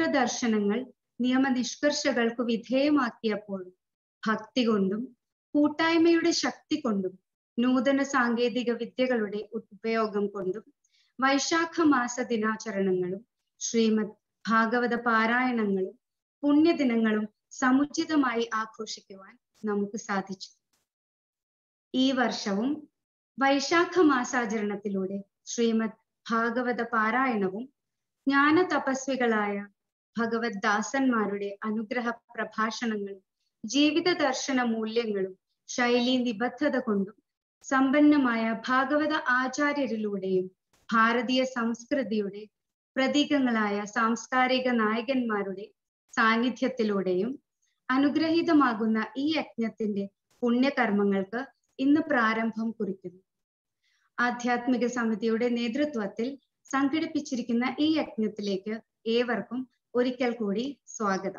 ദർശനങ്ങൾ നിയമനിഷ്കർഷകൾക്ക് വിധേയമാക്കിയപ്പോഴും ഭക്തി കൊണ്ടും കൂട്ടായ്മയുടെ ശക്തി കൊണ്ടും നൂതന സാങ്കേതിക വിദ്യകളുടെ ഉപയോഗം കൊണ്ടും വൈശാഖ മാസ ദിനാചരണങ്ങളും ശ്രീമദ് ഭാഗവത പാരായണങ്ങളും പുണ്യദിനങ്ങളും സമുചിതമായി ആഘോഷിക്കുവാൻ നമുക്ക് സാധിച്ചു ഈ വർഷവും വൈശാഖ മാസാചരണത്തിലൂടെ ശ്രീമദ് ഭാഗവത പാരായണവും ജ്ഞാന തപസ്വികളായ ഭഗവത് ദാസന്മാരുടെ അനുഗ്രഹ പ്രഭാഷണങ്ങളും ജീവിത ദർശന മൂല്യങ്ങളും ശൈലീ നിബദ്ധത കൊണ്ടും സമ്പന്നമായ ഭാഗവത ആചാര്യരിലൂടെയും ഭാരതീയ സംസ്കൃതിയുടെ പ്രതീകങ്ങളായ സാംസ്കാരിക നായകന്മാരുടെ സാന്നിധ്യത്തിലൂടെയും അനുഗ്രഹീതമാകുന്ന ഈ യജ്ഞത്തിന്റെ പുണ്യകർമ്മങ്ങൾക്ക് ഇന്ന് പ്രാരംഭം കുറിക്കുന്നു ആധ്യാത്മിക സമിതിയുടെ നേതൃത്വത്തിൽ സംഘടിപ്പിച്ചിരിക്കുന്ന ഈ യജ്ഞത്തിലേക്ക് ഏവർക്കും ഒരിക്കൽ കൂടി സ്വാഗതം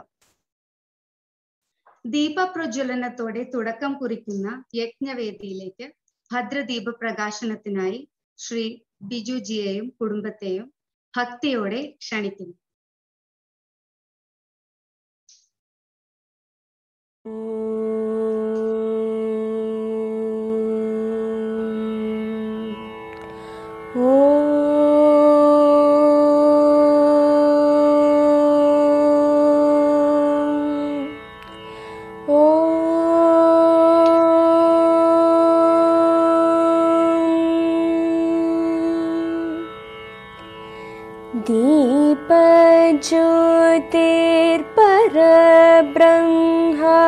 ദീപപ്രജ്വലനത്തോടെ തുടക്കം കുറിക്കുന്ന യജ്ഞവേദിയിലേക്ക് ഭദ്രദീപ പ്രകാശനത്തിനായി ശ്രീ ബിജുജിയെയും കുടുംബത്തെയും ഭക്തിയോടെ ക്ഷണിക്കുന്നു दीपज्योतिर्परब्रह्मा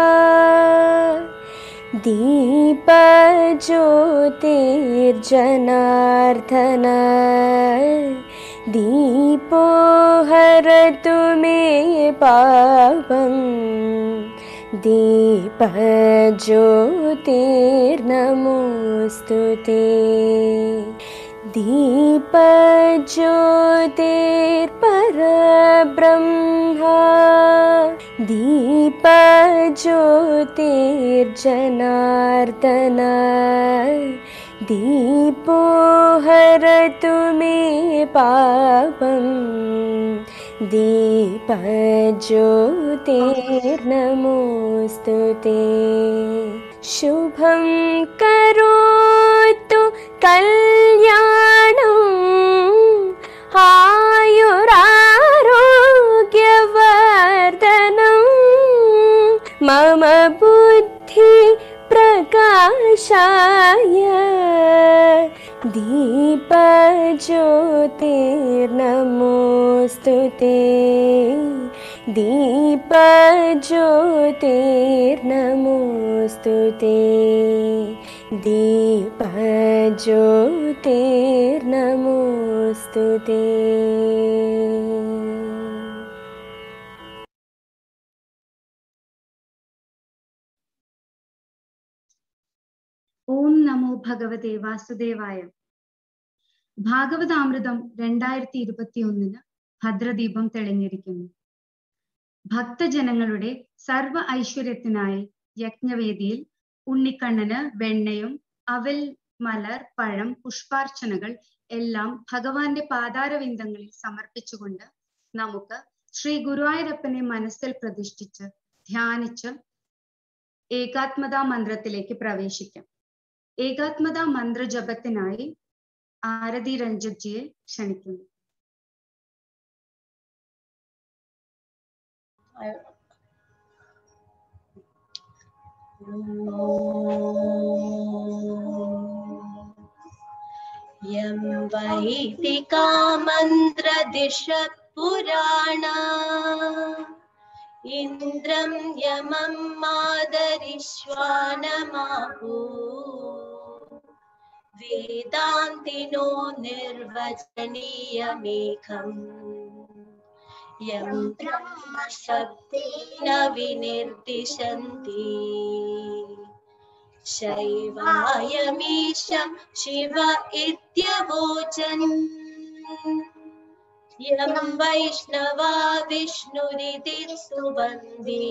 दीपज्योतिर्जनार्दन दीपो हरतु मे पापम् दीपज्योतिर्नमोऽस्तु ते दीपज्योतिर्परब्रह्मा दीपज्योतिर्जनार्दन दीपो हरतु मे पापम् दीपज्योतिर्नमोऽस्तु ते शुभं करोतु कल्याणम् आयुरारोग्यवर्धनम् मम बुद्धि प्रकाशाय दीपज्योतिर्नमोऽस्तु ते दीपज्योतिर्नमोऽस्तु ते दीपज्योतिर्नमोऽस्तु ते ഓം നമോ ഭഗവതേ വാസുദേവായ ഭാഗവതാമൃതം രണ്ടായിരത്തി ഇരുപത്തി ഒന്നിന് ഭദ്രദീപം തെളിഞ്ഞിരിക്കുന്നു ഭക്തജനങ്ങളുടെ സർവ ഐശ്വര്യത്തിനായി യജ്ഞവേദിയിൽ ഉണ്ണിക്കണ്ണന് വെണ്ണയും അവൽ മലർ പഴം പുഷ്പാർച്ചനകൾ എല്ലാം ഭഗവാന്റെ പാതാരവിന്ദങ്ങളിൽ സമർപ്പിച്ചുകൊണ്ട് നമുക്ക് ശ്രീ ഗുരുവായൂരപ്പനെ മനസ്സിൽ പ്രതിഷ്ഠിച്ച് ധ്യാനിച്ച് ഏകാത്മതാ മന്ത്രത്തിലേക്ക് പ്രവേശിക്കാം ഏകാത്മതാ മന്ത്രജപത്തിനായി ആരതി രഞ്ജിത്ജിയെ ക്ഷണിക്കുന്നു यं वैदिका मन्त्रदिशः पुराणा इन्द्रं यमं मादरिश्वानमाहु वेदान्तिनो निर्वचनीयमेकम् यं ब्रह्मशब्देन विनिर्दिशन्ति शैवायमीशं शिव इत्यवोचन् यं वैष्णवा विष्णुरिति सुबन्दी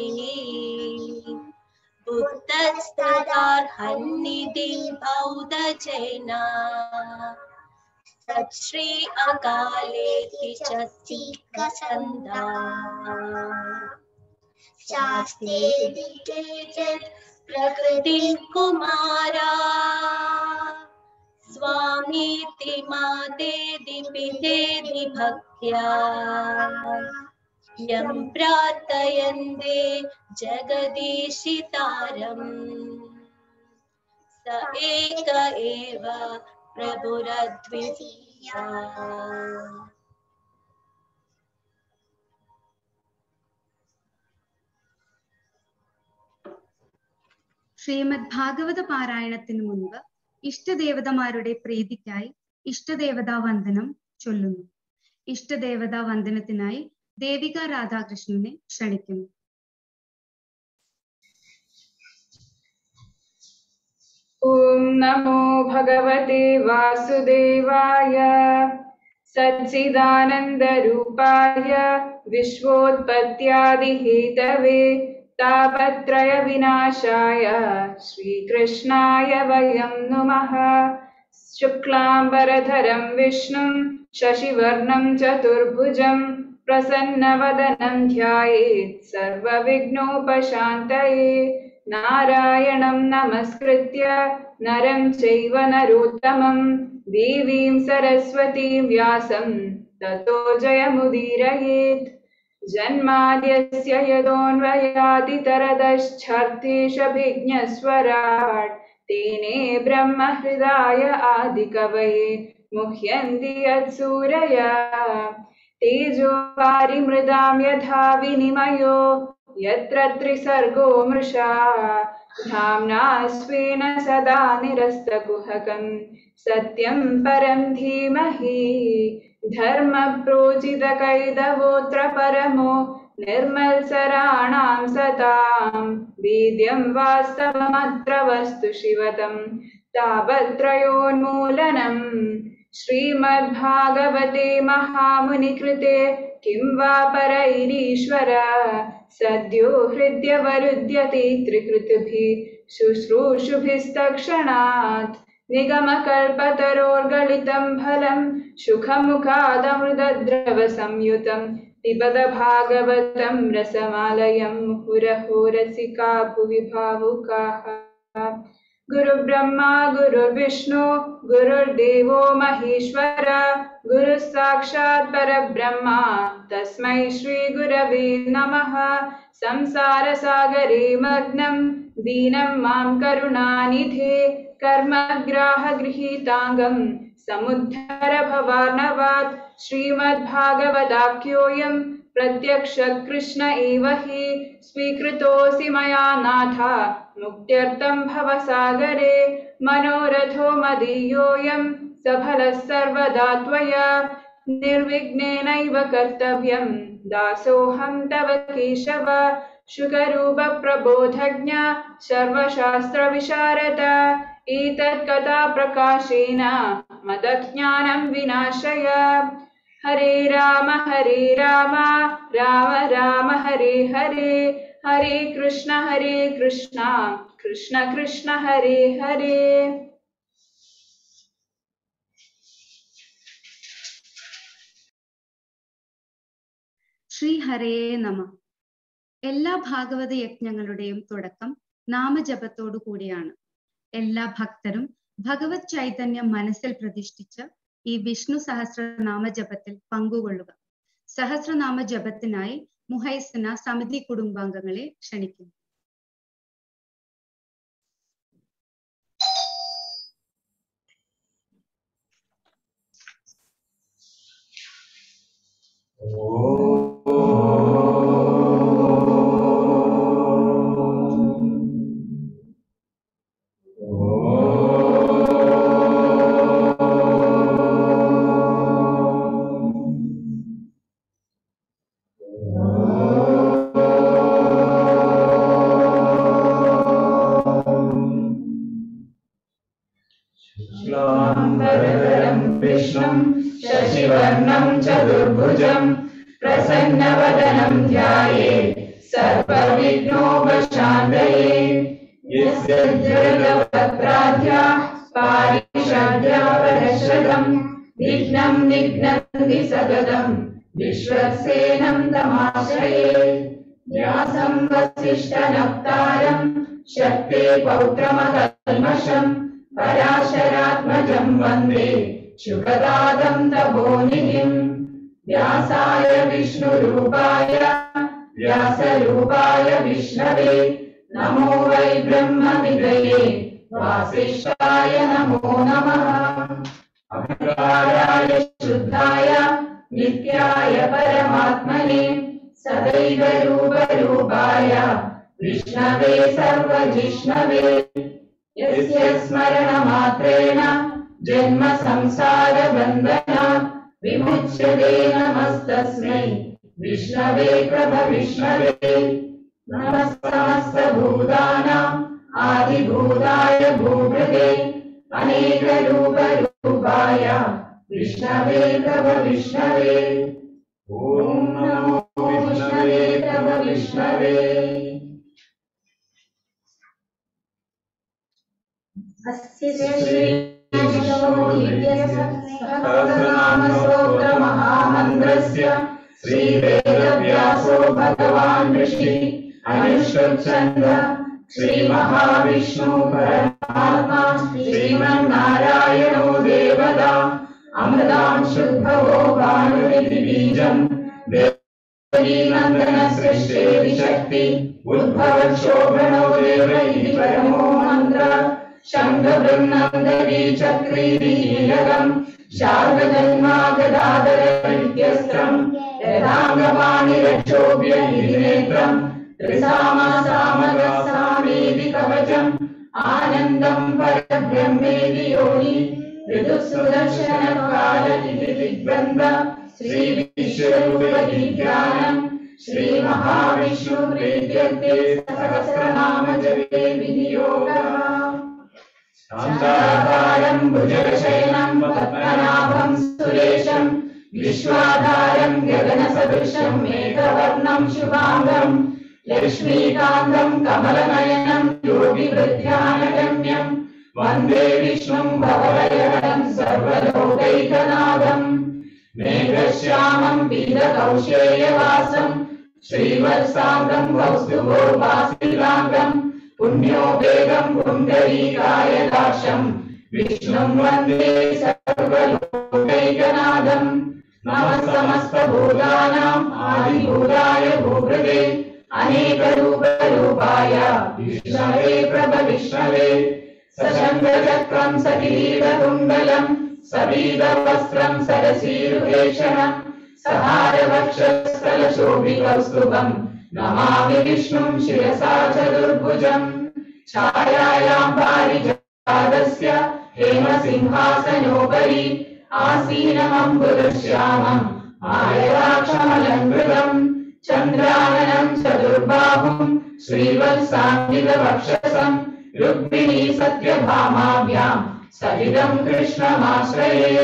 बुद्धस्तदार्हन्निधिं बौद्धजैना सत्श्री अकालेति च सीकसन्दा शास्ते दिक्केचित् प्रकृतिं कुमारा स्वामीति मातेदि पितेदि भक्त्या यं प्रार्थयन्ते जगदीशितारम् स एक एव प्रभुरद्वितीया ശ്രീമദ് ഭാഗവത പാരായണത്തിന് മുൻപ് ഇഷ്ടദേവതമാരുടെ പ്രീതിക്കായി ഇഷ്ടദേവതാ വന്ദനം ചൊല്ലുന്നു ഇഷ്ടദേവതാ വന്ദനത്തിനായി ദേവിക രാധാകൃഷ്ണനെ ക്ഷണിക്കുന്നു ॐ नमो भगवते वासुदेवाय सच्चिदानन्दरूपाय विश्वोत्पत्त्यादिहेतवे तापत्रयविनाशाय श्रीकृष्णाय वयं नुमः शुक्लाम्बरधरं विष्णुं शशिवर्णं चतुर्भुजं प्रसन्नवदनं ध्यायेत् सर्वविघ्नोपशान्तये नारायणं नमस्कृत्य नरं चैव नरोत्तमं देवीं सरस्वतीं व्यासं ततो जयमुदीरयेत् जन्माद्यस्य यतोऽन्वयादितरदश्चर्तेषभिज्ञस्वराट् तेने ब्रह्महृदाय आदिकवये मुह्यन्ति यत्सूरया तेजो वारिमृदां यथा विनिमयो यत्र त्रिसर्गो मृषा धाम्ना स्वेन सदा निरस्तकुहकं सत्यं परं धीमहि धर्मप्रोचितकैदवोऽत्र परमो निर्मत्सराणां सतां वेद्यं वास्तवमत्र वस्तु शिवतं तावत्रयोन्मूलनम् श्रीमद्भागवते महामुनिकृते किं वा परैरीश्वर सद्यो हृद्यवरुध्यते त्रिकृतिभिः शुश्रूषुभिस्तक्षणात् निगमकल्पतरोर्गलितं फलं सुखमुखादमृतद्रवसंयुतं पिबद भागवतं रसमालयं मुहुरहो रसिका भुवि भावुकाः गुरुब्रह्मा गुरुर्विष्णु गुरुर्देवो महेश्वर गुरुः साक्षात् परब्रह्मा तस्मै श्रीगुरवे नमः संसारसागरे मग्नं दीनं मां करुणानिधे कर्मग्राहगृहीताङ्गं समुद्धर भवार्णवात् श्रीमद्भागवदाख्योऽयं प्रत्यक्षकृष्ण एव हि स्वीकृतोऽसि मया नाथ मुक्त्यर्थं भवसागरे मनोरथो मदीयोऽयं सफलः सर्वदा त्वया निर्विघ्नेनैव कर्तव्यं दासोऽहं तव केशव शुकरूपप्रबोधज्ञ सर्वशास्त्रविशारद एतत्कथाप्रकाशेन मदज्ञानं विनाशय हरे राम हरे राम राम राम हरे हरे हरे कृष्ण हरे कृष्ण कृष्ण कृष्ण हरे हरे ശ്രീ ഹരേ നമ എല്ലാ ഭാഗവത യജ്ഞങ്ങളുടെയും തുടക്കം നാമജപത്തോടു കൂടിയാണ് എല്ലാ ഭക്തരും ഭഗവത് ചൈതന്യം മനസ്സിൽ പ്രതിഷ്ഠിച്ച് ഈ വിഷ്ണു സഹസ്രനാമ ജപത്തിൽ പങ്കുകൊള്ളുക സഹസ്രനാമ ജപത്തിനായി മുഹൈസന സമിതി കുടുംബാംഗങ്ങളെ ക്ഷണിക്കുന്നു शुक्लाम्बरधरं विष्णुं शशिवर्णं चतुर्भुजं प्रसन्नवदनं ध्याये सर्वविघ्नोपशान्तये यस्य जगदवक्त्राध्या पारिषद्या परश्रदं निघ्नन्ति सततम् विश्वक्सेनम् तमाश्रये व्यासं वसिष्ठनप्तारम् शक्ते पौत्रमकल्मषम् पराशरात्मजम् वन्दे शुकदादम् तपोनिधिम् व्यासाय विष्णुरूपाय व्यासरूपाय विष्णवे नमो वै ब्रह्मविदये वासिष्ठाय नमो नमः अहङ्काराय शुद्धाय नित्याय परमात्मने सदैव रूपरूपाय विष्णवे सर्वजिष्णवे यस्य स्मरणमात्रेण जन्म संसारबन्धना विमुच्यते नमस्तस्मै विष्णवे प्रभविष्णवे नमः समस्तभूतानाम् आदिभूताय भूभृते अनेकरूपरूपाय विष्णवे प्रभविष्णवे ॐ नमो विष्णवे प्रभविष्णवे सहस्रनामस्तोत्रमहामन्त्रस्य श्रीवेदव्यासो भगवान् ऋषि अनुष्ठन्द श्रीमहाविष्णु परमात्मा श्रीमन्नारायणो देवता अमृतां शुद्धवो भानुरिति बीजम् देवकीनन्दन सृष्टेरिशक्ति उद्भवक्षोभणो देव इति परमो मन्त्र शङ्खबृन्नन्दरी चक्रीरीलकम् शार्गजन्मागदाधर विद्यस्त्रम् यथाङ्गपाणिरक्षोभ्य निर्नेत्रम् त्रिसामसामगसामीति कवचम् आनन्दम् परब्रह्मेति योनि ऋतुसुदर्शनकाल इति दिग्बन्ध श्रीविश्वरूपविज्ञानम् श्रीमहाविष्णुप्रीत्यर्थे सहस्रनाम जपे विनियोगः शान्ताकारम् भुजगशयनम् पद्मनाभम् सुरेशम् विश्वाधारम् गगनसदृशम् मेघवर्णम् शुभाङ्गम् लक्ष्मीकान्तम् कमलनयनम् योगिवृद्ध्यानगम्यम् वन्दे विष्णुम् भवलयहरम् सर्वलोकैकनाथम् मेघश्यामम् पीतकौशेयवासम् श्रीवत्साङ्गम् कौस्तुभोपासिलाङ्गम् पुण्योपेगम् पुण्डरीकाय दाशम् विष्णुम् वन्दे सर्वलोकैकनाथम् नमः समस्तभूतानाम् आदिभूताय भूभृते अनेकरूपरूपाय विष्णवे प्रभविष्णवे सशङ्खचक्रम् सकिरीटकुण्डलम् सबीदवस्त्रम् सरसीरुवेषणम् सहारवक्षस्थलशोभिकौस्तुभम् नमामि विष्णुम् शिरसा चतुर्भुजम् छायायाम् पारिजातस्य हेमसिंहासनोपरि आसीनमम्बुदश्यामम् आयराक्षमलङ्कृतम् चन्द्राननम् चतुर्बाहुम् श्रीवत्साङ्गितवक्षसम् रुक्मिणी सत्यभामाभ्याम् सहितम् कृष्णमाश्रये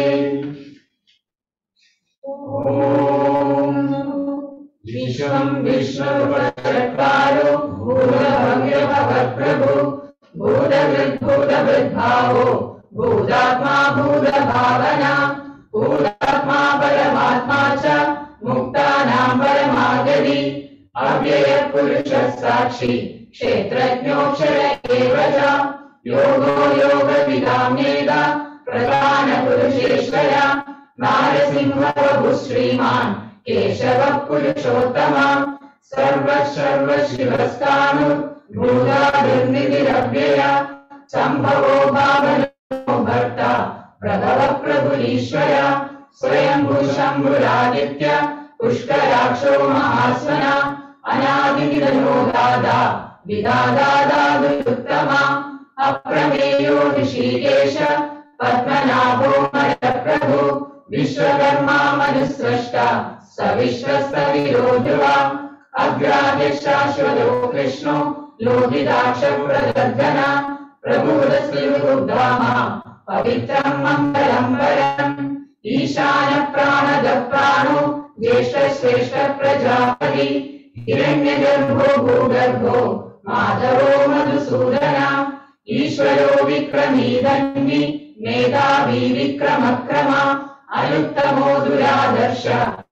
ॐ विश्वम् विष्णुपचत्वारो भूतभव्यभवत्प्रभु भूतवृद्भूतवृद्भावो भूतात्मा भूतभावना भूतात्मा परमात्मा च मुक्तानाम् परमागति अव्ययपुरुषः साक्षी क्षेत्रज्ञोऽक्षर एव च योगो योगविदाम्येद प्रधानपुरुषेश्वर नारसिंहप्रभु श्रीमान् केशवः पुरुषोत्तम सर्वः सर्वशिवस्तानु भूताभिर्निधिरव्यय सम्भवो भावनो भर्ता प्रभवः प्रभुरीश्वर स्वयम्भू शम्भुरादित्य पुष्कराक्षो महास्वना अनादिनिधनो दादा विदादादादुत्तमा अप्रमेयो ऋषिकेश पद्मनाभो मरप्रभु विश्वकर्मा मनुस्रष्टा स विश्वस्तविरोधुवा अग्राधिशाश्वतो कृष्णो लोहिताक्ष प्रदर्धन प्रबोधस्युर्धामा पवित्रम् मङ्गलम् वरम् ईशान प्राणद प्राणो ज्येष्ठ श्रेष्ठ प्रजापति हिरण्यगर्भो भूगर्भो माधवो मधुसूदन ईश्वरो विक्रमी धन्वि मेधावी विक्रमक्रमा अनुत्तमो दुरादर्श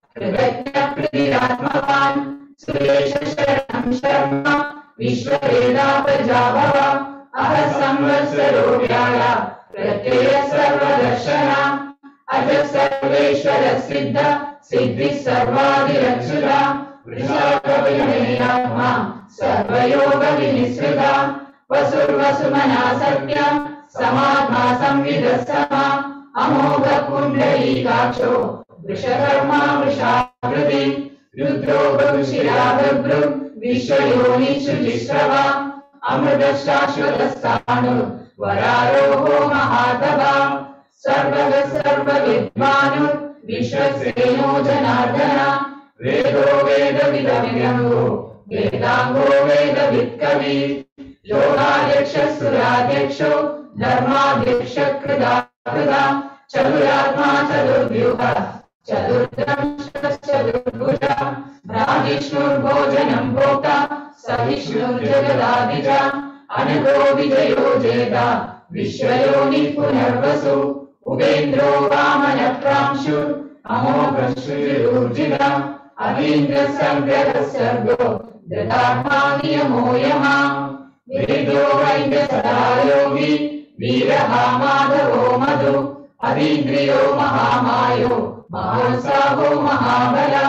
कृतज्ञकृतिरात्मवान् सुरेश शरणं शर्म विश्ववेदा प्रजाभव अह संवत्सरो व्याय प्रत्यय सर्वदर्शना अज सर्वेश्वर सिद्ध सिद्धि सर्वादिरक्षिता वृषाकविनयात्मा सर्वयोग विनिसृता वसुर्वसुमना सत्य समात्मा संविदसमा अमोघ पुण्डरीकाक्षो वृषकर्मा वृषाकृति रुद्रो बहुशिरा बभ्रु विश्वयोनिषुजिश्रवा अमृत शाश्वतस्थाणु वरारोहो महातभा सर्वग सर्वविद्वानु विश्वसेनो जनार्दन वेदो वेदविदविदङ्गो वेदाङ्गो वेदवित्कवि योगाध्यक्ष सुराध्यक्षो धर्माध्यक्ष कृदा कृदा चतुरात्मा चतुर्व्यूह चतुर्दंशश्चतुर्भुज भ्राजिष्णुर्भोजनं भोक्ता सहिष्णुर्जगदादिज अनघो विजयो जेता विश्वयोनि पुनर्वसु उपेन्द्रो वामनप्रांशु अमोघश्रीरूर्जिता अतीन्द्रसङ्ग्रहः सर्गो ददात्मा नियमो यमा वेदो वैद्य सदा योगी वीरः माधवो मधु अतीन्द्रियो महामायो महासाहो महाबला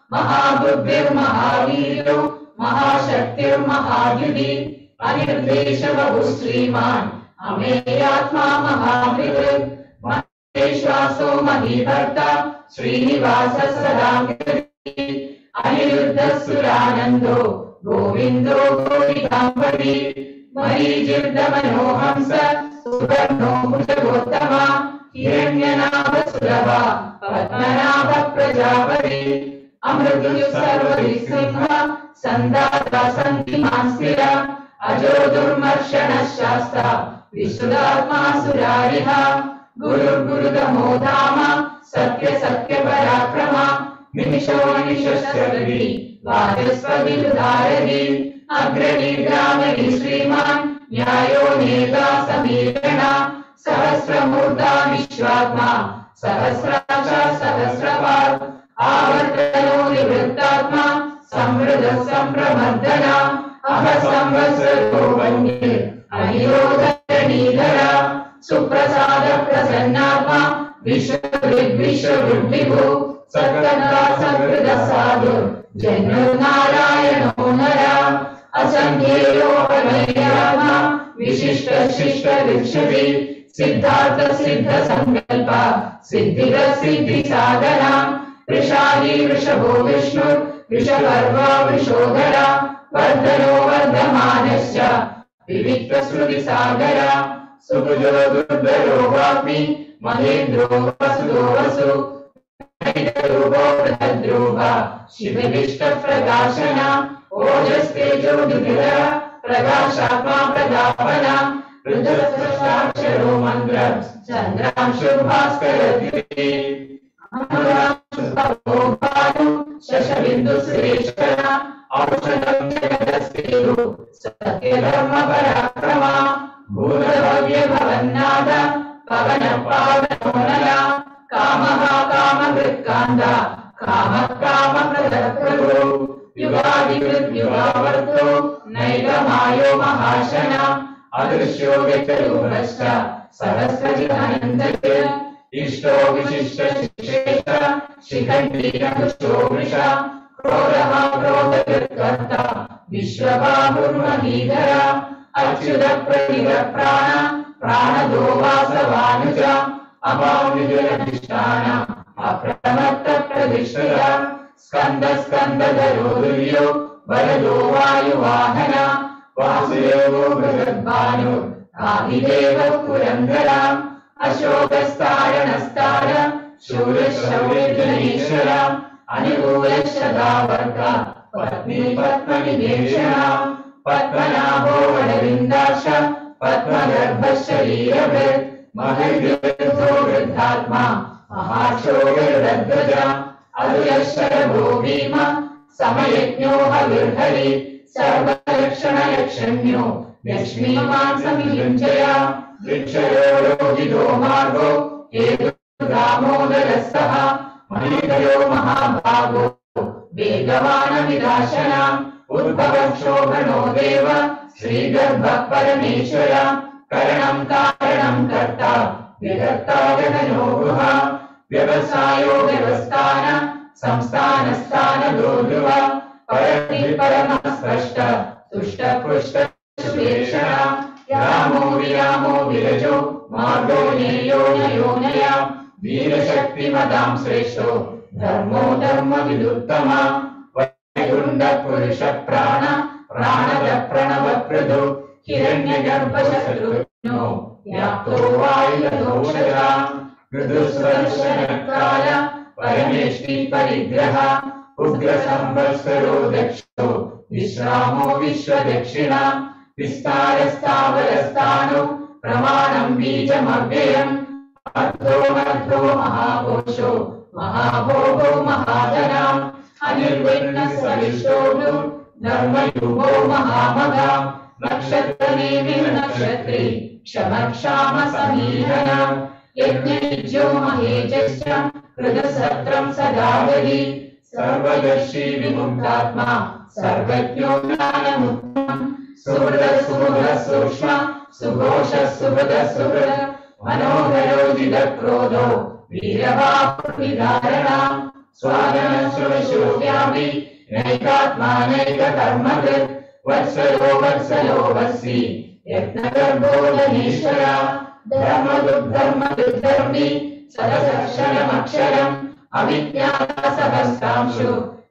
महाबुद्धिर्महावीरो महाशक्तिर्महायुधि अनिर्देशबहु श्रीमान् अमेयात्मा महामृत् महेश्वासो महीभर्ता श्रीनिवास सदा अनिरुद्धः सुरानन्दो गोविन्दो गोविदाम्बरी मरीचिर्दमनोहंस सुवर्णो भुजगोत्तमा हिरण्यनाभ सुलभा पद्मनाभ प्रजापति अमृतु सर्वविसिंह सन्दाता सन्तिमास्तिर अजो दुर्मर्षणः शास्ता विशुदात्मा सुरारिः गुरुर्गुरुतमो धाम सत्य सत्य पराक्रमा निमिषो निशस्त्रगति वाचस्पतिरुदारति अग्रणी ग्रामणि श्रीमान् न्यायो नेता समीरण सहस्रमूर्धा विश्वात्मा सहस्राक्ष सहस्रपात् आवर्तनो निवृत्तात्मा समृद्ध सम्प्रमर्दन अह संवत्सरो वन्ये अनिरोधरणीधर सुप्रसाद प्रसन्नात्मा विश्वविद्विश्ववृद्धिभु सत्कर्ता सकृत साधु जन्यो नारायणो नर असङ्ख्येयो अनयात्मा विशिष्ट शिष्ट विक्षति सिद्धार्थ सिद्ध संकल्प सिद्धिर सिद्धि साधना वृषाली वृषभो विष्णु वृषपर्वा वृषोधर वर्धनो वर्धमानश्च विविक्त श्रुति सागर सुभुजो दुर्धरो वाग्मि महेन्द्रो वसुदो वसु रूपो बृहद्रूप शिवविष्ट प्रकाशन ओजस्तेजो दुर्गिर प्रकाशात्मा प्रदापन रुद्रस्रष्टाक्षरो मन्त्र चन्द्रांशु भास्कर शशबिन्दु श्रेष्ठः औषधं जगदस्तेषु सत्यधर्म पराक्रमा भूतभव्य भवन्नाद पवन पावनोनय कामः कामकृत्कान्त कामः कामप्रदप्रभो युगादिकृद्युगावर्तो नैकमायो महाशन अदृश्यो व्यक्तरूपश्च सहस्रजितानन्दः इष्टो विशिष्ट शिशेष शिखण्डीरमुष्टो वृष क्रोधः क्रोधकृत्कर्ता विश्वबाहुर्महीधर अच्युत प्रतिग प्राण प्राणदो वासवानुज अपाविजयधिष्ठान अप्रमत्त प्रतिष्ठित स्कन्द स्कन्दधरो दुर्यो वरदो वायुवाहन वासुदेवो बृहद्भानु आदिदेव पुरन्दर अशोकस्तारणस्तार शूरशौर्यजनेश्वर अनुकूलशदावर्ग पत्नी पद्मनिदेशण पद्मनाभो वरविन्दाश पद्मगर्भशरीरभृत् महर्गो वृद्धात्मा महाशोगरध्वज अरुयशरभो भीम समयज्ञो हविर्हरि सर्वलक्षणलक्षण्यो लक्ष्मीमान् समियुञ्जय वृक्षयो लोहितो मार्गो हेतु दामोदरः महाभागो वेगवानविनाशनाम् उद्भवक्षोभणो देव श्रीगर्भः परमेश्वर करणम् कारणम् कर्ता विदत्ता गगनो गुहा व्यवसायो व्यवस्थान संस्थानस्थानदो ध्रुव परति परमः स्पष्ट तुष्ट पृष्ट सुरेषणा रामो विरामो विरजो मार्गो नेयो नयोनया वीरशक्तिमतां श्रेष्ठो धर्मो धर्मविदुत्तमा वैकुण्ठ पुरुष प्राण प्राणद प्रणवप्रदो हिरण्यगर्भशत्रुघ्नो व्याप्तो वायुदोषदा मृदुस्पर्शनकाल परमेष्टि परिग्रह उग्रसंवत्सरो दक्षो विश्रामो विश्वदक्षिणा विस्तारस्तावरस्थानो प्रमाणम् बीजमव्ययम् अर्थो मर्थो महाकोशो महाभोगो महाधनाम् अनिर्विघ्नः सविष्टोऽनु धर्मयुगो महामगा नक्षत्रनेमि नक्षत्रे क्षमक्षाम समीहनाम् यज्ञनिज्यो महेजश्च हृदसत्रम् सदा गरी सर्वदर्शी विमुक्तात्मा सर्वज्ञो ज्ञानमुक्तम् सुहृद सुहृद सूक्ष्म सुघोष सुहृद सुहृद मनोहरो जिदक्रोधो वीरवापुविधारणा स्वादनश्रुशोक्यापि नैकात्मानैककर्मकृत् वत्सलो वत्सलो वत्सि यत्नगर्भोदनीश्वरा धर्मदुर्धर्मदुर्धर्मि सदसक्षरमक्षरम् अविज्ञातसहस्रांशु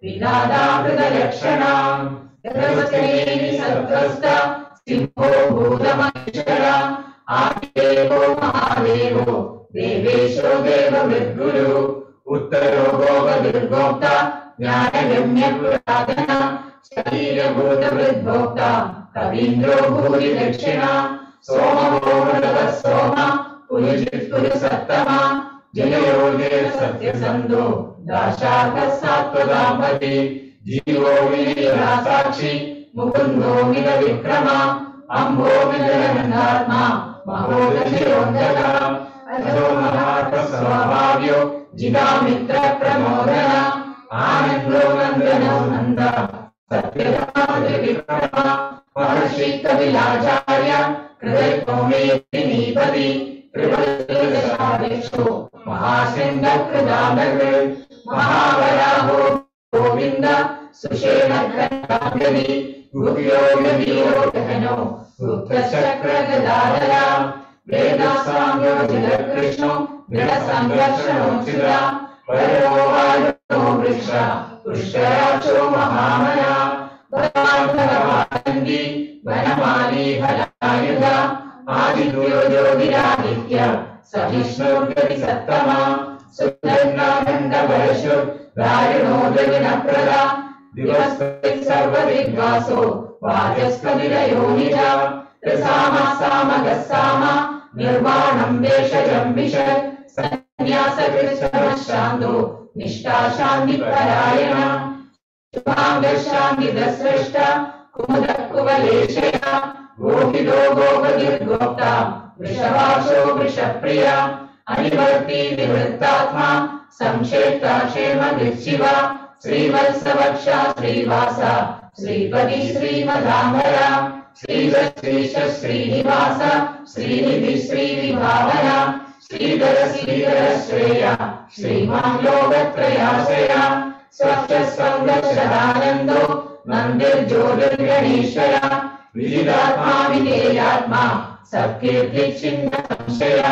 विदादामृतलक्षणाम् गतवचनेनि सत्त्वस्त सिंहो भूतमक्षरा आदिदेवो महादेवो देवेशो देवमृद्गुरु उत्तरो गोपदुर्गोक्ता ज्ञानगम्यपुरातन शरीरभूतवृद्भोक्ता कवीन्द्रो भूरि दक्षिणा सोमो मृतवः सोम पुरुजित् पुरु सत्तमा जयो जय सत्यसन्धो दाशाकः सात्वदाम्पति जीवो विनीला साक्षी मुकुन्दो मिल विक्रमा अम्बो मिलनन्दात्मा महोदशिरोन्दका अधो महात्मस्वभाव्यो जिगामित्र प्रमोदन आनन्दो नन्दनो नन्द सत्यविक्रमा महर्षि कपिलाचार्य हृदयो मे विनीपति त्रिपदिशो महासिन्धकृदानगृ महावराहो गोविन्द सुषेणघटाङ्गनि गुह्यो गवीयो गहनो गुप्तचक्रगदाधरा वेदसाम्यो जगत्कृष्णो दृढसङ्घर्षणोचिता वरो वायुनो वृक्ष पुष्कराक्षो महामया भगवान्धरवानन्दी वनमाली हलायुध आदित्यो योगिरादित्य सहिष्णुर्गति सत्तमा सुदन्नाखण्डपरशु दारुणो जगनप्रदा दिवस्पति सर्वदिग्वासो वाचस्पतिरयो निज रसाम सामगः साम निर्वाणम् वेषजम् विशत् सन्न्यासकृष्णशान्तो निष्ठा शान्तिपरायण शुभाङ्गशान्तिदस्रष्ट कुमुदः कुवलेशया गोहिलो गोपतिर्गोप्ता वृषवासो वृषप्रिया अनिवर्ती विवृत्तात्मा संक्षेप्ता क्षेमदिशिवा श्रीवत्सवक्षा श्रीवासा श्रीपति श्रीमदाम्बरा श्रीवत्श्रीश श्रीनिवास श्रीनिधि श्रीविभावना श्रीधर श्रीधर श्रेया श्रीमान् योगत्रयाश्रया स्वच्छ स्वङ्गशदानन्दो मन्दिर्ज्योतिर्गणेश्वरा विदितात्मा विधेयात्मा सत्कीर्तिच्छिन्न संशया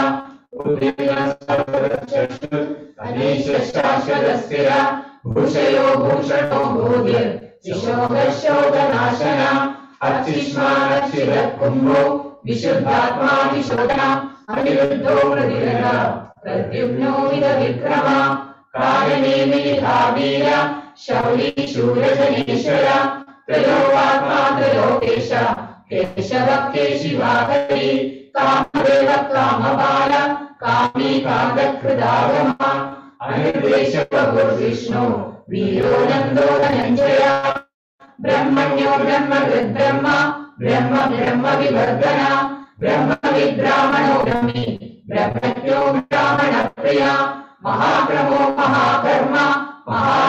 अनीशशाश्वतस्थिरा भूषयो भूषणो भूतिर् विशोकशोकनाशना अर्चिष्मानक्षिरकुम्भो विशुद्धात्मा विशोधना अनिरुद्धो प्रतिरः प्रद्युम्नो विद विक्रमा कारणेमिलिता वीर शौरी शूरजनेश्वर त्रयोवात्मा त्रयोकेश केशव केशिवाहरि कामदेव कामबाल कामी कागकृदागमा अनुदेश विष्णु वीरो नन्दो धनञ्जय ब्रह्मण्यो ब्रह्म ब्रह्म ब्रह्म ब्रह्म विवर्धना ब्रह्म विब्राह्मणो ब्रह्मी ब्रह्मज्ञो ब्राह्मण प्रिया महाप्रमो महाकर्म महा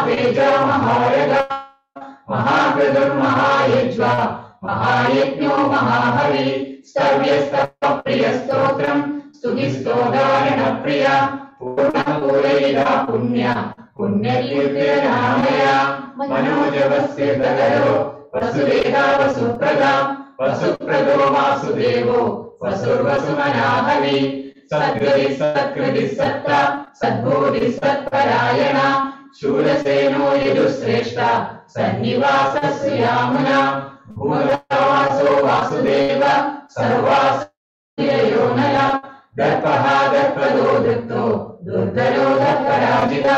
महारग महाकृतुर्महायज्वा महायज्ञो महाहवि स्तव्यस्तप्रियस्तोत्रम् स्तुतिस्तोदारणप्रिया पूर्णपूरयिता पुण्य पुण्यकीर्तिरनामया मनोजवस्य तदरो वसुदेवा वसुप्रदा वसुप्रदो वासुदेवो वसुर्वसुमनाहवि सद्गति सत्कृति सत्ता सद्बोधि सत्परायण शूरसेनो यजुश्रेष्ठा सन्निवासस्य यामुना भूतवासो वासुदेव सर्वासयो नर दर्पः दर्पदो दत्तो दुर्धरो दर्पराजिता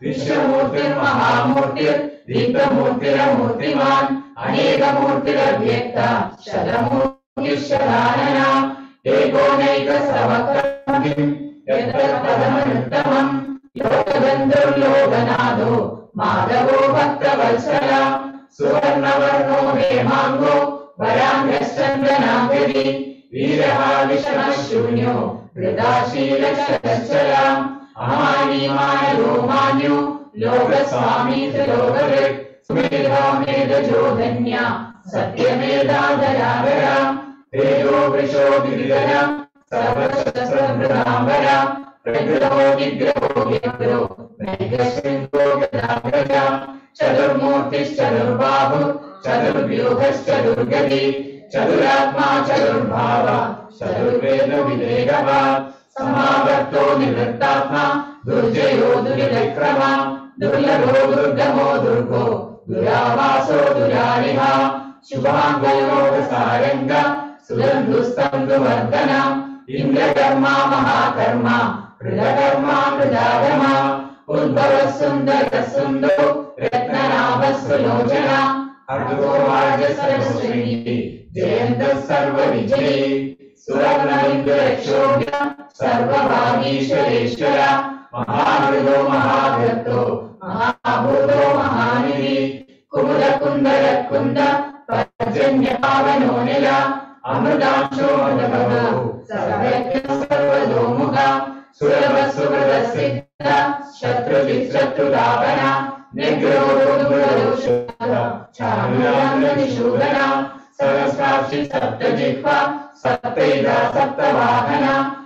विश्वमूर्तिर्महामूर्तिर्दीप्तमूर्तिरमूर्तिमान् अनेकमूर्तिरव्यक्ता शतमूर्तिशदानना एकोनैकसवक्रमम् यत्तत्पदमनुत्तमम् लोकबन्धुर्लोकनाथो माधवो भक्तवत्सल सुवर्णवर्णो हेमाङ्गो वराङ्गश्चन्दनाङ्गरि वीरः विषमः शून्यो वृदाशीलशरश्चराम् अमानीमानयो मान्यो लोकस्वामी त्रिलोकवृत् सुमेधा मेधजो धन्या सत्यमेधाधरावरा तेजो वृषो गिरिधर सर्वशस्त्रभृताम्बर प्रग्रहो विग्रहो व्यग्रो मेघशृङ्गो गदाग्रज चतुर्मूर्तिश्चतुर्बाहु चतुर्व्यूहश्चतुर्गति चतुरात्मा चतुर्भाव चतुर्वेदविवेगवा समावर्तो निवृत्तात्मा दुर्जयो दुरिदक्रम दुर्लभो दुर्गमो दुर्गो दुरावासो दुरारिः शुभाङ्गयोगसारङ्ग सुगन्धुस्तन्दुवर्धन इन्द्रकर्मा महाकर्मा कृतकर्मा कृतागमा उद्भवः सुन्दरः सुन्दो रत्ननाभः सुलोचन अर्धो राजसरश्रेणी जयन्तः सर्वविजयी सुवर्णबिन्दुरक्षोभ्य सर्वभागीश्वरेश्वर महामृगो महाभक्तो महाभूतो महानिधि कुमुद कुन्दर कुन्द पर्जन्य पावनो निल अमृतांशो मदभगो सर्वज्ञ सर्वतोमुख सुलभ सुकृत सिद्ध शत्रुजित् शत्रुदापन निग्रहो दुर्दोषः चारुराङ्गनिषूदन सहस्राक्षि सप्तजिह्वा सप्तैदा सप्तवाहन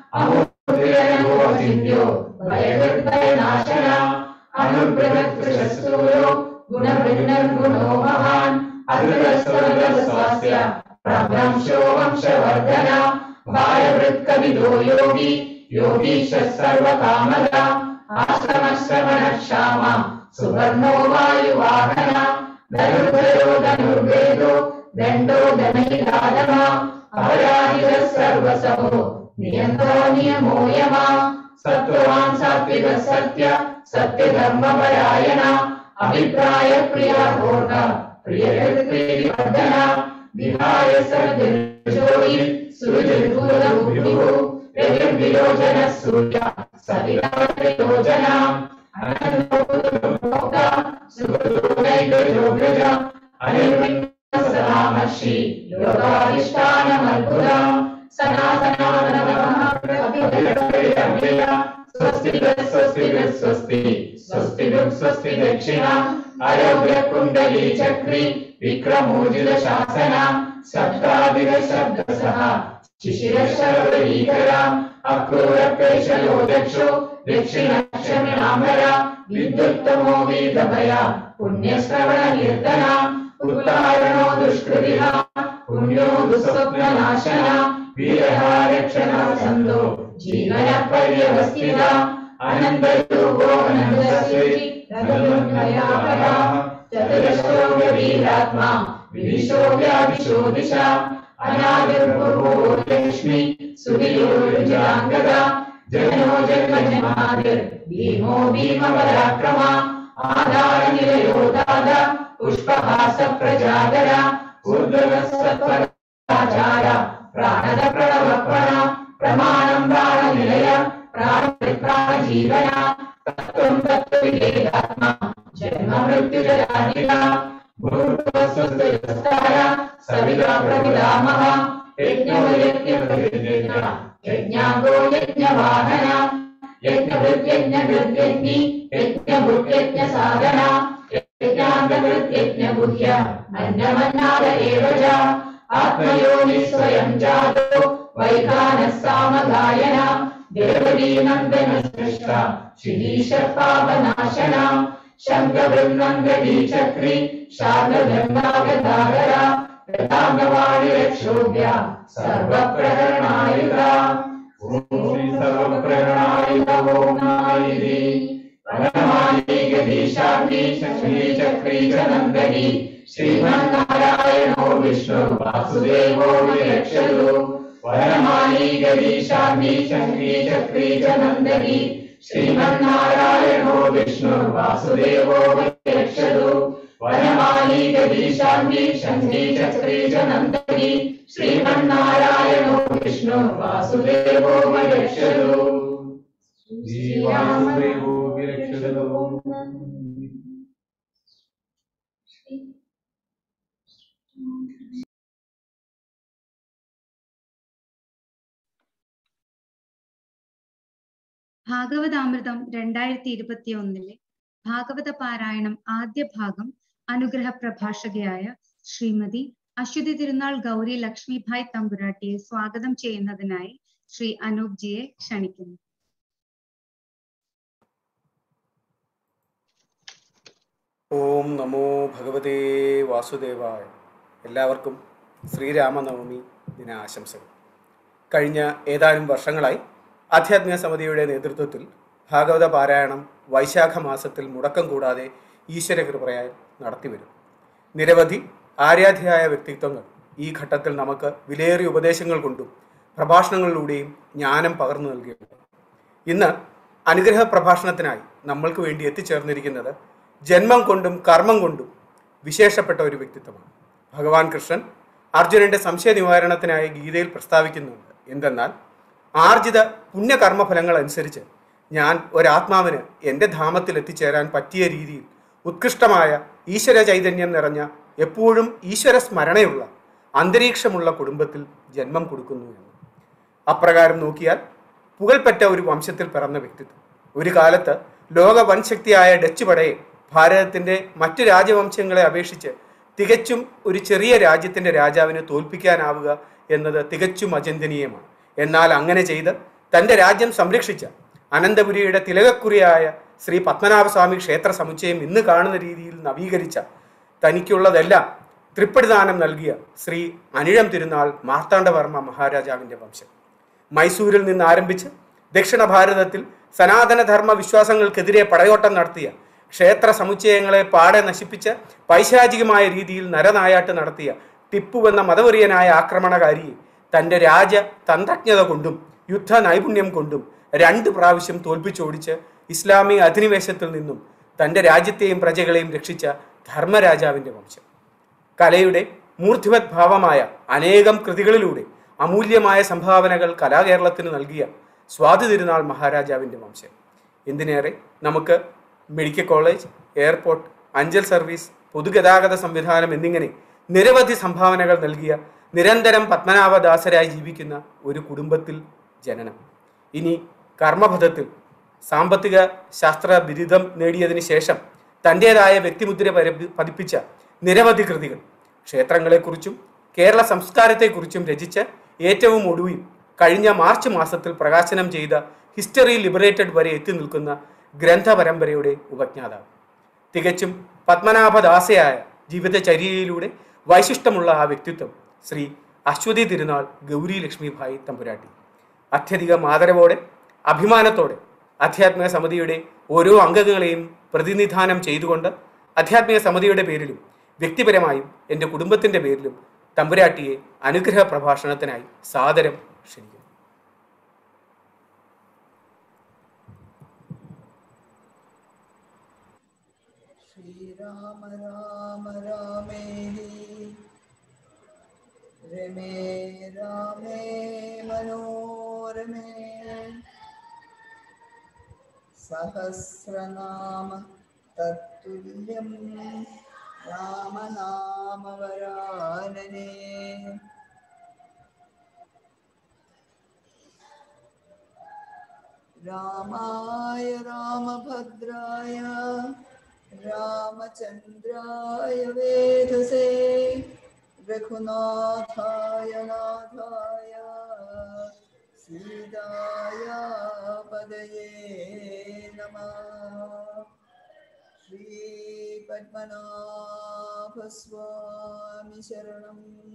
अमुद्रयो भयकृतयनाशन अनुग्रहकृशस्तूरो गुणवृन्नर्गुणो महान् अग्रस्वर्गस्वास्य प्रभ्रंशो वंशवर्धन वायवृत्कविदो योगी योगीश सर्वकामद आश्रमश्रवणः श्याम सुवर्णो वायुवाहन धनुर्धरो धनुर्वेदो दण्डो धनैराधम अपराधितः सर्वसमो नियन्तो नियमो यमा सत्त्ववान् सात्विकः सत्य सत्यधर्मपरायण अभिप्राय प्रिया भोग प्रियवर्धन विहाय सर्वजोयि सुरजभूतभूः रविर्विलोचनः सूर्य सवितायोजन अनन्तोपभोक्ता सुखदोनैकयोग्रज अनिर्विण्णसदामर्षि योगाधिष्ठानमद्भुता सनातनानमः स्वस्ति स्वस्ति स्वस्ति स्वस्ति स्वस्ति दक्षिण आरोग्य कुण्डली चक्री विक्रमोजित शासन शब्दादिक शब्दसः शिशिरशरवरीकर अक्रूरकैशलो दक्षो दक्षिणक्षमिणामर विद्युत्तमो वीतभय पुण्यश्रवण कीर्तन उत्तारणो दुष्कृतिः पुण्यो दुःस्वप्ननाशन वीरः रक्षणः छन्दो जीवन पर्यवस्थित अनन्तयोगो अनन्तस्यति चतुरश्रो वीरात्मा विदिशो व्यादिशो दिशा अनादिर्भुवो लक्ष्मी सुवियोरुजाङ्गदा जनो जन्म जन्मादिर् भीमो भीमपराक्रम आधारनिलयो दाद पुष्पहास प्रजागर ऊर्ध्वः सत्पराचार प्राणद प्रणवपण प्रमाणं प्राणनिलय प्राणजीवन तत्त्वं तत्त्वविवेदात्मा जन्म मृत्युजरादिका भूर्भुवस्वस्तार सविता प्रपितामह यज्ञो यज्ञाङ्गो यज्ञवाहन यज्ञभृत्यज्ञभृत्यग्नि यज्ञभुत्यज्ञसाधन यज्ञ कृत्यज्ञबुह्य अन्नमन्नाद एव च आत्मयोनि स्वयं जातो वैखानः सामगायन देवकी नन्दन सृष्टा श्रीश पापनाशना शङ्खवृन्नन्दती चक्री शार्दगन्धागदाधरा रताङ्गवाणिरक्षोभ्या सर्वप्रकरणायुधा ॐ श्री सर्वप्रकरणायुध ॐ नायिनी परमालीगदीशान्ति श्रीचक्री च नन्दनी श्रीमन्नारायणो विष्णु वासुदेवो विरक्षतु वरमालीगदीशान्ति श्रीचक्री च नन्दनी श्रीमन्नारायणो विष्णु वासुदेवो विरक्षतु वनमालीगदीशान्ति शङ्खीचक्री च नन्दनी श्रीमन्नारायणो विष्णु वासुदेवो विरक्षतु ശ്രീവാസുദേവോ വിരക്ഷതോ ഭാഗവതാമൃതം രണ്ടായിരത്തി ഇരുപത്തി ഒന്നിലെ ഭാഗവത പാരായണം ആദ്യ ഭാഗം അനുഗ്രഹ പ്രഭാഷകയായ ശ്രീമതി അശ്വതി തിരുനാൾ ഗൗരി ലക്ഷ്മിഭായ് തമ്പുരാട്ടിയെ സ്വാഗതം ചെയ്യുന്നതിനായി ശ്രീ അനൂപ് ജിയെ ക്ഷണിക്കുന്നു ഓം നമോ ഭഗവതേ വാസുദേവായ എല്ലാവർക്കും ശ്രീരാമനവമി ദിനാശംസകൾ കഴിഞ്ഞ ഏതാനും വർഷങ്ങളായി ആധ്യാത്മിക സമിതിയുടെ നേതൃത്വത്തിൽ ഭാഗവത പാരായണം വൈശാഖ മാസത്തിൽ മുടക്കം കൂടാതെ ഈശ്വരകൃപയാൽ നടത്തിവരും നിരവധി ആരാധ്യയായ വ്യക്തിത്വങ്ങൾ ഈ ഘട്ടത്തിൽ നമുക്ക് വിലയേറിയ ഉപദേശങ്ങൾ കൊണ്ടും പ്രഭാഷണങ്ങളിലൂടെയും ജ്ഞാനം പകർന്നു നൽകിയിട്ടുണ്ട് ഇന്ന് അനുഗ്രഹ പ്രഭാഷണത്തിനായി നമ്മൾക്ക് വേണ്ടി എത്തിച്ചേർന്നിരിക്കുന്നത് ജന്മം കൊണ്ടും കർമ്മം കൊണ്ടും വിശേഷപ്പെട്ട ഒരു വ്യക്തിത്വമാണ് ഭഗവാൻ കൃഷ്ണൻ അർജുനന്റെ സംശയ നിവാരണത്തിനായി ഗീതയിൽ പ്രസ്താവിക്കുന്നുണ്ട് എന്തെന്നാൽ ആർജിത പുണ്യകർമ്മഫലങ്ങൾ അനുസരിച്ച് ഞാൻ ഒരാത്മാവിന് എൻ്റെ ധാമത്തിൽ എത്തിച്ചേരാൻ പറ്റിയ രീതിയിൽ ഉത്കൃഷ്ടമായ ഈശ്വര ചൈതന്യം നിറഞ്ഞ എപ്പോഴും ഈശ്വര സ്മരണയുള്ള അന്തരീക്ഷമുള്ള കുടുംബത്തിൽ ജന്മം കൊടുക്കുന്നു എന്ന് അപ്രകാരം നോക്കിയാൽ പുകൾപ്പെട്ട ഒരു വംശത്തിൽ പിറന്ന വ്യക്തിത്വം ഒരു കാലത്ത് ലോക വൻശക്തിയായ ഡച്ച് പടയെ ഭാരതത്തിന്റെ മറ്റു രാജവംശങ്ങളെ അപേക്ഷിച്ച് തികച്ചും ഒരു ചെറിയ രാജ്യത്തിന്റെ രാജാവിനെ തോൽപ്പിക്കാനാവുക എന്നത് തികച്ചും അചിന്തനീയമാണ് എന്നാൽ അങ്ങനെ ചെയ്ത് തന്റെ രാജ്യം സംരക്ഷിച്ച അനന്തപുരിയുടെ തിലകക്കുറിയായ ശ്രീ പത്മനാഭസ്വാമി ക്ഷേത്ര സമുച്ചയം ഇന്ന് കാണുന്ന രീതിയിൽ നവീകരിച്ച തനിക്കുള്ളതെല്ലാം തൃപ്പടിദാനം നൽകിയ ശ്രീ അനിഴം തിരുനാൾ മാർത്താണ്ഡവർമ്മ മഹാരാജാവിന്റെ വംശം മൈസൂരിൽ നിന്ന് ആരംഭിച്ച് ദക്ഷിണ ഭാരതത്തിൽ സനാതനധർമ്മ വിശ്വാസങ്ങൾക്കെതിരെ പടയോട്ടം നടത്തിയ ക്ഷേത്ര സമുച്ചയങ്ങളെ പാടെ നശിപ്പിച്ച് പൈശാചികമായ രീതിയിൽ നരനായാട്ട് നടത്തിയ ടിപ്പു എന്ന മതവെറിയനായ ആക്രമണകാരിയെ തന്റെ രാജ തന്ത്രജ്ഞത കൊണ്ടും യുദ്ധ നൈപുണ്യം കൊണ്ടും രണ്ട് പ്രാവശ്യം തോൽപ്പിച്ചോടിച്ച് ഇസ്ലാമിക അധിനിവേശത്തിൽ നിന്നും തന്റെ രാജ്യത്തെയും പ്രജകളെയും രക്ഷിച്ച ധർമ്മരാജാവിന്റെ വംശം കലയുടെ മൂർത്തിവത് ഭാവമായ അനേകം കൃതികളിലൂടെ അമൂല്യമായ സംഭാവനകൾ കലാകേരളത്തിന് നൽകിയ സ്വാതി തിരുനാൾ മഹാരാജാവിൻ്റെ വംശം എന്തിനേറെ നമുക്ക് medical college airport Anchal service പൊതുഗതാഗത സംവിധാനം എന്നിങ്ങനെ നിരവധി സംഭാവനകൾ നൽകിയ നിരന്തരം പത്മനാഭദാസരായി ജീവിക്കുന്ന ഒരു കുടുംബത്തിൽ ജനനം ഇനി കർമ്മപഥത്തിൽ സാമ്പത്തിക ശാസ്ത്ര ബിരുദം നേടിയതിന് ശേഷം തൻ്റെതായ വ്യക്തിമുദ്ര പരപ്പി- പതിപ്പിച്ച നിരവധി കൃതികൾ ക്ഷേത്രങ്ങളെക്കുറിച്ചും കേരള സംസ്കാരത്തെക്കുറിച്ചും രചിച്ച് ഏറ്റവും ഒടുവിൽ കഴിഞ്ഞ മാർച്ച് മാസത്തിൽ പ്രകാശനം ചെയ്ത ഹിസ്റ്ററി ലിബറേറ്റഡ് വരെ എത്തി നിൽക്കുന്ന ഗ്രന്ഥ പരമ്പരയുടെ ഉപജ്ഞാതാവ് തികച്ചും പത്മനാഭദാസയായ ജീവിതചര്യയിലൂടെ വൈശിഷ്ടമുള്ള ആ വ്യക്തിത്വം ശ്രീ അശ്വതി തിരുനാൾ ഗൗരി ലക്ഷ്മിഭായി തമ്പുരാട്ടി അത്യധികം ആദരവോടെ അഭിമാനത്തോടെ ആധ്യാത്മിക സമിതിയുടെ ഓരോ അംഗങ്ങളെയും പ്രതിനിധാനം ചെയ്തുകൊണ്ട് ആധ്യാത്മിക സമിതിയുടെ പേരിലും വ്യക്തിപരമായും എൻ്റെ കുടുംബത്തിൻ്റെ പേരിലും തമ്പുരാട്ടിയെ അനുഗ്രഹ പ്രഭാഷണത്തിനായി സാദരം ക്ഷണിക്കുന്നു श्रीराम राम रामेहि रमे रामे मनोरमे सहस्रनाम तत्तुल्यं रामनामवरानने रामाय रामभद्राय रामचन्द्राय वेधसे रघुनाथाय नाथाय सीताय पदये नमः श्रीपद्मनाभस्वामि शरणं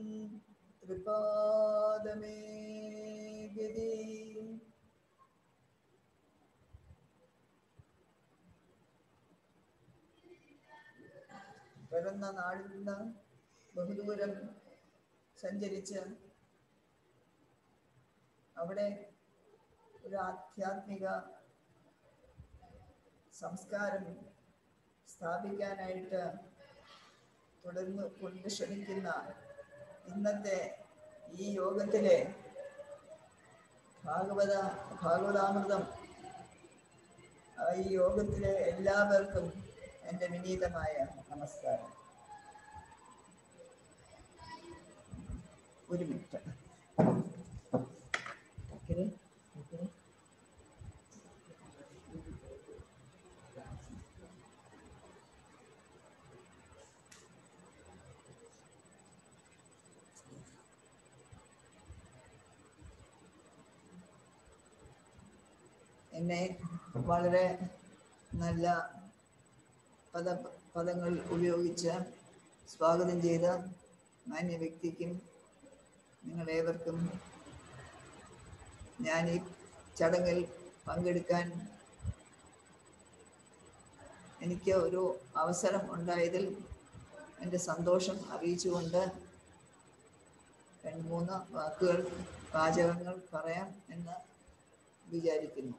त्रिपादमे गिरि പിറന്ന നാടിൽ നിന്ന് ബഹുദൂരം സഞ്ചരിച്ച് അവിടെ ഒരു ആധ്യാത്മിക സംസ്കാരം സ്ഥാപിക്കാനായിട്ട് തുടർന്ന് കൊണ്ട് ശ്രമിക്കുന്ന ഇന്നത്തെ ഈ യോഗത്തിലെ ഭാഗവത ഭാഗവതാമൃതം ആ ഈ യോഗത്തിലെ എല്ലാവർക്കും എൻ്റെ വിനീതമായ നമസ്കാരം ഒരു മിനിറ്റ് ഓക്കെ ഓക്കെ എന്നെ വളരെ നല്ല പദ പദങ്ങൾ ഉപയോഗിച്ച് സ്വാഗതം ചെയ്ത മാന്യ വ്യക്തിക്കും നിങ്ങളേവർക്കും ഞാൻ ഈ ചടങ്ങിൽ പങ്കെടുക്കാൻ എനിക്ക് ഒരു അവസരം ഉണ്ടായതിൽ എൻ്റെ സന്തോഷം അറിയിച്ചുകൊണ്ട് രണ്ട് മൂന്ന് വാക്കുകൾ പാചകങ്ങൾ പറയാം എന്ന് വിചാരിക്കുന്നു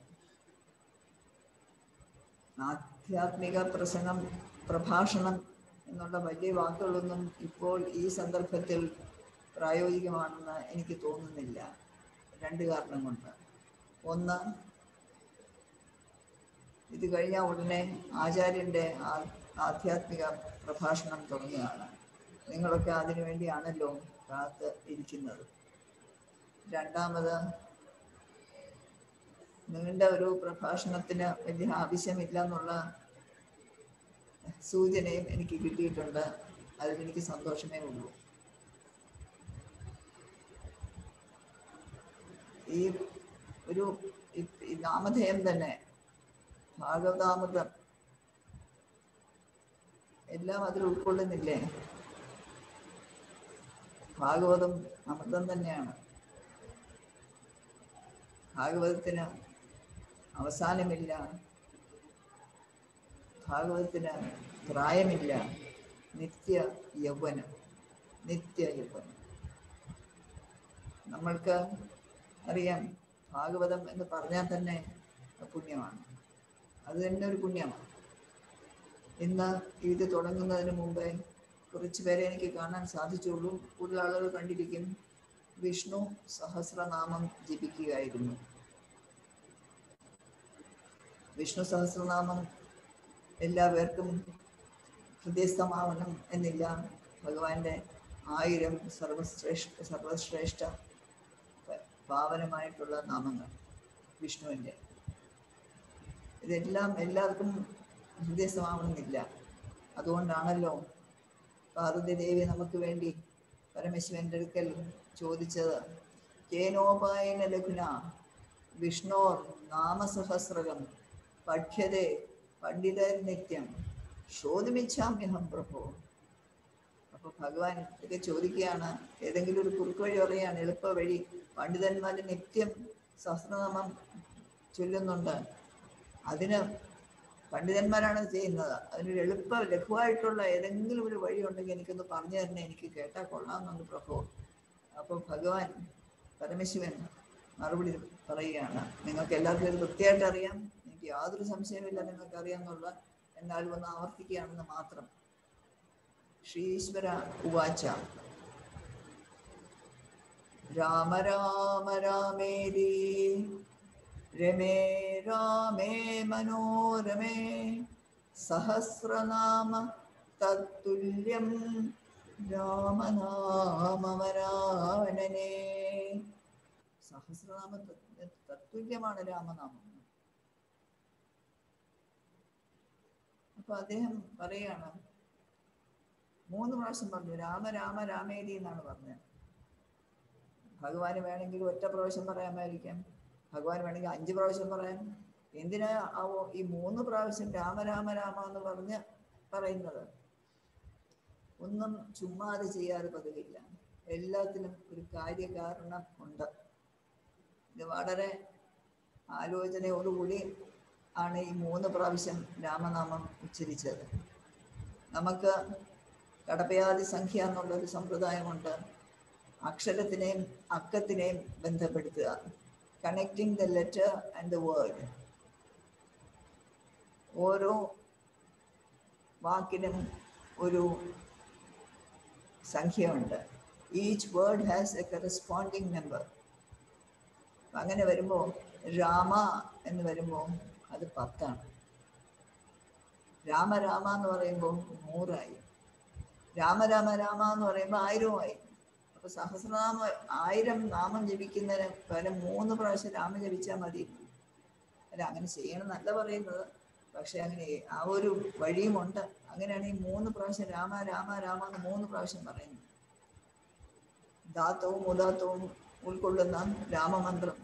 ആധ്യാത്മിക പ്രസംഗം പ്രഭാഷണം എന്നുള്ള വലിയ വാക്കുകളൊന്നും ഇപ്പോൾ ഈ സന്ദർഭത്തിൽ പ്രായോഗികമാണെന്ന് എനിക്ക് തോന്നുന്നില്ല രണ്ട് കാരണം കൊണ്ട് ഒന്ന് ഇത് കഴിഞ്ഞ ഉടനെ ആചാര്യൻ്റെ ആ- ആധ്യാത്മിക പ്രഭാഷണം തുടങ്ങുകയാണ് നിങ്ങളൊക്കെ അതിനു വേണ്ടിയാണല്ലോ കാത്ത് ഇരിക്കുന്നത് രണ്ടാമത് നീണ്ട ഒരു പ്രഭാഷണത്തിന് വലിയ ആവശ്യമില്ല എന്നുള്ള സൂചനയും എനിക്ക് കിട്ടിയിട്ടുണ്ട് അതിലെനിക്ക് സന്തോഷമേ ഉള്ളൂ ഈ ഒരു ഈ- ഈ നാമധേയം തന്നെ ഭാഗവതാമൃതം എല്ലാം അതിൽ ഉൾക്കൊള്ളുന്നില്ലേ ഭാഗവതം അമൃതം തന്നെയാണ് ഭാഗവതത്തിന് അവസാനമില്ല ഭാഗവതത്തിന് പ്രായമില്ല നിത്യ യൗവനം നിത്യ യൗവനം നമ്മൾക്ക് അറിയാം ഭാഗവതം എന്ന് പറഞ്ഞാൽ തന്നെ പുണ്യമാണ് അത് തന്നെ ഒരു പുണ്യമാണ് ഇന്ന് ഇത് തുടങ്ങുന്നതിന് മുമ്പേ കുറച്ച് പേരെ എനിക്ക് കാണാൻ സാധിച്ചുള്ളൂ കൂടുതൽ ആളുകൾ കണ്ടിരിക്കും വിഷ്ണു സഹസ്രനാമം ജപിക്കുകയായിരുന്നു വിഷ്ണു സഹസ്രനാമം എല്ലാവർക്കും ഹൃദയസ്ഥമാവണം എന്നില്ല ഭഗവാന്റെ ആയിരം സർവശ്രേഷ്ഠ സർവശ്രേഷ്ഠ പ- പാവനമായിട്ടുള്ള നാമങ്ങൾ വിഷ്ണുവിൻ്റെ ഇതെല്ലാം എല്ലാവർക്കും ഹൃദയസ്ഥമാവണമെന്നില്ല അതുകൊണ്ടാണല്ലോ പാർവതി ദേവി നമുക്ക് വേണ്ടി പരമശിവന്റെ അടുക്കൽ ചോദിച്ചത് കേനോപായന ലഘുന വിഷ്ണോർ നാമസഹസ്രകം പഠ്യതേ പണ്ഡിതർ നിത്യം ശോധമിച്ഛാമ്യഹം പ്രഭോ അപ്പൊ ഭഗവാൻ ഇതൊക്കെ ചോദിക്കുകയാണ് ഏതെങ്കിലും ഒരു കുറുക്ക് വഴി പറയാണ് എളുപ്പ വഴി പണ്ഡിതന്മാർ നിത്യം സഹസ്രനാമം ചൊല്ലുന്നുണ്ട് അതിന് പണ്ഡിതന്മാരാണ് ഇത് ചെയ്യുന്നത് അതിനൊരു എളുപ്പ ലഘുവായിട്ടുള്ള ഏതെങ്കിലും ഒരു വഴി ഉണ്ടെങ്കിൽ എനിക്കൊന്ന് പറഞ്ഞു തന്നെ എനിക്ക് കേട്ടാൽ കൊള്ളാമെന്നുണ്ട് പ്രഭു അപ്പോൾ ഭഗവാൻ പരമശിവൻ മറുപടി പറയുകയാണ് നിങ്ങൾക്ക് എല്ലാവർക്കും ഇത് വൃത്തിയായിട്ട് അറിയാം എനിക്ക് യാതൊരു സംശയമില്ല നിങ്ങൾക്ക് അറിയാമെന്നുള്ള എന്നാലും ഒന്ന് ആവർത്തിക്കുകയാണെന്ന് മാത്രം ശ്രീശ്വര ഉവാച രാമ രാമ രാമേരി രമേ രാമേ മനോരമേ സഹസ്രനാമ തത്തുല്യം രാമനാമവരാനനേ സഹസ്രനാമ തത്ത് തത്തുല്യമാണ് രാമനാമം അപ്പൊ അദ്ദേഹം പറയാണ് മൂന്ന് പ്രാവശ്യം പറഞ്ഞു രാമ രാമ രാമേരി എന്നാണ് പറഞ്ഞത് ഭഗവാന് വേണമെങ്കിൽ ഒറ്റ പ്രാവശ്യം പറയാമായിരിക്കാം ഭഗവാൻ വേണമെങ്കിൽ അഞ്ച് പ്രാവശ്യം പറയാം എന്തിനാ ആവോ ഈ മൂന്ന് പ്രാവശ്യം രാമ രാമ രാമ എന്ന് പറഞ്ഞ് പറയുന്നത് ഒന്നും ചുമ്മാതെ ചെയ്യാതെ പതിവില്ല എല്ലാത്തിനും ഒരു കാര്യകാരണം ഉണ്ട് ഇത് വളരെ ആലോചനയോടുകൂടി ആണ് ഈ മൂന്ന് പ്രാവശ്യം രാമനാമം ഉച്ചരിച്ചത് നമുക്ക് കടപ്പയാതി സംഖ്യ എന്നുള്ളൊരു സമ്പ്രദായമുണ്ട് അക്ഷരത്തിനെയും അക്കത്തിനെയും ബന്ധപ്പെടുത്തുക connecting the letter and the word ഓരോ വാക്കിനും ഒരു സംഖ്യയുണ്ട് each word has a corresponding number അങ്ങനെ വരുമ്പോൾ രാമ എന്ന് വരുമ്പോൾ അത് പത്താണ് രാമ രാമ എന്ന് പറയുമ്പോൾ നൂറായി രാമ രാമ രാമ എന്ന് പറയുമ്പോൾ ആയിരവുമായി അപ്പൊ സഹസ്രനാമ ആയിരം നാമം ജപിക്കുന്നതിന് പകരം മൂന്ന് പ്രാവശ്യം രാമ ജപിച്ചാൽ മതി അല്ല അങ്ങനെ ചെയ്യണം എന്നല്ല പറയുന്നത് പക്ഷെ അങ്ങനെ ആ ഒരു വഴിയുമുണ്ട് അങ്ങനെയാണ് ഈ മൂന്ന് പ്രാവശ്യം രാമ രാമ രാമ എന്ന് മൂന്ന് പ്രാവശ്യം പറയുന്നത് ദാത്തവും ഉദാത്തവും ഉൾക്കൊള്ളുന്ന രാമമന്ത്രം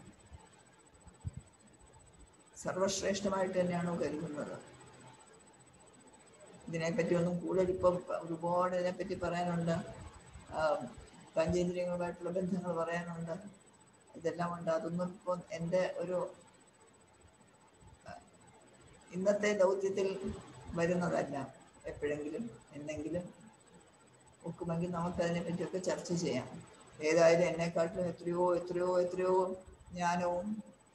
സർവശ്രേഷ്ഠമായിട്ട് തന്നെയാണ് കരുതുന്നത് ഇതിനെപ്പറ്റി ഒന്നും കൂടുതൽ ഇപ്പം ഒരുപാട് ഇതിനെപ്പറ്റി പറയാനുണ്ട് ആ, പഞ്ചേന്ദ്രിയങ്ങളുമായിട്ടുള്ള ബന്ധങ്ങൾ പറയാനുണ്ട് ഇതെല്ലാം ഉണ്ട് അതൊന്നും ഇപ്പം എൻ്റെ ഒരു ആ, ഇന്നത്തെ ദൗത്യത്തിൽ വരുന്നതല്ല എപ്പോഴെങ്കിലും എന്തെങ്കിലും ഒക്കുമെങ്കിൽ നമുക്ക് അതിനെ പറ്റിയൊക്കെ ചർച്ച ചെയ്യാം ഏതായാലും എന്നെക്കാട്ടിലും എത്രയോ എത്രയോ എത്രയോ ജ്ഞാനവും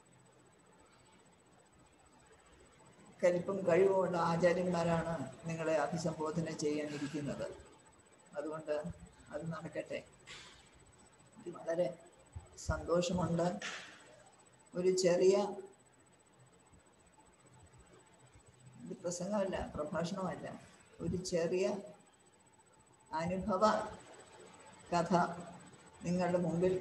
കലിപ്പും കഴിവുമുള്ള ആചാര്യന്മാരാണ് നിങ്ങളെ അഭിസംബോധന ചെയ്യാനിരിക്കുന്നത് അതുകൊണ്ട് അത് നടക്കട്ടെ എനിക്ക് വളരെ സന്തോഷമുണ്ട് ഒരു ചെറിയ ഇത് പ്രസംഗമല്ല പ്രഭാഷണമല്ല ഒരു ചെറിയ അനുഭവ കഥ നിങ്ങളുടെ മുമ്പിൽ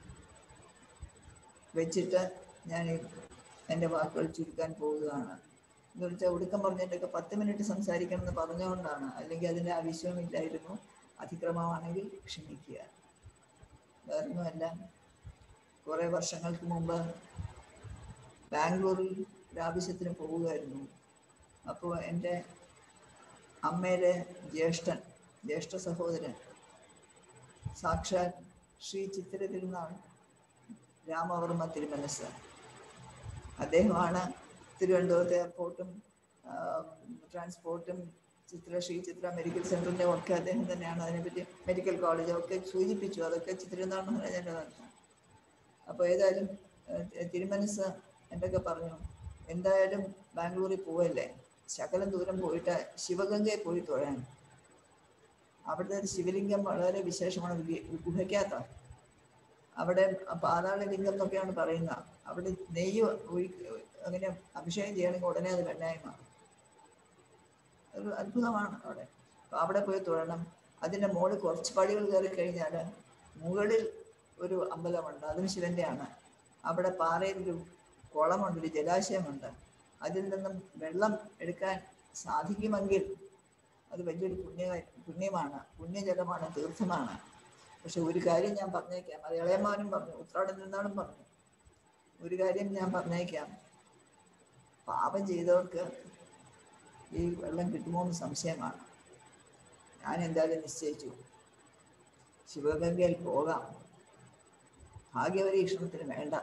വെച്ചിട്ട് ഞാൻ ഈ എൻ്റെ വാക്കുകൾ ചുരുക്കാൻ പോവുകയാണ് എന്ന് വെച്ചാൽ ഒടുക്കം പറഞ്ഞിട്ടൊക്കെ പത്ത് മിനിറ്റ് സംസാരിക്കണം എന്ന് പറഞ്ഞുകൊണ്ടാണ് അല്ലെങ്കിൽ അതിൻ്റെ ആവശ്യമില്ലായിരുന്നു അതിക്രമമാണെങ്കിൽ ക്ഷമിക്കുക വേറൊന്നുമല്ല കുറേ വർഷങ്ങൾക്ക് മുമ്പ് ബാംഗ്ലൂരിൽ ഒരാവശ്യത്തിന് പോവുകയായിരുന്നു അപ്പോൾ എൻ്റെ അമ്മയുടെ ജ്യേഷ്ഠൻ ജ്യേഷ്ഠ സഹോദരൻ സാക്ഷാൽ ശ്രീ ചിത്തിര തിരുനാൾ രാമവർമ്മ തിരുമനസ് അദ്ദേഹമാണ് തിരുവനന്തപുരത്ത് എയർപോർട്ടും ട്രാൻസ്പോർട്ടും ചിത്ര ശ്രീ ചിത്ര മെഡിക്കൽ സെന്ററിന്റെ ഒക്കെ അദ്ദേഹം തന്നെയാണ് അതിനെപ്പറ്റി മെഡിക്കൽ കോളേജ് ഒക്കെ സൂചിപ്പിച്ചു അതൊക്കെ ചിത്രനാൾ മഹാരാജന്റെ നടത്താം അപ്പോൾ ഏതായാലും ഏഹ്, തിരുമനസ് എന്തൊക്കെ പറഞ്ഞു എന്തായാലും ബാംഗ്ലൂരിൽ പോവല്ലേ ശകലം ദൂരം പോയിട്ട് ശിവഗംഗയിൽ പോയി തൊഴാൻ അവിടുത്തെ ഒരു ശിവലിംഗം വളരെ വിശേഷമാണ് ഗുഹ- ഗുഹയ്ക്കകത്ത അവിടെ പാതാള ലിംഗം എന്നൊക്കെയാണ് പറയുന്നത് അവിടെ നെയ്യ് ഒഴി അങ്ങനെ അഭിഷേകം ചെയ്യണമെങ്കിൽ ഉടനെ അത് വെണ്ണായ്മ ഒരു അത്ഭുതമാണ് അവിടെ അപ്പൊ അവിടെ പോയി തൊഴണം അതിന്റെ മുകളിൽ കുറച്ച് പടികൾ കയറി കഴിഞ്ഞാൽ മുകളിൽ ഒരു അമ്പലമുണ്ട് അതും ശിവന്റെയാണ് അവിടെ പാറയിൽ ഒരു കുളമുണ്ട് ഒരു ജലാശയമുണ്ട് അതിൽ നിന്നും വെള്ളം എടുക്കാൻ സാധിക്കുമെങ്കിൽ അത് വലിയൊരു പുണ്യ പുണ്യമാണ് പുണ്യജലമാണ് തീർത്ഥമാണ് പക്ഷെ ഒരു കാര്യം ഞാൻ പറഞ്ഞേക്കാം അത് ഇളയമാനും പറഞ്ഞു ഉത്രാടൻ നിന്നാളും പറഞ്ഞു ഒരു കാര്യം ഞാൻ പറഞ്ഞേക്കാം പാപം ചെയ്തവർക്ക് ഈ വെള്ളം കിട്ടുമോ എന്ന് സംശയമാണ് ഞാൻ എന്തായാലും നിശ്ചയിച്ചു ശിവഗംഗയിൽ പോകാം ഭാഗ്യപരീക്ഷണത്തിന് വേണ്ട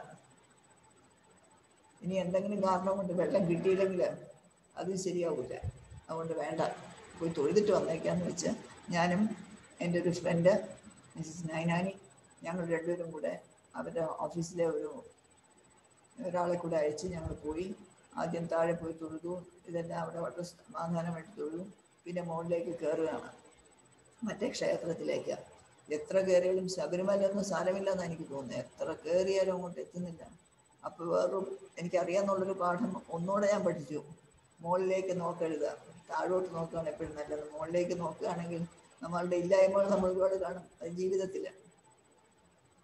ഇനി എന്തെങ്കിലും കാരണം കൊണ്ട് വെള്ളം കിട്ടിയില്ലെങ്കിൽ അതും ശരിയാവില്ല അതുകൊണ്ട് വേണ്ട പോയി തൊഴുതിട്ട് വന്നേക്കാന്ന് വെച്ച് ഞാനും എൻ്റെ ഒരു ഫ്രണ്ട് മിസ്സിസ് നൈനാനി ഞങ്ങൾ രണ്ടുപേരും കൂടെ അവരുടെ ഓഫീസിലെ ഒരു ഒരാളെ കൂടെ അയച്ച് ഞങ്ങൾ പോയി ആദ്യം താഴെ പോയി തൊഴുതു ഇതെല്ലാം അവിടെ വളരെ സമാധാനമായിട്ട് തൊഴുതു പിന്നെ മുകളിലേക്ക് കയറുകയാണ് മറ്റേ ക്ഷേത്രത്തിലേക്ക് എത്ര കയറിയാലും ശബരിമലയൊന്നും സാരമില്ലെന്ന് എനിക്ക് തോന്നുന്നത് എത്ര കയറിയാലും അങ്ങോട്ട് എത്തുന്നില്ല അപ്പോൾ വേറൊരു എനിക്കറിയാമെന്നുള്ളൊരു പാഠം ഒന്നുകൂടെ ഞാൻ പഠിച്ചു മുകളിലേക്ക് നോക്കരുത് താഴോട്ട് നോക്കുകയാണ് എപ്പോഴും നല്ലത് മുകളിലേക്ക് നോക്കുകയാണെങ്കിൽ നമ്മളുടെ ഇല്ലായ്മകൾ നമ്മൾ ഒരുപാട് കാണും അത് ജീവിതത്തിൽ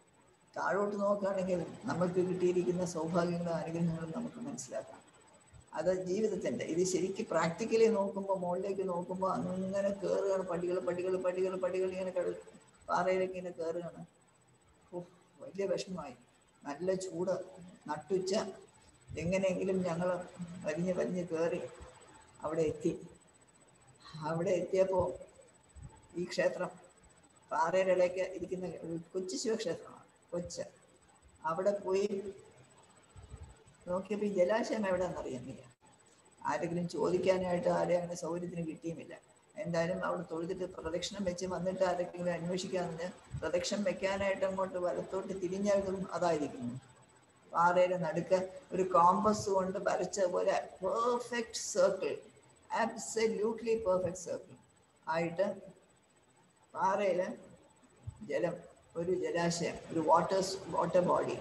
താഴോട്ട് നോക്കുകയാണെങ്കിൽ നമ്മൾക്ക് കിട്ടിയിരിക്കുന്ന സൗഭാഗ്യങ്ങളും അനുഗ്രഹങ്ങളും നമുക്ക് മനസ്സിലാക്കാം അത് ജീവിതത്തിന്റെ ഇത് ശരിക്കും പ്രാക്ടിക്കലി നോക്കുമ്പോൾ മുകളിലേക്ക് നോക്കുമ്പോൾ അങ്ങനെ കയറുകയാണ് പടികൾ പടികൾ പടികൾ പടികൾ ഇങ്ങനെ കട പാറയിലേക്ക് ഇങ്ങനെ കയറുകയാണ് ഉഫ്, വലിയ വിഷമമായി നല്ല ചൂട് നട്ടുച്ച എങ്ങനെയെങ്കിലും ഞങ്ങൾ വലിഞ്ഞ് വലിഞ്ഞ് കയറി അവിടെ എത്തി അവിടെ എത്തിയപ്പോൾ ഈ ക്ഷേത്രം പാറയുടെ ഇടയ്ക്ക് ഇരിക്കുന്ന ഒരു കൊച്ചു ശിവക്ഷേത്രമാണ് കൊച്ച് അവിടെ പോയി നോക്കിയപ്പോൾ ഈ ജലാശയം എവിടെയാണെന്നറിയാൻ വയ്യ ആരെങ്കിലും ചോദിക്കാനായിട്ട് ആരെയും അങ്ങനെ സൗകര്യത്തിന് കിട്ടിയുമില്ല എന്തായാലും അവിടെ തൊഴുതിട്ട് പ്രദക്ഷിണം വെച്ച് വന്നിട്ട് ആരെങ്കിലും അന്വേഷിക്കാമെന്ന് പ്രദക്ഷിണം വെക്കാനായിട്ട് അങ്ങോട്ട് വലത്തോട്ട് തിരിഞ്ഞതും അതായിരിക്കുന്നു പാറയുടെ നടുക്ക് ഒരു കോമ്പസ് കൊണ്ട് വരച്ച പോലെ perfect circle absolutely perfect circle ആയിട്ട് പാറയില് ജലം ഒരു ജലാശയം ഒരു water water body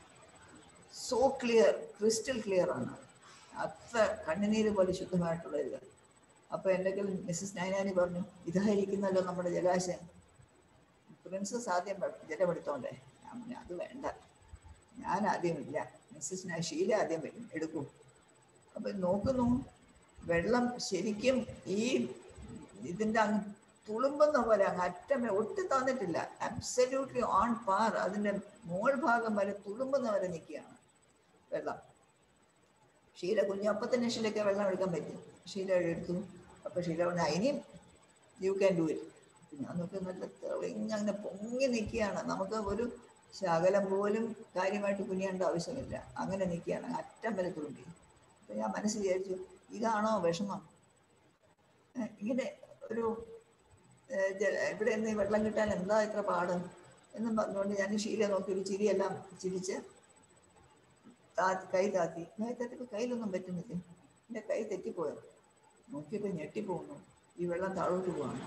so clear crystal clear ആണ് അത്ര കണ്ണുനീര് പോലെ ശുദ്ധമായിട്ടുള്ള ഇത് അപ്പൊ എന്തെങ്കിലും മിസ്സസ് നൈനാനി പറഞ്ഞു ഇതായിരിക്കുന്നല്ലോ നമ്മുടെ ജലാശയം പ്രിൻസസ് ആദ്യം വെ- ജലമെടുത്തോണ്ടേ ഞാൻ പറഞ്ഞു, അത് വേണ്ട ഞാൻ ആദ്യം ഇല്ല മിസ്സസ് നൈ- ഷീല ആദ്യം വരും, എടുക്കും അപ്പൊ നോക്കുന്നു വെള്ളം ശരിക്കും ഈ ഇതിന്റെ അങ്ങ് തുളുമ്പുന്ന പോലെ അങ്ങ് അറ്റം വരെ ഒട്ടും തന്നിട്ടില്ല അബ്സല്യൂട്ട്ലി ഓൺ പാർ അതിന്റെ മോൾ ഭാഗം വരെ തുളുമ്പുന്ന വരെ നിൽക്കുകയാണ് വെള്ളം ഷീല കുഞ്ഞു അപ്പൊ തന്നെ ഷീലയ്ക്ക് വെള്ളം എടുക്കാൻ പറ്റും ഷീല എടുത്തു അപ്പൊ ഷീല പറഞ്ഞു ഇനിയും യു ക്യാൻ ഡു ഇറ്റ് ഞാൻ നോക്കി നല്ല തെളിഞ്ഞ് അങ്ങനെ പൊങ്ങി നിൽക്കുകയാണ് നമുക്ക് ഒരു ശകലം പോലും കാര്യമായിട്ട് കുനിയേണ്ട ആവശ്യമില്ല അങ്ങനെ നിൽക്കുകയാണ് അറ്റം വരെ തുളുമ്പി അപ്പൊ ഞാൻ മനസ്സിൽ വിചാരിച്ചു ഇതാണോ വിഷമം ഏഹ് ഇങ്ങനെ ഒരു ഏഹ് ജല- ഇവിടെ നിന്ന് ഈ വെള്ളം കിട്ടാൻ എന്താ ഇത്ര പാട് എന്നും പറഞ്ഞുകൊണ്ട് ഞാൻ ഷീല നോക്കി ഒരു ചിരിയെല്ലാം ചിരിച്ച് താ- കൈ താത്തി കൈ താത്തിയപ്പോൾ കയ്യിലൊന്നും പറ്റുന്നില്ല എൻ്റെ കൈ തെറ്റിപ്പോയോ നോക്കിയപ്പോൾ ഞെട്ടിപ്പോകുന്നു ഈ വെള്ളം താഴോട്ട് പോവാണ്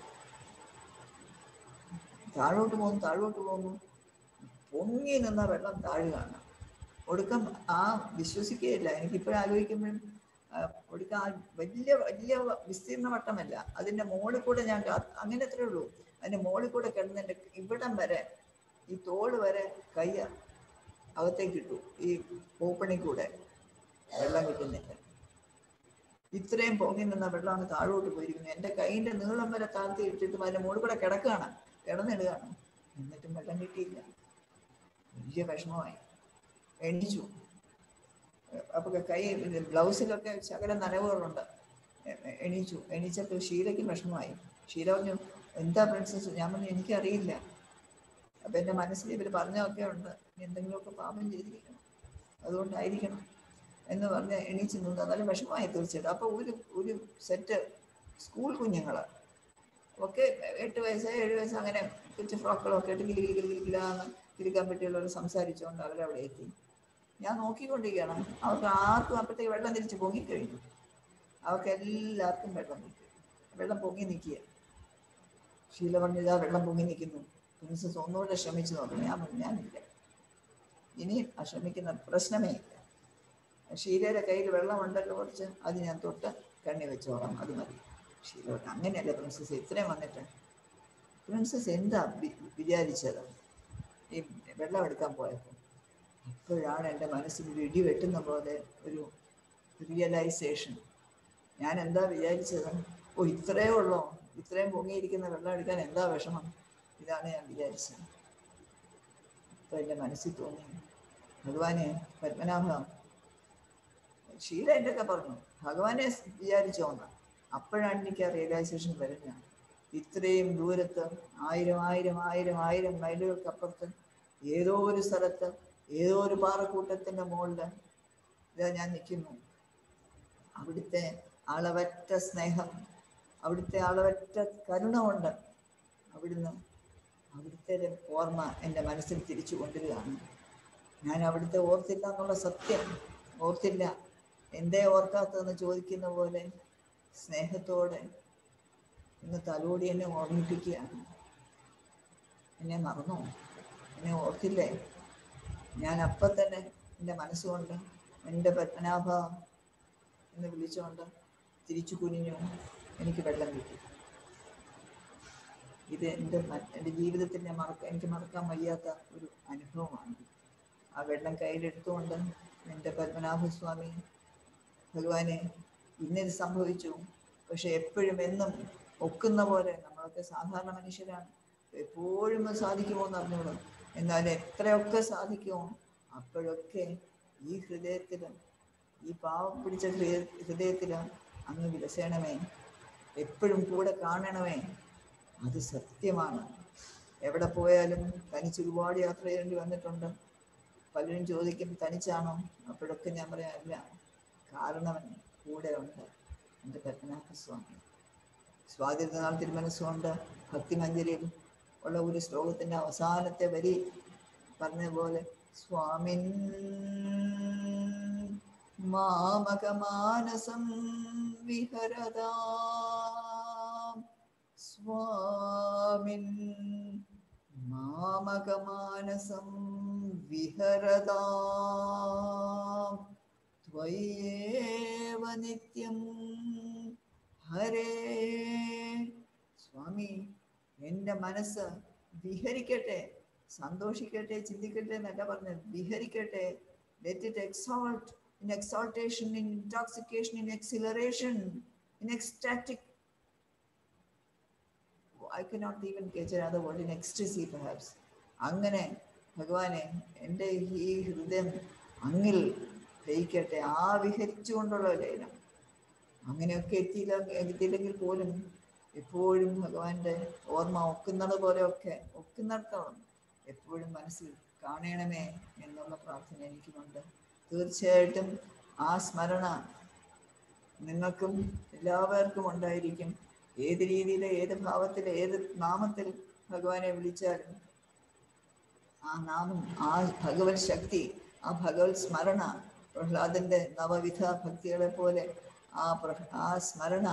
താഴോട്ട് പോകുന്നു താഴോട്ട് പോകുന്നു പൊങ്ങി നിന്ന വെള്ളം താഴുകയാണ് ഒടുക്കം ആ വിശ്വസിക്കുകയില്ല എനിക്കിപ്പോഴും ആലോചിക്കുമ്പോഴും ആ, ഒടുക്കം ആ വലിയ വലിയ വിസ്തീർണ വട്ടമല്ല അതിന്റെ മുകളിൽ കൂടെ ഞാൻ കാ- അങ്ങനെ അത്രേ ഉള്ളൂ അതിന്റെ മുകളിൽ കൂടെ കിടന്ന് എൻ്റെ ഇവിടം വരെ ഈ തോള് വരെ കൈ അകത്തേക്ക് ഇട്ടു ഈ ഓപ്പണിൽ കൂടെ വെള്ളം കിട്ടുന്നില്ല ഇത്രയും പൊങ്ങി നിന്ന വെള്ളമാണ് താഴോട്ട് പോയിരിക്കുന്നത് എൻ്റെ കൈയിന്റെ നീളം വരെ താഴ്ത്തി ഇട്ടിട്ടും അതിന്റെ മുകളിൽ കൂടെ കിടക്കുകയാണ് കിടന്നിടുകയാണ് എന്നിട്ടും വെള്ളം കിട്ടിയില്ല വലിയ വിഷമമായി എണീച്ചു അപ്പൊ കൈ ഇത് ബ്ലൗസിലൊക്കെ ശകലം നനവുകളുണ്ട് എ- എ- എണീച്ചു എണീച്ചപ്പോൾ ഷീലയ്ക്ക് വിഷമമായി ഷീല പറഞ്ഞു എന്താ പ്രിൻസസ് ഞാൻ പറഞ്ഞു എനിക്കറിയില്ല അപ്പൊ എന്റെ മനസ്സിൽ ഇവർ പറഞ്ഞൊക്കെ ഉണ്ട് ഇനി എന്തെങ്കിലുമൊക്കെ പാപം ചെയ്തിരിക്കണം അതുകൊണ്ടായിരിക്കണം എന്ന് പറഞ്ഞ് എണീച്ച് നിന്ന് നല്ല വിഷമമായി തീർച്ചയായിട്ടും അപ്പൊ ഒരു ഒരു സെറ്റ് സ്കൂൾ കുഞ്ഞുങ്ങള് ഒക്കെ എട്ട് വയസ്സ് ഏഴ് വയസ്സ് അങ്ങനെ കൊച്ചു ഫ്രോക്കുകളൊക്കെ ഇട്ട് കിലി കിലി കിലി കിലാന്ന് കിരിക്കാൻ പറ്റിയുള്ളവർ സംസാരിച്ചുകൊണ്ട് അവരവിടെ എത്തി ഞാൻ നോക്കിക്കൊണ്ടിരിക്കുകയാണ് അവർക്ക് ആർക്കും അപ്പോഴത്തേക്ക് വെള്ളം തിരിച്ച് പൊങ്ങിക്കഴിഞ്ഞു അവർക്ക് എല്ലാവർക്കും വെള്ളം കിട്ടി വെള്ളം പൊങ്ങി നിൽക്കുക ഷീല പറഞ്ഞു ഇതാ വെള്ളം പൊങ്ങി നിൽക്കുന്നു പ്രിൻസസ് ഒന്നുകൂടെ ശ്രമിച്ചു നോക്കണം ഞാൻ പറഞ്ഞു ഞാനില്ല ഇനി ആ ശ്രമിക്കുന്ന പ്രശ്നമേ ഇല്ല ഷീലയുടെ കയ്യിൽ വെള്ളം ഉണ്ടല്ലോ കുറച്ച് അത് ഞാൻ തൊട്ട് കണ്ണി വെച്ചോളാം അത് മതി ഷീല പറഞ്ഞു അങ്ങനെയല്ല പ്രിൻസസ് ഇത്രയും വന്നിട്ട് പ്രിൻസസ് എന്താ വി- വിചാരിച്ചത് ഈ വെള്ളം എടുക്കാൻ പോയപ്പോൾ അപ്പോഴാണ് എൻ്റെ മനസ്സിൽ ഒരു ഇടി വെട്ടുന്ന പോലെ ഒരു റിയലൈസേഷൻ ഞാൻ എന്താ വിചാരിച്ചത് ഓ ഇത്രയേ ഉള്ളോ ഇത്രയും പൊങ്ങിയിരിക്കുന്ന വെള്ളം എടുക്കാൻ എന്താ വിഷമം ഇതാണ് ഞാൻ വിചാരിച്ചത് അപ്പൊ എൻ്റെ മനസ്സിൽ തോന്നി ഭഗവാനെ പത്മനാഭ ഷീല എൻ്റെ ഒക്കെ പറഞ്ഞു ഭഗവാനെ വിചാരിച്ചോന്ന് അപ്പോഴാണ് എനിക്ക് ആ റിയലൈസേഷൻ വരുന്നത് ഇത്രയും ദൂരത്ത് ആയിരം ആയിരം ആയിരം ആയിരം മൈലുകൾക്കപ്പുറത്ത് ഏതോ ഒരു സ്ഥലത്ത് ഏതോ ഒരു പാറക്കൂട്ടത്തിന്റെ മുകളില് ഇതാ ഞാൻ നിൽക്കുന്നു അവിടുത്തെ അളവറ്റ സ്നേഹം അവിടുത്തെ അളവറ്റ കരുണ കൊണ്ട് അവിടുന്ന് അവിടുത്തെ ഓർമ്മ എൻ്റെ മനസ്സിൽ തിരിച്ചു കൊണ്ടുവരികയാണ് ഞാൻ അവിടുത്തെ ഓർത്തില്ല എന്നുള്ള സത്യം ഓർത്തില്ല എന്തേ ഓർക്കാത്തതെന്ന് ചോദിക്കുന്ന പോലെ സ്നേഹത്തോടെ ഇന്ന് തലോടി എന്നെ ഓർമ്മിപ്പിക്കുകയാണ് എന്നെ മറന്നോ എന്നെ ഓർത്തില്ലേ ഞാൻ അപ്പം തന്നെ എൻ്റെ മനസ്സുകൊണ്ട് എൻ്റെ പത്മനാഭ എന്ന് വിളിച്ചുകൊണ്ട് തിരിച്ചു കുനിഞ്ഞു എനിക്ക് വെള്ളം കിട്ടി ഇത് എൻ്റെ മ- എൻ്റെ ജീവിതത്തിൽ ഞാൻ മറക്കാൻ എനിക്ക് മറക്കാൻ വയ്യാത്ത ഒരു അനുഭവമാണ് ആ വെള്ളം കയ്യിലെടുത്തുകൊണ്ട് എൻ്റെ പത്മനാഭസ്വാമി ഭഗവാനെ ഇന്നിത് സംഭവിച്ചു പക്ഷെ എപ്പോഴും എന്നും ഒക്കുന്ന പോലെ നമ്മളൊക്കെ സാധാരണ മനുഷ്യരാണ് എപ്പോഴും അത് സാധിക്കുമോ എന്ന് അറിഞ്ഞോളൂ എന്നാൽ എത്രയൊക്കെ സാധിക്കുമോ അപ്പോഴൊക്കെ ഈ ഹൃദയത്തിൽ ഈ പാവം പിടിച്ച ഹൃദയ ഹൃദയത്തിൽ അങ്ങ് വിലസേണമേ എപ്പോഴും കൂടെ കാണണമേ അത് സത്യമാണ് എവിടെ പോയാലും തനിച്ച് ഒരുപാട് യാത്ര ചെയ്യേണ്ടി വന്നിട്ടുണ്ട് പലരും ചോദിക്കും തനിച്ചാണോ അപ്പോഴൊക്കെ ഞാൻ പറയാം അല്ല കാരണം കൂടെ ഉണ്ട് എൻ്റെ പത്മനാഭസ്വാമി സ്വാതിരുന്നാൾ തിരുമനസ്സുകൊണ്ട് ഭക്തിമഞ്ജരിയിൽ ഉള്ള ഒരു ശ്ലോകത്തിൻ്റെ അവസാനത്തെ വരി പറഞ്ഞ പോലെ സ്വാമിൻ മാമകമാനസം വിഹരതാ സ്വാമിൻ മാമകമാനസം വിഹരതാ ത്വയേവ നിത്യം ഹരേ സ്വാമി എൻ്റെ മനസ്സ് വിഹരിക്കട്ടെ സന്തോഷിക്കട്ടെ ചിന്തിക്കട്ടെ എന്നല്ല പറഞ്ഞത് വിഹരിക്കട്ടെ let it exult in exultation in intoxication in exhilaration in ecstatic I cannot even catch another word in ecstasy perhaps അങ്ങനെ ഭഗവാനെ എൻ്റെ ഈ ഹൃദയം അങ്ങിൽ ലയിക്കട്ടെ ആ വിഹരിച്ചുകൊണ്ടുള്ള ലയനം അങ്ങനെയൊക്കെ എത്തിയില്ല എത്തിയില്ലെങ്കിൽ പോലും എപ്പോഴും ഭഗവാന്റെ ഓർമ്മ ഒക്കുന്നത് പോലെയൊക്കെ ഒക്കുന്നിടത്തോളം എപ്പോഴും മനസ്സിൽ കാണണമേ എന്നുള്ള പ്രാർത്ഥന എനിക്കുമുണ്ട് തീർച്ചയായിട്ടും ആ സ്മരണ നിങ്ങൾക്കും എല്ലാവർക്കും ഉണ്ടായിരിക്കും ഏത് രീതിയിൽ ഏത് ഭാവത്തിൽ ഏത് നാമത്തിൽ ഭഗവാനെ വിളിച്ചാലും ആ നാമം ആ ഭഗവത് ശക്തി ആ ഭഗവത് സ്മരണ പ്രഹ്ലാദന്റെ നവവിധ ഭക്തികളെ പോലെ ആ പ്ര- ആ സ്മരണ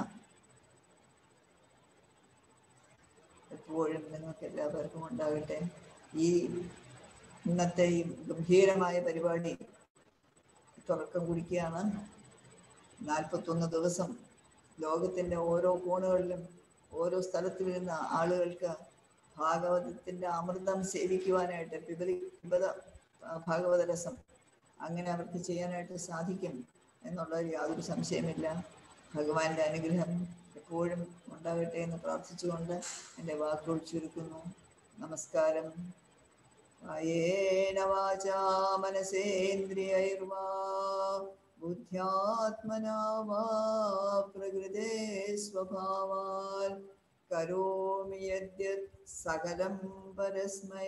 എപ്പോഴും നിങ്ങൾക്ക് എല്ലാവർക്കും ഉണ്ടാകട്ടെ ഈ ഇന്നത്തെ ഈ ഗംഭീരമായ പരിപാടി തുടക്കം കുറിക്കുകയാണ് നാൽപ്പത്തൊന്ന് ദിവസം ലോകത്തിന്റെ ഓരോ കോണുകളിലും ഓരോ സ്ഥലത്തിലിരുന്ന ആളുകൾക്ക് ഭാഗവതത്തിന്റെ അമൃതം സേവിക്കുവാനായിട്ട് പിബലി പിബത ആ, ഭാഗവത രസം അങ്ങനെ അവർക്ക് ചെയ്യാനായിട്ട് സാധിക്കും എന്നുള്ളതിൽ യാതൊരു സംശയമില്ല ഭഗവാന്റെ അനുഗ്രഹം എപ്പോഴും ഉണ്ടാകട്ടെ എന്ന് പ്രാർത്ഥിച്ചുകൊണ്ട് എൻ്റെ വാക്കുകൾ ചുരുക്കുന്നു നമസ്കാരം കായേന വാചാ മനസേന്ദ്രിയൈർവാ ബുദ്ധ്യാത്മനാ വാ പ്രകൃതേ സ്വഭാവാൽ കരോമി യദ്യത് സകലം പരസ്മൈ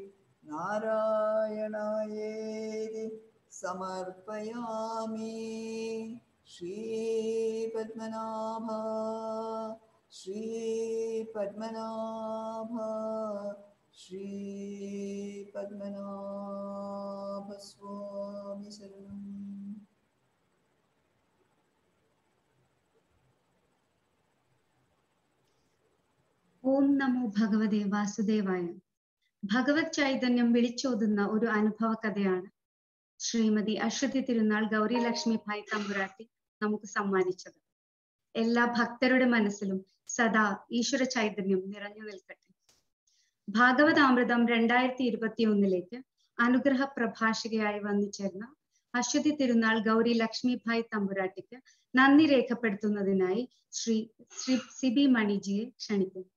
നാരായണായേതി സമർപ്പയാമി ശ്രീപത്മനാഭ ശ്രീപത്മനാഭ ശ്രീപത്മനാഭ സ്വാമി ശരണം ഓം നമോ ഭഗവതേ വാസുദേവായ ഭഗവത് ചൈതന്യം വിളിച്ചോതുന്ന ഒരു അനുഭവ കഥയാണ് ശ്രീമതി അശ്വതി തിരുനാൾ ഗൗരി ലക്ഷ്മി ഭായ് തമ്പുരാട്ടി നമുക്ക് സമ്മാനിച്ചത് എല്ലാ ഭക്തരുടെ മനസ്സിലും സദാ ഈശ്വര ചൈതന്യം നിറഞ്ഞു നിൽക്കട്ടെ ഭാഗവതാമൃതം രണ്ടായിരത്തി ഇരുപത്തി ഒന്നിലേക്ക് അനുഗ്രഹ പ്രഭാഷികയായി വന്നു ചേർന്ന അശ്വതി തിരുനാൾ ഗൗരി ലക്ഷ്മി ഭായ് തമ്പുരാട്ടിക്ക് നന്ദി രേഖപ്പെടുത്തുന്നതിനായി ശ്രീ ശ്രീ സിബി മണിജിയെ ക്ഷണിക്കുന്നു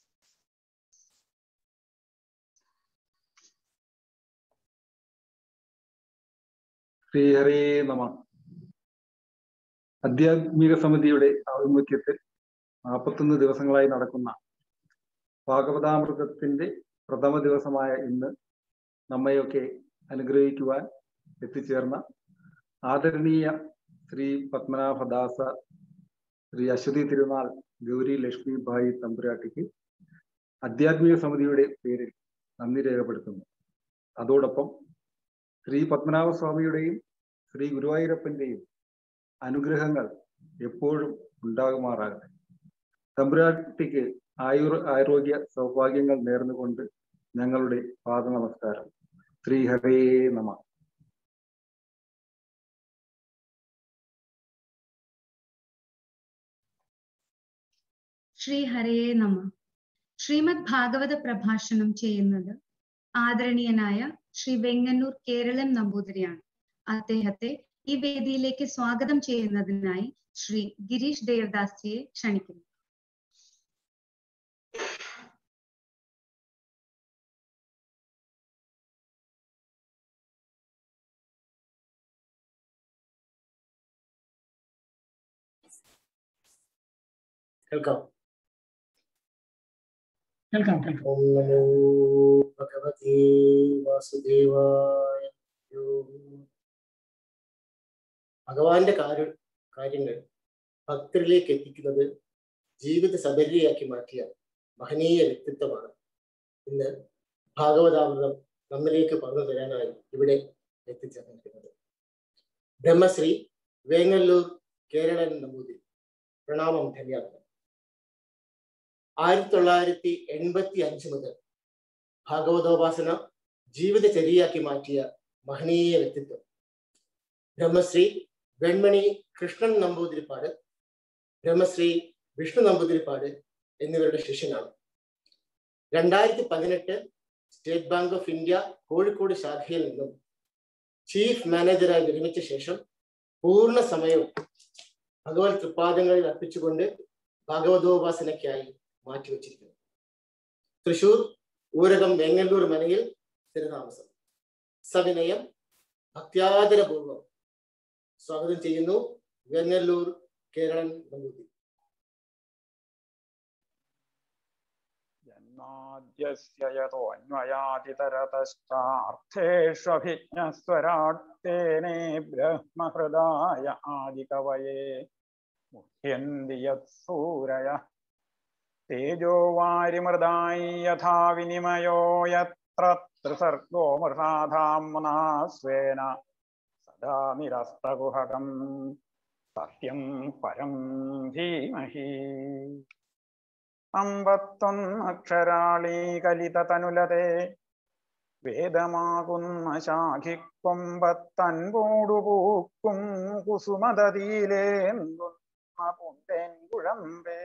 ശ്രീഹരേ നമ ആധ്യാത്മിക സമിതിയുടെ ആഭിമുഖ്യത്തിൽ നാൽപ്പത്തൊന്ന് ദിവസങ്ങളായി നടക്കുന്ന ഭാഗവതാമൃതത്തിന്റെ പ്രഥമ ദിവസമായ ഇന്ന് നമ്മയൊക്കെ അനുഗ്രഹിക്കുവാൻ എത്തിച്ചേർന്ന ആദരണീയ ശ്രീ പത്മനാഭദാസ ശ്രീ അശ്വതി തിരുനാൾ ഗൗരി ലക്ഷ്മി ഭായി തമ്പുരാട്ടിക്ക് ആധ്യാത്മിക സമിതിയുടെ പേരിൽ നന്ദി രേഖപ്പെടുത്തുന്നു അതോടൊപ്പം ശ്രീ പത്മനാഭ സ്വാമിയുടെയും ശ്രീ ഗുരുവായൂരപ്പന്റെയും അനുഗ്രഹങ്ങൾ എപ്പോഴും ഉണ്ടാകുമാറാകട്ടെ തമ്പുരാട്ടിക്ക് ആയുർ ആരോഗ്യ സൗഭാഗ്യങ്ങൾ നേർന്നുകൊണ്ട് ഞങ്ങളുടെ പാദ നമസ്കാരം ശ്രീ ഹരേ നമ ശ്രീ ഹരയേ നമ ശ്രീമദ് ഭാഗവത പ്രഭാഷണം ചെയ്യുന്നത് ആദരണീയനായ ശ്രീ വെങ്ങന്നൂർ കേരളം നമ്പൂതിരിയാണ് അദ്ദേഹത്തെ ഈ വേദിയിലേക്ക് സ്വാഗതം ചെയ്യുന്നതിനായി ശ്രീ ഗിരീഷ് ദേവദാസ്ജിയെ ക്ഷണിക്കുന്നു കേൾക്കാം കേൾക്കാം കേൾക്കാം ഓം നമോ ഭഗവതേ വാസുദേവായ ഭഗവാന്റെ കാര്യ കാര്യങ്ങൾ ഭക്തരിലേക്ക് എത്തിക്കുന്നത് ജീവിത സബരിയാക്കി മാറ്റിയ മഹനീയ വ്യക്തിത്വമാണ് ഇന്ന് ഭാഗവതാമൃതം നമ്മിലേക്ക് പകർന്നു തരാനായി ഇവിടെ എത്തിച്ചേർന്നിരിക്കുന്നത് ബ്രഹ്മശ്രീ വേങ്ങല്ലൂർ കേരളൻ നമ്പൂതിരി പ്രണാമം ധന്യവാദം ആയിരത്തി തൊള്ളായിരത്തി എൺപത്തി അഞ്ച് മുതൽ ഭാഗവതോപാസന ജീവിതചര്യയാക്കി മാറ്റിയ മഹനീയ വ്യക്തിത്വം ബ്രഹ്മശ്രീ വെൺമണി കൃഷ്ണൻ നമ്പൂതിരിപ്പാട് ബ്രഹ്മശ്രീ വിഷ്ണു നമ്പൂതിരിപ്പാട് എന്നിവരുടെ ശിഷ്യനാണ് രണ്ടായിരത്തി പതിനെട്ട് State Bank of India Kozhikode ശാഖയിൽ നിന്നും ചീഫ് മാനേജറായി വിരമിച്ച ശേഷം പൂർണ്ണ സമയവും ഭഗവത് തൃപ്പാദങ്ങളിൽ അർപ്പിച്ചുകൊണ്ട് ഭാഗവതോപാസനയ്ക്കായി മാറ്റിവെച്ചിരിക്കുന്നു തൃശൂർ ഊരകം വെങ്ങല്ലൂർ മനയിൽ സ്ഥിരതാമസം സവിനയം ഭക്ത്യാദരപൂർവം സ്വാഗതം ചെയ്യുന്നു വെങ്ങല്ലൂർ കേരളൻ നമ്പൂതിരി ജന്മാദ്യസ്യ യതോऽന്വയാതിതരതശ്ചാർത്ഥേष्वभिज्ञस्वराट्तेने ब्रह्महृदाय आदिकवये मुह्यन्ति यत्सूरय तेजो वारिमृदायि यथा विनिमयो यत्र त्रिसर्गो मृषाधाम्ना स्वेन सदा निरस्तकुहकम् സത്യം പരം ധീമഹി അമ്പത്തൊന്നക്ഷരാളീ കലിത തനുലതേ വേദമാകുന്ന ശാഖിക്കൊമ്പത്തൻപോടു പൂക്കും കുസുമതീലേന്തുന്ന പുന്തേൻ കുഴമ്പേ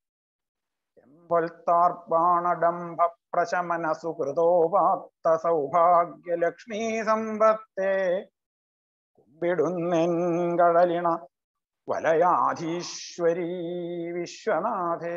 ചെമ്പൊൽത്താർബാണഡംഭ പ്രശമന സുഹൃതോപാത്ത സൗഭാഗ്യലക്ഷ്മീ സമ്പത്തേ കുമ്പിടുന്നെൻ കടലിണ വലയാധീശ്വരീ വിശ്വനാഥേ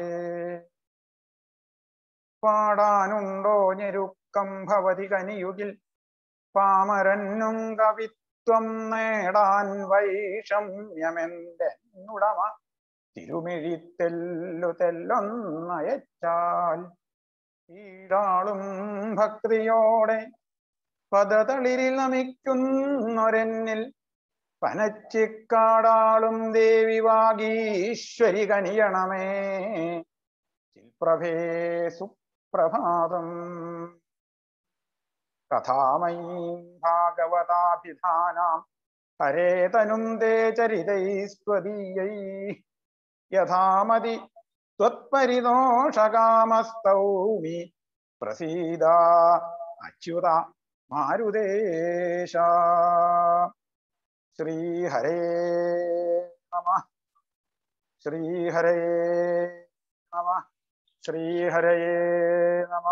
പാടാനുണ്ടോ ഞെരുക്കം ഭവതി കനിയുകിൽ പാമരന്നും കവിത്വം നേടാൻ വൈഷമ്യമെന്തെന്നുടമ തിരുമിഴിത്തെല്ലു തെല്ലൊന്നയച്ചാൽ ഈടാളും ഭക്തിയോടെ പദതളിരിൽ നമിക്കുന്നൊരെന്നിൽ പനച്ചിക്കാടാളും ദേവി വാഗീശ്വരി കനിയണമേ ചിൽപ്രഭേ സുപ്രഭാതം കഥാമയീം ഭാഗവതാഭിധാനാം ഹരേതനും തേ ചരിതൈസ്ത്വദീയൈ യഥാമതി ത്വത്പരിതോഷകാമസ്തൗമി പ്രസീദ അച്യുത മാരുദേശ ശ്രീഹരേ നമ ശ്രീഹരേ നമ ശ്രീഹരേ നമ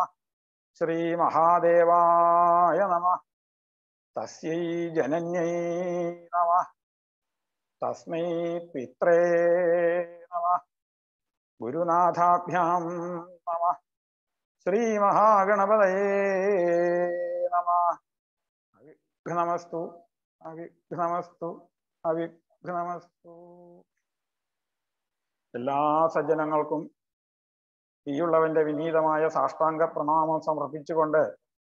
ശ്രീമഹാദേവായ നമ തസ്യൈ ജനന്യൈ നമ തസ്മൈ പിത്രേ നമ ഗുരുനാഥാഭ്യാം നമ ശ്രീമഹാഗണപതയേ നമ അവിഘ്നമസ്തു അവിഘ്നമസ്തു അവിഘ്നമസ്തു എല്ലാ സജ്ജനങ്ങൾക്കും ഈയുള്ളവന്റെ വിനീതമായ സാഷ്ടാംഗ പ്രണാമം സമർപ്പിച്ചുകൊണ്ട്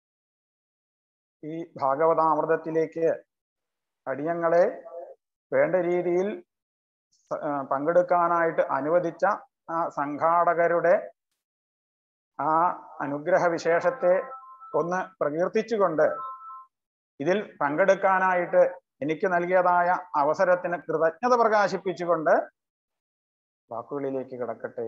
ഈ ഭാഗവതാമൃതത്തിലേക്ക് അടിയങ്ങളെ വേണ്ട രീതിയിൽ സ- ആ, പങ്കെടുക്കാനായിട്ട് അനുവദിച്ച ആ സംഘാടകരുടെ ആ അനുഗ്രഹ വിശേഷത്തെ ഒന്ന് പ്രകീർത്തിച്ചുകൊണ്ട് ഇതിൽ പങ്കെടുക്കാനായിട്ട് എനിക്ക് നൽകിയതായ അവസരത്തിന് കൃതജ്ഞത പ്രകാശിപ്പിച്ചുകൊണ്ട് വാക്കുകളിലേക്ക് കിടക്കട്ടെ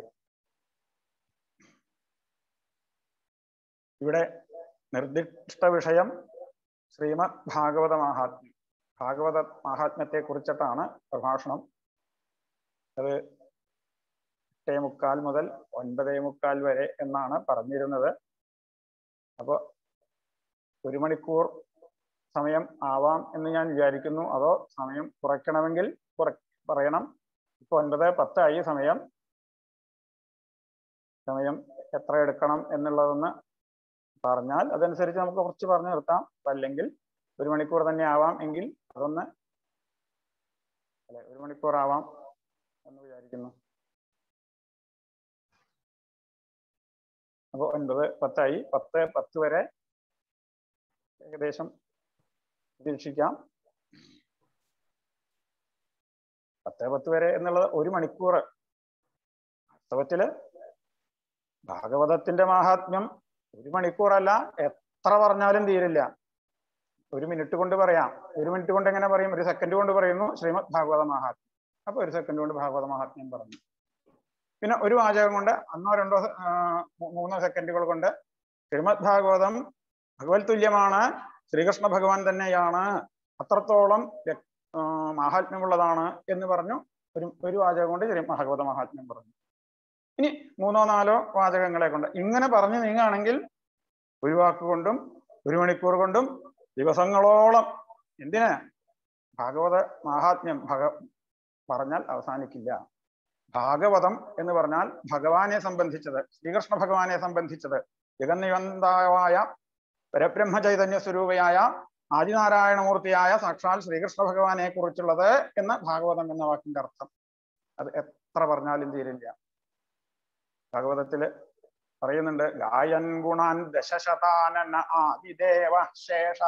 ഇവിടെ നിർദ്ദിഷ്ട വിഷയം ശ്രീമദ് ഭാഗവത മഹാത്മ്യം ഭാഗവത മഹാത്മ്യത്തെ കുറിച്ചിട്ടാണ് പ്രഭാഷണം അത് എട്ടേ മുക്കാൽ മുതൽ ഒൻപതേ മുക്കാൽ വരെ എന്നാണ് പറഞ്ഞിരുന്നത് അപ്പോൾ ഒരു മണിക്കൂർ സമയം ആവാം എന്ന് ഞാൻ വിചാരിക്കുന്നു അതോ സമയം കുറയ്ക്കണമെങ്കിൽ കുറ പറയണം ഇപ്പൊ ഒൻപത് പത്തായി സമയം സമയം എത്ര എടുക്കണം എന്നുള്ളതൊന്ന് പറഞ്ഞാൽ അതനുസരിച്ച് നമുക്ക് കുറച്ച് പറഞ്ഞു നിർത്താം അല്ലെങ്കിൽ ഒരു മണിക്കൂർ തന്നെ ആവാം എങ്കിൽ അതൊന്ന് അല്ലെ ഒരു മണിക്കൂർ ആവാം എന്ന് വിചാരിക്കുന്നു അപ്പോൾ ഒൻപത് പത്തായി പത്ത് പത്ത് വരെ ഏകദേശം പ്രതീക്ഷിക്കാം പത്ത് പത്ത് വരെ എന്നുള്ളത് ഒരു മണിക്കൂർ വാസ്തവത്തില് ഭാഗവതത്തിന്റെ മാഹാത്മ്യം ഒരു മണിക്കൂറല്ല എത്ര പറഞ്ഞാലും തീരില്ല ഒരു മിനിറ്റ് കൊണ്ട് പറയാം ഒരു മിനിറ്റ് കൊണ്ട് എങ്ങനെ പറയും ഒരു സെക്കൻഡ് കൊണ്ട് പറയുന്നു ശ്രീമദ് ഭാഗവത മഹാത്മ്യം അപ്പൊ ഒരു സെക്കൻഡ് കൊണ്ട് ഭാഗവത മഹാത്മ്യം പറഞ്ഞു പിന്നെ ഒരു വാചകം കൊണ്ട് ഒന്നോ രണ്ടോ ആ, മൂ- മൂന്നോ സെക്കൻഡുകൾ കൊണ്ട് ശ്രീമദ് ഭാഗവതം ഭഗവത് തുല്യമാണ് ശ്രീകൃഷ്ണ ഭഗവാൻ തന്നെയാണ് അത്രത്തോളം വ്യ- ആ, മാഹാത്മ്യമുള്ളതാണ് എന്ന് പറഞ്ഞു ഒരു ഒരു വാചകം കൊണ്ട് ശ്രീ ഭാഗവത മഹാത്മ്യം പറഞ്ഞു ഇനി മൂന്നോ നാലോ വാചകങ്ങളെ കൊണ്ട് ഇങ്ങനെ പറഞ്ഞു നീങ്ങുകയാണെങ്കിൽ ഒരു വാക്കുകൊണ്ടും ഒരു മണിക്കൂർ കൊണ്ടും ദിവസങ്ങളോളം എന്തിന് ഭാഗവത മാഹാത്മ്യം ഭഗ പറഞ്ഞാൽ അവസാനിക്കില്ല ഭാഗവതം എന്ന് പറഞ്ഞാൽ ഭഗവാനെ സംബന്ധിച്ചത് ശ്രീകൃഷ്ണ ഭഗവാനെ സംബന്ധിച്ചത് ജഗന്നിവന്താവായ പരബ്രഹ്മ ചൈതന്യ സ്വരൂപയായ ആദിനാരായണമൂർത്തിയായ സാക്ഷാൽ ശ്രീകൃഷ്ണ ഭഗവാനെ കുറിച്ചുള്ളത് എന്ന് ഭാഗവതം എന്ന വാക്കിന്റെ അർത്ഥം അത് എത്ര പറഞ്ഞാലും തീരില്ല ഭാഗവതത്തില് പറയുന്നുണ്ട് ഗായൻ ഗുണാൻ ദശശതാനന ആദിദേവ ശേഷ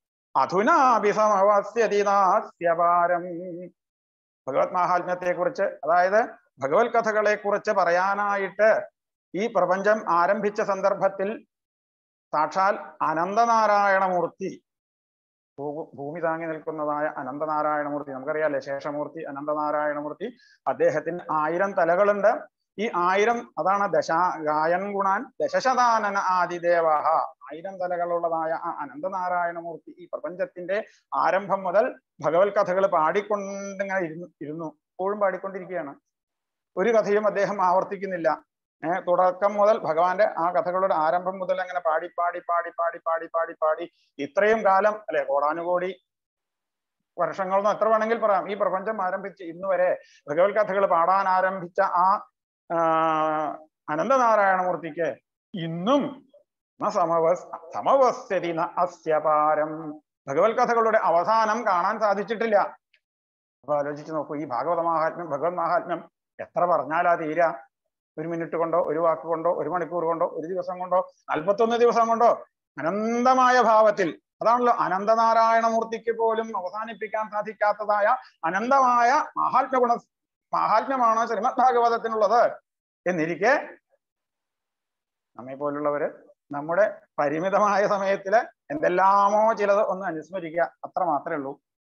അധുനാഭിസമവസ്യതിനാസ്യപാരം ഭഗവത് മാഹാത്മ്യത്തെ കുറിച്ച് അതായത് ഭഗവത് കഥകളെ കുറിച്ച് പറയാനായിട്ട് ഈ പ്രപഞ്ചം ആരംഭിച്ച സന്ദർഭത്തിൽ സാക്ഷാൽ അനന്തനാരായണമൂർത്തി ഭൂ- ഭൂമി താങ്ങി നിൽക്കുന്നതായ അനന്തനാരായണമൂർത്തി നമുക്കറിയാലേ ശേഷമൂർത്തി അനന്തനാരായണമൂർത്തി അദ്ദേഹത്തിന് ആയിരം തലകളുണ്ട് ഈ ആയിരം അതാണ് ദശ ഗായൻ ഗുണാൻ ദശശതാനന ആദിദേവാഹ ആയിരം തലകളുള്ളതായ ആ അനന്തനാരായണമൂർത്തി ഈ പ്രപഞ്ചത്തിന്റെ ആരംഭം മുതൽ ഭഗവത് കഥകൾ പാടിക്കൊണ്ടിങ്ങനെ ഇരുന്നു ഇരുന്നു എപ്പോഴും പാടിക്കൊണ്ടിരിക്കുകയാണ് ഒരു കഥയും അദ്ദേഹം ആവർത്തിക്കുന്നില്ല ഏഹ് തുടക്കം മുതൽ ഭഗവാന്റെ ആ കഥകളുടെ ആരംഭം മുതൽ അങ്ങനെ പാടി പാടി പാടി പാടി പാടി പാടി പാടി ഇത്രയും കാലം അല്ലെ കോടാനുകോടി വർഷങ്ങൾ എന്ന് എത്ര വേണമെങ്കിൽ പറയാം ഈ പ്രപഞ്ചം ആരംഭിച്ച് ഇന്ന് വരെ ഭഗവത് കഥകൾ പാടാൻ ആരംഭിച്ച ആ ആ, അനന്തനാരായണമൂർത്തിക്ക് ഇന്നും ന സമവസ് സമവസ്യതി ന അസ്യപാരം ഭഗവത് കഥകളുടെ അവസാനം കാണാൻ സാധിച്ചിട്ടില്ല അപ്പൊ ആലോചിച്ച് നോക്കൂ ഈ ഭാഗവത മാഹാത്മ്യം ഭഗവത് മാഹാത്മ്യം എത്ര പറഞ്ഞാലാ തീര ഒരു മിനിറ്റ് കൊണ്ടോ ഒരു വാക്ക് കൊണ്ടോ ഒരു മണിക്കൂർ കൊണ്ടോ ഒരു ദിവസം കൊണ്ടോ നാൽപ്പത്തൊന്ന് ദിവസം കൊണ്ടോ അനന്തമായ ഭാവത്തിൽ അതാണല്ലോ അനന്തനാരായണമൂർത്തിക്ക് പോലും അവസാനിപ്പിക്കാൻ സാധിക്കാത്തതായ അനന്തമായ മഹാത്മ്യ ഗുണ മഹാത്മ്യമാണ് ശ്രീമദ് ഭാഗവതത്തിനുള്ളത് എന്നിരിക്കെ നമ്മെ പോലുള്ളവര് നമ്മുടെ പരിമിതമായ സമയത്തില് എന്തെല്ലാമോ ചിലത് ഒന്ന് അനുസ്മരിക്കുക അത്ര മാത്രമേ ഉള്ളൂ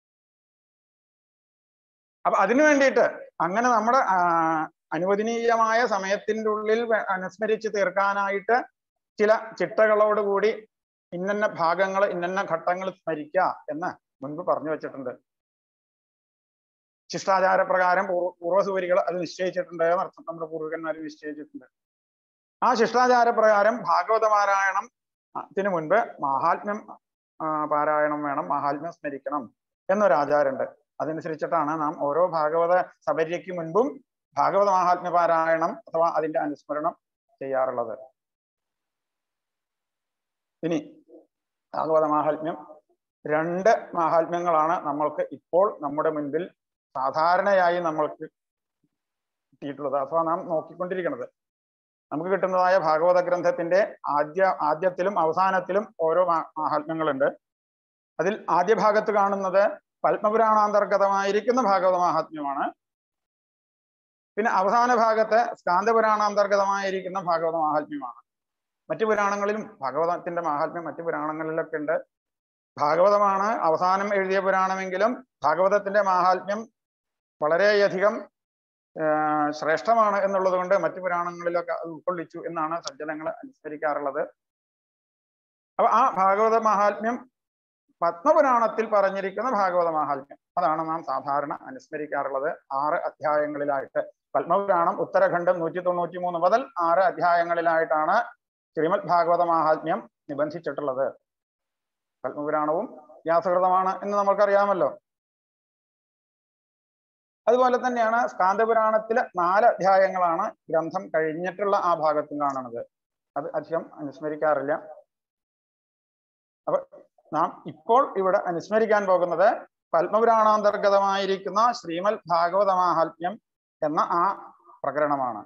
അപ്പൊ അതിനു വേണ്ടിയിട്ട് അങ്ങനെ നമ്മുടെ ആ, അനുവദനീയമായ സമയത്തിൻ്റെ ഉള്ളിൽ വേ- അനുസ്മരിച്ച് തീർക്കാനായിട്ട് ചില ചിട്ടകളോടുകൂടി ഇന്നന്ന ഭാഗങ്ങൾ ഇന്നന്ന ഘട്ടങ്ങൾ സ്മരിക്കുക എന്ന് മുൻപ് പറഞ്ഞു വെച്ചിട്ടുണ്ട് ശിഷ്ടാചാര പ്രകാരം പൂർവ പൂർവ്വസൂരികൾ അത് നിശ്ചയിച്ചിട്ടുണ്ട് എന്നർത്ഥം നമ്മുടെ പൂർവികന്മാർ നിശ്ചയിച്ചിട്ടുണ്ട് ആ ശിഷ്ടാചാര പ്രകാരം ഭാഗവത പാരായണം ത്തിന് മുൻപ് മഹാത്മ്യം ആ, പാരായണം വേണം മഹാത്മ്യം സ്മരിക്കണം എന്നൊരു ആചാരമുണ്ട് അതനുസരിച്ചിട്ടാണ് നാം ഓരോ ഭാഗവത സബര്യയ്ക്ക് മുൻപും ഭാഗവത മഹാത്മ്യ പാരായണം അഥവാ അതിന്റെ അനുസ്മരണം ചെയ്യാറുള്ളത് ഇനി ഭാഗവത മാഹാത്മ്യം രണ്ട് മാഹാത്മ്യങ്ങളാണ് നമ്മൾക്ക് ഇപ്പോൾ നമ്മുടെ മുൻപിൽ സാധാരണയായി നമ്മൾക്ക് കിട്ടിയിട്ടുള്ളത് അഥവാ നാം നോക്കിക്കൊണ്ടിരിക്കുന്നത് നമുക്ക് കിട്ടുന്നതായ ഭാഗവത ഗ്രന്ഥത്തിന്റെ ആദ്യ ആദ്യത്തിലും അവസാനത്തിലും ഓരോ മാ- മാഹാത്മ്യങ്ങളുണ്ട് അതിൽ ആദ്യ ഭാഗത്ത് കാണുന്നത് പത്മപുരാണാന്തർഗതമായിരിക്കുന്ന ഭാഗവത മാഹാത്മ്യമാണ് പിന്നെ അവസാന ഭാഗത്ത് സ്കാന്ദപുരാണാന്തർഗതമായിരിക്കുന്ന ഭാഗവത മാഹാത്മ്യമാണ് മറ്റു പുരാണങ്ങളിലും ഭാഗവതത്തിന്റെ മാഹാത്മ്യം മറ്റു പുരാണങ്ങളിലൊക്കെ ഉണ്ട് ഭാഗവതമാണ് അവസാനം എഴുതിയ പുരാണമെങ്കിലും ഭാഗവതത്തിന്റെ മാഹാത്മ്യം വളരെയധികം ആ, ശ്രേഷ്ഠമാണ് എന്നുള്ളത് കൊണ്ട് മറ്റു പുരാണങ്ങളിലൊക്കെ അത് ഉൾക്കൊള്ളിച്ചു എന്നാണ് സജ്ജനങ്ങൾ അനുസ്മരിക്കാറുള്ളത് അപ്പൊ ആ ഭാഗവത മാഹാത്മ്യം പത്മപുരാണത്തിൽ പറഞ്ഞിരിക്കുന്ന ഭാഗവത മാഹാത്മ്യം അതാണ് നാം സാധാരണ അനുസ്മരിക്കാറുള്ളത് ആറ് അധ്യായങ്ങളിലായിട്ട് പത്മപുരാണം ഉത്തരഖണ്ഡം നൂറ്റി തൊണ്ണൂറ്റി മൂന്ന് മുതൽ ആറ് അധ്യായങ്ങളിലായിട്ടാണ് ശ്രീമദ് ഭാഗവത മാഹാത്മ്യം നിബന്ധിച്ചിട്ടുള്ളത് പത്മപുരാണവും വ്യാസകൃതമാണ് എന്ന് നമുക്കറിയാമല്ലോ അതുപോലെ തന്നെയാണ് സ്കാന്ദപുരാണത്തിലെ നാല് അധ്യായങ്ങളാണ് ഗ്രന്ഥം കഴിഞ്ഞിട്ടുള്ള ആ ഭാഗത്തും കാണുന്നത് അത് അധികം അനുസ്മരിക്കാറില്ല അപ്പൊ നാം ഇപ്പോൾ ഇവിടെ അനുസ്മരിക്കാൻ പോകുന്നത് പത്മപുരാണാന്തർഗതമായിരിക്കുന്ന ശ്രീമൽ ഭാഗവത മാഹാത്മ്യം എന്ന ആ പ്രകരണമാണ്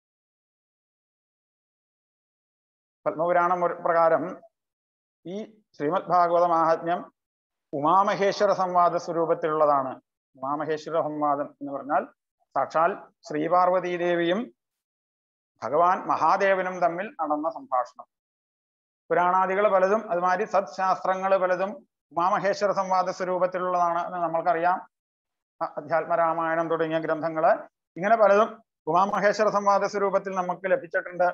പത്മപുരാണം ഒരു പ്രകാരം ഈ ശ്രീമദ് ഭാഗവത മാഹാത്മ്യം ഉമാമഹേശ്വര സംവാദ സ്വരൂപത്തിലുള്ളതാണ് ഉമാമഹേശ്വര സംവാദം എന്ന് പറഞ്ഞാൽ സാക്ഷാൽ ശ്രീപാർവതീ ദേവിയും ഭഗവാൻ മഹാദേവനും തമ്മിൽ നടന്ന സംഭാഷണം പുരാണാദികൾ പലതും അതുമാതിരി സത്ശാസ്ത്രങ്ങൾ പലതും ഉമാമഹേശ്വര സംവാദ സ്വരൂപത്തിലുള്ളതാണ് എന്ന് നമ്മൾക്കറിയാം അ- അധ്യാത്മരാമായണം തുടങ്ങിയ ഗ്രന്ഥങ്ങള് ഇങ്ങനെ പലതും ഉമാമഹേശ്വര സംവാദ സ്വരൂപത്തിൽ നമുക്ക് ലഭിച്ചിട്ടുണ്ട്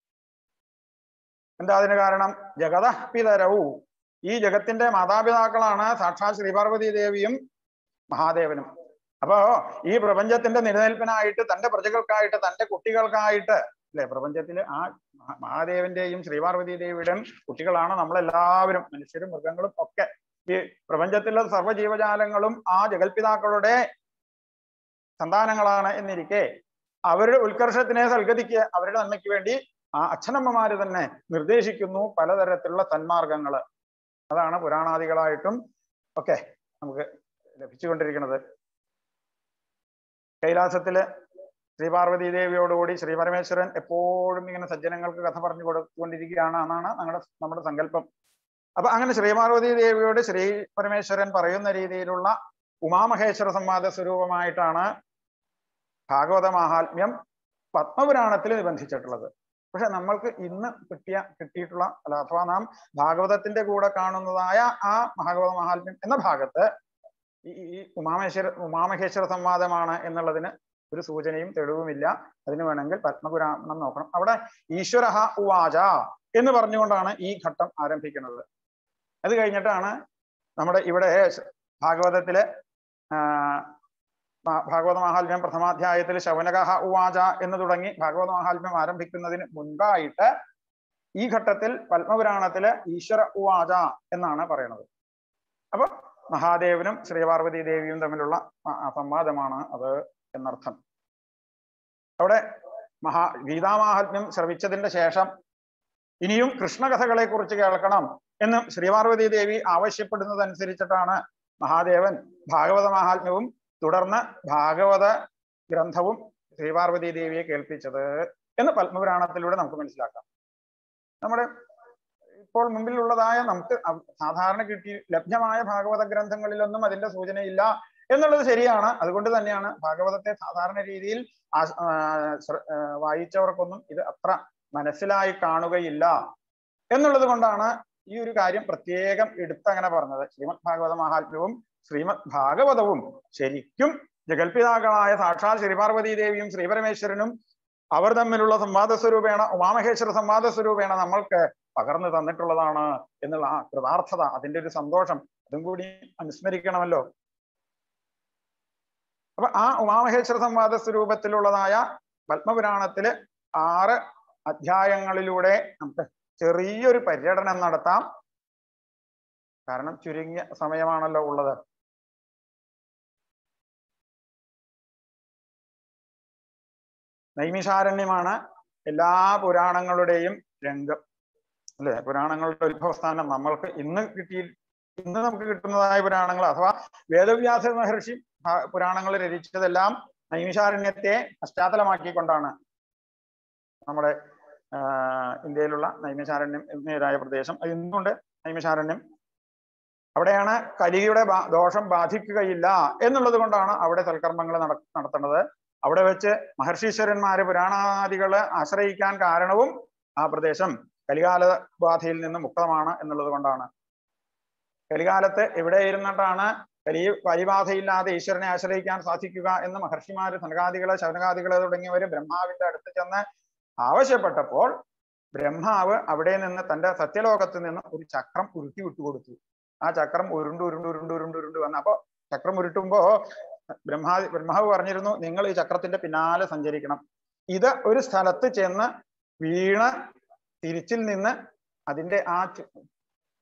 എന്താ അതിന് കാരണം ജഗത പിതരവും ഈ ജഗത്തിന്റെ മാതാപിതാക്കളാണ് സാക്ഷാത് ശ്രീപാർവതി ദേവിയും മഹാദേവനും അപ്പോ ഈ പ്രപഞ്ചത്തിന്റെ നിലനിൽപ്പിനായിട്ട് തന്റെ പ്രജകൾക്കായിട്ട് തന്റെ കുട്ടികൾക്കായിട്ട് അല്ലെ പ്രപഞ്ചത്തില് ആ മഹാ- മഹാദേവന്റെയും ശ്രീപാർവതി ദേവിയുടെയും കുട്ടികളാണ് നമ്മളെല്ലാവരും മനുഷ്യരും മൃഗങ്ങളും ഒക്കെ ഈ പ്രപഞ്ചത്തിലെ സർവ്വജീവജാലങ്ങളും ആ ജഗൽപിതാക്കളുടെ സന്താനങ്ങളാണ് എന്നിരിക്കെ അവരുടെ ഉത്കർഷത്തിനെ സൽഗതിക്ക് അവരുടെ നന്മയ്ക്ക് വേണ്ടി ആ അച്ഛനമ്മമാര് തന്നെ നിർദ്ദേശിക്കുന്നു പലതരത്തിലുള്ള സന്മാർഗങ്ങള് അതാണ് പുരാണാദികളായിട്ടും ഒക്കെ നമുക്ക് ലഭിച്ചുകൊണ്ടിരിക്കുന്നത് കൈലാസത്തില് ശ്രീപാർവതി ദേവിയോടുകൂടി ശ്രീ പരമേശ്വരൻ എപ്പോഴും ഇങ്ങനെ സജ്ജനങ്ങൾക്ക് കഥ പറഞ്ഞു കൊടുത്തുകൊണ്ടിരിക്കുകയാണ് എന്നാണ് ഞങ്ങളുടെ നമ്മുടെ സങ്കല്പം അപ്പൊ അങ്ങനെ ശ്രീപാർവതി ദേവിയോട് ശ്രീ പരമേശ്വരൻ പറയുന്ന രീതിയിലുള്ള ഉമാമഹേശ്വര സംവാദ സ്വരൂപമായിട്ടാണ് ഭാഗവത മാഹാത്മ്യം പത്മപുരാണത്തിൽ നിബന്ധിച്ചിട്ടുള്ളത് പക്ഷെ നമ്മൾക്ക് ഇന്ന് കിട്ടിയ കിട്ടിയിട്ടുള്ള അല്ല അഥവാ നാം ഭാഗവതത്തിന്റെ കൂടെ കാണുന്നതായ ആ ഭാഗവത മഹാത്മ്യം എന്ന ഭാഗത്ത് ഈ ഈ ഉമാമേശ്വര ഉമാമഹേശ്വര സംവാദമാണ് എന്നുള്ളതിന് ഒരു സൂചനയും തെളിവുമില്ല അതിന് വേണമെങ്കിൽ പത്മപുരാണം നോക്കണം അവിടെ ഈശ്വര ഉവാച എന്ന് പറഞ്ഞുകൊണ്ടാണ് ഈ ഘട്ടം ആരംഭിക്കുന്നത് അത് കഴിഞ്ഞിട്ടാണ് നമ്മുടെ ഇവിടെ ഭാഗവതത്തിലെ ആ, ഭാ- ഭാഗവത മഹാത്മ്യം പ്രഥമാധ്യായത്തിൽ ശവനകഹ ഉവാച എന്ന് തുടങ്ങി ഭാഗവത മഹാത്മ്യം ആരംഭിക്കുന്നതിന് മുൻപായിട്ട് ഈ ഘട്ടത്തിൽ പത്മപുരാണത്തില് ഈശ്വര ഉവാച എന്നാണ് പറയുന്നത് അപ്പൊ മഹാദേവനും ശ്രീപാർവതി ദേവിയും തമ്മിലുള്ള ആ- ആ സംവാദമാണ് അത് എന്നർത്ഥം അവിടെ മഹാ ഗീതാമാഹാത്മ്യം ശ്രവിച്ചതിന്റെ ശേഷം ഇനിയും കൃഷ്ണകഥകളെ കുറിച്ച് കേൾക്കണം എന്ന് ശ്രീപാർവതി ദേവി ആവശ്യപ്പെടുന്നതനുസരിച്ചിട്ടാണ് മഹാദേവൻ ഭാഗവത മഹാത്മ്യവും തുടർന്ന് ഭാഗവത ഗ്രന്ഥവും ശ്രീപാർവതി ദേവിയെ കേൾപ്പിച്ചത് എന്ന് പത്മപുരാണത്തിലൂടെ നമുക്ക് മനസ്സിലാക്കാം നമ്മുടെ ഇപ്പോൾ മുമ്പിലുള്ളതായ നമുക്ക് അവ- സാധാരണ കിട്ടി ലഭ്യമായ ഭാഗവത ഗ്രന്ഥങ്ങളിലൊന്നും അതിന്റെ സൂചനയില്ല എന്നുള്ളത് ശരിയാണ് അതുകൊണ്ട് തന്നെയാണ് ഭാഗവതത്തെ സാധാരണ രീതിയിൽ ആസ്- ആ, ശ്ര- ആ, വായിച്ചവർക്കൊന്നും ഇത് അത്ര മനസ്സിലായി കാണുകയില്ല എന്നുള്ളത് കൊണ്ടാണ് ഈ ഒരു കാര്യം പ്രത്യേകം എടുത്തങ്ങനെ പറഞ്ഞത് ശ്രീമദ് ഭാഗവത മഹാത്മ്യവും ശ്രീമദ് ഭാഗവതവും ശരിക്കും ജഗൽപിതാക്കളായ സാക്ഷാൽ ശ്രീപാർവതി ദേവിയും ശ്രീപരമേശ്വരനും അവർ തമ്മിലുള്ള സംവാദ സ്വരൂപേണ ഉമാമഹേശ്വര സംവാദ സ്വരൂപേണ നമ്മൾക്ക് പകർന്നു തന്നിട്ടുള്ളതാണ് എന്നുള്ള ആ കൃതാർത്ഥത അതിന്റെ ഒരു സന്തോഷം അതും കൂടി അനുസ്മരിക്കണമല്ലോ അപ്പൊ ആ ഉമാമഹേശ്വര സംവാദ സ്വരൂപത്തിലുള്ളതായ പത്മപുരാണത്തില് ആറ് അധ്യായങ്ങളിലൂടെ നമുക്ക് ചെറിയൊരു പര്യടനം നടത്താം കാരണം ചുരുങ്ങിയ സമയമാണല്ലോ ഉള്ളത് നൈമിഷാരണ്യമാണ് എല്ലാ പുരാണങ്ങളുടെയും രംഗം അല്ലെ പുരാണങ്ങളുടെ ഉത്ഭവസ്ഥാനം നമ്മൾക്ക് ഇന്ന് കിട്ടി ഇന്ന് നമുക്ക് കിട്ടുന്നതായ പുരാണങ്ങൾ അഥവാ വേദവ്യാസ മഹർഷി ഭ- പുരാണങ്ങൾ രചിച്ചതെല്ലാം നൈമിഷാരണ്യത്തെ പശ്ചാത്തലമാക്കിക്കൊണ്ടാണ് നമ്മുടെ ആ, ഇന്ത്യയിലുള്ള നൈമിഷാരണ്യം എന്നേതായ പ്രദേശം അത് ഇന്നുണ്ട് നൈമിഷാരണ്യം അവിടെയാണ് കലിയുടെ ബാ- ദോഷം ബാധിക്കുകയില്ല എന്നുള്ളത് കൊണ്ടാണ് അവിടെ സൽക്കർമ്മങ്ങൾ നട നടത്തുന്നത് അവിടെ വെച്ച് മഹർഷീശ്വരന്മാര് പുരാണാദികളെ ആശ്രയിക്കാൻ കാരണവും ആ പ്രദേശം കലികാല ബാധയിൽ നിന്ന് മുക്തമാണ് എന്നുള്ളത് കൊണ്ടാണ് കലികാലത്ത് എവിടെ ഇരുന്നിട്ടാണ് കലി വലിബാധയില്ലാതെ ഈശ്വരനെ ആശ്രയിക്കാൻ സാധിക്കുക എന്ന് മഹർഷിമാര് സനകാദികള് ശവനകാദികള് തുടങ്ങിയവര് ബ്രഹ്മാവിന്റെ അടുത്ത് ചെന്ന് ആവശ്യപ്പെട്ടപ്പോൾ ബ്രഹ്മാവ് അവിടെ നിന്ന് തന്റെ സത്യലോകത്ത് നിന്ന് ഒരു ചക്രം ഉരുട്ടി വിട്ടുകൊടുത്തു ആ ചക്രം ഉരുണ്ട് ഉരുണ്ട് ഉരുണ്ട് ഉരുണ്ട് ഉരുണ്ട് വന്ന അപ്പൊ ചക്രം ഉരുട്ടുമ്പോ ബ്രഹ്മാ ബ്രഹ്മാവ് പറഞ്ഞിരുന്നു നിങ്ങൾ ഈ ചക്രത്തിന്റെ പിന്നാലെ സഞ്ചരിക്കണം ഇത് ഒരു സ്ഥലത്ത് ചെന്ന് വീണ് തിരിച്ചിൽ നിന്ന് അതിന്റെ ആ ചു-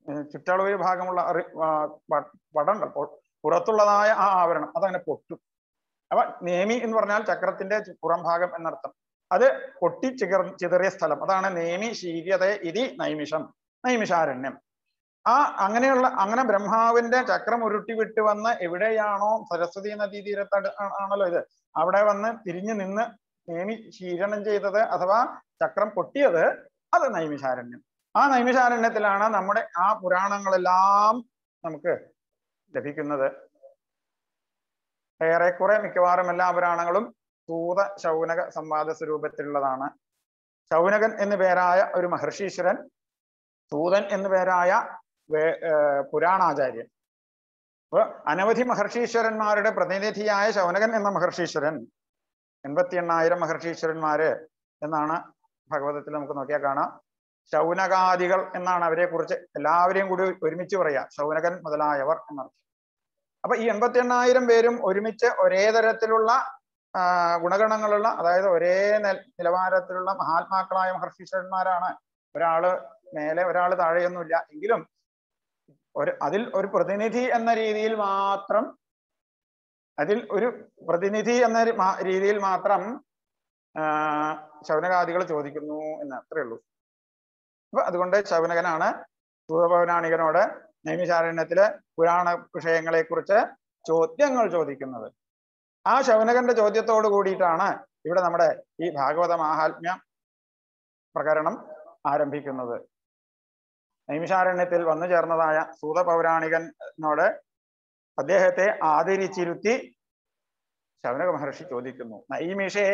ഏഹ് ചുറ്റളവ് ഭാഗമുള്ള അറി- ആ, വ- വടമുണ്ട് പുറത്തുള്ളതായ ആ ആവരണം അതങ്ങനെ പൊട്ടും അപ്പൊ നേമി എന്ന് പറഞ്ഞാൽ ചക്രത്തിന്റെ ചു- പുറം ഭാഗം എന്നർത്ഥം അത് പൊട്ടി ചികർ ചിതറിയ സ്ഥലം അതാണ് നേമി ശീര്യത ഇതി നൈമിഷം നൈമിഷാരണ്യം ആ അങ്ങനെയുള്ള അങ്ങനെ ബ്രഹ്മാവിന്റെ ചക്രം ഉരുട്ടി വിട്ട് വന്ന് എവിടെയാണോ സരസ്വതി നദീ തീരത്ത് അടു- ആ- ആണല്ലോ ഇത് അവിടെ വന്ന് തിരിഞ്ഞു നിന്ന് നേമി ശീരണം ചെയ്തത് അഥവാ ചക്രം പൊട്ടിയത് അത് നൈമിഷാരണ്യം ആ നൈമിഷാരണ്യത്തിലാണ് നമ്മുടെ ആ പുരാണങ്ങളെല്ലാം നമുക്ക് ലഭിക്കുന്നത് ഏറെക്കുറെ മിക്കവാറും എല്ലാ പുരാണങ്ങളും സൂത ശൗനക സംവാദ സ്വരൂപത്തിലുള്ളതാണ് ശൗനകൻ എന്നു പേരായ ഒരു മഹർഷീശ്വരൻ സൂതൻ എന്നു പേരായ വേ- ഏർ പുരാണാചാര്യൻ അപ്പൊ അനവധി മഹർഷീശ്വരന്മാരുടെ പ്രതിനിധിയായ ശൗനകൻ എന്ന മഹർഷീശ്വരൻ എൺപത്തി എണ്ണായിരം മഹർഷീശ്വരന്മാര് എന്നാണ് ഭഗവതത്തിൽ നമുക്ക് നോക്കിയാൽ കാണാം ശൗനകാദികൾ എന്നാണ് അവരെ കുറിച്ച് എല്ലാവരെയും കൂടി ഒരുമിച്ച് പറയാ ശൗനകൻ മുതലായവർ എന്നർത്ഥം അപ്പൊ ഈ എൺപത്തി എണ്ണായിരം പേരും ഒരുമിച്ച് ഒരേ തരത്തിലുള്ള ആ, ഗുണഗണങ്ങളുള്ള അതായത് ഒരേ നെൽ- നിലവാരത്തിലുള്ള മഹാത്മാക്കളായ മഹർഷീശ്വരന്മാരാണ് ഒരാള് മേലെ ഒരാള് താഴെയൊന്നുമില്ല എങ്കിലും ഒരു അതിൽ ഒരു പ്രതിനിധി എന്ന രീതിയിൽ മാത്രം അതിൽ ഒരു പ്രതിനിധി എന്ന ഒരു മാ- രീതിയിൽ മാത്രം ആ, ശൗനകാദികൾ ചോദിക്കുന്നു എന്ന് അത്രേ ഉള്ളൂ അപ്പൊ അതുകൊണ്ട് ശൗനകനാണ് സൂതപൗരാണികനോട് നൈമിശാരണ്യത്തിലെ പുരാണ വിഷയങ്ങളെ കുറിച്ച് ചോദ്യങ്ങൾ ചോദിക്കുന്നത് ആ ശൗനകന്റെ ചോദ്യത്തോട് കൂടിയിട്ടാണ് ഇവിടെ നമ്മുടെ ഈ ഭാഗവത മാഹാത്മ്യ പ്രകരണം ആരംഭിക്കുന്നത് നൈമിഷാരണ്യത്തിൽ വന്നു ചേർന്നതായ സൂത പൗരാണികനോട് അദ്ദേഹത്തെ ആദരിച്ചിരുത്തി ശൗനക മഹർഷി ചോദിക്കുന്നു നൈമിഷേ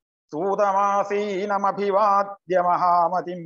സൂതമാസീനമഭിവാദ്യ മഹാമതിം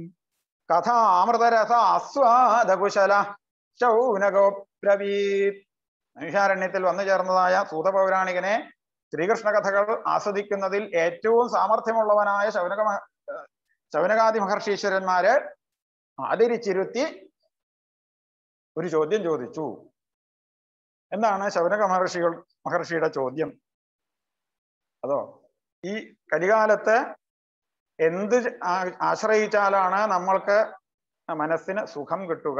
കഥാമൃതരസാസ്വാദകുശല ശൗനകോബ്രവീത് നൈമിഷാരണ്യത്തിൽ വന്നു ചേർന്നതായ സൂതപൗരാണികനെ ശ്രീകൃഷ്ണ കഥകൾ ആസ്വദിക്കുന്നതിൽ ഏറ്റവും സാമർഥ്യമുള്ളവനായ ശൗനക മഹ- ഏർ ശൗനകാദി മഹർഷീശ്വരന്മാര് ആദരിച്ചിരുത്തി ഒരു ചോദ്യം ചോദിച്ചു എന്താണ് ശൗനക മഹർഷികൾ മഹർഷിയുടെ ചോദ്യം അതോ ഈ കലികാലത്ത് എന്ത് ആ- ആശ്രയിച്ചാലാണ് നമ്മൾക്ക് മനസ്സിന് സുഖം കിട്ടുക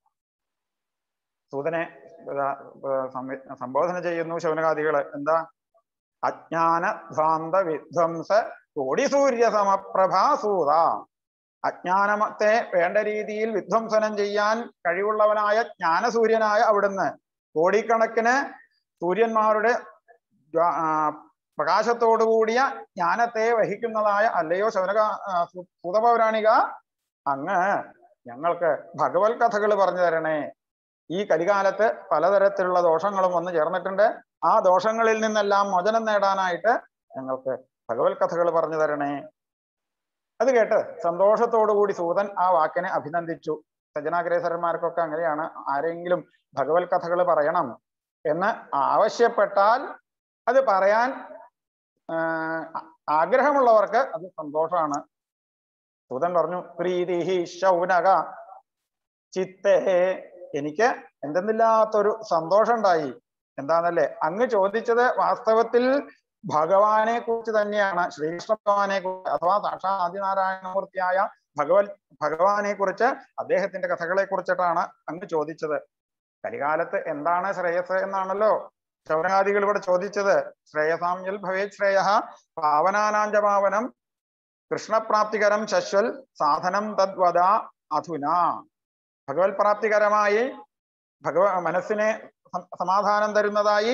സൂതനെ ഇതാ, ഏർ സംവി- സംബോധന ചെയ്യുന്നു ശൗനകാദികള് എന്താ അജ്ഞാന ധ്വാന്ത വിധ്വംസ കോടി സൂര്യ സമപ്രഭാസൂത അജ്ഞാനത്തെ വേണ്ട രീതിയിൽ വിധ്വംസനം ചെയ്യാൻ കഴിവുള്ളവനായ ജ്ഞാനസൂര്യനായ അവിടുന്ന് കോടിക്കണക്കിന് സൂര്യന്മാരുടെ ജ്വാ- ആ, പ്രകാശത്തോടുകൂടിയ ജ്ഞാനത്തെ വഹിക്കുന്നതായ അല്ലയോ ശൗനക ആ, സു- സൂതപൗരാണിക അങ്ങ് ഞങ്ങൾക്ക് ഭഗവത് കഥകൾ പറഞ്ഞു തരണേ ഈ കലികാലത്ത് പലതരത്തിലുള്ള ദോഷങ്ങളും വന്നു ചേർന്നിട്ടുണ്ട് ആ ദോഷങ്ങളിൽ നിന്നെല്ലാം മോചനം നേടാനായിട്ട് ഞങ്ങൾക്ക് ഭഗവത് കഥകൾ പറഞ്ഞു തരണേ അത് കേട്ട് സന്തോഷത്തോടു കൂടി സൂതൻ ആ വാക്കിനെ അഭിനന്ദിച്ചു സജ്ജനാഗ്രേസരന്മാർക്കൊക്കെ അങ്ങനെയാണ് ആരെങ്കിലും ഭഗവത് കഥകൾ പറയണം എന്ന് ആവശ്യപ്പെട്ടാൽ അത് പറയാൻ ആഹ് ആഗ്രഹമുള്ളവർക്ക് അത് സന്തോഷമാണ് സൂതൻ പറഞ്ഞു പ്രീതി ശൗനക ചിത്തേ എനിക്ക് എന്തെന്നില്ലാത്തൊരു സന്തോഷം ഉണ്ടായി എന്താന്നല്ലേ അങ്ങ് ചോദിച്ചത് വാസ്തവത്തിൽ ഭഗവാനെ കുറിച്ച് തന്നെയാണ് ശ്രീകൃഷ്ണ ഭഗവാനെ കുറിച്ച് അഥവാ സാക്ഷാ ആദിനാരായണമൂർത്തിയായ ഭഗവത് ഭഗവാനെ കുറിച്ച് അദ്ദേഹത്തിന്റെ കഥകളെ കുറിച്ചിട്ടാണ് അങ്ങ് ചോദിച്ചത് കലികാലത്ത് എന്താണ് ശ്രേയസ് എന്നാണല്ലോ ശൗനകാദികൾ ഇവിടെ ചോദിച്ചത് ശ്രേയസാമ്യൽ ഭവേ ശ്രേയ പാവനാനാഞ്ച പാവനം കൃഷ്ണപ്രാപ്തികരം ശശ്വൽ സാധനം തദ്വദ അധുന ഭഗവത് പ്രാപ്തികരമായി ഭഗവ മനസ്സിനെ സം- സമാധാനം തരുന്നതായി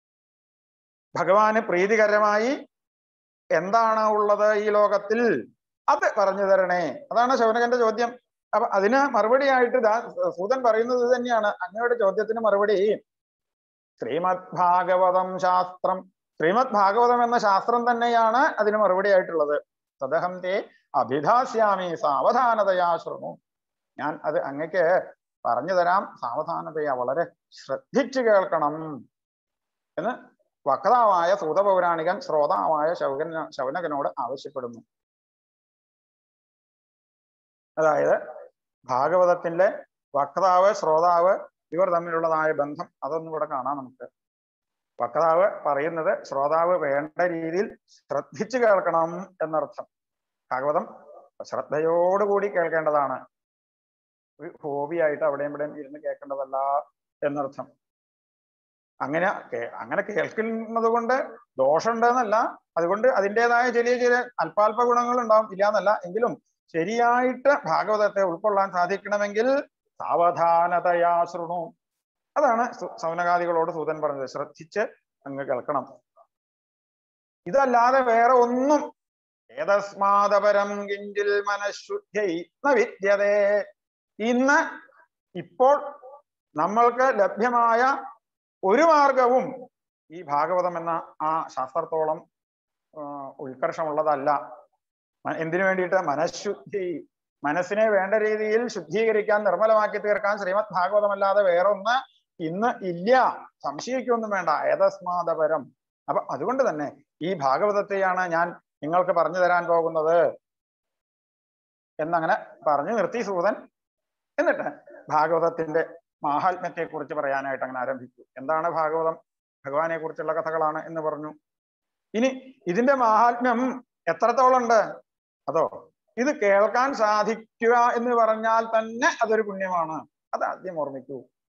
ഭഗവാന് പ്രീതികരമായി എന്താണ് ഉള്ളത് ഈ ലോകത്തിൽ അത് പറഞ്ഞു തരണേ അതാണ് ശൗനകന്റെ ചോദ്യം അപ്പൊ അതിന് മറുപടിയായിട്ട് ദാ സൂതൻ പറയുന്നത് ഇത് തന്നെയാണ് അങ്ങയുടെ ചോദ്യത്തിന് മറുപടി ശ്രീമദ് ഭാഗവതം ശാസ്ത്രം ശ്രീമദ് ഭാഗവതം എന്ന ശാസ്ത്രം തന്നെയാണ് അതിന് മറുപടി ആയിട്ടുള്ളത് തദഹം തേ അഭിധാസ്യാമി സാവധാനതയാ ശൃണു ഞാൻ അത് അങ്ങക്ക് പറഞ്ഞു തരാം സാവധാനതയാ വളരെ ശ്രദ്ധിച്ചു കേൾക്കണം എന്ന് വക്താവായ സൂതപൗരാണികൻ ശ്രോതാവായ ശൗകൻ ശൗനകനോട് ആവശ്യപ്പെടുന്നു അതായത് ഭാഗവതത്തിന്റെ വക്താവ് ശ്രോതാവ് ഇവർ തമ്മിലുള്ളതായ ബന്ധം അതൊന്നും ഇവിടെ കാണാം നമുക്ക് വക്താവ് പറയുന്നത് ശ്രോതാവ് വേണ്ട രീതിയിൽ ശ്രദ്ധിച്ചു കേൾക്കണം എന്നർത്ഥം ഭാഗവതം ശ്രദ്ധയോടുകൂടി കേൾക്കേണ്ടതാണ് ഒരു ഹോബിയായിട്ട് അവിടെയും ഇവിടെയും ഇരുന്ന് കേൾക്കേണ്ടതല്ല എന്നർത്ഥം അങ്ങനെ കേ- അങ്ങനെ കേൾക്കുന്നത് കൊണ്ട് ദോഷമുണ്ടെന്നല്ല അതുകൊണ്ട് അതിൻ്റെതായ ചെറിയ ചെറിയ അല്പാൽപ ഗുണങ്ങൾ ഉണ്ടാവും ഇല്ല എന്നല്ല എങ്കിലും ശരിയായിട്ട് ഭാഗവതത്തെ ഉൾക്കൊള്ളാൻ സാധിക്കണമെങ്കിൽ സാവധാനതയാ ശൃണു അതാണ് സു- സൗനകാദികളോട് സൂതൻ പറഞ്ഞത് ശ്രദ്ധിച്ച് അങ്ങ് കേൾക്കണം ഇതല്ലാതെ വേറെ ഒന്നും ഏതസ്മാദപരം കിഞ്ചിൽ മനഃശുദ്ധൈ ന വിദ്യതേ ഇന്ന് ഇപ്പോൾ നമ്മൾക്ക് ലഭ്യമായ ഒരു മാർഗവും ഈ ഭാഗവതം എന്ന ആ ശാസ്ത്രത്തോളം ആ, ഉത്കർഷമുള്ളതല്ല മ- എന്തിനു വേണ്ടിയിട്ട് മനഃശുദ്ധി മനസ്സിനെ വേണ്ട രീതിയിൽ ശുദ്ധീകരിക്കാൻ നിർമ്മലമാക്കി തീർക്കാൻ ശ്രീമദ് ഭാഗവതമല്ലാതെ വേറൊന്ന് ഇന്ന് ഇല്ല സംശയിക്കൊന്നും വേണ്ട ഏതസ്മാദപരം അപ്പൊ അതുകൊണ്ട് തന്നെ ഈ ഭാഗവതത്തെയാണ് ഞാൻ നിങ്ങൾക്ക് പറഞ്ഞു തരാൻ പോകുന്നത് എന്നങ്ങനെ പറഞ്ഞു നിർത്തി സൂതൻ എന്നിട്ട് ഭാഗവതത്തിന്റെ മാഹാത്മ്യത്തെ കുറിച്ച് പറയാനായിട്ട് അങ്ങനെ ആരംഭിച്ചു എന്താണ് ഭാഗവതം ഭഗവാനെ കുറിച്ചുള്ള കഥകളാണ് എന്ന് പറഞ്ഞു ഇനി ഇതിന്റെ മാഹാത്മ്യം എത്രത്തോളം ഉണ്ട് അതോ ഇത് കേൾക്കാൻ സാധിക്കുക എന്ന് പറഞ്ഞാൽ തന്നെ അതൊരു പുണ്യമാണ് അത് ആദ്യം ഓർമ്മിക്കൂ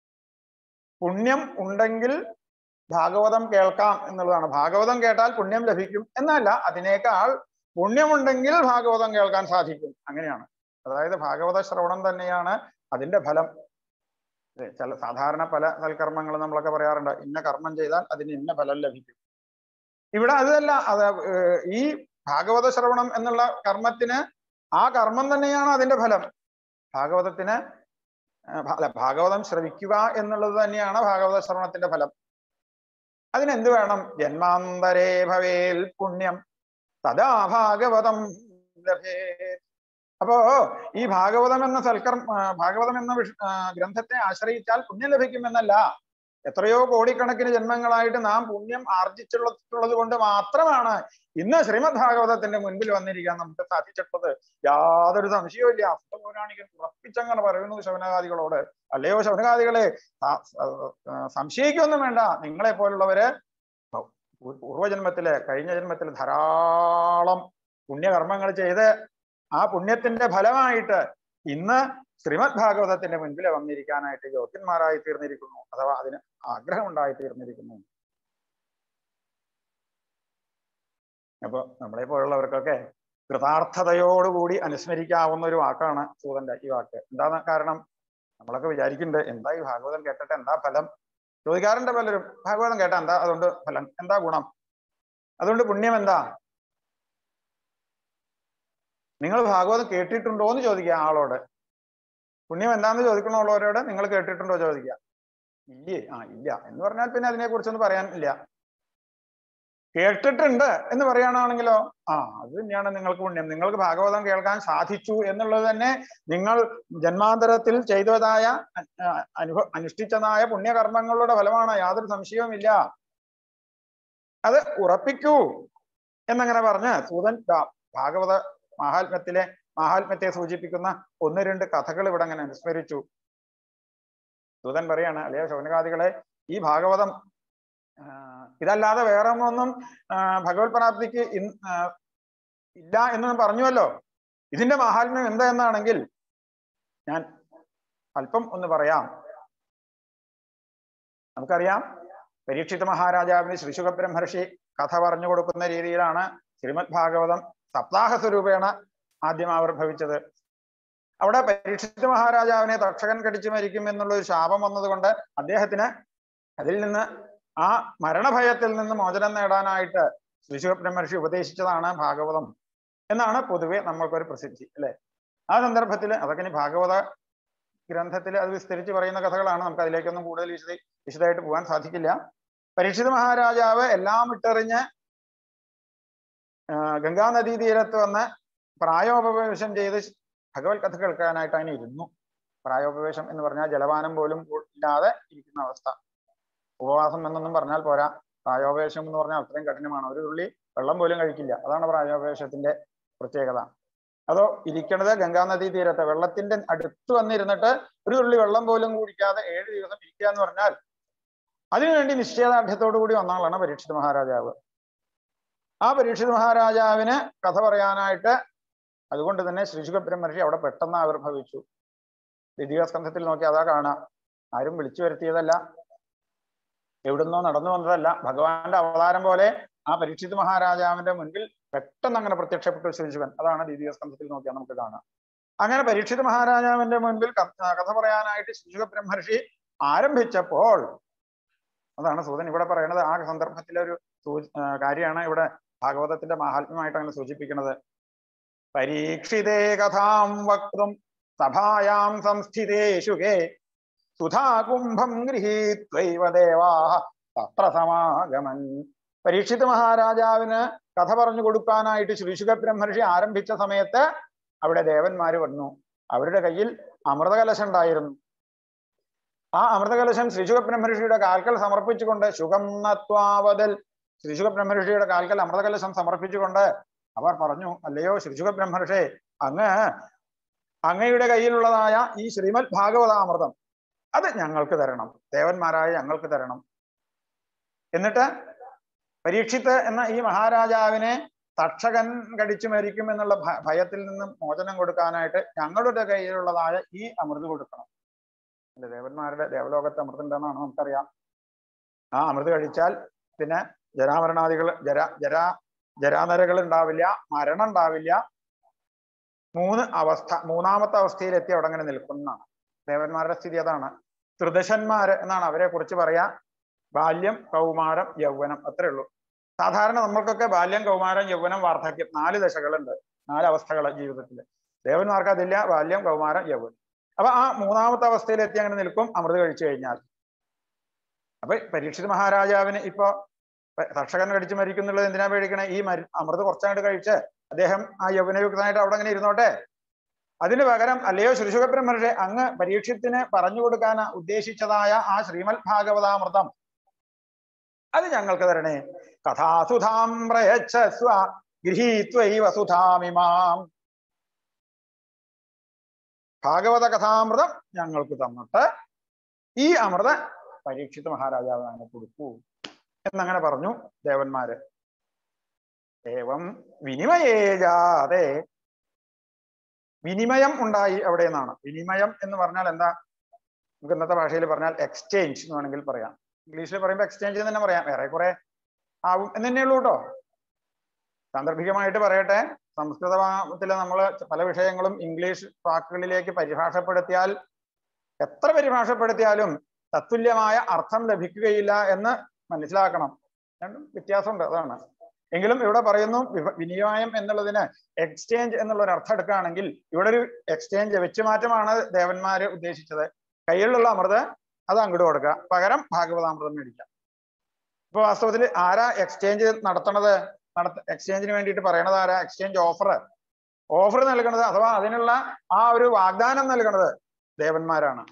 പുണ്യം ഉണ്ടെങ്കിൽ ഭാഗവതം കേൾക്കാം എന്നുള്ളതാണ് ഭാഗവതം കേട്ടാൽ പുണ്യം ലഭിക്കും എന്നല്ല അതിനേക്കാൾ പുണ്യമുണ്ടെങ്കിൽ ഭാഗവതം കേൾക്കാൻ സാധിക്കും അങ്ങനെയാണ് അതായത് ഭാഗവത ശ്രവണം തന്നെയാണ് അതിന്റെ ഫലം ഏ, ചില സാധാരണ പല സൽക്കർമ്മങ്ങൾ നമ്മളൊക്കെ പറയാറുണ്ട് ഇന്ന കർമ്മം ചെയ്താൽ അതിന് ഇന്ന ഫലം ലഭിക്കും ഇവിടെ അതല്ല അത് ഏ, ഈ ഭാഗവത ശ്രവണം എന്നുള്ള കർമ്മത്തിന് ആ കർമ്മം തന്നെയാണ് അതിന്റെ ഫലം ഭാഗവതത്തിന് ആ, ഭ- അല്ല ഭാഗവതം ശ്രവിക്കുക എന്നുള്ളത് തന്നെയാണ് ഭാഗവത ശ്രവണത്തിന്റെ ഫലം അതിനെന്ത് വേണം ജന്മാന്തരേ ഭവേൽ പുണ്യം തഥാ ഭാഗവതം ലഭേത് അപ്പോ ഈ ഭാഗവതം എന്ന സൽക്കർമ്മ ആ, ഭാഗവതം എന്ന വിഷ ആ, ഗ്രന്ഥത്തെ ആശ്രയിച്ചാൽ പുണ്യം ലഭിക്കുമെന്നല്ല എത്രയോ കോടിക്കണക്കിന് ജന്മങ്ങളായിട്ട് നാം പുണ്യം ആർജിച്ചുള്ളത് കൊണ്ട് മാത്രമാണ് ഇന്ന് ശ്രീമദ് ഭാഗവതത്തിന്റെ മുൻപിൽ വന്നിരിക്കാൻ നമുക്ക് സാധിച്ചിട്ടുള്ളത് യാതൊരു സംശയവും അഷ്ടപൗരാണികൻ ഉറപ്പിച്ചങ്ങനെ പറയുന്നു ശവനകാദികളോട് അല്ലയോ ശവനകാദികളെ സ- സ- ആ, സംശയിക്കൊന്നും വേണ്ട നിങ്ങളെ പോലുള്ളവര് പൂ- പൂർവജന്മത്തില് കഴിഞ്ഞ ജന്മത്തിൽ ധാരാളം പുണ്യകർമ്മങ്ങൾ ചെയ്ത് ആ പുണ്യത്തിന്റെ ഫലമായിട്ട് ഇന്ന് ശ്രീമദ് ഭാഗവതത്തിന്റെ മുൻപിൽ വന്നിരിക്കാനായിട്ട് യോഗ്യന്മാരായി തീർന്നിരിക്കുന്നു അഥവാ അതിന് ആഗ്രഹം ഉണ്ടായി തീർന്നിരിക്കുന്നു അപ്പൊ നമ്മളെ പോലുള്ളവർക്കൊക്കെ കൃതാർത്ഥതയോടുകൂടി അനുസ്മരിക്കാവുന്ന ഒരു വാക്കാണ് സൂതന്റെ ഈ വാക്ക് എന്താണ് കാരണം നമ്മളൊക്കെ വിചാരിക്കുന്നുണ്ട് എന്താ ഈ ഭാഗവതം കേട്ടിട്ട് എന്താ ഫലം ചോദിക്കാറുണ്ട് പലരും ഭാഗവതം കേട്ടാ എന്താ അതുകൊണ്ട് ഫലം എന്താ ഗുണം അതുകൊണ്ട് പുണ്യം എന്താ നിങ്ങൾ ഭാഗവതം കേട്ടിട്ടുണ്ടോ എന്ന് ചോദിക്കുക ആളോട് പുണ്യം എന്താന്ന് ചോദിക്കണുള്ളവരോട് നിങ്ങൾ കേട്ടിട്ടുണ്ടോ ചോദിക്കുക ഇല്ലേ ആ ഇല്ല എന്ന് പറഞ്ഞാൽ പിന്നെ അതിനെ കുറിച്ചൊന്നും പറയാനില്ല കേട്ടിട്ടുണ്ട് എന്ന് പറയുകയാണെങ്കിലോ ആ അത് തന്നെയാണ് നിങ്ങൾക്ക് പുണ്യം നിങ്ങൾക്ക് ഭാഗവതം കേൾക്കാൻ സാധിച്ചു എന്നുള്ളത് തന്നെ നിങ്ങൾ ജന്മാന്തരത്തിൽ ചെയ്തതായ അ- അനുഭവ അനുഷ്ഠിച്ചതായ പുണ്യകർമ്മങ്ങളുടെ ഫലമാണ് യാതൊരു സംശയവുമില്ല അത് ഉറപ്പിക്കൂ എന്നങ്ങനെ പറഞ്ഞ് സൂതൻ ദാ ഭാഗവത മഹാത്മ്യത്തിലെ മഹാത്മ്യത്തെ സൂചിപ്പിക്കുന്ന ഒന്ന് രണ്ട് കഥകൾ ഇവിടെ അങ്ങനെ അനുസ്മരിച്ചു സൂതൻ പറയാണ് അല്ലയോ ശൗനകാദികളെ ഈ ഭാഗവതം ആ, ഇതല്ലാതെ വേറെ ഒന്നും ആ, ഭഗവത് പ്രാപ്തിക്ക് ഇൻ- ആ, ഇല്ല എന്ന് ഞാൻ പറഞ്ഞുവല്ലോ ഇതിന്റെ മഹാത്മ്യം എന്താ എന്നാണെങ്കിൽ ഞാൻ അല്പം ഒന്ന് പറയാം നമുക്കറിയാം പരീക്ഷിത മഹാരാജാവിന് ശ്രീശുഖ ബ്രഹ്മർഷി കഥ പറഞ്ഞു കൊടുക്കുന്ന രീതിയിലാണ് ശ്രീമദ് ഭാഗവതം സപ്താഹ സ്വരൂപേണ ആദ്യം ആവിർഭവിച്ചത് അവിടെ പരീക്ഷിത മഹാരാജാവിനെ തക്ഷകൻ കടിച്ചു മരിക്കും എന്നുള്ള ഒരു ശാപം വന്നതുകൊണ്ട് അദ്ദേഹത്തിന് അതിൽ നിന്ന് ആ മരണഭയത്തിൽ നിന്ന് മോചനം നേടാനായിട്ട് ശ്രീശുഖ ബ്രഹ്മർഷി ഉപദേശിച്ചതാണ് ഭാഗവതം എന്നാണ് പൊതുവെ നമ്മൾക്കൊരു പ്രസിദ്ധി അല്ലെ ആ സന്ദർഭത്തിൽ അതൊക്കെ ഇനി ഭാഗവത ഗ്രന്ഥത്തിൽ അത് വിസ്തരിച്ച് പറയുന്ന കഥകളാണ് നമുക്ക് അതിലേക്കൊന്നും കൂടുതൽ വിശദ വിശദമായിട്ട് പോകാൻ സാധിക്കില്ല പരീക്ഷിത മഹാരാജാവ് എല്ലാം ഇട്ടെറിഞ്ഞ് ആ, ഗംഗാ നദീ തീരത്ത് വന്ന് പ്രായോപവേശം ചെയ്ത് ഭഗവത് കഥ കേൾക്കാനായിട്ട് അതിന് ഇരുന്നു പ്രായോപവേശം എന്ന് പറഞ്ഞാൽ ജലപാനം പോലും ഇല്ലാതെ ഇരിക്കുന്ന അവസ്ഥ ഉപവാസം എന്നൊന്നും പറഞ്ഞാൽ പോരാ പ്രായോപവേശം എന്ന് പറഞ്ഞാൽ അത്രയും കഠിനമാണ് ഒരു തുള്ളി വെള്ളം പോലും കഴിക്കില്ല അതാണ് പ്രായോപവേശത്തിന്റെ പ്രത്യേകത അതോ ഇരിക്കണത് ഗംഗാ നദീ തീരത്ത് വെള്ളത്തിന്റെ അടുത്ത് വന്നിരുന്നിട്ട് ഒരു തുള്ളി വെള്ളം പോലും കുടിക്കാതെ ഏഴ് ദിവസം ഇരിക്കുക എന്ന് പറഞ്ഞാൽ അതിനുവേണ്ടി നിശ്ചയദാർഢ്യത്തോടു കൂടി വന്ന ആളാണ് പരീക്ഷിത് മഹാരാജാവ് ആ പരീക്ഷിത് മഹാരാജാവിന് കഥ പറയാനായിട്ട് അതുകൊണ്ട് തന്നെ ശ്രീശുഖ ബ്രഹ്മർഷി അവിടെ പെട്ടെന്ന് ആവിർഭവിച്ചു ദ്വിതീയ സ്കന്ധത്തിൽ നോക്കി അതാ കാണാം ആരും വിളിച്ചു വരുത്തിയതല്ല എവിടുന്നോ നടന്നു വന്നതല്ല ഭഗവാന്റെ അവതാരം പോലെ ആ പരീക്ഷിത് മഹാരാജാവിന്റെ മുൻപിൽ പെട്ടെന്ന് അങ്ങനെ പ്രത്യക്ഷപ്പെട്ടു ശ്രീശുവൻ അതാണ് ദ്വിതീയ സ്കന്ധത്തിൽ നോക്കിയാൽ നമുക്ക് കാണാം അങ്ങനെ പരീക്ഷിത് മഹാരാജാവിന്റെ മുൻപിൽ ക- കഥ പറയാനായിട്ട് ശിശുക ബ്രഹ്മർഷി ആരംഭിച്ചപ്പോൾ അതാണ് സൂതൻ ഇവിടെ പറയുന്നത് ആ സന്ദർഭത്തിലെ ഒരു സൂ- ആ, കാര്യമാണ് ഇവിടെ ഭാഗവതത്തിന്റെ മാഹാത്മ്യമായിട്ട് അങ്ങനെ സൂചിപ്പിക്കുന്നത് പരീക്ഷിതേ കഥാം വക്തും സഭായാം സംസ്ഥിതേഷുകേ സുധാകുംഭം ഗൃഹീത്വൈവ ദേവാഹ തത്ര സമാഗമൻ പരീക്ഷിത് മഹാരാജാവിന് കഥ പറഞ്ഞു കൊടുക്കാനായിട്ട് ശ്രീശുഖ ബ്രഹ്മർഷി ആരംഭിച്ച സമയത്ത് അവിടെ ദേവന്മാര് വന്നു അവരുടെ കയ്യിൽ അമൃതകലശം ഉണ്ടായിരുന്നു ആ അമൃതകലശം ശ്രീശുഖ ബ്രഹ്മർഷിയുടെ കാൽക്കൽ സമർപ്പിച്ചുകൊണ്ട് ശുഖം നത്വാവതൽ ശ്രീശുഖ ബ്രഹ്മർഷിയുടെ കാൽക്കൽ അമൃതകലശം സമർപ്പിച്ചുകൊണ്ട് അവർ പറഞ്ഞു അല്ലയോ ശ്രീശുഖ ബ്രഹ്മർഷേ അങ്ങ് അങ്ങയുടെ കയ്യിലുള്ളതായ ഈ ശ്രീമദ് ഭാഗവതാമൃതം അത് ഞങ്ങൾക്ക് തരണം ദേവന്മാരായ ഞങ്ങൾക്ക് തരണം എന്നിട്ട് പരീക്ഷിത്ത് എന്ന ഈ മഹാരാജാവിനെ തക്ഷകൻ കടിച്ചു മരിക്കും എന്നുള്ള ഭ- ഭയത്തിൽ നിന്നും മോചനം കൊടുക്കാനായിട്ട് ഞങ്ങളുടെ കയ്യിലുള്ളതായ ഈ അമൃത് കൊടുക്കണം അല്ലെ ദേവന്മാരുടെ ദേവലോകത്ത് അമൃതുണ്ടെന്നാണ് നമുക്കറിയാം ആ അമൃത് കഴിച്ചാൽ പിന്നെ ജരാമരണാദികൾ ജര ജരാ ജരാനരകൾ ഉണ്ടാവില്ല മരണം ഉണ്ടാവില്ല മൂന്ന് അവസ്ഥ മൂന്നാമത്തെ അവസ്ഥയിൽ എത്തി അവിടെ അങ്ങനെ നിൽക്കുന്നതാണ് ദേവന്മാരുടെ സ്ഥിതി അതാണ് ത്രിദശന്മാര് എന്നാണ് അവരെ കുറിച്ച് പറയാ ബാല്യം കൗമാരം യൗവനം അത്രേ ഉള്ളൂ സാധാരണ നമ്മൾക്കൊക്കെ ബാല്യം കൗമാരം യൗവനം വാർദ്ധക്യം നാല് ദശകളുണ്ട് നാല് അവസ്ഥകൾ ജീവിതത്തിൽ ദേവന്മാർക്ക് അതില്ല ബാല്യം കൗമാരം യൗവനം അപ്പൊ ആ മൂന്നാമത്തെ അവസ്ഥയിൽ എത്തി അങ്ങനെ നിൽക്കും അമൃത് കഴിച്ചു കഴിഞ്ഞാൽ അപ്പൊ പരീക്ഷിത് മഹാരാജാവിന് ഇപ്പോ പ- തക്ഷകൻ കടിച്ചു മരിക്കുന്നുള്ളത് എന്തിനാ പേടിക്കണേ ഈ മരു അമൃത് കുറച്ചായിട്ട് കഴിച്ച് അദ്ദേഹം ആ യൗവനയുക്തനായിട്ട് അവിടെ അങ്ങനെ ഇരുന്നോട്ടെ അതിന് പകരം അല്ലയോ ശ്രീശുഖ ബ്രഹ്മർഷെ അങ്ങ് പരീക്ഷത്തിന് പറഞ്ഞു കൊടുക്കാൻ ഉദ്ദേശിച്ചതായ ആ ശ്രീമദ് ഭാഗവതാമൃതം അത് ഞങ്ങൾക്ക് തരണേ കഥാസുധാം പ്രയച്ഛസ്വ ഗൃഹീത്വൈ വസുധാമിമാം ഭാഗവത കഥാമൃതം ഞങ്ങൾക്ക് തന്നിട്ട് ഈ അമൃത പരീക്ഷിത് മഹാരാജാവ് അങ്ങനെ കൊടുക്കൂ എന്നങ്ങനെ പറഞ്ഞു ദേവന്മാര് ഏവം വിനിമയേജാതെ വിനിമയം ഉണ്ടായി അവിടെ നിന്നാണ് വിനിമയം എന്ന് പറഞ്ഞാൽ എന്താ നമുക്ക് ഇന്നത്തെ ഭാഷയിൽ പറഞ്ഞാൽ എക്സ്ചേഞ്ച് എന്ന് വേണമെങ്കിൽ പറയാം ഇംഗ്ലീഷിൽ പറയുമ്പോൾ എക്സ്ചേഞ്ച് എന്ന് തന്നെ പറയാം ഏറെ കുറെ ആവും എന്ന് തന്നെ ഉള്ളൂ കേട്ടോ സാന്ദർഭികമായിട്ട് പറയട്ടെ സംസ്കൃതത്തില് നമ്മൾ പല വിഷയങ്ങളും ഇംഗ്ലീഷ് വാക്കുകളിലേക്ക് പരിഭാഷപ്പെടുത്തിയാൽ എത്ര പരിഭാഷപ്പെടുത്തിയാലും തത്തുല്യമായ അർത്ഥം ലഭിക്കുകയില്ല എന്ന് മനസ്സിലാക്കണം രണ്ടും വ്യത്യാസമുണ്ട് അതാണ് എങ്കിലും ഇവിടെ പറയുന്നു വിഭ- വിനിമയം എന്നുള്ളതിന് എക്സ്ചേഞ്ച് എന്നുള്ള ഒരു അർത്ഥം എടുക്കുകയാണെങ്കിൽ ഇവിടെ ഒരു എക്സ്ചേഞ്ച് വെച്ചുമാറ്റമാണ് ദേവന്മാര് ഉദ്ദേശിച്ചത് കയ്യിലുള്ള അമൃത് അത് അങ്ങോട്ട് കൊടുക്കുക പകരം ഭാഗവതാമൃതം മേടിക്കാം ഇപ്പൊ വാസ്തവത്തിൽ ആരാ എക്സ്ചേഞ്ച് നടത്തണത് നടത്ത എക്സ്ചേഞ്ചിന് വേണ്ടിയിട്ട് പറയണത് ആരാ എക്സ്ചേഞ്ച് ഓഫർ ഓഫർ നൽകണത് അഥവാ അതിനുള്ള ആ ഒരു വാഗ്ദാനം നൽകണത് ദേവന്മാരാണ്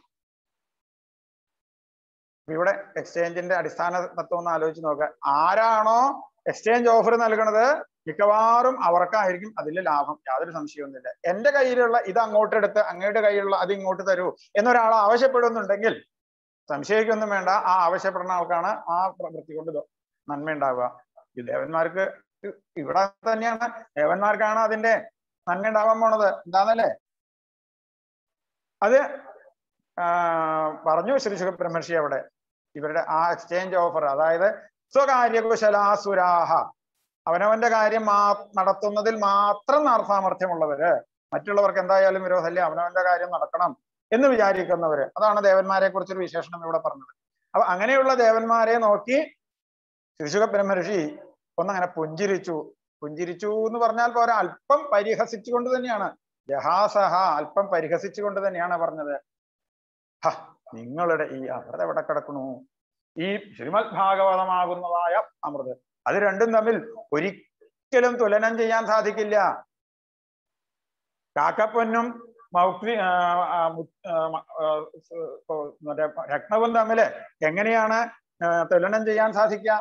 ഇപ്പൊ ഇവിടെ എക്സ്ചേഞ്ചിന്റെ അടിസ്ഥാന തത്വം ഒന്ന് ആലോചിച്ച് നോക്കുക ആരാണോ എക്സ്ചേഞ്ച് ഓഫർ നൽകണത് മിക്കവാറും അവർക്കായിരിക്കും അതിൽ ലാഭം യാതൊരു സംശയമൊന്നുമില്ല എന്റെ കയ്യിലുള്ള ഇത് അങ്ങോട്ട് എടുത്ത് അങ്ങയുടെ കയ്യിലുള്ള അത് ഇങ്ങോട്ട് തരൂ എന്നൊരാൾ ആവശ്യപ്പെടുന്നുണ്ടെങ്കിൽ സംശയിക്കൊന്നും വേണ്ട ആ ആവശ്യപ്പെടുന്ന ആൾക്കാണ് ആ പ്രവൃത്തി കൊണ്ട് ദോ- നന്മ ഉണ്ടാവുക ഈ ദേവന്മാർക്ക് ഇ- ഇവിടെ തന്നെയാണ് ദേവന്മാർക്കാണ് അതിന്റെ നന്മ ഉണ്ടാവാൻ പോണത് എന്താന്നല്ലേ അത് ആ, പറഞ്ഞു ശ്രീ സുഖബ്രഹ്മർഷി അവിടെ ഇവരുടെ ആ എക്സ്ചേഞ്ച് ഓഫർ അതായത് സ്വകാര്യകുശലാസുരാഹ അവനവന്റെ കാര്യം മാ നടത്തുന്നതിൽ മാത്രം നാ- സാമർഥ്യമുള്ളവര് മറ്റുള്ളവർക്ക് എന്തായാലും വിരോധമില്ല അവനവന്റെ കാര്യം നടക്കണം എന്ന് വിചാരിക്കുന്നവര് അതാണ് ദേവന്മാരെ കുറിച്ചൊരു വിശേഷണം ഇവിടെ പറഞ്ഞത് അപ്പൊ അങ്ങനെയുള്ള ദേവന്മാരെ നോക്കി ശിശുഖ ബ്രഹ്മർഷി ഒന്നങ്ങനെ പുഞ്ചിരിച്ചു പുഞ്ചിരിച്ചു എന്ന് പറഞ്ഞാൽ പോരാ അല്പം പരിഹസിച്ചുകൊണ്ട് തന്നെയാണ് ജഹാസഹ അല്പം പരിഹസിച്ചുകൊണ്ട് തന്നെയാണ് പറഞ്ഞത് ഹ നിങ്ങളുടെ ഈ അമൃത എവിടെ കിടക്കണു ഈ ശ്രീമദ് ഭാഗവതമാകുന്നതായ അമൃത് അത് രണ്ടും തമ്മിൽ ഒരിക്കലും തുലനം ചെയ്യാൻ സാധിക്കില്ല കാക്കപ്പൊന്നും മൗക്രി ആ, ആ, മു- ആ, മ- ആ, സ്- ഇപ്പൊ മറ്റേ രത്നവും തമ്മില് എങ്ങനെയാണ് ആ, തുലനം ചെയ്യാൻ സാധിക്കുക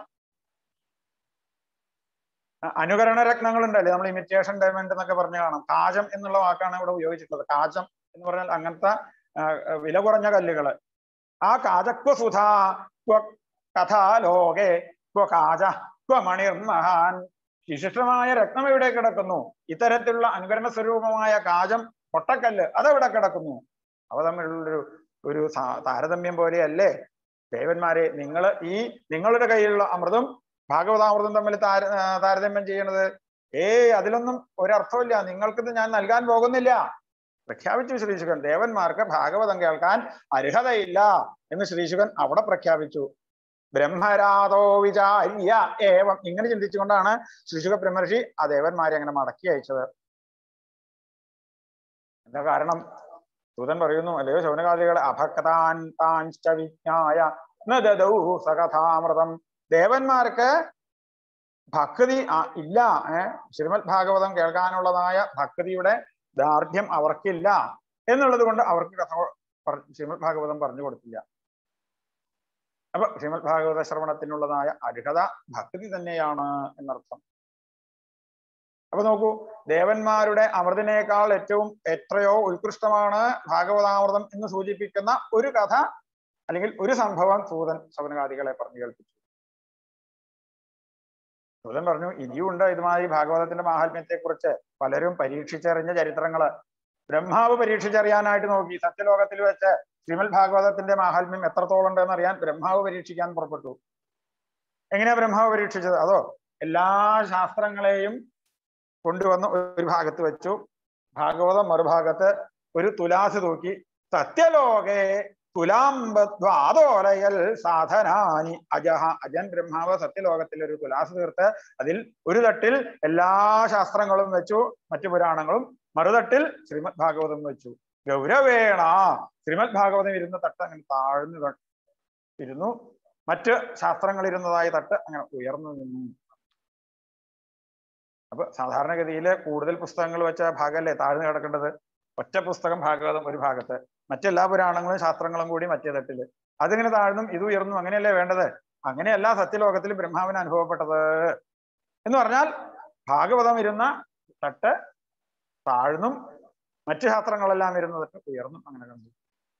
അ- അനുകരണ രത്നങ്ങളുണ്ടല്ലേ നമ്മൾ ഇമിറ്റേഷൻ ഡയമണ്ട് എന്നൊക്കെ പറഞ്ഞു കാണാം കാജം എന്നുള്ള വാക്കാണ് ഇവിടെ ഉപയോഗിച്ചിട്ടുള്ളത് കാജം എന്ന് പറഞ്ഞാൽ അങ്ങനത്തെ ആ, ആ, വില കുറഞ്ഞ കല്ലുകള് ആ കാജക്വസുധാ ക്വ കഥാ ലോകെ ക്വ കാജ ക്വ മണിർ മഹാൻ വിശിഷ്ടമായ രത്നം എവിടെ കിടക്കുന്നു ഇത്തരത്തിലുള്ള അനുകരണ സ്വരൂപമായ കാജം പൊട്ടക്കല്ല് അതെവിടെ കിടക്കുന്നു അവ തമ്മിലുള്ളൊരു ഒരു സാ- താരതമ്യം പോലെയല്ലേ ദേവന്മാരെ നിങ്ങൾ ഈ നിങ്ങളുടെ കയ്യിലുള്ള അമൃതും ഭാഗവതാമൃതം തമ്മിൽ താര ആ, താരതമ്യം ചെയ്യണത് ഏയ് അതിലൊന്നും ഒരർത്ഥമില്ല നിങ്ങൾക്കിത് ഞാൻ നൽകാൻ പോകുന്നില്ല പ്രഖ്യാപിച്ചു ശ്രീശുഖൻ ദേവന്മാർക്ക് ഭാഗവതം കേൾക്കാൻ അർഹതയില്ല എന്ന് ശ്രീശുഖൻ അവിടെ പ്രഖ്യാപിച്ചു ബ്രഹ്മരാധോ വിചാര്യ ഏവം ഇങ്ങനെ ചിന്തിച്ചുകൊണ്ടാണ് ശ്രീശുഖ ബ്രഹ്മർഷി ആ ദേവന്മാരെ അങ്ങനെ മടക്കി അയച്ചത് എന്താ കാരണം ദൂതൻ പറയുന്നു അല്ലയോ ശൗനകാദികളെ അഭക്താൻ താൻശ്ച വിജ്ഞായ ന ദദൗ സകഥാമൃതം ദേവന്മാർക്ക് ഭക്തി ആ, ഇല്ല ഏഹ് ശ്രീമദ് ഭാഗവതം കേൾക്കാനുള്ളതായ ഭക്തിയുടെ ദാർഢ്യം അവർക്കില്ല എന്നുള്ളത് കൊണ്ട് അവർക്ക് കഥ പറ- ശ്രീമദ് ഭാഗവതം പറഞ്ഞു കൊടുത്തില്ല അപ്പൊ ശ്രീമദ് ഭാഗവത ശ്രവണത്തിനുള്ളതായ അർഹത ഭക്തി തന്നെയാണ് എന്നർത്ഥം അപ്പൊ നോക്കൂ ദേവന്മാരുടെ അമൃതിനേക്കാൾ ഏറ്റവും എത്രയോ ഉത്കൃഷ്ടമാണ് ഭാഗവതാമൃതം എന്ന് സൂചിപ്പിക്കുന്ന ഒരു കഥ അല്ലെങ്കിൽ ഒരു സംഭവം സൂതൻ സവനകാദികളെ പറഞ്ഞു കേൾപ്പിച്ചു സൂതൻ പറഞ്ഞു ഇനിയുണ്ട് ഇതുമായി ഭാഗവതത്തിന്റെ മാഹാത്മ്യത്തെ കുറിച്ച് പലരും പരീക്ഷിച്ചറിഞ്ഞ ചരിത്രങ്ങള് ബ്രഹ്മാവ് പരീക്ഷിച്ചറിയാനായിട്ട് നോക്കി സത്യലോകത്തിൽ വെച്ച് ശ്രീമദ് ഭാഗവതത്തിന്റെ മാഹാത്മ്യം എത്രത്തോളം ഉണ്ടെന്ന് അറിയാൻ ബ്രഹ്മാവ് പരീക്ഷിക്കാൻ പുറപ്പെട്ടു എങ്ങനെയാ ബ്രഹ്മാവ് പരീക്ഷിച്ചത് അതോ എല്ലാ ശാസ്ത്രങ്ങളെയും കൊണ്ടുവന്ന് ഒരു ഭാഗത്ത് വെച്ചു ഭാഗവതം മറുഭാഗത്ത് ഒരു തുലാസ് തൂക്കി സത്യലോകെ തുലാംബദ്വാതോലയൽ സാധനാനി അജഹ അജൻ ബ്രഹ്മാവ് സത്യലോകത്തിൽ ഒരു തുലാസ് തീർത്ത് അതിൽ ഒരു തട്ടിൽ എല്ലാ ശാസ്ത്രങ്ങളും വെച്ചു മറ്റു പുരാണങ്ങളും മറുതട്ടിൽ ശ്രീമദ് ഭാഗവതം വെച്ചു ഗൗരവേണ ശ്രീമദ് ഭാഗവതം ഇരുന്ന തട്ട് അങ്ങനെ താഴ്ന്നു ക- ഇരുന്നു മറ്റ് ശാസ്ത്രങ്ങൾ ഇരുന്നതായ തട്ട് അങ്ങനെ ഉയർന്നു നിന്നു അപ്പൊ സാധാരണഗതിയിൽ കൂടുതൽ പുസ്തകങ്ങൾ വെച്ച ഭാഗമല്ലേ താഴ്ന്നു കിടക്കേണ്ടത് ഒറ്റ പുസ്തകം ഭാഗവതം ഒരു ഭാഗത്ത് മറ്റെല്ലാ പുരാണങ്ങളും ശാസ്ത്രങ്ങളും കൂടി മറ്റേ തട്ടില് അതിങ്ങനെ താഴ്ന്നും ഇത് ഉയർന്നും അങ്ങനെയല്ലേ വേണ്ടത് അങ്ങനെയല്ല സത്യലോകത്തിൽ ബ്രഹ്മാവിന് അനുഭവപ്പെട്ടത് എന്ന് പറഞ്ഞാൽ ഭാഗവതം ഇരുന്ന തട്ട് താഴ്ന്നും മറ്റു ശാസ്ത്രങ്ങളെല്ലാം ഇരുന്ന തട്ട് ഉയർന്നും അങ്ങനെ കണ്ടു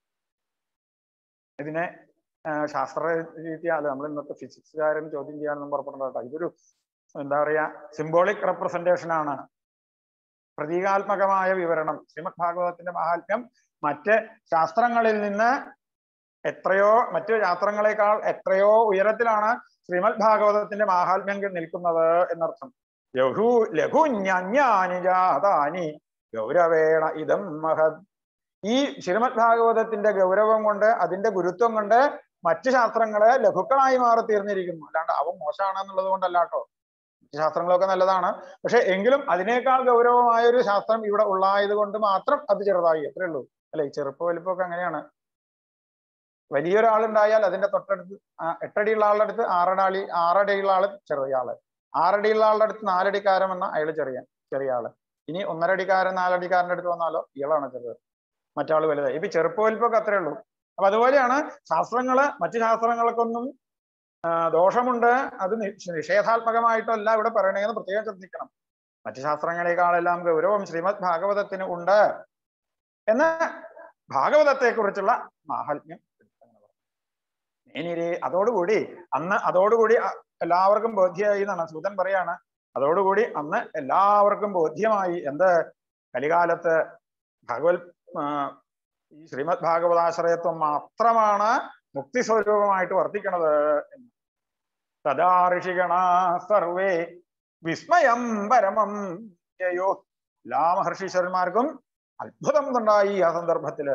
ഇതിനെ ആ, ശാസ്ത്ര രീതി അല്ല നമ്മൾ ഇന്നത്തെ ഫിസിക്സുകാരൻ ചോദ്യം ചെയ്യാനൊന്നും പുറപ്പെടേണ്ട കേട്ടോ ഇതൊരു എന്താ പറയാ സിംബോളിക് റെപ്രസെന്റേഷൻ ആണ് പ്രതീകാത്മകമായ വിവരണം ശ്രീമദ് ഭാഗവതത്തിന്റെ മഹാത്മ്യം മറ്റ് ശാസ്ത്രങ്ങളിൽ നിന്ന് എത്രയോ മറ്റു ശാസ്ത്രങ്ങളെക്കാൾ എത്രയോ ഉയരത്തിലാണ് ശ്രീമദ് ഭാഗവതത്തിന്റെ മാഹാത്മ്യം നിൽക്കുന്നത് എന്നർത്ഥം ലഘു ലഘുഞ്ഞാനി ജാതാനി ഗൗരവേണ ഇതം മഹത് ഈ ശ്രീമദ് ഭാഗവതത്തിന്റെ ഗൗരവം കൊണ്ട് അതിന്റെ ഗുരുത്വം കൊണ്ട് മറ്റു ശാസ്ത്രങ്ങളെ ലഘുക്കളായി മാറി തീർന്നിരിക്കുന്നു അല്ലാണ്ട് അവ മോശമാണെന്നുള്ളത് കൊണ്ടല്ല കേട്ടോ മറ്റു ശാസ്ത്രങ്ങളൊക്കെ നല്ലതാണ് പക്ഷെ എങ്കിലും അതിനേക്കാൾ ഗൗരവമായ ഒരു ശാസ്ത്രം ഇവിടെ ഉള്ളായത് കൊണ്ട് മാത്രം അത് ചെറുതായി അത്രേ ഉള്ളൂ അല്ലെ ഈ ചെറുപ്പ വലിപ്പമൊക്കെ അങ്ങനെയാണ് വലിയൊരാളുണ്ടായാൽ അതിന്റെ തൊട്ടടുത്ത് ആ, എട്ടടിയുള്ള ആളുടെ അടുത്ത് ആറടാളി ആറടിയുള്ള ആള് ചെറിയ ആള് ആറടിയുള്ള ആളുടെ അടുത്ത് നാലടിക്കാരൻ വന്ന അയാൾ ചെറിയ ചെറിയ ആള് ഇനി ഒന്നരടിക്കാരൻ നാലടിക്കാരന്റെ അടുത്ത് വന്നാലോ ഇയാളാണ് ചെറുത് മറ്റാള് വലുതായി ഇപ്പൊ ചെറുപ്പ വലിപ്പമൊക്കെ അത്രേ ഉള്ളൂ അപ്പൊ അതുപോലെയാണ് ശാസ്ത്രങ്ങള് മറ്റു ശാസ്ത്രങ്ങൾക്കൊന്നും ആ, ദോഷമുണ്ട് അത് നി- നിഷേധാത്മകമായിട്ടല്ല ഇവിടെ പറയണേന്ന് പ്രത്യേകം ശ്രദ്ധിക്കണം മറ്റു ശാസ്ത്രങ്ങളെക്കാളെല്ലാം ഗൗരവം ശ്രീമദ് ഭാഗവതത്തിന് ഉണ്ട് എന്ന് ഭാഗവതത്തെ കുറിച്ചുള്ള മാഹാത്മ്യം ഇനി അതോടുകൂടി അന്ന് അതോടുകൂടി അ- എല്ലാവർക്കും ബോധ്യമായി എന്നാണ് സൂതൻ പറയാണ് അതോടുകൂടി അന്ന് എല്ലാവർക്കും ബോധ്യമായി എന്ത് കലികാലത്ത് ഭഗവത് ആ, ഈ ശ്രീമദ് ഭാഗവതാശ്രയത്വം മാത്രമാണ് മുക്തി സ്വരൂപമായിട്ട് വർത്തിക്കണത് എന്ന്. തഥാ ഋഷിഗണ സർവേ വിസ്മയം പരമം യയോ എല്ലാ മഹർഷീശ്വരന്മാർക്കും അത്ഭുതം ഉണ്ടായി ആ സന്ദർഭത്തില്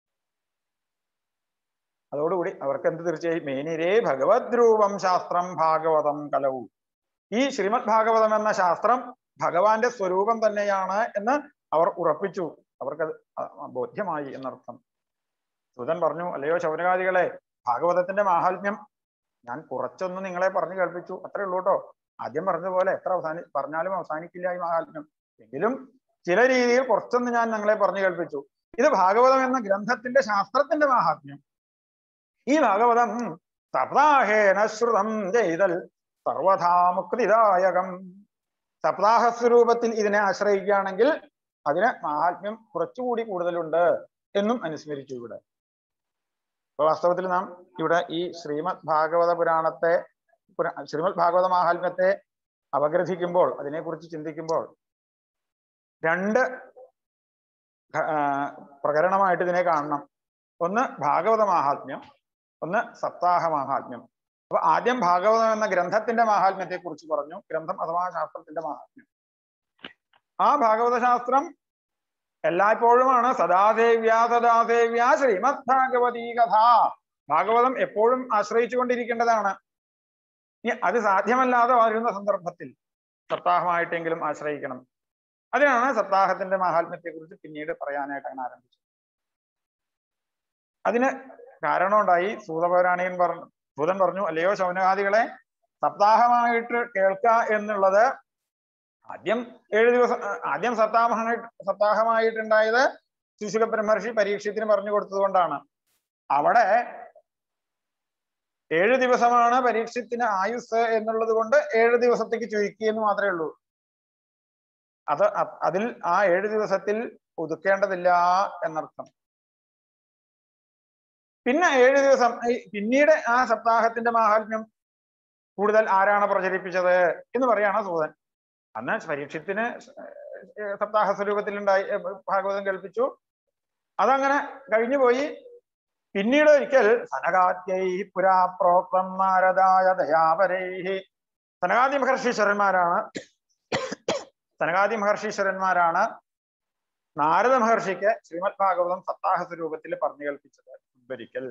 അതോടുകൂടി അവർക്ക് എന്ത് തീർച്ചയായും മേനിരേ ഭഗവത് രൂപം ശാസ്ത്രം ഭാഗവതം കലവു ഈ ശ്രീമദ് ഭാഗവതം എന്ന ശാസ്ത്രം ഭഗവാന്റെ സ്വരൂപം തന്നെയാണ് എന്ന് അവർ ഉറപ്പിച്ചു അവർക്കത് അ- അ- ബോധ്യമായി എന്നർത്ഥം സുതൻ പറഞ്ഞു അല്ലയോ ശൗനകാദികളെ ഭാഗവതത്തിന്റെ മാഹാത്മ്യം ഞാൻ കുറച്ചൊന്ന് നിങ്ങളെ പറഞ്ഞു കേൾപ്പിച്ചു അത്രേ ഉള്ളൂ കേട്ടോ ആദ്യം പറഞ്ഞതുപോലെ എത്ര അവസാനി പറഞ്ഞാലും അവസാനിക്കില്ല ഈ മാഹാത്മ്യം എങ്കിലും ചില രീതിയിൽ കുറച്ചൊന്ന് ഞാൻ നിങ്ങളെ പറഞ്ഞു കേൾപ്പിച്ചു ഇത് ഭാഗവതം എന്ന ഗ്രന്ഥത്തിന്റെ ശാസ്ത്രത്തിന്റെ മാഹാത്മ്യം ഈ ഭാഗവതം സപ്താഹേന ശ്രുതം ചെയ്തൽ സർവഥാ മുക്തിദായകം സപ്താഹ സ്വരൂപത്തിൽ ഇതിനെ ആശ്രയിക്കുകയാണെങ്കിൽ അതിന് മാഹാത്മ്യം കുറച്ചുകൂടി കൂടുതലുണ്ട് എന്നും അനുസ്മരിച്ചു ഇവിടെ അപ്പൊ വാസ്തവത്തിൽ നാം ഇവിടെ ഈ ശ്രീമദ് ഭാഗവത പുരാണത്തെ പുര- ശ്രീമദ് ഭാഗവത മാഹാത്മ്യത്തെ അപഗ്രഥിക്കുമ്പോൾ അതിനെക്കുറിച്ച് ചിന്തിക്കുമ്പോൾ രണ്ട് ആ, പ്രകരണമായിട്ട് ഇതിനെ കാണണം ഒന്ന് ഭാഗവത മാഹാത്മ്യം ഒന്ന് സപ്താഹ മാഹാത്മ്യം അപ്പൊ ആദ്യം ഭാഗവതം എന്ന ഗ്രന്ഥത്തിന്റെ മാഹാത്മ്യത്തെ കുറിച്ച് പറഞ്ഞു ഗ്രന്ഥം അഥവാ ശാസ്ത്രത്തിന്റെ മാഹാത്മ്യം ആ ഭാഗവത ശാസ്ത്രം എല്ലായ്പ്പോഴുമാണ് സദാദേവ്യ സദാദേവ്യ ശ്രീമദ് ഭാഗവതീ കഥ ഭാഗവതം എപ്പോഴും ആശ്രയിച്ചുകൊണ്ടിരിക്കേണ്ടതാണ് ഇനി അത് സാധ്യമല്ലാതെ വരുന്ന സന്ദർഭത്തിൽ സപ്താഹമായിട്ടെങ്കിലും ആശ്രയിക്കണം അതിനാണ് സപ്താഹത്തിന്റെ മാഹാത്മ്യത്തെ കുറിച്ച് പിന്നീട് പറയാനായിട്ട് അങ്ങനെ ആരംഭിച്ചത് അതിന് കാരണമുണ്ടായി സൂതപൗരാണികൻ പറഞ്ഞു സൂതൻ പറഞ്ഞു അല്ലയോ ശൗനകാദികളെ സപ്താഹമായിട്ട് കേൾക്ക എന്നുള്ളത് ആദ്യം ഏഴ് ദിവസം ആ, ആദ്യം സപ്താഹമായിട്ട് സപ്താഹമായിട്ടുണ്ടായത് ശിശുക ബ്രഹ്മർഷി പരീക്ഷത്തിന് പറഞ്ഞു കൊടുത്തത് കൊണ്ടാണ് അവിടെ ഏഴ് ദിവസമാണ് പരീക്ഷത്തിന് ആയുസ് എന്നുള്ളത് കൊണ്ട് ഏഴ് ദിവസത്തേക്ക് ചുരുക്കിയെന്ന് മാത്രമേ ഉള്ളൂ അത് അ- അതിൽ ആ ഏഴ് ദിവസത്തിൽ ഒതുക്കേണ്ടതില്ല എന്നർത്ഥം പിന്നെ ഏഴ് ദിവസം ഈ പിന്നീട് ആ സപ്താഹത്തിന്റെ മാഹാത്മ്യം കൂടുതൽ ആരാണ് പ്രചരിപ്പിച്ചത് എന്ന് പറയാണ് സൂതൻ അന്ന് പരീക്ഷത്തിന് സപ്താഹ സ്വരൂപത്തിലുണ്ടായി ഏ, ഭാഗവതം കേൾപ്പിച്ചു അതങ്ങനെ കഴിഞ്ഞുപോയി പിന്നീട് ഒരിക്കൽ സനകാദ്യൈ പുരാ പ്രോക്തം നാരദായ ദയാപരൈ സനകാദി മഹർഷീശ്വരന്മാരാണ് സനകാദി മഹർഷീശ്വരന്മാരാണ് നാരദ മഹർഷിക്ക് ശ്രീമദ് ഭാഗവതം സപ്താഹ സ്വരൂപത്തിൽ പറഞ്ഞു കേൾപ്പിച്ചത് ഒരിക്കൽ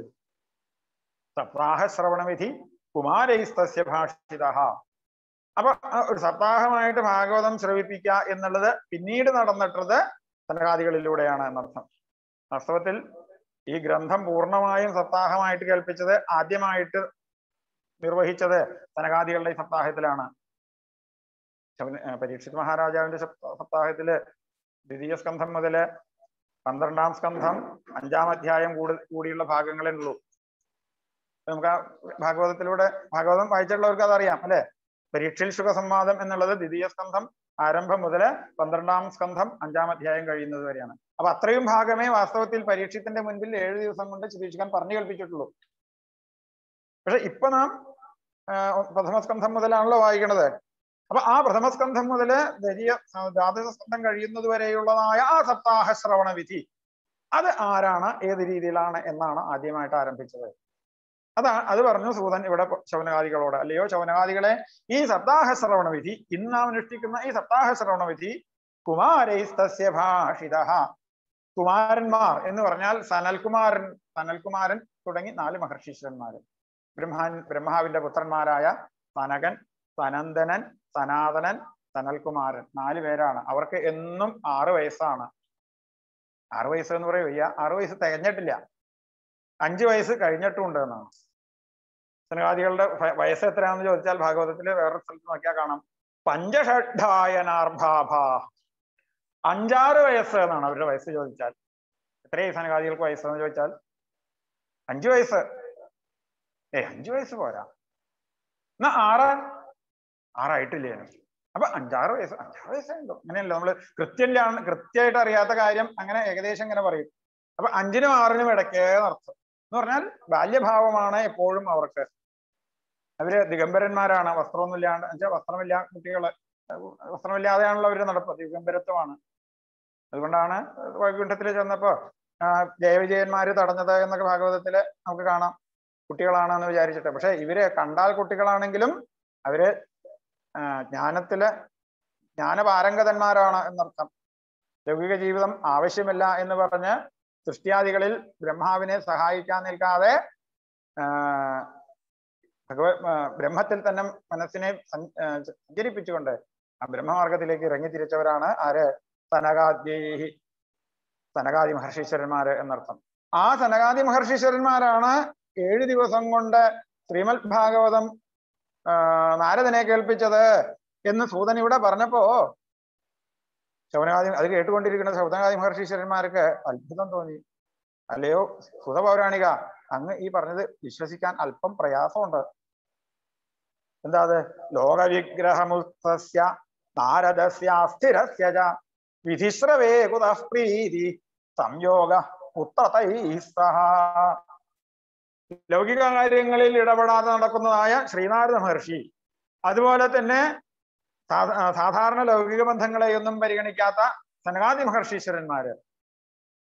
സപ്താഹ ശ്രവണവിധി കുമാരൈസ്തസ്യ ഭാഷിത അപ്പൊ ആ ഒരു സപ്താഹമായിട്ട് ഭാഗവതം ശ്രവിപ്പിക്കുക എന്നുള്ളത് പിന്നീട് നടന്നിട്ടത് സനകാദികളിലൂടെയാണ് എന്നർത്ഥം വാസ്തവത്തിൽ ഈ ഗ്രന്ഥം പൂർണ്ണമായും സപ്താഹമായിട്ട് കേൾപ്പിച്ചത് ആദ്യമായിട്ട് നിർവഹിച്ചത് സനകാദികളുടെ ഈ സപ്താഹത്തിലാണ് ശബരി- ഏർ പരീക്ഷിത് മഹാരാജാവിന്റെ സപ്ത- സപ്താഹത്തില് ദ്വിതീയ സ്കന്ധം മുതല് പന്ത്രണ്ടാം സ്കന്ധം അഞ്ചാം അധ്യായം കൂടി കൂടിയുള്ള ഭാഗങ്ങളേ ഉള്ളൂ നമുക്ക് ആ ഭാഗവതത്തിലൂടെ ഭാഗവതം വായിച്ചിട്ടുള്ളവർക്ക് അതറിയാം അല്ലെ പരീക്ഷയിൽ സുഖസംവാദം എന്നുള്ളത് ദ്വിതീയ സ്കന്ധം ആരംഭം മുതല് പന്ത്രണ്ടാം സ്കന്ധം അഞ്ചാം അധ്യായം കഴിയുന്നത് വരെയാണ് അപ്പൊ അത്രയും ഭാഗമേ വാസ്തവത്തിൽ പരീക്ഷത്തിന്റെ മുൻപിൽ ഏഴ് ദിവസം കൊണ്ട് ചികിത്സിക്കാൻ പറഞ്ഞു കേൾപ്പിച്ചിട്ടുള്ളൂ പക്ഷെ ഇപ്പൊ നാം ആ, പ്രഥമസ്കന്ധം മുതലാണല്ലോ വായിക്കണത് അപ്പൊ ആ പ്രഥമസ്കന്ധം മുതല് ദ്വിതീയ ദ്വാദശ സ്കന്ധം കഴിയുന്നത് വരെയുള്ളതായ ആ സപ്താഹ ശ്രവണ വിധി അത് ആരാണ് ഏത് രീതിയിലാണ് എന്നാണ് ആദ്യമായിട്ട് ആരംഭിച്ചത് അതാ അത് പറഞ്ഞു സൂതൻ ഇവിടെ ശവനകാദികളോട് അല്ലയോ ശവനകാദികളെ ഈ സപ്താഹ ശ്രവണ വിധി ഇന്ന് നാം അനുഷ്ഠിക്കുന്ന ഈ സപ്താഹ ശ്രവണ വിധി കുമാരൈസ്തസ്യ ഭാഷിത കുമാരന്മാർ എന്ന് പറഞ്ഞാൽ സനൽകുമാരൻ സനൽകുമാരൻ തുടങ്ങി നാല് മഹർഷീശ്വരന്മാര് ബ്രഹ്മാൻ ബ്രഹ്മാവിന്റെ പുത്രന്മാരായ സനകൻ സനന്ദനൻ സനാതനൻ സനൽകുമാരൻ നാല് പേരാണ് അവർക്ക് എന്നും ആറ് വയസ്സാണ് ആറ് വയസ്സ് എന്ന് പറയുക ആറ് വയസ്സ് തികഞ്ഞിട്ടില്ല അഞ്ച് വയസ്സ് കഴിഞ്ഞിട്ടുമുണ്ട് എന്നാണ് സനകാദികളുടെ വ- വയസ്സ് എത്രയാണെന്ന് ചോദിച്ചാൽ ഭാഗവതത്തില് വേറൊരു സ്ഥലത്ത് നോക്കിയാൽ കാണാം പഞ്ചഷഡ്ഢായനാർഭാഭ അഞ്ചാറ് വയസ്സ് എന്നാണ് അവരുടെ വയസ്സ് ചോദിച്ചാൽ എത്രയായി സനകാദികൾക്ക് വയസ്സെന്ന് ചോദിച്ചാൽ അഞ്ചു വയസ്സ് ഏ അഞ്ചു വയസ്സ് പോരാ എന്നാ ആറ് ആറായിട്ടില്ലേ എനിക്ക് അപ്പൊ അഞ്ചാറ് വയസ്സ് അഞ്ചാറ് വയസ്സുണ്ടോ അങ്ങനെയല്ല നമ്മള് കൃത്യമില്ലാണ് കൃത്യമായിട്ട് അറിയാത്ത കാര്യം അങ്ങനെ ഏകദേശം ഇങ്ങനെ പറയും അപ്പൊ അഞ്ചിനും ആറിനും ഇടയ്ക്കേ നടത്തും എന്ന് പറഞ്ഞാൽ ബാല്യഭാവമാണ് എപ്പോഴും അവർക്ക് അവര് ദിഗംബരന്മാരാണ് വസ്ത്രമൊന്നുമില്ലാണ്ട് എന്നുവെച്ചാൽ വസ്ത്രമില്ലാ കുട്ടികള് അഹ് വസ്ത്രമില്ലാതെയാണല്ലോ അവര് നടപ്പ് ദിഗംബരത്വമാണ് അതുകൊണ്ടാണ് വൈകുണ്ഠത്തിൽ ചെന്നപ്പോ ആ, ജയവിജയന്മാര് തടഞ്ഞത് എന്നൊക്കെ ഭാഗവതത്തില് നമുക്ക് കാണാം കുട്ടികളാണെന്ന് വിചാരിച്ചിട്ട് പക്ഷെ ഇവര് കണ്ടാൽ കുട്ടികളാണെങ്കിലും അവര് ആ, ജ്ഞാനത്തില് ജ്ഞാനപാരംഗതന്മാരാണ് എന്നർത്ഥം ലൗകിക ജീവിതം ആവശ്യമില്ല എന്ന് പറഞ്ഞ് സൃഷ്ടിയാദികളിൽ ബ്രഹ്മാവിനെ സഹായിക്കാൻ നിൽക്കാതെ ആ, ഭഗവത് ആ, ബ്രഹ്മത്തിൽ തന്നെ മനസ്സിനെ സഞ്ച- ആ, സഞ്ചരിപ്പിച്ചുകൊണ്ട് ആ ബ്രഹ്മമാർഗത്തിലേക്ക് ഇറങ്ങി തിരിച്ചവരാണ് ആര് സനകാദ്യേഹി സനകാദി മഹർഷീശ്വരന്മാര് എന്നർത്ഥം ആ സനകാദി മഹർഷീശ്വരന്മാരാണ് ഏഴ് ദിവസം കൊണ്ട് ശ്രീമദ് ഭാഗവതം ആ, നാരദനെ കേൾപ്പിച്ചത് എന്ന് സൂതൻ ഇവിടെ പറഞ്ഞപ്പോ ശൗനകാദി അത് കേട്ടുകൊണ്ടിരിക്കുന്ന ശൗനകാദി മഹർഷീശ്വരന്മാർക്ക് അത്ഭുതം തോന്നി അല്ലയോ സുത പൗരാണിക അങ്ങ് ഈ പറഞ്ഞത് വിശ്വസിക്കാൻ അല്പം പ്രയാസമുണ്ട് എന്താ അത് ലോകവിഗ്രഹമുസ്തസ്യ നാരദസ്യ സ്ഥിരസ്യ ച വിധിശ്രവേ കുതഃ പ്രീതി സംയോഗ പുത്രതൈ സഹ ലൗകിക കാര്യങ്ങളിൽ ഇടപെടാതെ നടക്കുന്നതായ ശ്രീനാരദ മഹർഷി അതുപോലെ തന്നെ സാധ- ആ, സാധാരണ ലൗകിക ബന്ധങ്ങളെയൊന്നും പരിഗണിക്കാത്ത സനകാദി മഹർഷീശ്വരന്മാര്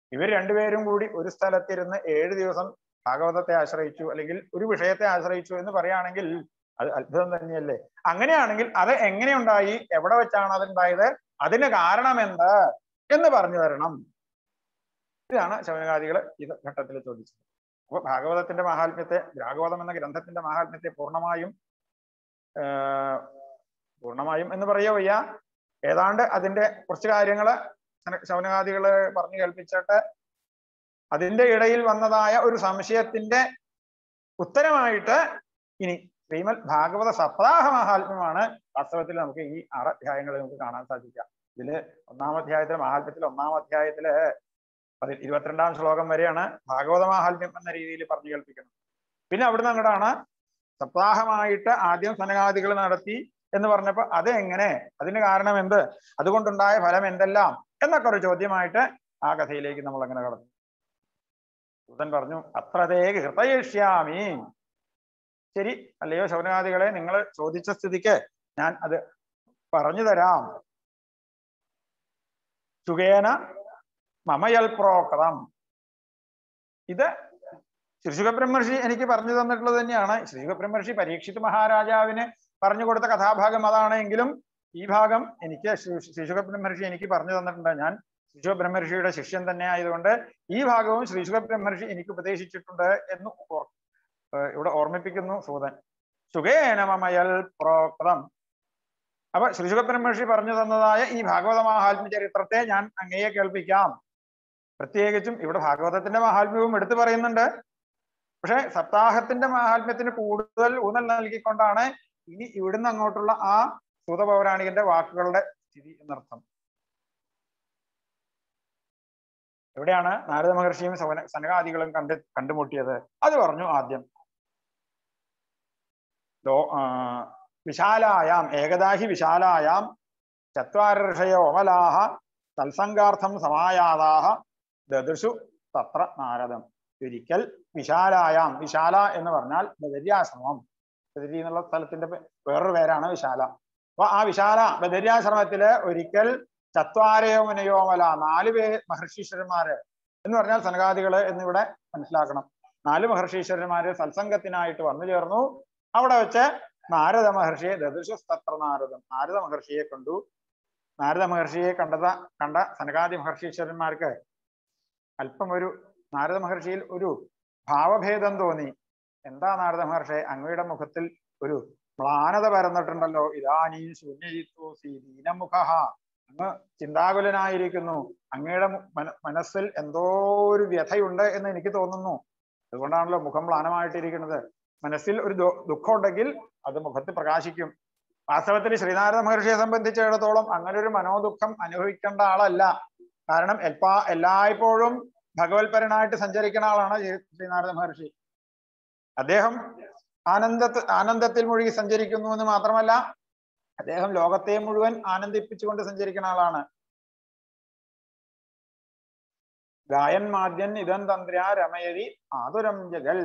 ഇവർ രണ്ടുപേരും കൂടി ഒരു സ്ഥലത്തിരുന്ന് ഏഴ് ദിവസം ഭാഗവതത്തെ ആശ്രയിച്ചു അല്ലെങ്കിൽ ഒരു വിഷയത്തെ ആശ്രയിച്ചു എന്ന് പറയുകയാണെങ്കിൽ അത് അത്ഭുതം തന്നെയല്ലേ അങ്ങനെയാണെങ്കിൽ അത് എങ്ങനെ ഉണ്ടായി എവിടെ വെച്ചാണ് അതുണ്ടായത് അതിന് കാരണം എന്ത് എന്ന് പറഞ്ഞു തരണം ഇതാണ് ശവനകാദികൾ ഈ ഘട്ടത്തിൽ ചോദിച്ചത് അപ്പൊ ഭാഗവതത്തിന്റെ മഹാത്മ്യത്തെ ഭാഗവതം എന്ന ഗ്രന്ഥത്തിന്റെ മഹാത്മ്യത്തെ പൂർണ്ണമായും ആഹ് പൂർണ്ണമായും എന്ന് പറയുക വയ്യ ഏതാണ്ട് അതിന്റെ കുറച്ച് കാര്യങ്ങള് ശവനകാദികള് പറഞ്ഞു കേൾപ്പിച്ചിട്ട് അതിന്റെ ഇടയിൽ വന്നതായ ഒരു സംശയത്തിന്റെ ഉത്തരമായിട്ട് ഇനി ശ്രീമദ് ഭാഗവത സപ്താഹ മഹാത്മ്യമാണ് വാസ്തവത്തിൽ നമുക്ക് ഈ ആറ് അധ്യായങ്ങളിൽ നമുക്ക് കാണാൻ സാധിക്കുക ഇതില് ഒന്നാം അധ്യായത്തിലെ മഹാത്മ്യത്തിൽ ഒന്നാം അധ്യായത്തില് പതി ഇരുപത്തിരണ്ടാം ശ്ലോകം വരെയാണ് ഭാഗവത മഹാത്മ്യം എന്ന രീതിയിൽ പറഞ്ഞു കേൾപ്പിക്കുന്നത് പിന്നെ അവിടുന്ന് അങ്ങോട്ടാണ് സപ്താഹമായിട്ട് ആദ്യം സനകാദികൾ നടത്തി എന്ന് പറഞ്ഞപ്പോ അത് എങ്ങനെ അതിന് കാരണം എന്ത് അതുകൊണ്ടുണ്ടായ ഫലം എന്തെല്ലാം എന്നൊക്കെ ഒരു ചോദ്യമായിട്ട് ആ കഥയിലേക്ക് നമ്മൾ അങ്ങനെ കടന്നു ദൂതൻ പറഞ്ഞു അത്രതേ ഹൃതയിഷ്യാമി ശരി അല്ലയോ ശൗനകാദികളെ നിങ്ങൾ ചോദിച്ച സ്ഥിതിക്ക് ഞാൻ അത് പറഞ്ഞു തരാം സുഖേന മമയൽ പ്രോക്തം ഇത് ശ്രീശുഖബ്രഹ്മർഷി എനിക്ക് പറഞ്ഞു തന്നിട്ടുള്ളത് തന്നെയാണ് ശ്രീശുഖബ്രഹ്മർഷി പരീക്ഷിത് മഹാരാജാവിന് പറഞ്ഞു കൊടുത്ത കഥാഭാഗം അതാണ് എങ്കിലും ഈ ഭാഗം എനിക്ക് ശ്രീശുഖബ്രഹ്മർഷി എനിക്ക് പറഞ്ഞു തന്നിട്ടുണ്ട് ഞാൻ ശ്രീശുഖബ്രഹ്മർഷിയുടെ ശിഷ്യൻ തന്നെ ആയതുകൊണ്ട് ഈ ഭാഗവും ശ്രീശുഖബ്രഹ്മർഷി എനിക്ക് ഉപദേശിച്ചിട്ടുണ്ട് എന്ന് ഓർ- ഏർ ഇവിടെ ഓർമ്മിപ്പിക്കുന്നു സൂതൻ സുഖേന മമയൽ പ്രോക്തം അപ്പൊ ശ്രീശുഖബ്രഹ്മർഷി പറഞ്ഞു തന്നതായ ഈ ഭാഗവത മഹാത്മ്യ ചരിത്രത്തെ ഞാൻ അങ്ങയെ കേൾപ്പിക്കാം പ്രത്യേകിച്ചും ഇവിടെ ഭാഗവതത്തിന്റെ മഹാത്മ്യവും എടുത്തു പറയുന്നുണ്ട് പക്ഷെ സപ്താഹത്തിന്റെ മഹാത്മ്യത്തിന് കൂടുതൽ ഊന്നൽ നൽകിക്കൊണ്ടാണ് ഇനി ഇവിടുന്ന് അങ്ങോട്ടുള്ള ആ സൂത പൗരാണികന്റെ വാക്കുകളുടെ സ്ഥിതി എന്നർത്ഥം എവിടെയാണ് നാരദ മഹർഷിയും സവന സനകാദികളും കണ്ട് കണ്ടുമുട്ടിയത് അത് പറഞ്ഞു ആദ്യം ലോ ആ, വിശാലായാം ഏകദാഹി വിശാലായാം ചത്വാര ഋഷയോ അമലാഹ തത്സംഗാർത്ഥം സമായാതാഹ ദദൃശു തത്ര നാരദം ഒരിക്കൽ വിശാലായാം വിശാല എന്ന് പറഞ്ഞാൽ ബദര്യാശ്രമം ബദരി എന്നുള്ള സ്ഥലത്തിന്റെ പേ- വേറൊരു പേരാണ് വിശാല അപ്പൊ ആ വിശാല ബദര്യാശ്രമത്തില് ഒരിക്കൽ ചത്വാരയോ മുനയോമല നാല് പേ മഹർഷീശ്വരന്മാര് എന്ന് പറഞ്ഞാൽ സനകാദികള് എന്നിവിടെ മനസ്സിലാക്കണം നാല് മഹർഷീശ്വരന്മാര് സത്സംഗത്തിനായിട്ട് വന്നു ചേർന്നു അവിടെ വെച്ച് നാരദ മഹർഷിയെ ദദൃശസ്തത്ര നാരദം നാരദ മഹർഷിയെ കണ്ടു നാരദ മഹർഷിയെ കണ്ടത കണ്ട സനകാദി മഹർഷീശ്വരന്മാർക്ക് അല്പം ഒരു നാരദ മഹർഷിയിൽ ഒരു ഭാവഭേദം തോന്നി എന്താ നാരദ മഹർഷി അങ്ങയുടെ മുഖത്തിൽ ഒരു മ്ലാനത പരന്നിട്ടുണ്ടല്ലോ ഇതാനീ ശൂന്യജിത്തോസി ദീനമുഖ അങ്ങ് ചിന്താകുലനായിരിക്കുന്നു അങ്ങയുടെ മു- മന- മനസ്സിൽ എന്തോ ഒരു വ്യഥയുണ്ട് എന്ന് എനിക്ക് തോന്നുന്നു അതുകൊണ്ടാണല്ലോ മുഖം മ്ലാനമായിട്ടിരിക്കുന്നത് മനസ്സിൽ ഒരു ദു- ദുഃഖം ഉണ്ടെങ്കിൽ അത് മുഖത്ത് പ്രകാശിക്കും വാസ്തവത്തിൽ ശ്രീനാരദ മഹർഷിയെ സംബന്ധിച്ചിടത്തോളം അങ്ങനെ ഒരു മനോദുഃഖം അനുഭവിക്കേണ്ട ആളല്ല കാരണം എൽപ്പാ എല്ലായ്പ്പോഴും ഭഗവത്പരനായിട്ട് സഞ്ചരിക്കുന്ന ആളാണ് ശ്രീ- ശ്രീനാരദ മഹർഷി അദ്ദേഹം ആനന്ദത്ത് ആനന്ദത്തിൽ മുഴുകി സഞ്ചരിക്കുന്നു എന്ന് മാത്രമല്ല അദ്ദേഹം ലോകത്തെ മുഴുവൻ ആനന്ദിപ്പിച്ചുകൊണ്ട് സഞ്ചരിക്കുന്ന ആളാണ് ഗായൻ മാദ്യൻ ഇതം തന്ത്ര്യ രമയതി ആതുരം ജഗൽ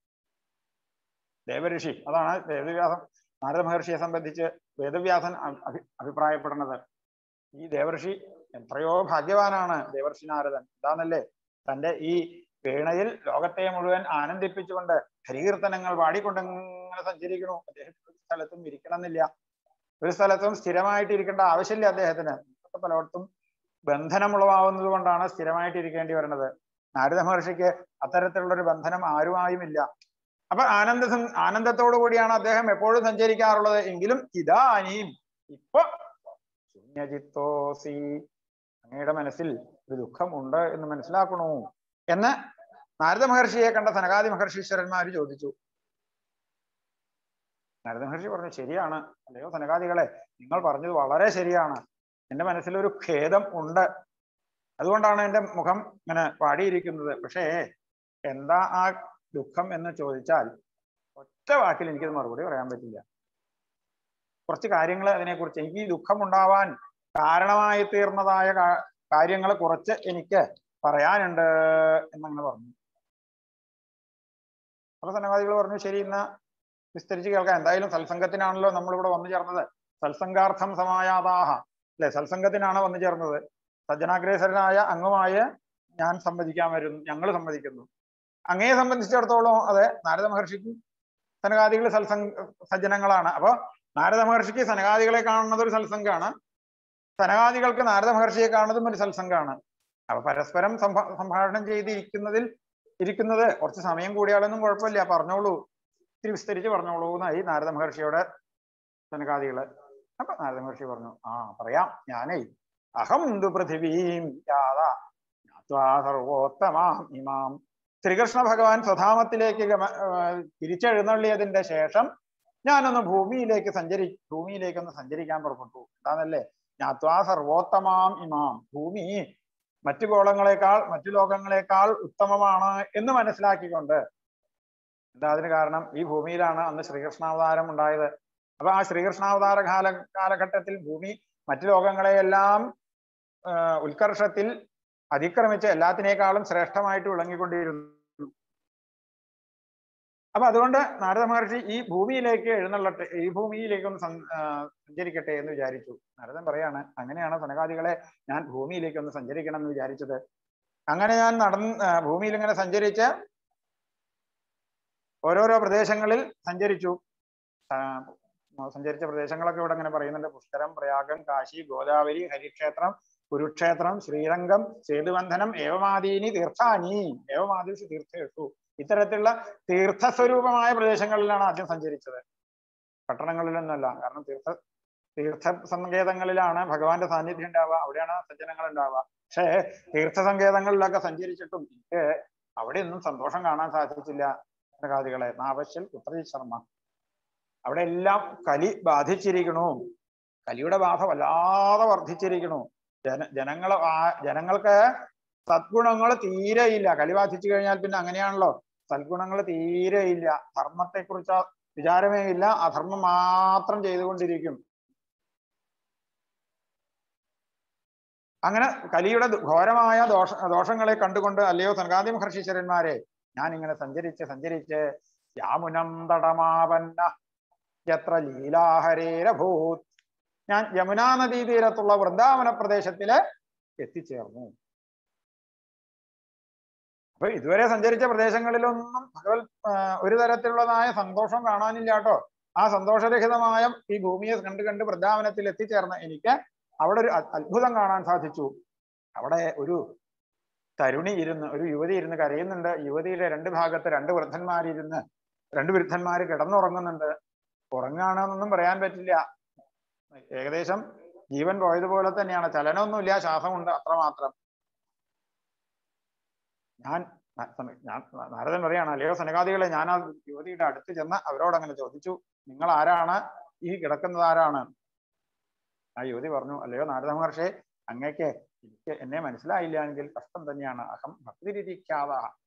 ദേവഋഷി അതാണ് വേദവ്യാസം നാരദ മഹർഷിയെ സംബന്ധിച്ച് വേദവ്യാസൻ അഭി- അഭി- അഭിപ്രായപ്പെടുന്നത് ഈ ദേവർഷി എത്രയോ ഭാഗ്യവാനാണ് ദേവർഷി നാരദൻ എന്താന്നല്ലേ തന്റെ ഈ വീണയിൽ ലോകത്തെ മുഴുവൻ ആനന്ദിപ്പിച്ചുകൊണ്ട് ഹരികീർത്തനങ്ങൾ പാടിക്കൊണ്ട് ഇങ്ങനെ സഞ്ചരിക്കണു അദ്ദേഹം ഒരു സ്ഥലത്തും ഇരിക്കണമെന്നില്ല ഒരു സ്ഥലത്തും സ്ഥിരമായിട്ട് ഇരിക്കേണ്ട ആവശ്യമില്ല അദ്ദേഹത്തിന് ഇതൊക്കെ പലയിടത്തും ബന്ധനം ഉളവാകുന്നത് കൊണ്ടാണ് സ്ഥിരമായിട്ട് ഇരിക്കേണ്ടി വരുന്നത് നാരദ മഹർഷിക്ക് അത്തരത്തിലുള്ള ഒരു ബന്ധനം ആരുമായുമില്ല അപ്പൊ ആനന്ദ ആനന്ദത്തോടു കൂടിയാണ് അദ്ദേഹം എപ്പോഴും സഞ്ചരിക്കാറുള്ളത് എങ്കിലും ഇതാനീം ഇപ്പൊ ശൂന്യജിത്തോസി അങ്ങയുടെ മനസ്സിൽ ഒരു ദുഃഖം ഉണ്ട് എന്ന് മനസ്സിലാക്കണു എന്ന് നാരദ മഹർഷിയെ കണ്ട സനകാദി മഹർഷീശ്വരന്മാര് ചോദിച്ചു നാരദ മഹർഷി പറഞ്ഞു ശരിയാണ് അല്ലയോ സനകാദികളെ നിങ്ങൾ പറഞ്ഞത് വളരെ ശരിയാണ് എന്റെ മനസ്സിൽ ഒരു ഖേദം ഉണ്ട് അതുകൊണ്ടാണ് എന്റെ മുഖം ഇങ്ങനെ പാടിയിരിക്കുന്നത് പക്ഷേ എന്താ ആ ദുഃഖം എന്ന് ചോദിച്ചാൽ ഒറ്റ വാക്കിൽ എനിക്കത് മറുപടി പറയാൻ പറ്റില്ല കുറച്ച് കാര്യങ്ങൾ അതിനെക്കുറിച്ച് എനിക്ക് ഈ ദുഃഖം ഉണ്ടാവാൻ കാരണമായി തീർന്നതായ കാര്യങ്ങൾ കുറച്ച് എനിക്ക് പറയാനുണ്ട് എന്നങ്ങനെ പറഞ്ഞു അപ്പൊ സന്നവാദികൾ പറഞ്ഞു ശരി ഇന്ന് വിസ്തരിച്ച് കേൾക്കാം എന്തായാലും സത്സംഗത്തിനാണല്ലോ നമ്മളിവിടെ വന്നു ചേർന്നത് സത്സംഗാർത്ഥം സമായാതാഹ അല്ലെ സത്സംഗത്തിനാണ് വന്നു ചേർന്നത് സജ്ജനാഗ്രേസരനായ അങ്ങുമായ ഞാൻ സമ്മതിക്കാൻ വരുന്നു ഞങ്ങൾ സമ്മതിക്കുന്നു അങ്ങയെ സംബന്ധിച്ചിടത്തോളം അതെ നാരദ മഹർഷിക്കും സനകാദികൾ സത്സംഗ സജ്ജനങ്ങളാണ് അപ്പൊ നാരദ മഹർഷിക്ക് സനകാദികളെ കാണുന്നത് ഒരു സത്സംഗമാണ് സനകാദികൾക്ക് നാരദ മഹർഷിയെ കാണുന്നതും ഒരു സത്സംഗമാണ് അപ്പൊ പരസ്പരം സംഭാ സംഭാഷണം ചെയ്തിരിക്കുന്നതിൽ ഇരിക്കുന്നത് കുറച്ച് സമയം കൂടിയാലൊന്നും കുഴപ്പമില്ല പറഞ്ഞോളൂ ഇത്തിരി വിസ്തരിച്ച് പറഞ്ഞോളൂ എന്നായി നാരദ മഹർഷിയോട് സനകാദികള് അപ്പൊ നാരദ മഹർഷി പറഞ്ഞു ആ പറയാം ഞാനേ അഹം തു പൃഥിവീം യാത ജ്ഞാത്വാ സർവോത്തമാം ഇമാം ശ്രീകൃഷ്ണ ഭഗവാൻ സ്വധാമത്തിലേക്ക് ഗമ ഏർ തിരിച്ചെഴുന്നള്ളിയതിന്റെ ശേഷം ഞാനൊന്ന് ഭൂമിയിലേക്ക് സഞ്ചരി ഭൂമിയിലേക്കൊന്ന് സഞ്ചരിക്കാൻ പുറപ്പെട്ടു എന്താണല്ലേ ജ്ഞാത്വാ സർവോത്തമാം ഇമാം ഭൂമി മറ്റു ഗോളങ്ങളെക്കാൾ മറ്റു ലോകങ്ങളെക്കാൾ ഉത്തമമാണ് എന്ന് മനസ്സിലാക്കിക്കൊണ്ട് എന്താ അതിന് കാരണം ഈ ഭൂമിയിലാണ് അന്ന് ശ്രീകൃഷ്ണാവതാരം ഉണ്ടായത് അപ്പൊ ആ ശ്രീകൃഷ്ണാവതാര കാല കാലഘട്ടത്തിൽ ഭൂമി മറ്റു ലോകങ്ങളെയെല്ലാം ആ, ഉത്കർഷത്തിൽ അതിക്രമിച്ച് എല്ലാത്തിനേക്കാളും ശ്രേഷ്ഠമായിട്ട് വിളങ്ങിക്കൊണ്ടിരുന്നു അപ്പൊ അതുകൊണ്ട് നാരദ മഹർഷി ഈ ഭൂമിയിലേക്ക് എഴുന്നള്ളട്ടെ ഈ ഭൂമിയിലേക്ക് ഒന്ന് സഞ്ച- ആ, സഞ്ചരിക്കട്ടെ എന്ന് വിചാരിച്ചു നാരദൻ പറയാണ് അങ്ങനെയാണ് സനകാദികളെ ഞാൻ ഭൂമിയിലേക്ക് ഒന്ന് സഞ്ചരിക്കണം എന്ന് വിചാരിച്ചത് അങ്ങനെ ഞാൻ നടന്ന് ആ, ഭൂമിയിൽ ഇങ്ങനെ സഞ്ചരിച്ച് ഓരോരോ പ്രദേശങ്ങളിൽ സഞ്ചരിച്ചു ആ, സഞ്ചരിച്ച പ്രദേശങ്ങളൊക്കെ ഇവിടെ ഇങ്ങനെ പറയുന്നുണ്ട് പുഷ്കരം പ്രയാഗം കാശി ഗോദാവരി ഹരിക്ഷേത്രം കുരുക്ഷേത്രം ശ്രീരംഗം സേതുബന്ധനം ഏവമാദീനി തീർത്ഥാനി ഏവമാദീസ് തീർത്ഥേഷു ഇത്തരത്തിലുള്ള തീർത്ഥസ്വരൂപമായ പ്രദേശങ്ങളിലാണ് ആദ്യം സഞ്ചരിച്ചത് പട്ടണങ്ങളിലൊന്നല്ല കാരണം തീർത്ഥ തീർത്ഥ സങ്കേതങ്ങളിലാണ് ഭഗവാന്റെ സാന്നിധ്യം ഉണ്ടാവുക അവിടെയാണ് സജ്ജനങ്ങൾ ഉണ്ടാവുക പക്ഷേ തീർത്ഥ സങ്കേതങ്ങളിലൊക്കെ സഞ്ചരിച്ചിട്ടും എനിക്ക് അവിടെയൊന്നും സന്തോഷം കാണാൻ സാധിച്ചില്ല കാതികളെ നാവശ്യൽ പുത്രജി ശർമ്മ അവിടെ എല്ലാം കലി ബാധിച്ചിരിക്കണു കലിയുടെ ബാധ വല്ലാതെ വർദ്ധിച്ചിരിക്കണു ജന ജനങ്ങളെ ആ- ജനങ്ങൾക്ക് സദ്ഗുണങ്ങൾ തീരെ ഇല്ല കലി ബാധിച്ചു കഴിഞ്ഞാൽ പിന്നെ അങ്ങനെയാണല്ലോ സദ്ഗുണങ്ങൾ തീരെ ഇല്ല ധർമ്മത്തെ കുറിച്ച് വിചാരമേ ഇല്ല അധർമ്മം മാത്രം ചെയ്തുകൊണ്ടിരിക്കും അങ്ങനെ കലിയുടെ ദു- ഘോരമായ ദോഷ ദോഷങ്ങളെ കണ്ടുകൊണ്ട് അല്ലയോ സനകാദി മഹർഷീശ്വരന്മാരെ ഞാൻ ഇങ്ങനെ സഞ്ചരിച്ച് സഞ്ചരിച്ച് യാമുനം തടമാപന്ന എത്ര ലീലാഹരേരഭൂത് ഞാൻ യമുനാ നദീ തീരത്തുള്ള വൃന്ദാവന പ്രദേശത്തില് എത്തിച്ചേർന്നു അപ്പൊ ഇതുവരെ സഞ്ചരിച്ച പ്രദേശങ്ങളിലൊന്നും ഭഗവത് ആ, ഒരു തരത്തിലുള്ളതായ സന്തോഷം കാണാനില്ല കേട്ടോ ആ സന്തോഷരഹിതമായ ഈ ഭൂമിയെ കണ്ട് കണ്ട് വൃന്ദാവനത്തിൽ എത്തിച്ചേർന്ന എനിക്ക് അവിടെ ഒരു അ- അത്ഭുതം കാണാൻ സാധിച്ചു അവിടെ ഒരു തരുണി ഇരുന്ന് ഒരു യുവതി ഇരുന്ന് കരയുന്നുണ്ട് യുവതിയുടെ രണ്ട് ഭാഗത്ത് രണ്ട് വൃദ്ധന്മാരിരുന്ന് രണ്ട് വൃദ്ധന്മാര് കിടന്നുറങ്ങുന്നുണ്ട് ഉറങ്ങാണെന്നൊന്നും പറയാൻ പറ്റില്ല ഏകദേശം ജീവൻ പോയതുപോലെ തന്നെയാണ് ചലനമൊന്നുമില്ല ശ്വാസമുണ്ട് അത്രമാത്രം ഞാൻ ന- സമ- ഞാൻ നാരദൻ പറയാണ് അല്ലയോ സനകാദികളെ ഞാൻ ആ യുവതിയുടെ അടുത്ത് ചെന്ന് അവരോട് അങ്ങനെ ചോദിച്ചു നിങ്ങൾ ആരാണ് ഈ കിടക്കുന്നത് ആരാണ് ആ യുവതി പറഞ്ഞു അല്ലയോ നാരദ മഹർഷേ അങ്ങേക്ക് എനിക്ക് എന്നെ മനസ്സിലായില്ല എങ്കിൽ കഷ്ടം തന്നെയാണ് അഹം ഭക്തിരിതി ഖ്യാത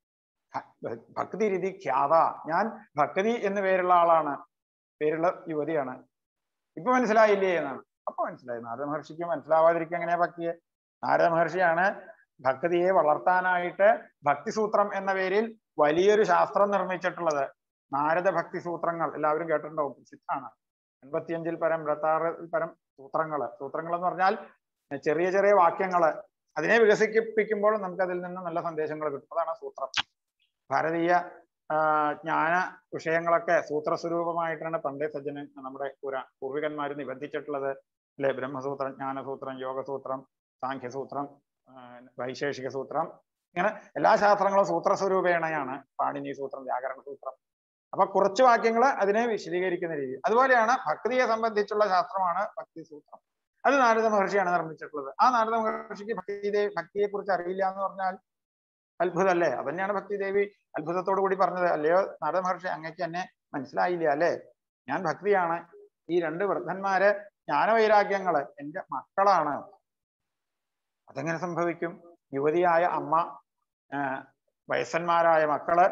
ഭക്തിരിതി ഖ്യാത ഞാൻ ഭക്തി എന്ന് പേരുള്ള ആളാണ് പേരുള്ള യുവതിയാണ് ഇപ്പൊ മനസ്സിലായില്ലേ എന്നാണ് അപ്പൊ മനസ്സിലായി നാരദ മഹർഷിക്ക് മനസ്സിലാവാതിരിക്കുക എങ്ങനെയാ ഭക്തിയെ നാരദ മഹർഷിയാണ് ഭക്തിയെ വളർത്താനായിട്ട് ഭക്തിസൂത്രം എന്ന പേരിൽ വലിയൊരു ശാസ്ത്രം നിർമ്മിച്ചിട്ടുള്ളത് നാരദ ഭക്തി സൂത്രങ്ങൾ എല്ലാവരും കേട്ടിട്ടുണ്ടാവും പ്രസിദ്ധാണ് എൺപത്തിയഞ്ചിൽ പരം ഇരുപത്താറ് പരം സൂത്രങ്ങള് സൂത്രങ്ങൾ എന്ന് പറഞ്ഞാൽ ചെറിയ ചെറിയ വാക്യങ്ങള് അതിനെ വികസിപ്പിക്കുമ്പോൾ നമുക്ക് അതിൽ നിന്ന് നല്ല സന്ദേശങ്ങൾ കിട്ടും അതാണ് സൂത്രം ഭാരതീയ ആ, ജ്ഞാന വിഷയങ്ങളൊക്കെ സൂത്രസ്വരൂപമായിട്ടാണ് പണ്ടേ സജ്ജന നമ്മുടെ പുരാ പൂർവികന്മാർ നിബന്ധിച്ചിട്ടുള്ളത് അല്ലെ ബ്രഹ്മസൂത്രം ജ്ഞാനസൂത്രം യോഗസൂത്രം സാഖ്യസൂത്രം ആ, വൈശേഷിക സൂത്രം ഇങ്ങനെ എല്ലാ ശാസ്ത്രങ്ങളും സൂത്രസ്വരൂപേണയാണ് പാണിനി സൂത്രം വ്യാകരണ സൂത്രം അപ്പൊ കുറച്ച് വാക്യങ്ങൾ അതിനെ വിശദീകരിക്കുന്ന രീതി അതുപോലെയാണ് ഭക്തിയെ സംബന്ധിച്ചുള്ള ശാസ്ത്രമാണ് ഭക്തി സൂത്രം അത് നാരദ മഹർഷിയാണ് നിർമ്മിച്ചിട്ടുള്ളത് ആ നാരദ മഹർഷിക്ക് ഭക്തി ഭക്തിയെ കുറിച്ച് അറിയില്ല എന്ന് പറഞ്ഞാൽ അത്ഭുതമല്ലേ അതന്നെയാണ് ഭക്തി ദേവി അത്ഭുതത്തോടു കൂടി പറഞ്ഞത് അല്ലയോ നാരദ മഹർഷി അങ്ങക്ക് എന്നെ മനസ്സിലായില്ല അല്ലേ ഞാൻ ഭക്തിയാണ് ഈ രണ്ട് വൃദ്ധന്മാര് ജ്ഞാനവൈരാഗ്യങ്ങള് എന്റെ മക്കളാണ് അതെങ്ങനെ സംഭവിക്കും യുവതിയായ അമ്മ ആ, വയസ്സന്മാരായ മക്കള്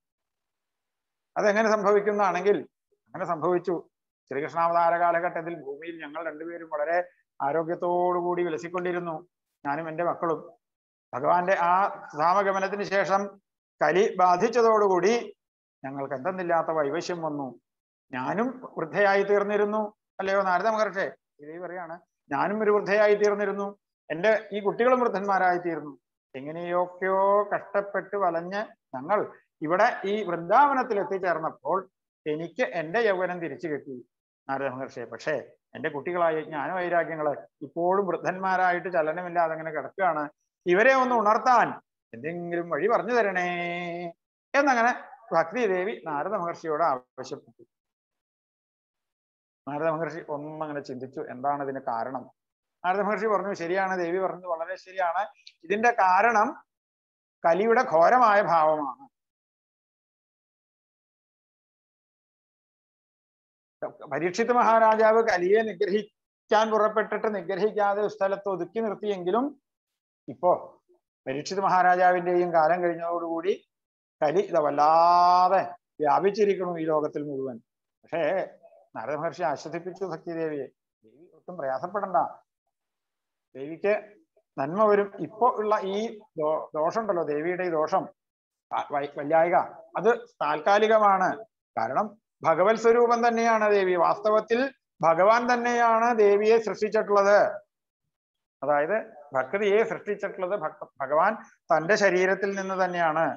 അതെങ്ങനെ സംഭവിക്കുന്നതാണെങ്കിൽ അങ്ങനെ സംഭവിച്ചു ശ്രീകൃഷ്ണാവതാര കാലഘട്ടത്തിൽ ഭൂമിയിൽ ഞങ്ങൾ രണ്ടുപേരും വളരെ ആരോഗ്യത്തോടുകൂടി വിലസിക്കൊണ്ടിരുന്നു ഞാനും എൻ്റെ മക്കളും ഭഗവാന്റെ ആ ധാമഗമനത്തിന് ശേഷം കലി ബാധിച്ചതോടുകൂടി ഞങ്ങൾക്ക് എന്തെന്നില്ലാത്ത വൈവശ്യം വന്നു ഞാനും വൃദ്ധയായി തീർന്നിരുന്നു അല്ലയോ നാരദ മഹർഷേ ഇതേ പറയാണ് ഞാനും ഒരു വൃദ്ധയായി തീർന്നിരുന്നു എൻ്റെ ഈ കുട്ടികളും വൃദ്ധന്മാരായി തീർന്നു എങ്ങനെയൊക്കെയോ കഷ്ടപ്പെട്ട് വലഞ്ഞ് ഞങ്ങൾ ഇവിടെ ഈ വൃന്ദാവനത്തിൽ എത്തിച്ചേർന്നപ്പോൾ എനിക്ക് എന്റെ യൗവനം തിരിച്ചു കിട്ടി നാരദ മഹർഷിയെ പക്ഷേ എന്റെ കുട്ടികളായ ജ്ഞാനവൈരാഗ്യങ്ങള് ഇപ്പോഴും വൃദ്ധന്മാരായിട്ട് ചലനമില്ലാതെ അങ്ങനെ കിടക്കുകയാണ് ഇവരെ ഒന്ന് ഉണർത്താൻ എന്തെങ്കിലും വഴി പറഞ്ഞു തരണേ എന്നങ്ങനെ ഭക്തി ദേവി നാരദ മഹർഷിയോട് ആവശ്യപ്പെട്ടു നാരദ മഹർഷി ഒന്നങ്ങനെ ചിന്തിച്ചു എന്താണ് ഇതിന് കാരണം നാരദ മഹർഷി പറഞ്ഞു ശരിയാണ് ദേവി പറഞ്ഞത് വളരെ ശരിയാണ് ഇതിന്റെ കാരണം കലിയുടെ ഘോരമായ ഭാവമാണ് പരീക്ഷിത് മഹാരാജാവ് കലിയെ നിഗ്രഹിക്കാൻ പുറപ്പെട്ടിട്ട് നിഗ്രഹിക്കാതെ ഒരു സ്ഥലത്ത് ഒതുക്കി നിർത്തിയെങ്കിലും ഇപ്പോ പരീക്ഷിത് മഹാരാജാവിന്റെയും കാലം കഴിഞ്ഞതോടുകൂടി കലി ഇത് വല്ലാതെ വ്യാപിച്ചിരിക്കുന്നു ഈ ലോകത്തിൽ മുഴുവൻ പക്ഷേ നാരദ മഹർഷി ആശ്വസിപ്പിച്ചു ഭക്തിദേവിയെ ദേവി ഒട്ടും പ്രയാസപ്പെടണ്ട ദേവിക്ക് നന്മ വരും ഇപ്പോ ഉള്ള ഈ ദോ- ദോഷമുണ്ടല്ലോ ദേവിയുടെ ഈ ദോഷം ആ- വൈ- വല്യായിക അത് താൽക്കാലികമാണ് കാരണം ഭഗവത് സ്വരൂപം തന്നെയാണ് ദേവി വാസ്തവത്തിൽ ഭഗവാൻ തന്നെയാണ് ദേവിയെ സൃഷ്ടിച്ചിട്ടുള്ളത് അതായത് ഭക്തിയെ സൃഷ്ടിച്ചിട്ടുള്ളത് ഭക്ത ഭഗവാൻ തന്റെ ശരീരത്തിൽ നിന്ന് തന്നെയാണ്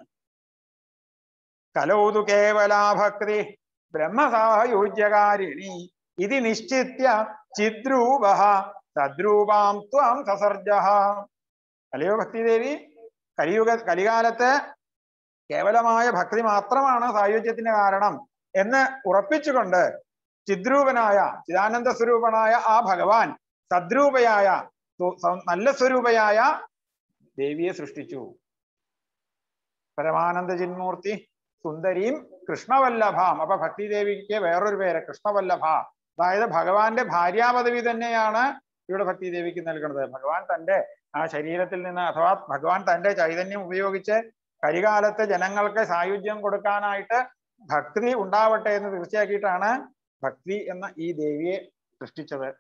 കലൗതു കേവലാ ഭക്തി ബ്രഹ്മസായുജ്യകാരിണി ഇത് നിശ്ചിത്യ ചിദ്രൂപ തദ്രൂപാം ത്വാം സസർജ അല്ലയോ ഭക്തിദേവി കലിയുഗ കലികാലത്ത് കേവലമായ ഭക്തി മാത്രമാണ് സായുജ്യത്തിന് കാരണം എന്ന് ഉറപ്പിച്ചുകൊണ്ട് ചിദ്രൂപനായ ചിദാനന്ദ സ്വരൂപനായ ആ ഭഗവാൻ സദ്രൂപയായ സു- സ- നല്ല സ്വരൂപയായ ദേവിയെ സൃഷ്ടിച്ചു പരമാനന്ദ ജിന്മൂർത്തി സുന്ദരിയും കൃഷ്ണവല്ലഭാം അപ്പൊ ഭക്തി ദേവിക്ക് വേറൊരു പേര് കൃഷ്ണവല്ലഭ അതായത് ഭഗവാന്റെ ഭാര്യാപദവി തന്നെയാണ് ഇവിടെ ഭക്തി ദേവിക്ക് നൽകുന്നത് ഭഗവാൻ തന്റെ ആ ശരീരത്തിൽ നിന്ന് അഥവാ ഭഗവാൻ തന്റെ ചൈതന്യം ഉപയോഗിച്ച് കരികാലത്ത് ജനങ്ങൾക്ക് സായുജ്യം കൊടുക്കാനായിട്ട് ഭക്തി ഉണ്ടാവട്ടെ എന്ന് തീർച്ചയാക്കിയിട്ടാണ് ഭക്തി എന്ന ഈ ദേവിയെ സൃഷ്ടിച്ചത്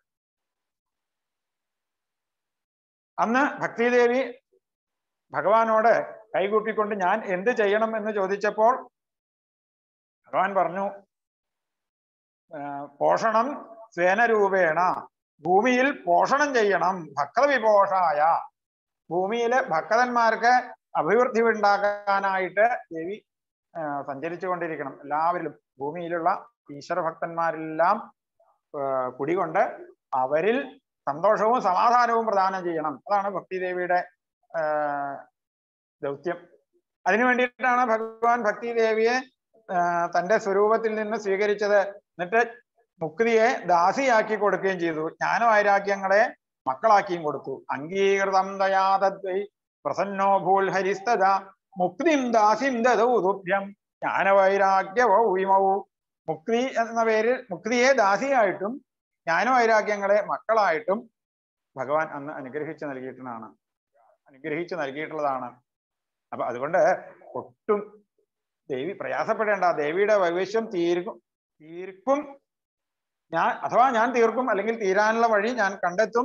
അന്ന് ഭക്തിദേവി ഭഗവാനോട് കൈകൂപ്പിക്കൊണ്ട് ഞാൻ എന്ത് ചെയ്യണം എന്ന് ചോദിച്ചപ്പോൾ ഭഗവാൻ പറഞ്ഞു ആ, പോഷണം സ്വേനരൂപേണ ഭൂമിയിൽ പോഷണം ചെയ്യണം ഭക്തവിപോഷായ ഭൂമിയിലെ ഭക്തന്മാർക്ക് അഭിവൃദ്ധി ഉണ്ടാക്കാനായിട്ട് ദേവി ആ, സഞ്ചരിച്ചു കൊണ്ടിരിക്കണം എല്ലാവരിലും ഭൂമിയിലുള്ള ഈശ്വര ഭക്തന്മാരെല്ലാം ആ, കുടികൊണ്ട് അവരിൽ സന്തോഷവും സമാധാനവും പ്രദാനം ചെയ്യണം അതാണ് ഭക്തിദേവിയുടെ ആ, ദൗത്യം അതിനു വേണ്ടിയിട്ടാണ് ഭഗവാൻ ഭക്തിദേവിയെ ആ, തന്റെ സ്വരൂപത്തിൽ നിന്ന് സ്വീകരിച്ചത് എന്നിട്ട് മുക്തിയെ ദാസിയാക്കി കൊടുക്കുകയും ചെയ്തു ജ്ഞാനവൈരാഗ്യങ്ങളെ മക്കളാക്കിയും കൊടുത്തു അംഗീകൃതം ദയാതദ്വൈ പ്രസന്നോ ഭൂൽ ഹരിസ്തത മുക്തിം ദാസിം ദദൗ തുഭ്യം ജ്ഞാനവൈരാഗ്യവൗ വിമൗ മുക്തി എന്ന പേരിൽ മുക്തിയെ ദാസിയായിട്ടും ജ്ഞാനവൈരാഗ്യങ്ങളെ മക്കളായിട്ടും ഭഗവാൻ അന്ന് അനുഗ്രഹിച്ച് നൽകിയിട്ടുള്ളതാണ് അനുഗ്രഹിച്ച് നൽകിയിട്ടുള്ളതാണ് അപ്പൊ അതുകൊണ്ട് ഒട്ടും ദേവി പ്രയാസപ്പെടേണ്ട ദേവിയുടെ വൈവശ്യം തീർക്കും തീർക്കും ഞാൻ അഥവാ ഞാൻ തീർക്കും അല്ലെങ്കിൽ തീരാനുള്ള വഴി ഞാൻ കണ്ടെത്തും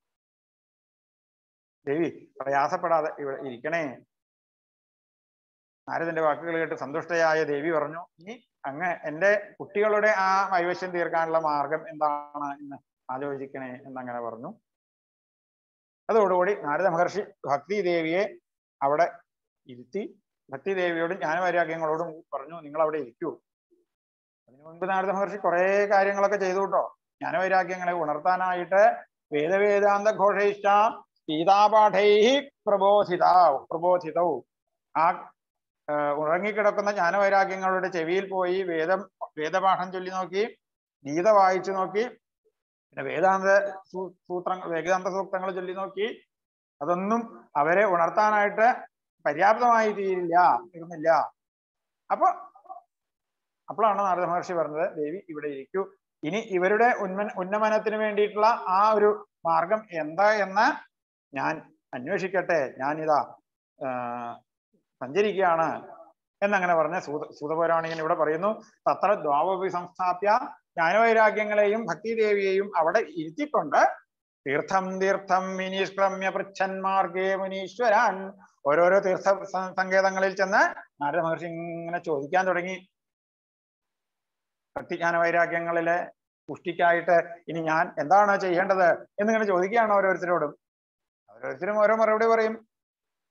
ദേവി പ്രയാസപ്പെടാതെ ഇവിടെ ഇരിക്കണേ നാരദന്റെ വാക്കുകൾ കേട്ട് സന്തുഷ്ടയായ ദേവി പറഞ്ഞു ഇനി അങ്ങ് എന്റെ കുട്ടികളുടെ ആ വൈവശ്യം തീർക്കാനുള്ള മാർഗം എന്താണ് എന്ന് ആലോചിക്കണേ എന്നങ്ങനെ പറഞ്ഞു അതോടുകൂടി നാരദ മഹർഷി ഭക്തി ദേവിയെ അവിടെ ഇരുത്തി ഭക്തി ദേവിയോടും ജ്ഞാനവൈരാഗ്യങ്ങളോടും പറഞ്ഞു നിങ്ങൾ അവിടെ ഇരിക്കൂ അതിനു മുൻപ് നാരദ മഹർഷി കുറെ കാര്യങ്ങളൊക്കെ ചെയ്തു കേട്ടോ ജ്ഞാനവൈരാഗ്യങ്ങളെ ഉണർത്താനായിട്ട് വേദവേദാന്ത ഘോഷയിഷ്ട ഗീതാപാഠൈ പ്രബോധിത പ്രബോധിതൗ ആ ആ, ഉറങ്ങിക്കിടക്കുന്ന ജ്ഞാനവൈരാഗ്യങ്ങളുടെ ചെവിയിൽ പോയി വേദം വേദപാഠം ചൊല്ലി നോക്കി ഗീത വായിച്ചു നോക്കി പിന്നെ വേദാന്ത സൂ- സൂത്രങ്ങൾ വേദാന്ത സൂക്തങ്ങൾ ചൊല്ലി നോക്കി അതൊന്നും അവരെ ഉണർത്താനായിട്ട് പര്യാപ്തമായി തീരില്ല തീർന്നില്ല അപ്പൊ അപ്പോഴാണ് നാരദ മഹർഷി പറഞ്ഞത് ദേവി ഇവിടെ ഇരിക്കൂ ഇനി ഇവരുടെ ഉന്മ ഉന്നമനത്തിന് വേണ്ടിയിട്ടുള്ള ആ ഒരു മാർഗം എന്താ എന്ന് ഞാൻ അന്വേഷിക്കട്ടെ ഞാനിതാ ആ, സഞ്ചരിക്കുകയാണ് എന്നങ്ങനെ പറഞ്ഞ സൂത സൂതപൗരാണികൻ ഇവിടെ പറയുന്നു തത്ര ദ്വാവപി സംസ്ഥാപ്യ ജ്ഞാനവൈരാഗ്യങ്ങളെയും ഭക്തിദേവിയെയും അവിടെ ഇരുത്തിക്കൊണ്ട് തീർത്ഥം തീർത്ഥം വിനിഷ്ക്രമ്യ പൃച്ഛന്മാർഗേ മുനീശ്വരാൻ ഓരോരോ തീർത്ഥ സ- സങ്കേതങ്ങളിൽ ചെന്ന് നാരദ മഹർഷി ഇങ്ങനെ ചോദിക്കാൻ തുടങ്ങി ഭക്തിജ്ഞാന വൈരാഗ്യങ്ങളിലെ പുഷ്ടിക്കായിട്ട് ഇനി ഞാൻ എന്താണ് ചെയ്യേണ്ടത് എന്നിങ്ങനെ ചോദിക്കുകയാണ് ഓരോരുത്തരോടും ഓരോരുത്തരും ഓരോ മറുപടി പറയും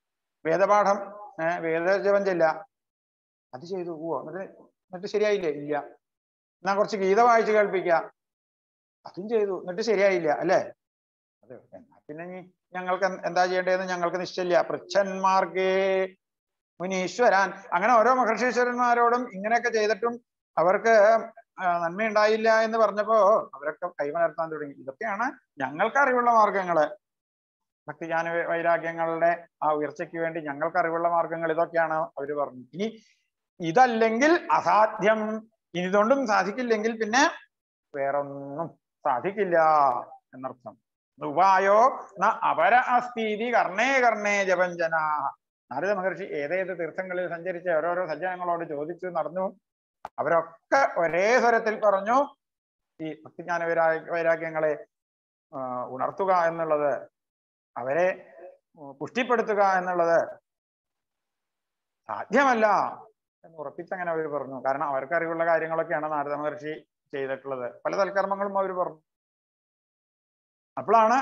വേദപാഠം ഏഹ് വേദജപം ചെല്ല അത് ചെയ്തു ഓ എന്നിട്ട് എന്നിട്ട് ശരിയായില്ലേ ഇല്ല എന്നാ കുറച്ച് ഗീത വായിച്ച് കേൾപ്പിക്കുക അതും ചെയ്തു എന്നിട്ട് ശരിയായില്ല അല്ലേ അത് എന്നാ പിന്നെ ഇനി ഞങ്ങൾക്ക് എന്ത് എന്താ ചെയ്യേണ്ടതെന്ന് ഞങ്ങൾക്ക് നിശ്ചയില്ല പൃച്ഛന്മാർക്കേ മുനീശ്വരാൻ അങ്ങനെ ഓരോ മഹർഷീശ്വരന്മാരോടും ഇങ്ങനെയൊക്കെ ചെയ്തിട്ടും അവർക്ക് ആ, നന്മയുണ്ടായില്ല എന്ന് പറഞ്ഞപ്പോ അവരൊക്കെ കൈമലർത്താൻ തുടങ്ങി ഇതൊക്കെയാണ് ഞങ്ങൾക്ക് അറിവുള്ള മാർഗങ്ങള് ഭക്തിജ്ഞാന വൈ- വൈരാഗ്യങ്ങളുടെ ആ ഉയർച്ചയ്ക്ക് വേണ്ടി ഞങ്ങൾക്ക് അറിവുള്ള മാർഗങ്ങൾ ഇതൊക്കെയാണ് അവര് പറഞ്ഞു ഇനി ഇതല്ലെങ്കിൽ അസാധ്യം ഇനി ഇതുകൊണ്ടും സാധിക്കില്ലെങ്കിൽ പിന്നെ വേറൊന്നും സാധിക്കില്ല എന്നർത്ഥം ഉപായോ ന അപര അസ്ഥീതി കർണേ കർണേ ജപഞ്ജന നാരദ മഹർഷി ഏതേത് തീർത്ഥങ്ങളിൽ സഞ്ചരിച്ച് ഓരോരോ സജ്ജനങ്ങളോട് ചോദിച്ചു നടന്നു അവരൊക്കെ ഒരേ സ്വരത്തിൽ പറഞ്ഞു ഈ ഭക്തിജ്ഞാന വൈരാ വൈരാഗ്യങ്ങളെ ആ, ഉണർത്തുക എന്നുള്ളത് അവരെ ഉം, പുഷ്ടിപ്പെടുത്തുക എന്നുള്ളത് സാധ്യമല്ല എന്ന് ഉറപ്പിച്ചങ്ങനെ അവർ പറഞ്ഞു കാരണം അവർക്ക് അറിവുള്ള കാര്യങ്ങളൊക്കെയാണ് നാരദ മഹർഷി ചെയ്തിട്ടുള്ളത് പല തൽക്കർമ്മങ്ങളും അവർ പറഞ്ഞു അപ്പോഴാണ്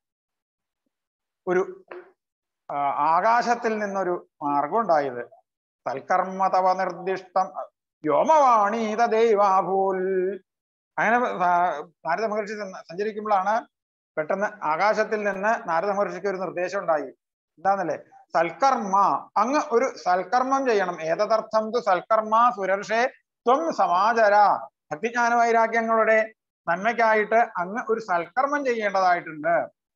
ഒരു ആ, ആകാശത്തിൽ നിന്നൊരു മാർഗം ഉണ്ടായത് തൽക്കർമ്മ തവ നിർദ്ദിഷ്ടം വ്യോമവാണീത ദൈവാഭൂൽ അങ്ങനെ ആ- നാരദ മഹർഷി സഞ്ച- സഞ്ചരിക്കുമ്പോഴാണ് പെട്ടെന്ന് ആകാശത്തിൽ നിന്ന് നാരദ മഹർഷിക്ക് ഒരു നിർദ്ദേശം ഉണ്ടായി എന്താന്നല്ലേ സൽക്കർമ്മ അങ്ങ് ഒരു സൽക്കർമ്മം ചെയ്യണം ഏതദർത്ഥം തു സൽക്കർമ്മ സുരർഷേ ത്വം സമാചര ഭക്തിജ്ഞാന വൈരാഗ്യങ്ങളുടെ നന്മയ്ക്കായിട്ട് അങ്ങ് ഒരു സൽക്കർമ്മം ചെയ്യേണ്ടതായിട്ടുണ്ട്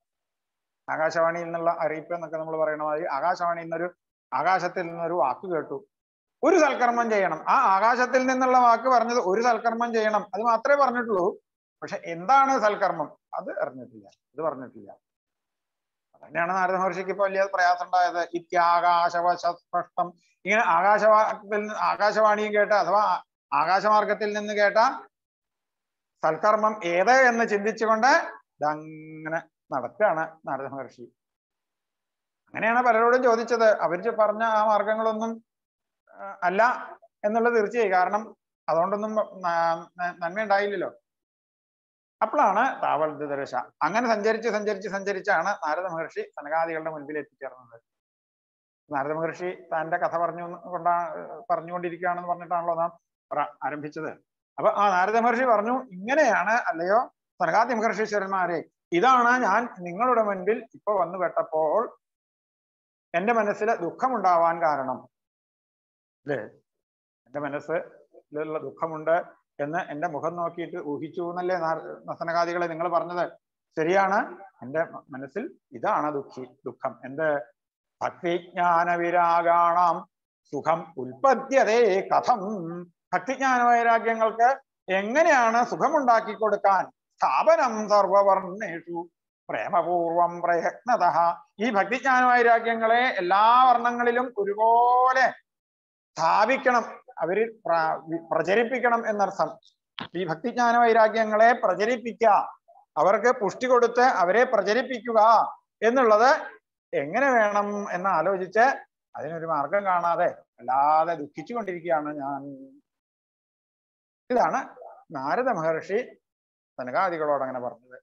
ആകാശവാണിയിൽ നിന്നുള്ള അറിയിപ്പ് എന്നൊക്കെ നമ്മൾ പറയണ മാതിരി ആകാശവാണിയിൽ നിന്നൊരു ആകാശത്തിൽ നിന്നൊരു വാക്ക് കേട്ടു ഒരു സൽക്കർമ്മം ചെയ്യണം ആ ആകാശത്തിൽ നിന്നുള്ള വാക്ക് പറഞ്ഞത് ഒരു സൽക്കർമ്മം ചെയ്യണം അത് മാത്രമേ പറഞ്ഞിട്ടുള്ളൂ പക്ഷെ എന്താണ് സൽക്കർമ്മം അത് അറിഞ്ഞിട്ടില്ല അത് പറഞ്ഞിട്ടില്ല അതന്നെയാണ് നാരദ മഹർഷിക്ക് ഇപ്പൊ വലിയ പ്രയാസം ഉണ്ടായത് ഇത്യാകാശവശസ്പഷ്ടം ഇങ്ങനെ ആകാശവാത്തിൽ നിന്ന് ആകാശവാണിയും കേട്ട അഥവാ ആകാശമാർഗത്തിൽ നിന്ന് കേട്ട സൽക്കർമ്മം ഏത് എന്ന് ചിന്തിച്ചുകൊണ്ട് ഇതങ്ങനെ നടക്കുകയാണ് നാരദ മഹർഷി അങ്ങനെയാണ് പലരോടും ചോദിച്ചത് അവർ പറഞ്ഞ ആ മാർഗങ്ങളൊന്നും ആ, അല്ല എന്നുള്ളത് തീർച്ചയായി കാരണം അതുകൊണ്ടൊന്നും ന- ന- നന്മ ഉണ്ടായില്ലല്ലോ അപ്പോഴാണ് താവൾ ദർശ അങ്ങനെ സഞ്ചരിച്ച് സഞ്ചരിച്ച് സഞ്ചരിച്ചാണ് നാരദ മഹർഷി സനകാദികളുടെ മുൻപിൽ എത്തിച്ചേർന്നത് നാരദ മഹർഷി തന്റെ കഥ പറഞ്ഞു കൊണ്ടാ പറഞ്ഞുകൊണ്ടിരിക്കുകയാണെന്ന് പറഞ്ഞിട്ടാണല്ലോ നാം പറ- ആരംഭിച്ചത് അപ്പൊ ആ നാരദ മഹർഷി പറഞ്ഞു ഇങ്ങനെയാണ് അല്ലയോ സനകാദി മഹർഷീശ്വരന്മാരെ ഇതാണ് ഞാൻ നിങ്ങളുടെ മുൻപിൽ ഇപ്പൊ വന്നു പെട്ടപ്പോൾ എന്റെ മനസ്സിൽ ദുഃഖമുണ്ടാവാൻ കാരണം അല്ലേ എന്റെ മനസ്സിലുള്ള ദുഃഖമുണ്ട് എന്ന് എന്റെ മുഖം നോക്കിയിട്ട് ഊഹിച്ചു എന്നല്ലേ നസനകാദികളെ നിങ്ങൾ പറഞ്ഞത് ശരിയാണ് എന്റെ മ- മനസ്സിൽ ഇതാണ് ദുഃഖി ദുഃഖം എന്ത് ഭക്തിജ്ഞാന വിരാഗാണാം സുഖം ഉൽപ്പദ്യതേ കഥം ഭക്തിജ്ഞാന വൈരാഗ്യങ്ങൾക്ക് എങ്ങനെയാണ് സുഖമുണ്ടാക്കി കൊടുക്കാൻ സ്ഥാപനം സർവവർണ്ണേഷു പ്രേമപൂർവം പ്രയത്നത ഈ ഭക്തിജ്ഞാന വൈരാഗ്യങ്ങളെ എല്ലാ വർണ്ണങ്ങളിലും ഒരുപോലെ സ്ഥാപിക്കണം അവരിൽ പ്ര- വി- പ്രചരിപ്പിക്കണം എന്നർത്ഥം ഈ ഭക്തിജ്ഞാന വൈരാഗ്യങ്ങളെ പ്രചരിപ്പിക്കുക അവർക്ക് പുഷ്ടി കൊടുത്ത് അവരെ പ്രചരിപ്പിക്കുക എന്നുള്ളത് എങ്ങനെ വേണം എന്ന് ആലോചിച്ച് അതിനൊരു മാർഗം കാണാതെ അല്ലാതെ ദുഃഖിച്ചു കൊണ്ടിരിക്കുകയാണ് ഞാൻ ഇതാണ് നാരദ മഹർഷി സനകാദികളോട് അങ്ങനെ പറഞ്ഞത്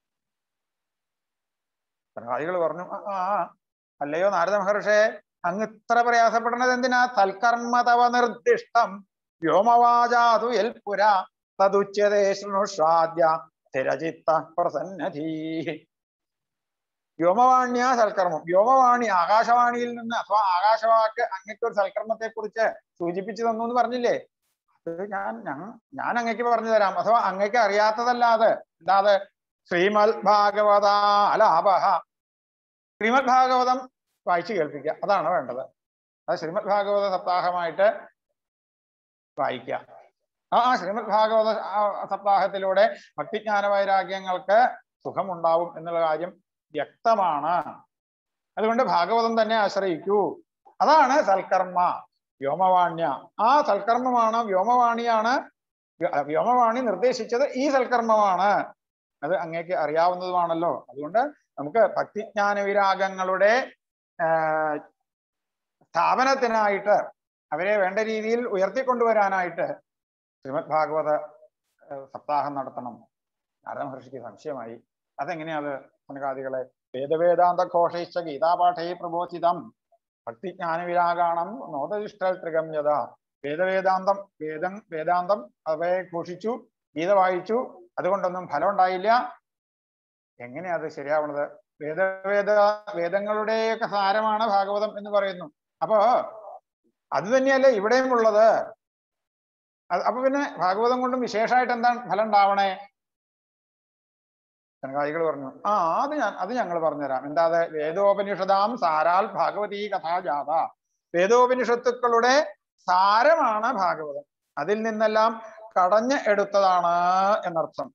സനകാദികൾ പറഞ്ഞു "ആ, ആ ആ, അല്ലയോ നാരദ മഹർഷേ അങ്ങ് ഇത്ര പ്രയാസപ്പെടുന്നത് എന്തിനാ തൽക്കർമ്മ തവ നിർദ്ദിഷ്ടം വ്യോമവാചാതു എൽപുര തതുച്യതേ ശൃണുഷ്വാദ്യ സ്ഥിരചിത്ത പ്രസന്നധീ വ്യോമവാണ്യ സൽക്കർമ്മം വ്യോമവാണി ആകാശവാണിയിൽ നിന്ന് അഥവാ ആകാശവാക്ക് അങ്ങക്ക് ഒരു സൽക്കർമ്മത്തെ കുറിച്ച് സൂചിപ്പിച്ചു തന്നു എന്ന് പറഞ്ഞില്ലേ അത് ഞാൻ ഞാൻ ഞാൻ അങ്ങക്ക് പറഞ്ഞു തരാം അഥവാ അങ്ങക്ക് അറിയാത്തതല്ലാതെ അല്ലാതെ ശ്രീമദ് ഭാഗവത അലാപഹ ശ്രീമദ് ഭാഗവതം വായിച്ചു കേൾപ്പിക്കുക അതാണ് വേണ്ടത് അത് ശ്രീമദ് ഭാഗവത സപ്താഹമായിട്ട് വായിക്കുക ആ ആ ശ്രീമദ് ഭാഗവത ആ, സപ്താഹത്തിലൂടെ ഭക്തിജ്ഞാന വൈരാഗ്യങ്ങൾക്ക് സുഖമുണ്ടാവും എന്നുള്ള കാര്യം വ്യക്തമാണ് അതുകൊണ്ട് ഭാഗവതം തന്നെ ആശ്രയിക്കൂ അതാണ് സൽക്കർമ്മ വ്യോമവാണ്യ ആ സൽക്കർമ്മമാണ് വ്യോമവാണിയാണ് വ്യ- വ്യോമവാണി നിർദ്ദേശിച്ചത് ഈ സൽക്കർമ്മമാണ് അത് അങ്ങേക്ക് അറിയാവുന്നതുമാണല്ലോ അതുകൊണ്ട് നമുക്ക് ഭക്തിജ്ഞാന വിരാഗങ്ങളുടെ ആ, സ്ഥാപനത്തിനായിട്ട് അവരെ വേണ്ട രീതിയിൽ ഉയർത്തിക്കൊണ്ടുവരാനായിട്ട് ശ്രീമദ് ഭാഗവത ആ, സപ്താഹം നടത്തണം നാരദ മഹർഷിക്ക് സംശയമായി അതെങ്ങനെയാ അത് സനകാദികളെ വേദവേദാന്ത ഘോഷയിച്ച ഗീതാപാഠേ പ്രബോധിതം ഭക്തിജ്ഞാന വിരാഗാണം നോദതിഷ്ഠൽ ത്രിഗമ്യത വേദവേദാന്തം വേദം വേദാന്തം അവയെ ഘോഷിച്ചു ഗീത വായിച്ചു അതുകൊണ്ടൊന്നും ഫലം ഉണ്ടായില്ല എങ്ങനെയാ അത് ശരിയാവണത് വേദവേദ വേദങ്ങളുടെയൊക്കെ സാരമാണ് ഭാഗവതം എന്ന് പറയുന്നു അപ്പോ അത് തന്നെയല്ലേ ഇവിടെയും ഉള്ളത് അത് അപ്പൊ പിന്നെ ഭാഗവതം കൊണ്ടും വിശേഷമായിട്ട് എന്താണ് ഫലം ഉണ്ടാവണേ സനകാദികൾ പറഞ്ഞു ആ അത് ഞാൻ അത് ഞങ്ങൾ പറഞ്ഞുതരാം എന്താ അത് വേദോപനിഷദാം സാരാൽ ഭാഗവതീ കഥാജാത വേദോപനിഷത്തുക്കളുടെ സാരമാണ് ഭാഗവതം അതിൽ നിന്നെല്ലാം കടഞ്ഞ് എടുത്തതാണ് എന്നർത്ഥം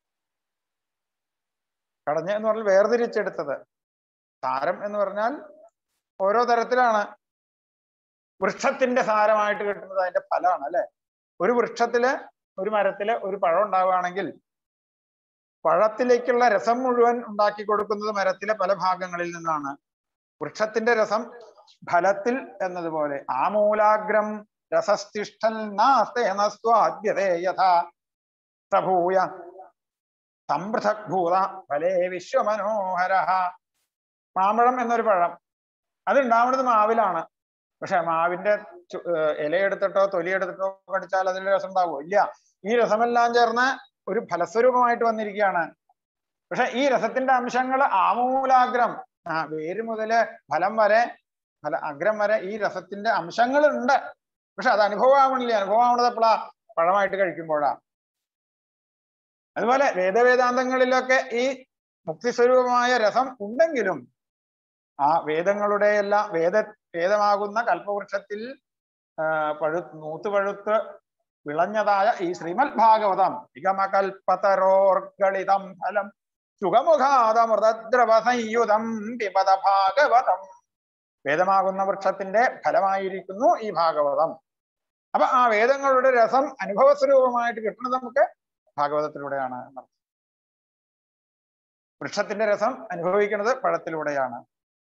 കടഞ്ഞ് എന്ന് പറഞ്ഞാൽ വേർതിരിച്ചെടുത്തത് സാരം എന്ന് പറഞ്ഞാൽ ഓരോ തരത്തിലാണ് വൃക്ഷത്തിന്റെ സാരമായിട്ട് കിട്ടുന്നത് അതിന്റെ ഫലമാണ് അല്ലെ ഒരു വൃക്ഷത്തില് ഒരു മരത്തില് ഒരു പഴം ഉണ്ടാവുകയാണെങ്കിൽ പഴത്തിലേക്കുള്ള രസം മുഴുവൻ ഉണ്ടാക്കി കൊടുക്കുന്നത് മരത്തിലെ പല ഭാഗങ്ങളിൽ നിന്നാണ് വൃക്ഷത്തിന്റെ രസം ഫലത്തിൽ എന്നതുപോലെ ആമൂലാഗ്രം രസസ്തിഷ്ഠൽ നാസ്തേനസ്വാദ്യതേ യഥാ പ്രഭൂയ സംപൃഥക്ഭൂത ഫലേ വിശ്വമനോഹര മാമ്പഴം എന്നൊരു പഴം അത് ഉണ്ടാവുന്നത് മാവിലാണ് പക്ഷെ മാവിന്റെ ചു- ഏർ ഇലയെടുത്തിട്ടോ തൊലിയെടുത്തിട്ടോ കടിച്ചാൽ അതിൽ രസം ഉണ്ടാവുമോ ഇല്ല ഈ രസമെല്ലാം ചേർന്ന് ഒരു ഫലസ്വരൂപമായിട്ട് വന്നിരിക്കുകയാണ് പക്ഷെ ഈ രസത്തിന്റെ അംശങ്ങൾ ആമൂലാഗ്രം ആ വേര് മുതല് ഫലം വരെ ഫല അഗ്രം വരെ ഈ രസത്തിന്റെ അംശങ്ങൾ ഉണ്ട് പക്ഷെ അത് അനുഭവമാവണില്ല അനുഭവമാവണത് എപ്പോഴാ പഴമായിട്ട് കഴിക്കുമ്പോഴാ അതുപോലെ വേദവേദാന്തങ്ങളിലൊക്കെ ഈ മുക്തിസ്വരൂപമായ രസം ഉണ്ടെങ്കിലും ആ വേദങ്ങളുടെ എല്ലാം വേദ വേദമാകുന്ന കൽപ്പവൃക്ഷത്തിൽ ആ, പഴു നൂത്ത് പഴുത്ത് വിളഞ്ഞതായ ഈ ശ്രീമദ് ഭാഗവതം നിഗമകൽപ്പതരോർഗളിതം ഫലം സുഖമുഖാതമൃതദ്രവ സംയുതം പിപത ഭാഗവതം വേദമാകുന്ന വൃക്ഷത്തിന്റെ ഫലമായിരിക്കുന്നു ഈ ഭാഗവതം അപ്പൊ ആ വേദങ്ങളുടെ രസം അനുഭവസ്വരൂപമായിട്ട് കിട്ടുന്നത് നമുക്ക് ഭാഗവതത്തിലൂടെയാണ് എന്നർത്ഥം. വൃക്ഷത്തിന്റെ രസം അനുഭവിക്കുന്നത് പഴത്തിലൂടെയാണ്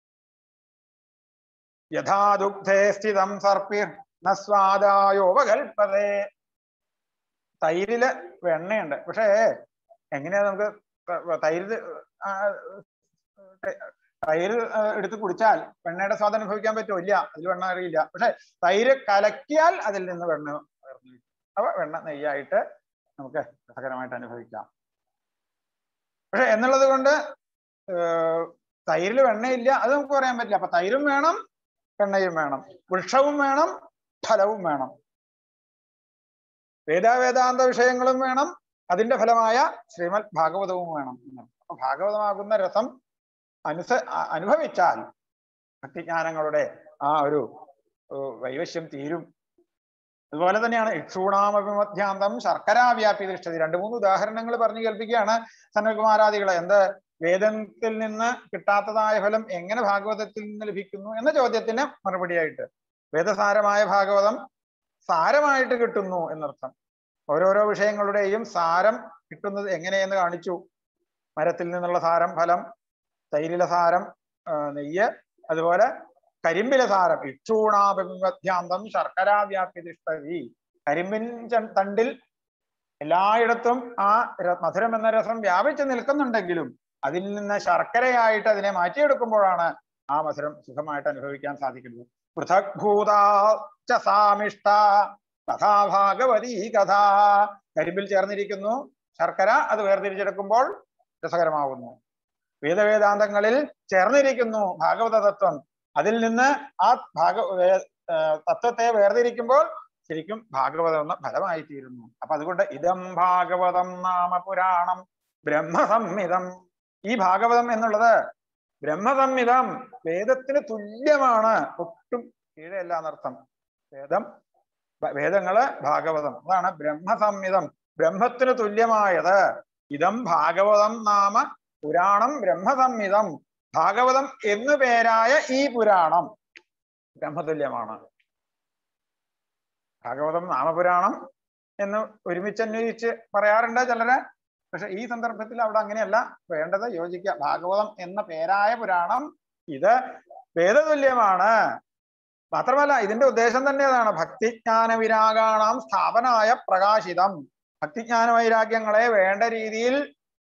യഥാദുഗ്ധേ സ്ഥിതം സർപ്പിർ നസ്വാദായോപകൽപ്പതേ തൈരില് വെണ്ണയുണ്ട് പക്ഷേ എങ്ങനെയാ നമുക്ക് ത- തൈര് ആ, തൈര് ആ, എടുത്ത് കുടിച്ചാൽ വെണ്ണയുടെ സ്വാദം അനുഭവിക്കാൻ പറ്റുമോ ഇല്ല അതിൽ വെണ്ണ അറിയില്ല പക്ഷെ തൈര് കലക്കിയാൽ അതിൽ നിന്ന് വെണ്ണ ഉയർന്നു വരും. അപ്പൊ വെണ്ണ നെയ്യായിട്ട് നമുക്ക് രസകരമായിട്ട് അനുഭവിക്കാം പക്ഷെ എന്നുള്ളത് കൊണ്ട് ഏർ തൈരിൽ വെണ്ണയില്ല അത് നമുക്ക് പറയാൻ പറ്റില്ല അപ്പൊ തൈരും വേണം വെണ്ണയും വേണം വൃക്ഷവും വേണം ഫലവും വേണം വേദാവേദാന്ത വിഷയങ്ങളും വേണം അതിന്റെ ഫലമായ ശ്രീമദ് ഭാഗവതവും വേണം എന്നാണ്. അപ്പൊ ഭാഗവതമാകുന്ന രസം അനുസ അ- അനുഭവിച്ചാൽ ഭക്തിജ്ഞാനങ്ങളുടെ ആ ഒരു ഏർ വൈവശ്യം തീരും അതുപോലെ തന്നെയാണ് ഇക്ഷൂണാമഭിമധ്യാന്തം ശർക്കരാവ്യാപി ദൃഷ്ടതി രണ്ട് മൂന്ന് ഉദാഹരണങ്ങൾ പറഞ്ഞു കേൾപ്പിക്കുകയാണ് സനൽകുമാരാദികളെ എന്ത് വേദത്തിൽ നിന്ന് കിട്ടാത്തതായ ഫലം എങ്ങനെ ഭാഗവതത്തിൽ നിന്ന് ലഭിക്കുന്നു എന്ന ചോദ്യത്തിന് മറുപടിയായിട്ട് വേദസാരമായ ഭാഗവതം സാരമായിട്ട് കിട്ടുന്നു എന്നർത്ഥം ഓരോരോ വിഷയങ്ങളുടെയും സാരം കിട്ടുന്നത് എങ്ങനെയെന്ന് കാണിച്ചു മരത്തിൽ നിന്നുള്ള സാരം ഫലം തൈരിലെ സാരം ആ, നെയ്യ് അതുപോലെ കരിമ്പിലെ സാരം ഇക്ഷൂണാഭിമധ്യാന്തം ശർക്കരാവ്യാപ്തിഷ്ഠതി കരിമ്പിൻ ച- തണ്ടിൽ എല്ലായിടത്തും ആ ര- മധുരം എന്ന രസം വ്യാപിച്ചു നിൽക്കുന്നുണ്ടെങ്കിലും അതിൽ നിന്ന് ശർക്കരയായിട്ട് അതിനെ മാറ്റിയെടുക്കുമ്പോഴാണ് ആ മധുരം സുഖമായിട്ട് അനുഭവിക്കാൻ സാധിക്കുന്നത് പൃഥക് ഭൂതാ സാമിഷ്ട കഥാ ഭാഗവതീ കഥ കരിമ്പിൽ ചേർന്നിരിക്കുന്നു ശർക്കര അത് വേർതിരിച്ചെടുക്കുമ്പോൾ രസകരമാകുന്നു വേദവേദാന്തങ്ങളിൽ ചേർന്നിരിക്കുന്നു ഭാഗവത തത്വം അതിൽ നിന്ന് ആ ഭാഗ വേ- ആ, തത്വത്തെ വേർതിരിക്കുമ്പോൾ ശരിക്കും ഭാഗവതം എന്ന ഫലമായി തീരുന്നു അപ്പൊ അതുകൊണ്ട് ഇതം ഭാഗവതം നാമ പുരാണം ബ്രഹ്മസംഹിതം ഈ ഭാഗവതം എന്നുള്ളത് ബ്രഹ്മസംഹിതം വേദത്തിന് തുല്യമാണ് ഒട്ടും കീഴല്ല എന്നർത്ഥം വേദം ഭ- വേദങ്ങള് ഭാഗവതം അതാണ് ബ്രഹ്മസംഹിതം ബ്രഹ്മത്തിന് തുല്യമായത് ഇതം ഭാഗവതം നാമ പുരാണം ബ്രഹ്മസംഹിതം ഭാഗവതം എന്നു പേരായ ഈ പുരാണം ബ്രഹ്മതുല്യമാണ് ഭാഗവതം നാമപുരാണം എന്ന് ഒരുമിച്ച് അന്വയിച്ച് പറയാറുണ്ട് ചിലര് പക്ഷെ ഈ സന്ദർഭത്തിൽ അവിടെ അങ്ങനെയല്ല വേണ്ടത് യോജിക്കുക ഭാഗവതം എന്ന പേരായ പുരാണം ഇത് വേദതുല്യമാണ് മാത്രമല്ല ഇതിന്റെ ഉദ്ദേശം തന്നെ അതാണ് ഭക്തിജ്ഞാന വിരാഗാണാം സ്ഥാപനായ പ്രകാശിതം ഭക്തിജ്ഞാന വൈരാഗ്യങ്ങളെ വേണ്ട രീതിയിൽ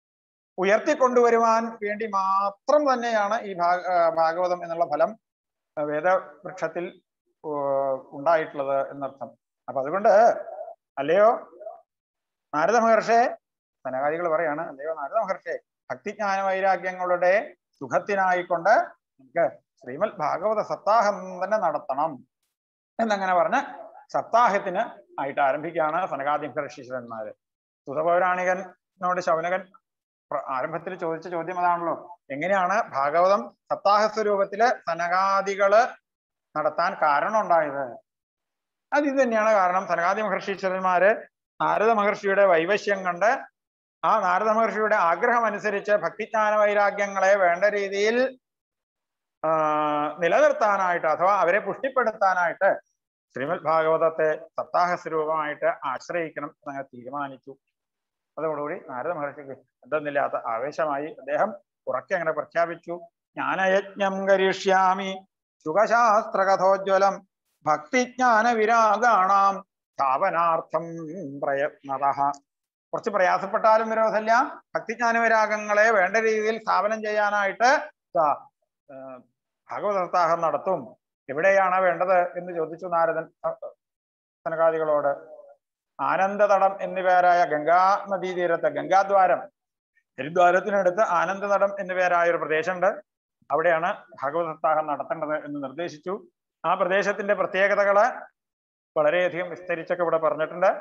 ഉയർത്തിക്കൊണ്ടുവരുവാൻ വേണ്ടി മാത്രം തന്നെയാണ് ഈ ഭാഗ ആ, ഭാഗവതം എന്നുള്ള ഫലം വേദവൃക്ഷത്തിൽ ഓ, ഉണ്ടായിട്ടുള്ളത് എന്നർത്ഥം അപ്പൊ അതുകൊണ്ട് അല്ലയോ നാരദ മഹർഷെ സനകാദികൾ പറയാണ് അല്ലയോ നാരദ മഹർഷെ ഭക്തിജ്ഞാന വൈരാഗ്യങ്ങളുടെ സുഖത്തിനായിക്കൊണ്ട് നമുക്ക് ശ്രീമദ് ഭാഗവത സപ്താഹം തന്നെ നടത്തണം എന്നങ്ങനെ പറഞ്ഞ് സപ്താഹത്തിന് ആയിട്ട് ആരംഭിക്കുകയാണ് സനകാദി മഹർഷീശ്വരന്മാര് സുതപൗരാണികനോട് ശൗനകൻ പ്ര- ആരംഭത്തിൽ ചോദിച്ച ചോദ്യം അതാണല്ലോ എങ്ങനെയാണ് ഭാഗവതം സപ്താഹ സ്വരൂപത്തില് സനകാദികള് നടത്താൻ കാരണം ഉണ്ടായത് അത് ഇത് തന്നെയാണ് കാരണം സനകാദി മഹർഷീശ്വരന്മാര് നാരദ മഹർഷിയുടെ വൈവശ്യം കണ്ട് ആ നാരദ മഹർഷിയുടെ ആഗ്രഹം അനുസരിച്ച് ഭക്തിജ്ഞാന വൈരാഗ്യങ്ങളെ വേണ്ട രീതിയിൽ ആ, നിലനിർത്താനായിട്ട് അഥവാ അവരെ പുഷ്ടിപ്പെടുത്താനായിട്ട് ശ്രീമദ് ഭാഗവതത്തെ സപ്താഹ സ്വരൂപമായിട്ട് ആശ്രയിക്കണം എന്നങ്ങനെ തീരുമാനിച്ചു അതോടുകൂടി നാരദ മഹർഷിക്ക് എന്തെന്നില്ലാത്ത ആവേശമായി അദ്ദേഹം ഉറക്കെ അങ്ങനെ പ്രഖ്യാപിച്ചു ജ്ഞാനയജ്ഞം കരിഷ്യാമി സുഖശാസ്ത്രകഥോജ്വലം ഭക്തിജ്ഞാന വിരാഗാണാം സ്ഥാപനാർത്ഥം പ്രയത്നത കുറച്ച് പ്രയാസപ്പെട്ടാലും വിരോധമില്ല ഭക്തിജ്ഞാന വിരാഗങ്ങളെ വേണ്ട രീതിയിൽ സ്ഥാപനം ചെയ്യാനായിട്ട് ദാ, ആ, ഭാഗവത സപ്താഹം നടത്തും എവിടെയാണ് വേണ്ടത് എന്ന് ചോദിച്ചു നാരദൻ അ, സനകാദികളോട് ആനന്ദതടം എന്നു പേരായ ഗംഗാ നദീതീരത്ത് ഗംഗാദ്വാരം ഹരിദ്വാരത്തിനടുത്ത് ആനന്ദതടം എന്നു പേരായ ഒരു പ്രദേശമുണ്ട് അവിടെയാണ് ഭാഗവത സപ്താഹം നടത്തേണ്ടത് എന്ന് നിർദ്ദേശിച്ചു ആ പ്രദേശത്തിന്റെ പ്രത്യേകതകള് വളരെയധികം വിസ്തരിച്ചൊക്കെ ഇവിടെ പറഞ്ഞിട്ടുണ്ട്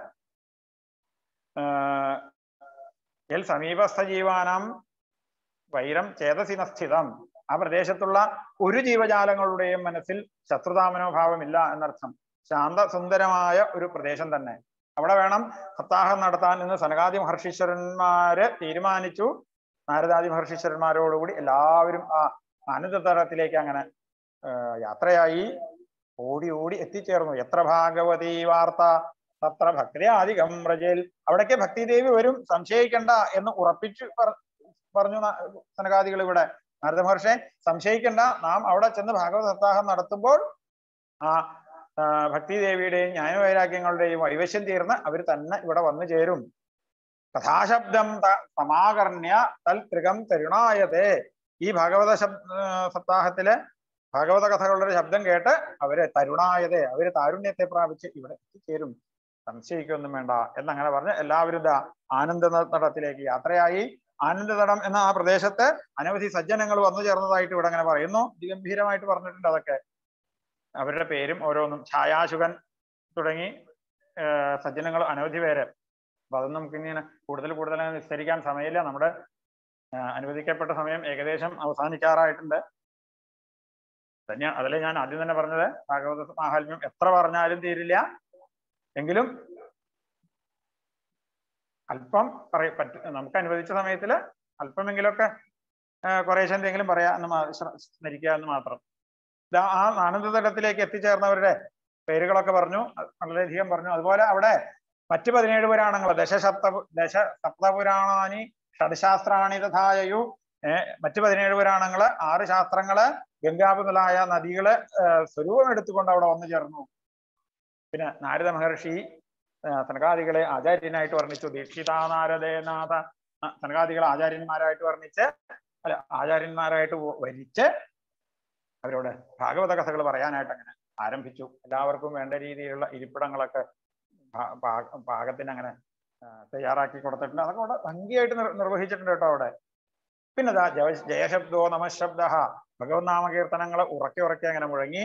ആഹ് യൽ സമീപസ്ഥ ജീവാനാം വൈരം ചേതസിന സ്ഥിതം ആ പ്രദേശത്തുള്ള ഒരു ജീവജാലങ്ങളുടെയും മനസ്സിൽ ശത്രുതാമനോഭാവമില്ല എന്നർത്ഥം ശാന്ത സുന്ദരമായ ഒരു പ്രദേശം തന്നെ അവിടെ വേണം സപ്താഹം നടത്താൻ എന്ന് സനകാദി മഹർഷീശ്വരന്മാര് തീരുമാനിച്ചു നാരദാദി മഹർഷീശ്വരന്മാരോടുകൂടി എല്ലാവരും ആ ആനന്ദതടത്തിലേക്ക് അങ്ങനെ ആ, യാത്രയായി ഓടി ഓടി എത്തിച്ചേർന്നു എത്ര ഭാഗവതി വാർത്ത തത്ര ഭക്തിയാധികം വ്രജേൽ അവിടേക്ക് ഭക്തിദേവി വരും സംശയിക്കണ്ട എന്ന് ഉറപ്പിച്ചു പറ- പറഞ്ഞു ന- സനകാദികൾ ഇവിടെ നാരദ മഹർഷെ സംശയിക്കണ്ട നാം അവിടെ ചെന്ന് ഭാഗവത സപ്താഹം നടത്തുമ്പോൾ ആ ആ, ഭക്തിദേവിയുടെയും ജ്ഞാനവൈരാഗ്യങ്ങളുടെയും വൈവശ്യം തീർന്ന് അവർ തന്നെ ഇവിടെ വന്നു ചേരും കഥാശബ്ദം ത- സമാകർണ്യ തൽ ത്രികം തരുണായതേ ഈ ഭാഗവത ശബ് ആ, സപ്താഹത്തില് ഭാഗവത കഥകളുടെ ശബ്ദം കേട്ട് അവര് തരുണായതേ അവര് താരുണ്യത്തെ പ്രാപിച്ച് ഇവിടെ എത്തിച്ചേരും സംശയിക്കൊന്നും വേണ്ട എന്നങ്ങനെ പറഞ്ഞ് എല്ലാവരും ഇതാ ആനന്ദ തടത്തിലേക്ക് യാത്രയായി ആനന്ദതടം എന്ന ആ പ്രദേശത്ത് അനവധി സജ്ജനങ്ങൾ വന്നു ചേർന്നതായിട്ട് ഇവിടെ അങ്ങനെ പറയുന്നു അതിഗംഭീരമായിട്ട് പറഞ്ഞിട്ടുണ്ട് അതൊക്കെ അവരുടെ പേരും ഓരോന്നും ഛായാശുകൻ തുടങ്ങി സജ്ജനങ്ങൾ അനവധി പേര് അപ്പൊ അതൊന്നും നമുക്ക് ഇങ്ങനെ കൂടുതൽ കൂടുതൽ അങ്ങനെ വിസ്തരിക്കാൻ സമയമില്ല നമ്മുടെ ആ, അനുവദിക്കപ്പെട്ട സമയം ഏകദേശം അവസാനിക്കാറായിട്ടുണ്ട് തന്നെ അതല്ലേ ഞാൻ ആദ്യം തന്നെ പറഞ്ഞത് ഭാഗവത മാഹാത്മ്യം എത്ര പറഞ്ഞാലും തീരില്ല എങ്കിലും അല്പം പറയ പറ്റ നമുക്ക് അനുവദിച്ച സമയത്തിൽ അല്പമെങ്കിലൊക്കെ ആ, കുറേശ്ശെ എന്തെങ്കിലും പറയാ എന്ന് മാ- ശ്ര- സ്മരിക്കുക എന്ന് മാത്രം ദാ ആ ആനന്ദതലത്തിലേക്ക് എത്തിച്ചേർന്നവരുടെ പേരുകളൊക്കെ പറഞ്ഞു അത് വളരെയധികം പറഞ്ഞു അതുപോലെ അവിടെ മറ്റ് പതിനേഴ് പുരാണങ്ങൾ ദശസപ്ത ദശ സപ്തപുരാണാനി ഷഡ്ശാസ്ത്രാണി തഥായു ഏർ മറ്റ് പതിനേഴ് പുരാണങ്ങള് ആറ് ശാസ്ത്രങ്ങള് ഗംഗാ മുതലായ നദികള് ഏർ സ്വരൂപം എടുത്തുകൊണ്ട് അവിടെ വന്നു ചേർന്നു പിന്നെ നാരദ മഹർഷി ആ, സനകാദികളെ ആചാര്യനായിട്ട് വർണ്ണിച്ചു ദീക്ഷിതാ നാരദേനാഥ ആ, സനകാദികളെ ആചാര്യന്മാരായിട്ട് വർണ്ണിച്ച് അല്ല ആചാര്യന്മാരായിട്ട് വ- വരിച്ച് അവരോട് ഭാഗവത കഥകൾ പറയാനായിട്ട് അങ്ങനെ ആരംഭിച്ചു എല്ലാവർക്കും വേണ്ട രീതിയിലുള്ള ഇരിപ്പിടങ്ങളൊക്കെ പാ- പാ- പാകത്തിന് അങ്ങനെ ആ, തയ്യാറാക്കി കൊടുത്തിട്ടുണ്ട് അതൊക്കെ അവിടെ ഭംഗിയായിട്ട് നിർ- നിർവഹിച്ചിട്ടുണ്ട് കേട്ടോ അവിടെ പിന്നെ ദാ ജയ- ജയശബ്ദോ നമശബ്ദ ഭഗവത് നാമകീർത്തനങ്ങൾ ഉറക്കെ ഉറക്കെ അങ്ങനെ മുഴങ്ങി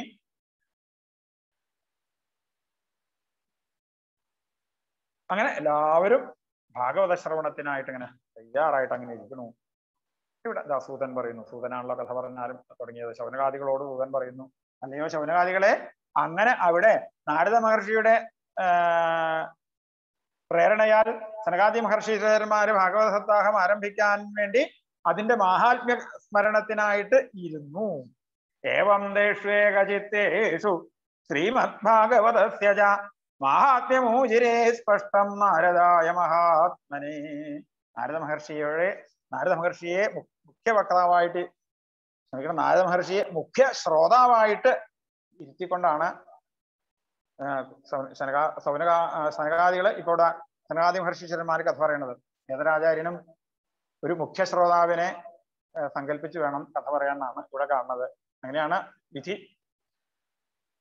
അങ്ങനെ എല്ലാവരും ഭാഗവത ശ്രവണത്തിനായിട്ട് ഇങ്ങനെ തയ്യാറായിട്ട് അങ്ങനെ ഇരിക്കണു ഇവിടെ ദാ സൂതൻ പറയുന്നു സൂതനാണല്ലോ കഥ പറഞ്ഞാലും തുടങ്ങിയത് ശൗനകാദികളോട് സൂതൻ പറയുന്നു അല്ലയോ ശൗനകാദികളെ അങ്ങനെ അവിടെ നാരദ മഹർഷിയുടെ ആ, പ്രേരണയാൽ സനകാദി മഹർഷീശ്വരന്മാര് ഭാഗവത സപ്താഹം ആരംഭിക്കാൻ വേണ്ടി അതിന്റെ മാഹാത്മ്യ സ്മരണത്തിനായിട്ട് ഇരുന്നു ഏവം ദേഷ്വേകചിത്തേഷു ശ്രീമദ്ഭാഗവതസ്യ ച മാഹാത്മ്യമൂചിരേ സ്പഷ്ടം നാരദായ മഹാത്മനെ നാരദ മഹർഷിയുടെ നാരദ മഹർഷിയെ മു- മുഖ്യ വക്താവായിട്ട് ക്ഷമിക്കണം നാരദ മഹർഷിയെ മുഖ്യ ശ്രോതാവായിട്ട് ഇരുത്തിക്കൊണ്ടാണ് ആ, സൗ- ശനകാ സൗനകാ ആ, സനകാദികള് ഇപ്പോൾ ദാ സനകാദി മഹർഷീശ്വരന്മാർ കഥ പറയണത് ഏതൊരാചാര്യനും ഒരു മുഖ്യ ശ്രോതാവിനെ ആ, സങ്കല്പിച്ച് വേണം കഥ പറയാനാണ് ഇവിടെ കാണുന്നത് അങ്ങനെയാണ് വിധി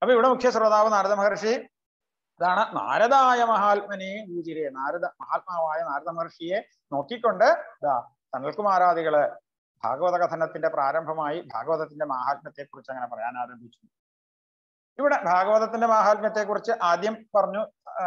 അപ്പൊ ഇവിടെ മുഖ്യ ശ്രോതാവ് നാരദ മഹർഷി അതാണ് നാരദായ മഹാത്മനെ ഊചിരെ നാരദ മഹാത്മാവായ നാരദ മഹർഷിയെ നോക്കിക്കൊണ്ട് ഇതാ സനൽകുമാരാദികള് ഭാഗവത കഥനത്തിന്റെ പ്രാരംഭമായി ഭാഗവതത്തിന്റെ മാഹാത്മ്യത്തെ കുറിച്ച് അങ്ങനെ പറയാൻ ആരംഭിച്ചു ഇവിടെ ഭാഗവതത്തിന്റെ മാഹാത്മ്യത്തെ കുറിച്ച് ആദ്യം പറഞ്ഞു ആ,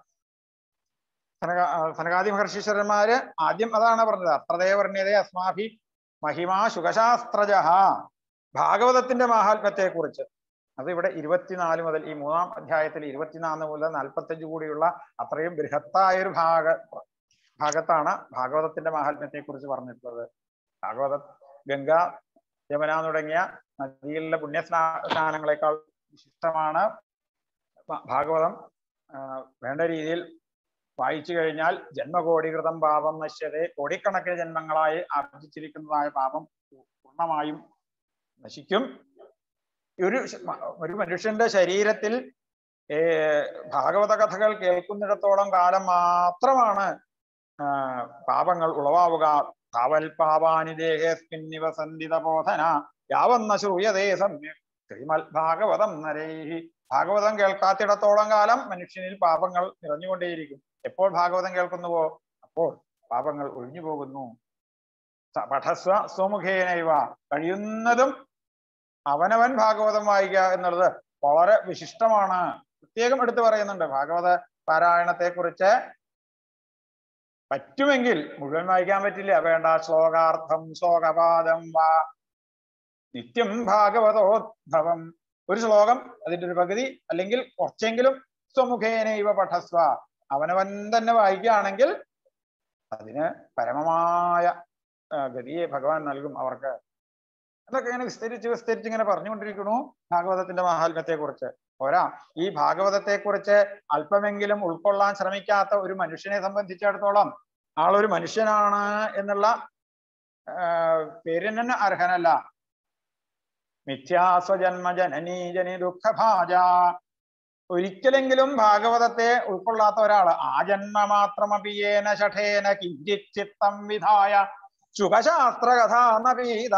സനക ആ, സനകാദി മഹർഷീശ്വരന്മാര് ആദ്യം അതാണ് പറഞ്ഞത് അത്രദേവർണ്യതേ അസ്മാഭി മഹിമാ ശുഖശാസ്ത്രജ ഭാഗവതത്തിന്റെ മാഹാത്മ്യത്തെ കുറിച്ച് അത് ഇവിടെ ഇരുപത്തിനാല് മുതൽ ഈ മൂന്നാം അധ്യായത്തിൽ ഇരുപത്തിനാല് മുതൽ നാൽപ്പത്തഞ്ച് കൂടിയുള്ള അത്രയും ബൃഹത്തായ ഒരു ഭാഗ ഭാഗത്താണ് ഭാഗവതത്തിന്റെ മാഹാത്മ്യത്തെ കുറിച്ച് പറഞ്ഞിട്ടുള്ളത് ഭാഗവത ഗംഗ യമുന തുടങ്ങിയ നദികളിലെ പുണ്യസ്നാ സ്നാനങ്ങളെക്കാൾ വിശിഷ്ടമാണ് ഭ- ഭാഗവതം ആ, വേണ്ട രീതിയിൽ വായിച്ചു കഴിഞ്ഞാൽ ജന്മകോടികൃതം പാപം നശ്യതേ കോടിക്കണക്കിന് ജന്മങ്ങളായി ആർജിച്ചിരിക്കുന്നതായ പാപം പൂർണ്ണമായും നശിക്കും ഒരു ശ- മ- ഒരു മനുഷ്യന്റെ ശരീരത്തിൽ ഏ, ഭാഗവത കഥകൾ കേൾക്കുന്നിടത്തോളം കാലം മാത്രമാണ് ആ, പാപങ്ങൾ ഉളവാവുക താവൽ പാപാനി ദേഹേസ്മിൻ നിവസന്തിത ബോധന യാവന്ന ശ്രൂയതേ സമ്യക് ശ്രീമൽ ഭാഗവതം നരൈഹി ഭാഗവതം കേൾക്കാത്തിടത്തോളം കാലം മനുഷ്യനിൽ പാപങ്ങൾ നിറഞ്ഞുകൊണ്ടേയിരിക്കും എപ്പോൾ ഭാഗവതം കേൾക്കുന്നുവോ അപ്പോൾ പാപങ്ങൾ ഒഴിഞ്ഞു പോകുന്നു സ- പഠസ്വ സ്വമുഖേനൈവ കഴിയുന്നതും അവനവൻ ഭാഗവതം വായിക്കുക എന്നുള്ളത് വളരെ വിശിഷ്ടമാണ് പ്രത്യേകം എടുത്തു പറയുന്നുണ്ട് ഭാഗവത പാരായണത്തെ കുറിച്ച് പറ്റുമെങ്കിൽ മുഴുവൻ വായിക്കാൻ പറ്റില്ല വേണ്ട ശ്ലോകാർത്ഥം ശ്ലോകപാദം വാ നിത്യം ഭാഗവതോദ്ഭവം ഒരു ശ്ലോകം അതിന്റെ ഒരു പകുതി അല്ലെങ്കിൽ കുറച്ചെങ്കിലും സ്വമുഖേന ഇവ പഠസ്വ അവനവൻ തന്നെ വായിക്കുകയാണെങ്കിൽ അതിന് പരമമായ ആ, ഗതിയെ ഭഗവാൻ നൽകും അവർക്ക് അതൊക്കെ ഇങ്ങനെ വിസ്തരിച്ച് വിസ്തരിച്ച് ഇങ്ങനെ പറഞ്ഞുകൊണ്ടിരിക്കണു ഭാഗവതത്തിന്റെ മാഹാത്മ്യത്തെ കുറിച്ച് പോരാ ഈ ഭാഗവതത്തെ കുറിച്ച് അല്പമെങ്കിലും ഉൾക്കൊള്ളാൻ ശ്രമിക്കാത്ത ഒരു മനുഷ്യനെ സംബന്ധിച്ചിടത്തോളം ആളൊരു മനുഷ്യനാണ് എന്നുള്ള ആ, പേരിന് തന്നെ അർഹനല്ല മിഥ്യാസ്വജന്മ ജനനീ ജനി ദുഃഖഭാജ ഒരിക്കലെങ്കിലും ഭാഗവതത്തെ ഉൾക്കൊള്ളാത്ത ഒരാള് ആ ജന്മ മാത്രമപിയേന ശഠേന കിഞ്ചിത് ചിത്തം വിധായ ശുഭശാസ്ത്രകഥാനപീത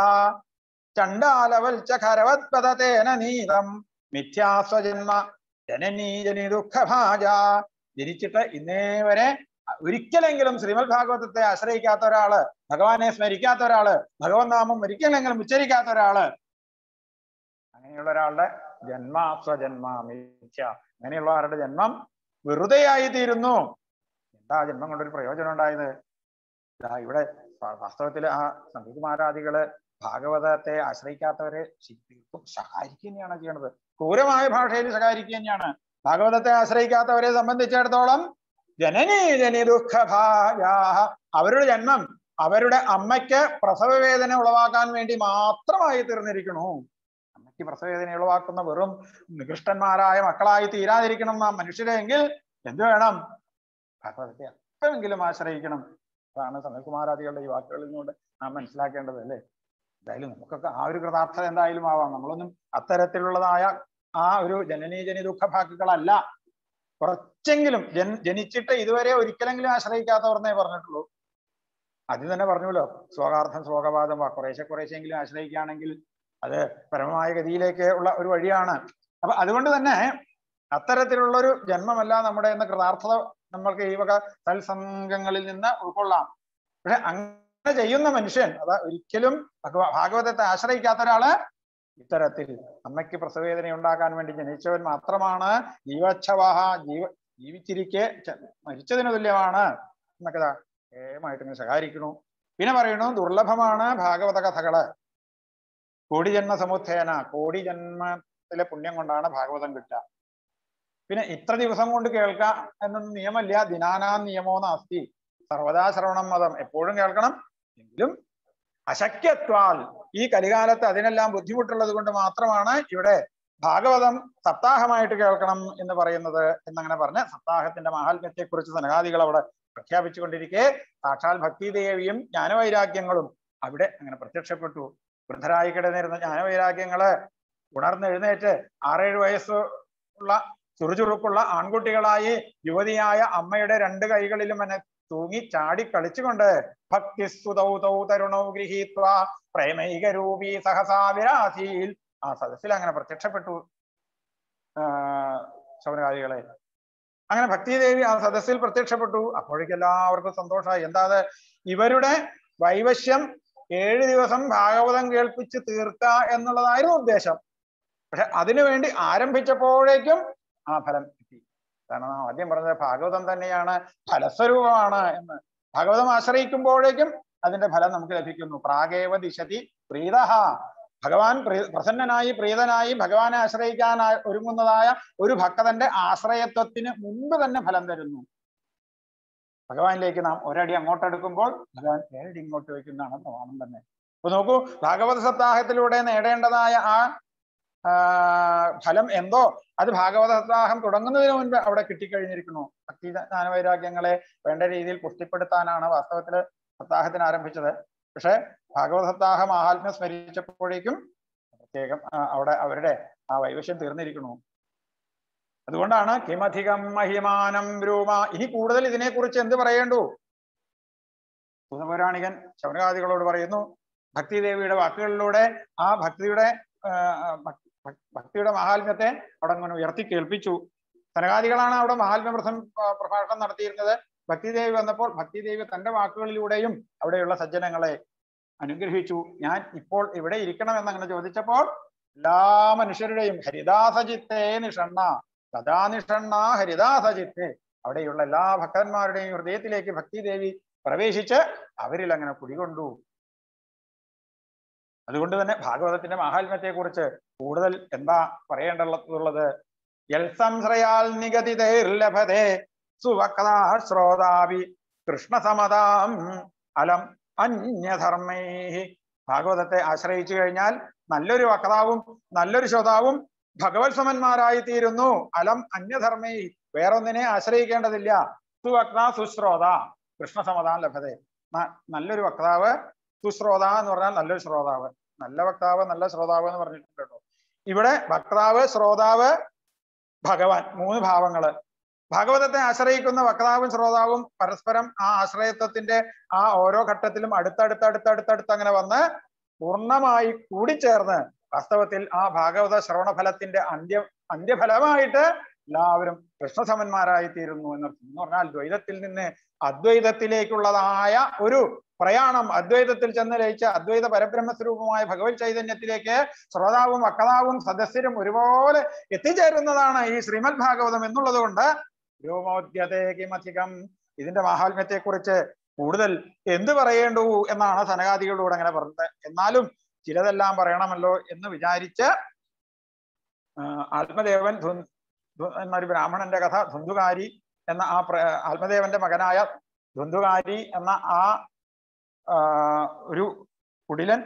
ചണ്ടാലവൽച്ച ഖരവത്പതേന നീതം മിഥ്യാസ്വജന്മ ജനനീ ജനി ദുഃഖഭാജ ജനിച്ചിട്ട് ഇന്നേ വരെ ഒരിക്കലെങ്കിലും ശ്രീമദ് ഭാഗവതത്തെ ആശ്രയിക്കാത്ത ഒരാള് ഭഗവാനെ സ്മരിക്കാത്ത ഒരാള് ഭഗവത് നാമം ഒരിക്കലെങ്കിലും ഉച്ചരിക്കാത്ത ഒരാള് അങ്ങനെയുള്ള ഒരാളുടെ ജന്മ സ്വജന്മ മിഥ്യ അങ്ങനെയുള്ള ആരുടെ ജന്മം വെറുതെയായി തീരുന്നു എന്താ ജന്മം കൊണ്ടൊരു പ്രയോജനം ഉണ്ടായത് ഇതാ ഇവിടെ വ- വാസ്തവത്തിൽ ആ സംഗീതമാരാദികള് ഭാഗവതത്തെ ആശ്രയിക്കാത്തവരെ ശി- തീർത്തും ശകാരിക്കുക തന്നെയാണ് ചെയ്യണത് ക്രൂരമായ ഭാഷയിൽ ശകാരിക്കുക തന്നെയാണ് ഭാഗവതത്തെ ആശ്രയിക്കാത്തവരെ സംബന്ധിച്ചിടത്തോളം ജനനീ ജനി ദുഃഖഭാജാഹ അവരുടെ ജന്മം അവരുടെ അമ്മയ്ക്ക് പ്രസവ വേദന ഉളവാക്കാൻ വേണ്ടി മാത്രമായി തീർന്നിരിക്കണു അമ്മയ്ക്ക് പ്രസവ വേദന ഉളവാക്കുന്ന വെറും നികൃഷ്ടന്മാരായ മക്കളായി തീരാതിരിക്കണം നാം മനുഷ്യരെങ്കിൽ എന്ത് വേണം ഭഗവതത്തെ അത്രമെങ്കിലും ആശ്രയിക്കണം അതാണ് സനൽകുമാരാദികളുടെ ഈ വാക്കുകളിൽ നിന്നുകൊണ്ട് നാം മനസ്സിലാക്കേണ്ടത് അല്ലേ എന്തായാലും നമുക്കൊക്കെ ആ ഒരു കൃതാർത്ഥത എന്തായാലും ആവാം നമ്മളൊന്നും അത്തരത്തിലുള്ളതായ ആ ഒരു ജനനീ ജനി ദുഃഖഭാക്കുകളല്ല കുറച്ചെങ്കിലും ജൻ ജനിച്ചിട്ട് ഇതുവരെ ഒരിക്കലെങ്കിലും ആശ്രയിക്കാത്തവർന്നേ പറഞ്ഞിട്ടുള്ളൂ ആദ്യം തന്നെ പറഞ്ഞല്ലോ ശ്ലോകാർത്ഥം ശ്ലോകപാദം വാ കുറേശ്ശെ കുറേശ്ശെങ്കിലും ആശ്രയിക്കുകയാണെങ്കിൽ അത് പരമമായ ഗതിയിലേക്ക് ഉള്ള ഒരു വഴിയാണ് അപ്പൊ അതുകൊണ്ട് തന്നെ അത്തരത്തിലുള്ള ഒരു ജന്മമല്ല നമ്മുടെ എന്ന കൃതാർത്ഥത നമ്മൾക്ക് ഈ വക സത്സംഗങ്ങളിൽ നിന്ന് ഉൾക്കൊള്ളാം പക്ഷെ അങ്ങനെ ചെയ്യുന്ന മനുഷ്യൻ അതാ ഒരിക്കലും ഭഗവ ഭാഗവതത്തെ ആശ്രയിക്കാത്ത ഒരാള് ഇത്തരത്തിൽ അമ്മയ്ക്ക് പ്രസവേദന ഉണ്ടാക്കാൻ വേണ്ടി ജനിച്ചവൻ മാത്രമാണ് ജീവച്ഛവഹ ജീവ ജീവിച്ചിരിക്കെ ച- മരിച്ചതിന് തുല്യമാണ് എന്നൊക്കെ ദാ ഏമായിട്ട് ഇങ്ങനെ ശകാരിക്കണു പിന്നെ പറയണു ദുർലഭമാണ് ഭാഗവത കഥകള് കോടി ജന്മ സമുത്തേന കോടി ജന്മത്തിലെ പുണ്യം കൊണ്ടാണ് ഭാഗവതം കിട്ടുക പിന്നെ ഇത്ര ദിവസം കൊണ്ട് കേൾക്കാം എന്നൊന്നും നിയമമില്ല ദിനാനാ നിയമോ നാസ്തി സർവദാ ശ്രവണം മതം എപ്പോഴും കേൾക്കണം എങ്കിലും അശക്യത്വാൽ ഈ കലികാലത്ത് അതിനെല്ലാം ബുദ്ധിമുട്ടുള്ളത് കൊണ്ട് മാത്രമാണ് ഇവിടെ ഭാഗവതം സപ്താഹമായിട്ട് കേൾക്കണം എന്ന് പറയുന്നത് എന്നങ്ങനെ പറഞ്ഞ് സപ്താഹത്തിന്റെ മാഹാത്മ്യത്തെ കുറിച്ച് സനകാദികൾ അവിടെ പ്രഖ്യാപിച്ചുകൊണ്ടിരിക്കെ സാക്ഷാൽ ഭക്തിദേവിയും ജ്ഞാനവൈരാഗ്യങ്ങളും അവിടെ അങ്ങനെ പ്രത്യക്ഷപ്പെട്ടു വൃദ്ധരായി കിടന്നിരുന്ന ജ്ഞാനവൈരാഗ്യങ്ങള് ഉണർന്നെഴുന്നേറ്റ് ആറേഴ് വയസ്സ് ഉള്ള ചുറുചുറുക്കുള്ള ആൺകുട്ടികളായി യുവതിയായ അമ്മയുടെ രണ്ട് കൈകളിലും എന്നെ തൂങ്ങി ചാടി കളിച്ചുകൊണ്ട് ഭക്തിസ്തുതൗ തൗ തരുണൗ ഗൃഹീത്വ പ്രേമൈക രൂപീ സഹസാ വിരാസീൽ ആ സദസ്സിൽ അങ്ങനെ പ്രത്യക്ഷപ്പെട്ടു ശബരകാരികളെ അങ്ങനെ ഭക്തിദേവി ആ സദസ്സിൽ പ്രത്യക്ഷപ്പെട്ടു അപ്പോഴേക്കും എല്ലാവർക്കും സന്തോഷമായി എന്താ അത് ഇവരുടെ വൈവശ്യം ഏഴ് ദിവസം ഭാഗവതം കേൾപ്പിച്ച് തീർക്ക എന്നുള്ളതായിരുന്നു ഉദ്ദേശം പക്ഷെ അതിനുവേണ്ടി ആരംഭിച്ചപ്പോഴേക്കും ആ ഫലം കിട്ടി കാരണം നാം ആദ്യം പറഞ്ഞത് ഭാഗവതം തന്നെയാണ് ഫലസ്വരൂപമാണ് എന്ന് ഭാഗവതം ആശ്രയിക്കുമ്പോഴേക്കും അതിന്റെ ഫലം നമുക്ക് ലഭിക്കുന്നു പ്രാഗേവ ദിശതി പ്രീത ഭഗവാൻ പ്രീ- പ്രസന്നനായി പ്രീതനായി ഭഗവാനെ ആശ്രയിക്കാൻ ആ- ഒരുങ്ങുന്നതായ ഒരു ഭക്തന്റെ ആശ്രയത്വത്തിന് മുമ്പ് തന്നെ ഫലം തരുന്നു ഭഗവാനിലേക്ക് നാം ഒരടി അങ്ങോട്ടെടുക്കുമ്പോൾ ഭഗവാൻ ഏഴടി ഇങ്ങോട്ട് വയ്ക്കുന്നതാണ് പ്രമാണം തന്നെ അപ്പൊ നോക്കൂ ഭാഗവത സപ്താഹത്തിലൂടെ നേടേണ്ടതായ ആ ആ, ഫലം എന്തോ അത് ഭാഗവത സപ്താഹം തുടങ്ങുന്നതിന് മുൻപ് അവിടെ കിട്ടിക്കഴിഞ്ഞിരിക്കുന്നു ഭക്തി ജ്ഞാനവൈരാഗ്യങ്ങളെ വേണ്ട രീതിയിൽ പുഷ്ടിപ്പെടുത്താനാണ് വാസ്തവത്തിൽ സപ്താഹത്തിന് ആരംഭിച്ചത് പക്ഷെ ഭാഗവത സപ്താഹ മഹാത്മ്യം സ്മരിച്ചപ്പോഴേക്കും പ്രത്യേകം ആ, അവിടെ അവരുടെ ആ വൈവശ്യം തീർന്നിരിക്കുന്നു അതുകൊണ്ടാണ് കിമധികം മഹിമാനം ബ്രൂമ ഇനി കൂടുതൽ ഇതിനെക്കുറിച്ച് എന്ത് പറയേണ്ടു സുധപൗരാണികൻ ശവനകാദികളോട് പറയുന്നു ഭക്തിദേവിയുടെ വാക്കുകളിലൂടെ ആ ഭക്തിയുടെ ആ, ഭക്- ഭക്- ഭക്തിയുടെ മഹാത്മ്യത്തെ അവിടെ അങ്ങനെ ഉയർത്തി കേൾപ്പിച്ചു സനകാദികളാണ് അവിടെ മഹാത്മ്യ പ്രസം പ്രഭാഷണം നടത്തിയിരുന്നത് ഭക്തിദേവി വന്നപ്പോൾ ഭക്തിദേവി തന്റെ വാക്കുകളിലൂടെയും അവിടെയുള്ള സജ്ജനങ്ങളെ അനുഗ്രഹിച്ചു ഞാൻ ഇപ്പോൾ ഇവിടെ ഇരിക്കണമെന്ന് അങ്ങനെ ചോദിച്ചപ്പോൾ എല്ലാ മനുഷ്യരുടെയും ഹരിദാസജിത്തെ നിഷണ്ണ സദാ നിഷണ്ണ ഹരിദാസജിത്തെ അവിടെയുള്ള എല്ലാ ഭക്തന്മാരുടെയും ഹൃദയത്തിലേക്ക് ഭക്തിദേവി പ്രവേശിച്ച് അവരിൽ അങ്ങനെ കുടികൊണ്ടു അതുകൊണ്ട് തന്നെ ഭാഗവതത്തിന്റെ മാഹാത്മ്യത്തെ കുറിച്ച് കൂടുതൽ എന്താ പറയേണ്ടുള്ളത് യൽ സംശ്രയാൽ നിഗതിതൈർലഭതേ സുവക്താ ശ്രോതാവി കൃഷ്ണസമതാം അലം അന്യധർമ്മൈ ഭാഗവതത്തെ ആശ്രയിച്ചു കഴിഞ്ഞാൽ നല്ലൊരു വക്താവും നല്ലൊരു ശ്രോതാവും ഭഗവത് സമന്മാരായി തീരുന്നു അലം അന്യധർമ്മൈ വേറൊന്നിനെ ആശ്രയിക്കേണ്ടതില്ല സുവക്ത സുശ്രോത കൃഷ്ണസമതാം ലഭതേ ന- നല്ലൊരു വക്താവ് സുശ്രോത എന്ന് പറഞ്ഞാൽ നല്ലൊരു ശ്രോതാവ് നല്ല വക്താവ് നല്ല ശ്രോതാവ് എന്ന് പറഞ്ഞിട്ടുണ്ട് കേട്ടോ ഇവിടെ വക്താവ് ശ്രോതാവ് ഭഗവാൻ മൂന്ന് ഭാവങ്ങള് ഭാഗവതത്തെ ആശ്രയിക്കുന്ന വക്താവും ശ്രോതാവും പരസ്പരം ആ ആശ്രയത്വത്തിന്റെ ആ ഓരോ ഘട്ടത്തിലും അടുത്തടുത്ത് അടുത്തടുത്തടുത്ത് അങ്ങനെ വന്ന് പൂർണ്ണമായി കൂടിച്ചേർന്ന് വാസ്തവത്തിൽ ആ ഭാഗവത ശ്രവണ ഫലത്തിന്റെ അന്ത്യ അന്ത്യഫലമായിട്ട് എല്ലാവരും കൃഷ്ണസമന്മാരായി തീരുന്നു എന്നർത്ഥം എന്ന് പറഞ്ഞാൽ ദ്വൈതത്തിൽ നിന്ന് അദ്വൈതത്തിലേക്കുള്ളതായ ഒരു പ്രയാണം അദ്വൈതത്തിൽ ചെന്ന് ലയിച്ച അദ്വൈത പരബ്രഹ്മ സ്വരൂപമായ ഭഗവത് ചൈതന്യത്തിലേക്ക് ശ്രോതാവും വക്താവും സദസ്യരും ഒരുപോലെ എത്തിച്ചേരുന്നതാണ് ഈ ശ്രീമദ് ഭാഗവതം എന്നുള്ളത് കൊണ്ട് കിമധികം ഇതിന്റെ മാഹാത്മ്യത്തെ കുറിച്ച് കൂടുതൽ എന്ത് പറയേണ്ടു എന്നാണ് സനകാദികളോട് അങ്ങനെ പറഞ്ഞത് എന്നാലും ചിലതെല്ലാം പറയണമല്ലോ എന്ന് വിചാരിച്ച് ആ, ആത്മദേവൻ ധു- ധു- എന്നൊരു ബ്രാഹ്മണന്റെ കഥ ധുന്ധുകാരി എന്ന ആ പ്ര- ആത്മദേവന്റെ മകനായ ധുന്ധുകാരി എന്ന ആ ആ, ഒരു കുടിലൻ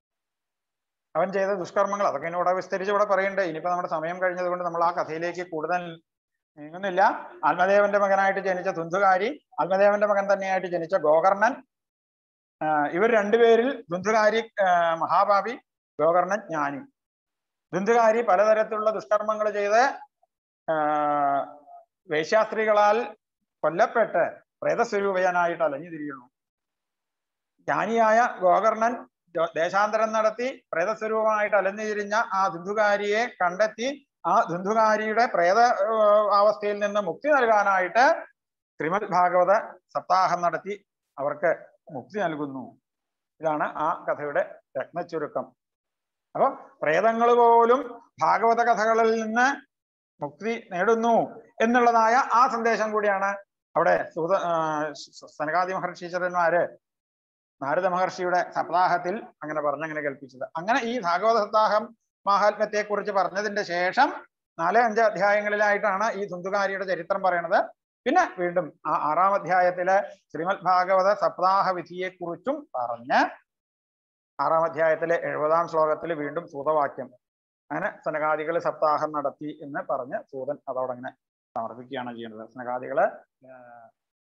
അവൻ ചെയ്ത ദുഷ്കർമ്മങ്ങൾ അതൊക്കെ ഇനി ഇവിടെ വിസ്തരിച്ച് ഇവിടെ പറയണ്ടേ ഇനിയിപ്പോ നമ്മുടെ സമയം കഴിഞ്ഞത് കൊണ്ട് നമ്മൾ ആ കഥയിലേക്ക് കൂടുതൽ നീങ്ങുന്നില്ല ആത്മദേവന്റെ മകനായിട്ട് ജനിച്ച തുന്തുകാരി ആത്മദേവന്റെ മകൻ തന്നെയായിട്ട് ജനിച്ച ഗോകർണൻ ആ, ഇവർ രണ്ടുപേരിൽ ദുന്ധുകാരി ആ, മഹാഭാവി ഗോകർണൻ ജ്ഞാനി ദുന്ധുകാരി പലതരത്തിലുള്ള ദുഷ്കർമ്മങ്ങൾ ചെയ്ത് ആ, വേശ്യാസ്ത്രീകളാൽ കൊല്ലപ്പെട്ട് പ്രേതസ്വരൂപയനായിട്ട് അലഞ്ഞു തിരിയുന്നു ജ്ഞാനിയായ ഗോകർണൻ ജോ- ദേശാന്തരം നടത്തി പ്രേതസ്വരൂപമായിട്ട് അലഞ്ഞു തിരിഞ്ഞ ആ ദുന്ധുകാരിയെ കണ്ടെത്തി ആ ദുന്ധുകാരിയുടെ പ്രേത ഏർ, അവസ്ഥയിൽ നിന്ന് മുക്തി നൽകാനായിട്ട് ശ്രീമദ് ഭാഗവത സപ്താഹം നടത്തി അവർക്ക് മുക്തി നൽകുന്നു ഇതാണ് ആ കഥയുടെ രത്നച്ചുരുക്കം അപ്പൊ പ്രേതങ്ങൾ പോലും ഭാഗവത കഥകളിൽ നിന്ന് മുക്തി നേടുന്നു എന്നുള്ളതായ ആ സന്ദേശം കൂടിയാണ് അവിടെ സൂത ആ, സ- സനകാദി മഹർഷീശ്വരന്മാര് നാരദ മഹർഷിയുടെ സപ്താഹത്തിൽ അങ്ങനെ പറഞ്ഞങ്ങനെ കൽപ്പിച്ചത് അങ്ങനെ ഈ ഭാഗവത സപ്താഹം മാഹാത്മ്യത്തെ കുറിച്ച് പറഞ്ഞതിന്റെ ശേഷം നാല് അഞ്ച് അധ്യായങ്ങളിലായിട്ടാണ് ഈ ദുന്തുകാരിയുടെ ചരിത്രം പറയണത് പിന്നെ വീണ്ടും ആ ആറാം അധ്യായത്തിലെ ശ്രീമദ് ഭാഗവത സപ്താഹ വിധിയെ കുറിച്ചും പറഞ്ഞ് ആറാം അധ്യായത്തിലെ എഴുപതാം ശ്ലോകത്തിൽ വീണ്ടും സൂതവാക്യം അങ്ങനെ സനകാദികൾ സപ്താഹം നടത്തി എന്ന് പറഞ്ഞ് സൂതൻ അതോടെ അങ്ങനെ സമർപ്പിക്കുകയാണ് ചെയ്യുന്നത് സനകാദികള് ആഹ്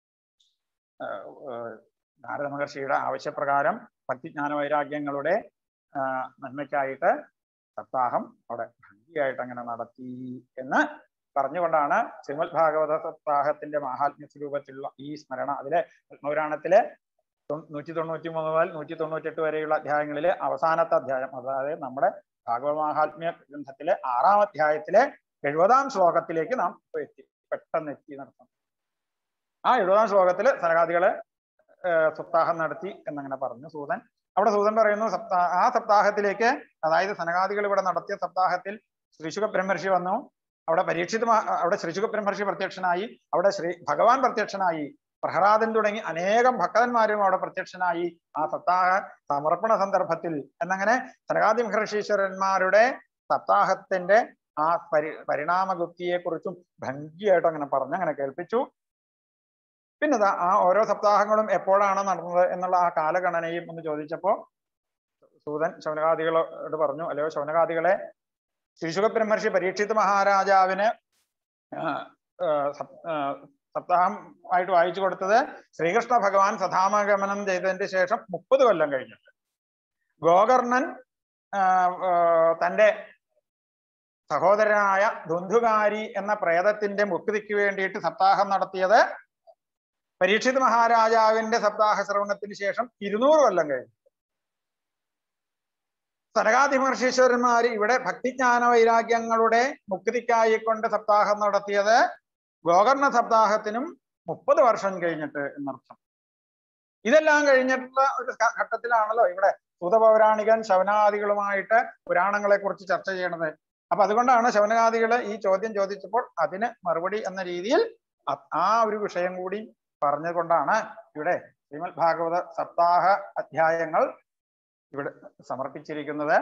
ആഹ് ആഹ് നാരദ മഹർഷിയുടെ ആവശ്യപ്രകാരം ഭക്തിജ്ഞാന വൈരാഗ്യങ്ങളുടെ ആഹ് നന്മയ്ക്കായിട്ട് സപ്താഹം അവിടെ ഭംഗിയായിട്ട് അങ്ങനെ നടത്തി എന്ന് പറഞ്ഞുകൊണ്ടാണ് ശ്രീമദ് ഭാഗവത സപ്താഹത്തിന്റെ മാഹാത്മ്യ സ്വരൂപത്തിലുള്ള ഈ സ്മരണ അതിലെ പത്മപുരാണത്തിലെ തൊ- നൂറ്റി തൊണ്ണൂറ്റി മൂന്ന് മുതൽ നൂറ്റി തൊണ്ണൂറ്റെട്ട് വരെയുള്ള അധ്യായങ്ങളിലെ അവസാനത്തെ അധ്യായം അതായത് നമ്മുടെ ഭാഗവത മാഹാത്മ്യ ഗ്രന്ഥത്തിലെ ആറാം അധ്യായത്തിലെ എഴുപതാം ശ്ലോകത്തിലേക്ക് നാം ഇപ്പൊ എത്തി പെട്ടെന്ന് എത്തി നടത്തണം ആ എഴുപതാം ശ്ലോകത്തില് സനകാദികളെ ഏർ സപ്താഹം നടത്തി എന്നങ്ങനെ പറഞ്ഞു സൂതൻ അവിടെ സൂതൻ പറയുന്നു സപ്താ ആ സപ്താഹത്തിലേക്ക് അതായത് സനകാദികൾ ഇവിടെ നടത്തിയ സപ്താഹത്തിൽ ശ്രീശുഖ ബ്രഹ്മർഷി വന്നു അവിടെ പരീക്ഷിത അവിടെ ശ്രീശുഖ ബ്രഹ്മർഷി പ്രത്യക്ഷനായി അവിടെ ശ്രീ ഭഗവാൻ പ്രത്യക്ഷനായി പ്രഹ്ലാദൻ തുടങ്ങി അനേകം ഭക്തന്മാരും അവിടെ പ്രത്യക്ഷനായി ആ സപ്താഹ സമർപ്പണ സന്ദർഭത്തിൽ എന്നങ്ങനെ സനകാദി മഹർഷീശ്വരന്മാരുടെ സപ്താഹത്തിന്റെ ആ പരി പരിണാമഗുപ്തിയെ കുറിച്ചും ഭംഗിയായിട്ട് അങ്ങനെ പറഞ്ഞ് അങ്ങനെ കേൾപ്പിച്ചു പിന്നെ ദാ ആ ഓരോ സപ്താഹങ്ങളും എപ്പോഴാണ് നടന്നത് എന്നുള്ള ആ കാലഗണനയും ഒന്ന് ചോദിച്ചപ്പോ സൂതൻ ശൗനകാദികളോട് പറഞ്ഞു അല്ലയോ ശൗനകാദികളെ ശ്രീശുഖ ബ്രഹ്മർഷി പരീക്ഷിത് മഹാരാജാവിന് ആ, ആ, സപ്- ആ, സപ്താഹം ആയിട്ട് വായിച്ചു കൊടുത്തത് ശ്രീകൃഷ്ണ ഭഗവാൻ സധാമഗമനം ചെയ്തതിന്റെ ശേഷം മുപ്പത് കൊല്ലം കഴിഞ്ഞിട്ട് ഗോകർണൻ ആ, ആ, തന്റെ സഹോദരനായ ധുന്ധുകാരി എന്ന പ്രേതത്തിന്റെ മുക്തിക്ക് വേണ്ടിയിട്ട് സപ്താഹം നടത്തിയത് പരീക്ഷിത് മഹാരാജാവിന്റെ സപ്താഹ ശ്രവണത്തിന് ശേഷം ഇരുന്നൂറ് കൊല്ലം കഴിഞ്ഞു സനകാദി മഹർഷീശ്വരന്മാർ ഇവിടെ ഭക്തിജ്ഞാന വൈരാഗ്യങ്ങളുടെ മുക്തിക്കായി കൊണ്ട് സപ്താഹം നടത്തിയത് ഗോകർണ സപ്താഹത്തിനും മുപ്പത് വർഷം കഴിഞ്ഞിട്ട് എന്നർത്ഥം ഇതെല്ലാം കഴിഞ്ഞിട്ടുള്ള ഒരു ഘ- ഘട്ടത്തിലാണല്ലോ ഇവിടെ ഭൂതപൗരാണികൻ ശവനാദികളുമായിട്ട് പുരാണങ്ങളെ കുറിച്ച് ചർച്ച ചെയ്യണത് അപ്പൊ അതുകൊണ്ടാണ് ശവനാദികള് ഈ ചോദ്യം ചോദിച്ചപ്പോൾ അതിന് മറുപടി എന്ന രീതിയിൽ അ- ആ ഒരു വിഷയം കൂടി പറഞ്ഞുകൊണ്ടാണ് ഇവിടെ ശ്രീമദ് ഭാഗവത സപ്താഹ അധ്യായങ്ങൾ ഇവിടെ സമർപ്പിച്ചിരിക്കുന്നത്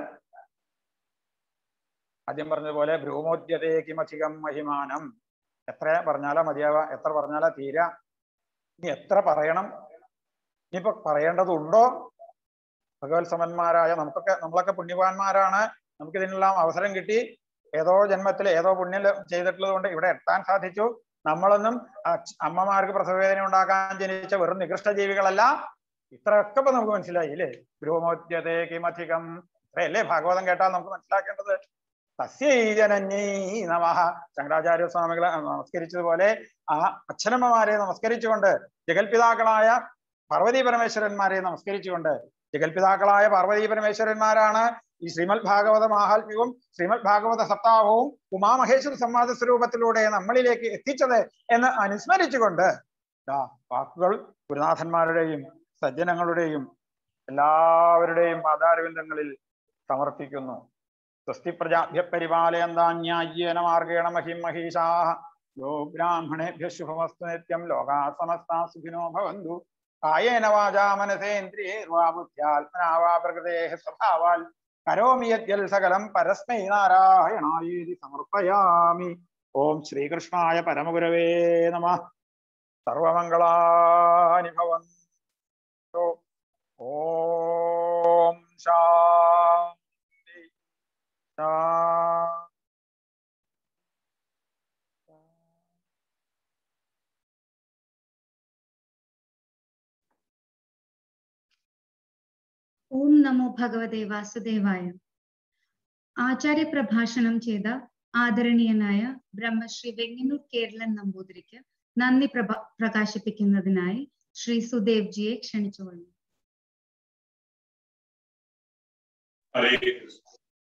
ആദ്യം പറഞ്ഞതുപോലെ ഭ്രൂമോദ്യതേ കിമധികം മഹിമാനം എത്ര പറഞ്ഞാലാ മതിയാവാ എത്ര പറഞ്ഞാലാ തീരാ ഇനി എത്ര പറയണം ഇനിയിപ്പോ പറയേണ്ടതുണ്ടോ ഭഗവത് സമന്മാരായ നമുക്കൊക്കെ നമ്മളൊക്കെ പുണ്യവാന്മാരാണ് നമുക്ക് ഇതിനുള്ള അവസരം കിട്ടി ഏതോ ജന്മത്തിൽ ഏതോ പുണ്യം ചെയ്തിട്ടുള്ളത് കൊണ്ട് ഇവിടെ എത്താൻ സാധിച്ചു നമ്മളൊന്നും അച്ഛ- അമ്മമാർക്ക് പ്രസവവേദന ഉണ്ടാക്കാൻ ജനിച്ച വെറും നികൃഷ്ട ജീവികളല്ല ഇത്രയൊക്കെ ഇപ്പൊ നമുക്ക് മനസ്സിലായി അല്ലേ ബ്രഹ്മോദ്യതേ കിമധികം ഇത്രയല്ലേ ഭാഗവതം കേട്ടാൽ നമുക്ക് മനസ്സിലാക്കേണ്ടത് സസ്യൈജനന്യൈ നമഃ ശങ്കരാചാര്യ സ്വാമികളെ നമസ്കരിച്ചതുപോലെ ആ അച്ഛനമ്മമാരെ നമസ്കരിച്ചുകൊണ്ട് ജഗൽപിതാക്കളായ പാർവതി പരമേശ്വരന്മാരെ നമസ്കരിച്ചുകൊണ്ട് ജഗൽപിതാക്കളായ പാർവതി പരമേശ്വരന്മാരാണ് ഈ ശ്രീമദ് ഭാഗവത മാഹാത്മ്യവും ശ്രീമദ് ഭാഗവത സപ്താഹവും ഉമാമഹേശ്വര സംവാദ സ്വരൂപത്തിലൂടെ നമ്മളിലേക്ക് എത്തിച്ചത് എന്ന് അനുസ്മരിച്ചുകൊണ്ട് ദാ വാക്കുകൾ ഗുരുനാഥന്മാരുടെയും സജ്ജനങ്ങളുടെയും എല്ലാവരുടെയും പാതാരവിന്ദങ്ങളിൽ സമർപ്പിക്കുന്നു സ്വസ്തി പ്രജാഭ്യ പരിപാലയന്താന്യായ്യേന മാർഗേണ മഹിം മഹീഷാ യോ ബ്രാഹ്മണേഭ്യ ശുഭമസ്തു നിത്യം ലോകാ സമസ്താ സുഖിനോ ഭവന്തു കായേന വാചാ മനസേന്ദ്രിയേർവാ ബുദ്ധ്യാത്മനാ വാ പ്രകൃതേ സ്വഭാവാൽ കരോമി യദ്യൽ സകലം പരസ്മൈ നാരായണായേതി സമർപ്പയാമി ഓം ശ്രീകൃഷ്ണായ പരമഗുരവേ നമ സർവമംഗളാനി ഭവന്തു ഓം ശാന്തി ശാന്തി ഓം നമോ ഭഗവതേ വാസുദേവായ ആചാര്യ പ്രഭാഷണം ചെയ്ത ആദരണീയനായ ബ്രഹ്മശ്രീ വെങ്ങിനൂർ കേരളൻ നമ്പൂതിരിക്ക് നന്ദി പ്രഭ പ്രകാശിപ്പിക്കുന്നതിനായി ശ്രീ സുദേവ് ജിയെ ക്ഷണിച്ചുകൊള്ളുന്നു ഹരേ കൃഷ്ണ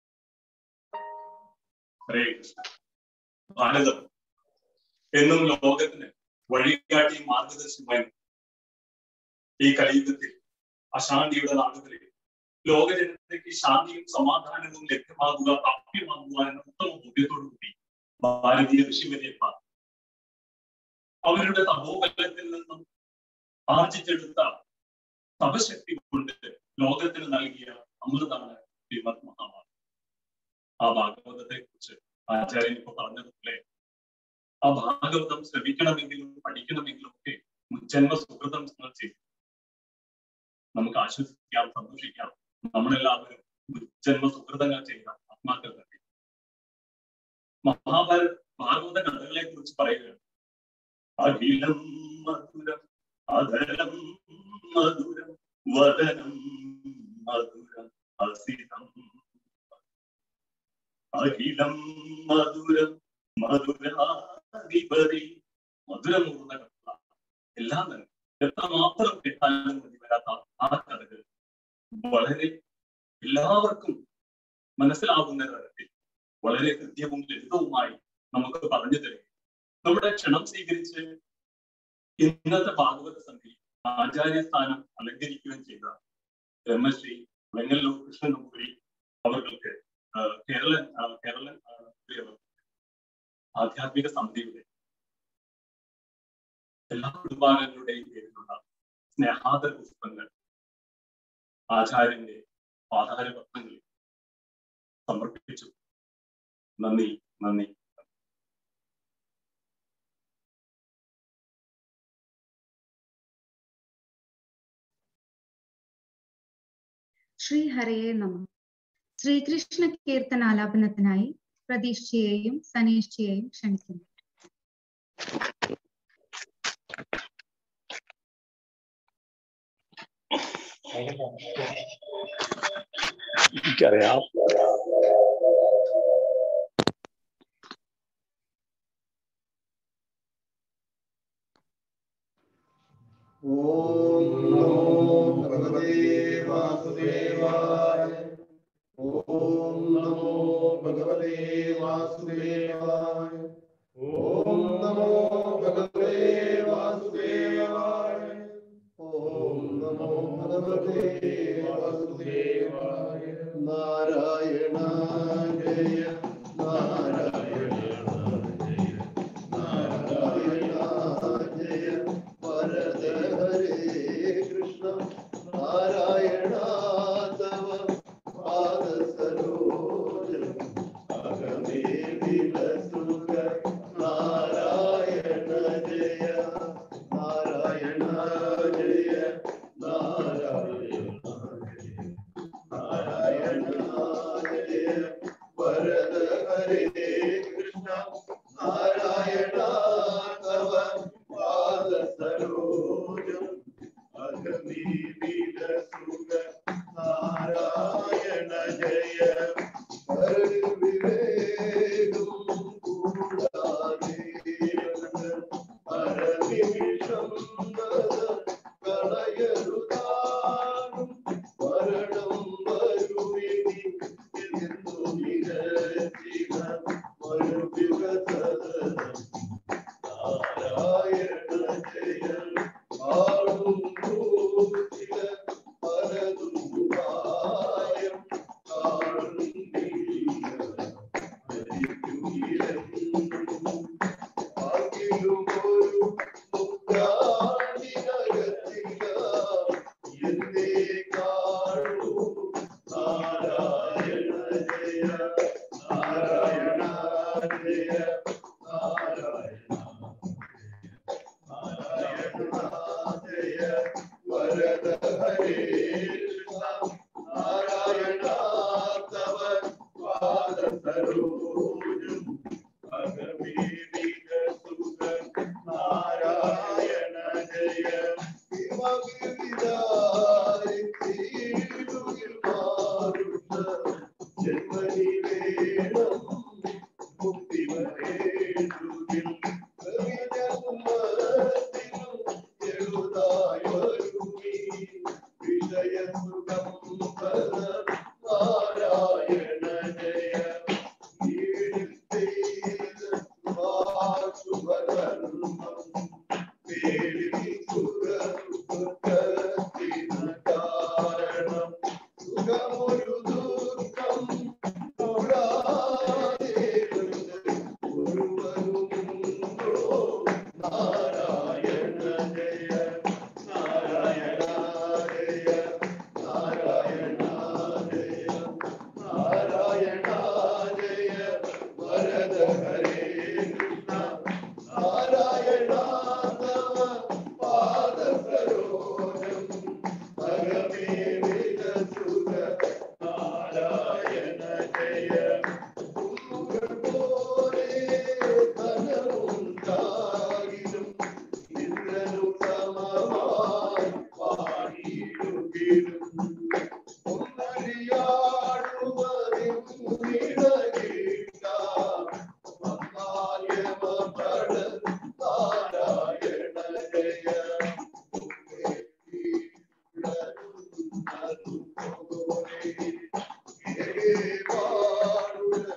ഹരേ കൃഷ്ണ ഭാരതം എന്നും ലോകത്തിന് വഴികാട്ടി മാർഗദർശനമായി ഈ കലിയുഗത്തിൽ അശാന്തിയുടെ നാടുകളിൽ ലോക ജനതയ്ക്ക് ശാന്തിയും സമാധാനവും ലഭ്യമാകുക പ്രാപ്യമാകുക എന്ന ഉത്തമ ബോധ്യത്തോടുകൂടി ഭാരതീയ ഋഷിവര്യന്മാർ അവരുടെ തപോബലത്തിൽ നിന്നും ആർജിച്ചെടുത്ത തപശക്തി കൊണ്ട് ലോകത്തിന് നൽകിയ അമൃതാണ് ശ്രീമദ് മഹാഭാരതം ആ ഭാഗവതത്തെ കുറിച്ച് ആചാര്യൻ ഇപ്പൊ പറഞ്ഞതുപോലെ ആ ഭാഗവതം ശ്രമിക്കണമെങ്കിലും പഠിക്കണമെങ്കിലും ഒക്കെ ജന്മ സുഹൃതം നിങ്ങൾ ചെയ്യും നമുക്ക് ആശ്വസിക്കാം സന്തോഷിക്കാം നമ്മളെല്ലാവരും ജന്മ സുഹൃതങ്ങൾ ചെയ്ത ആത്മാക്കൾ തന്നെ മഹാഭാരത ഭാഗവത കഥകളെ കുറിച്ച് പറയുകയാണ് അഖിലം മധുരം അധരം മധുരം വദനം മധുരം അസിതം അഖിലം മധുരം മധുരാധിപതി മധുരം കൂടുന്ന കഥ എല്ലാം തന്നെ എത്രമാത്രം കിട്ടാനും മതി വരാത്ത ആ കഥകൾ വളരെ എല്ലാവർക്കും മനസ്സിലാവുന്ന തരത്തിൽ വളരെ ഹൃദ്യവും ലളിതവുമായി നമുക്ക് പറഞ്ഞു തരും നമ്മുടെ ക്ഷണം സ്വീകരിച്ച് ഇന്നത്തെ ഭാഗവത സന്ധി ആചാര്യസ്ഥാനം അലങ്കരിക്കുകയും ചെയ്ത ബ്രഹ്മശ്രീ വെങ്ങല്ലൂർ കൃഷ്ണൻ നമ്പൂരി അവർക്ക് കേരളൻ ആ, കേരളൻ ആ, അവർ ആധ്യാത്മിക സമിതിയുടെ എല്ലാ കുടുംബാംഗങ്ങളുടെയും പേരിലുള്ള സ്നേഹാദര പുഷ്പങ്ങൾ ആചാര്യന്റെ പാതാരപത്നങ്ങളിൽ സമർപ്പിച്ചു നന്ദി നന്ദി ശ്രീ ഹരയെ നമ ശ്രീകൃഷ്ണ കീർത്തനാലാപനത്തിനായി പ്രതീക്ഷയെയും സനീഷ്ഠയെയും ക്ഷണിക്കുന്നു എനിക്കറിയാം ഓം നമോ ഭഗവതേ വാസുദേവായ ഓം നമോ ഭഗവതേ വാസുദേവായ ഓം നമോ ഭഗവതേ വാസുദേവായ ഓം നമോ ഭഗവതേ വാസുദേവായ നാരായണ ജയ നാരായണ ജയ നാരായണ ജയ വരദ ഹരേ കൃഷ്ണ നാരായണ തവ പാദ സരോജം അകമേ വിലസുക നാരായണ ജയ നാരായണ ജയ നാരായണ നാരായണ ജയ വരദ ഹരേ കൃഷ്ണ നാരായണ തവ പാദ സരോജം അഗമേ വിലസുക നാരായണ ജയ വിവേകം കൂടാതെ പരനിമിഷം കളയരുതാനും മരണം വരുവിനി എന്നു നിരച്ചിക മരുവികസദനം നാരായണ ജയ ആളും ഭൂഷിക പരതും ഉപായം കാണും ഒരു മുക്താണിനകത്തില്ല എന്നേ കാണൂ നാരായണ ജയ നാരായണ ജയ നാരായണ ജയ വരദ ഹരേ കൃഷ്ണ നാരായണ തവ പാദ സരോജം അഗമേ വികസുക നാരായണ ജയ ഹിമഗിരിധാരി തീരുകിൽ മാറുന്ന ജന്മനി വേണം മുക്തി വരേണ്ടുകിൽ നാരായണ ജയ കാരണം സുഖമൊരു ദുഃഖം നാരായണ ജയ നാരായണ ജയ നാരായണ ജയ നാരായണ ജയ വരദ ഹരേ കൃഷ്ണ നാരായണ തവ പാദ സരോജം അഗമേ വികസുക നാരായണ ജയ പോലെ ധനമുണ്ടാകിലും ഇന്ദ്രനു സമമായി പാടിയിടുകിലും നാരായണ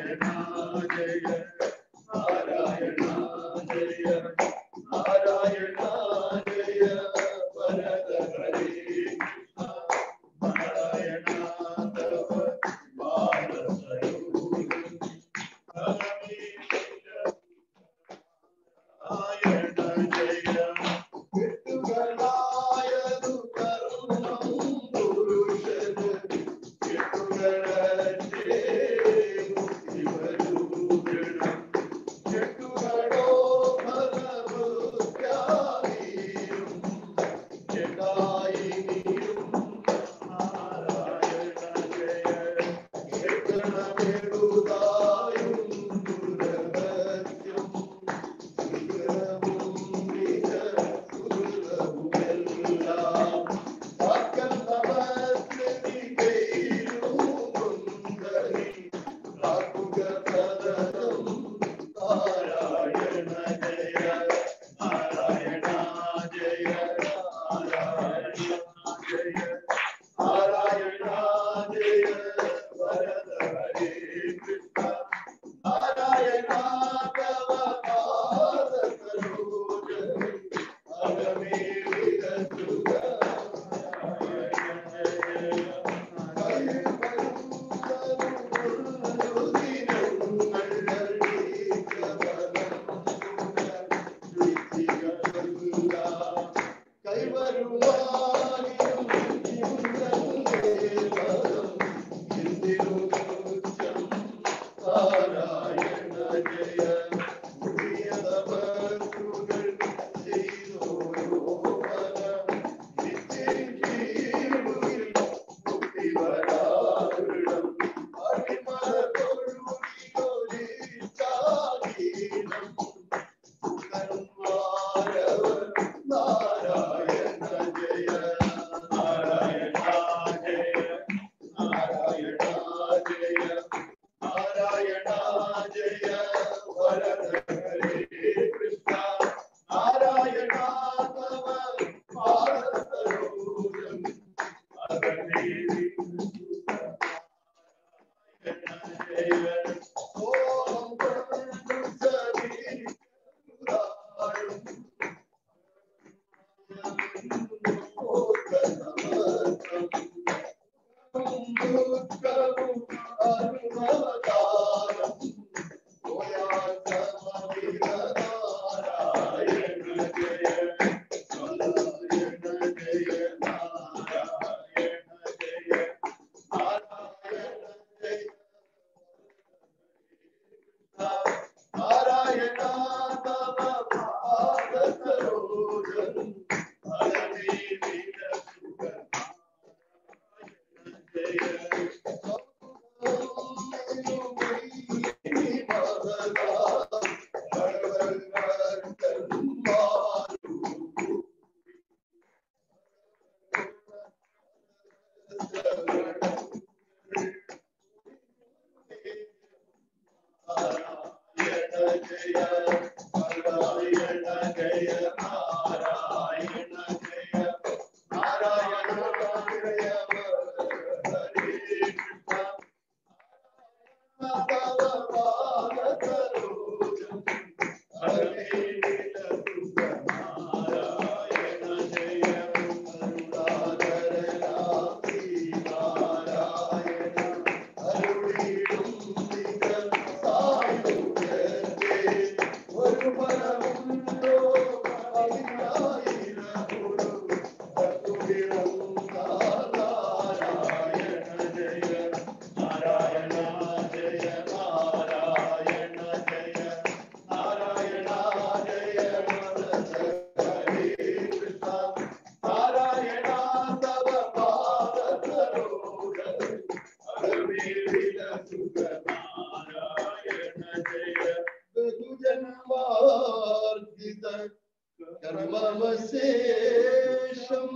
കർമ്മവശേഷം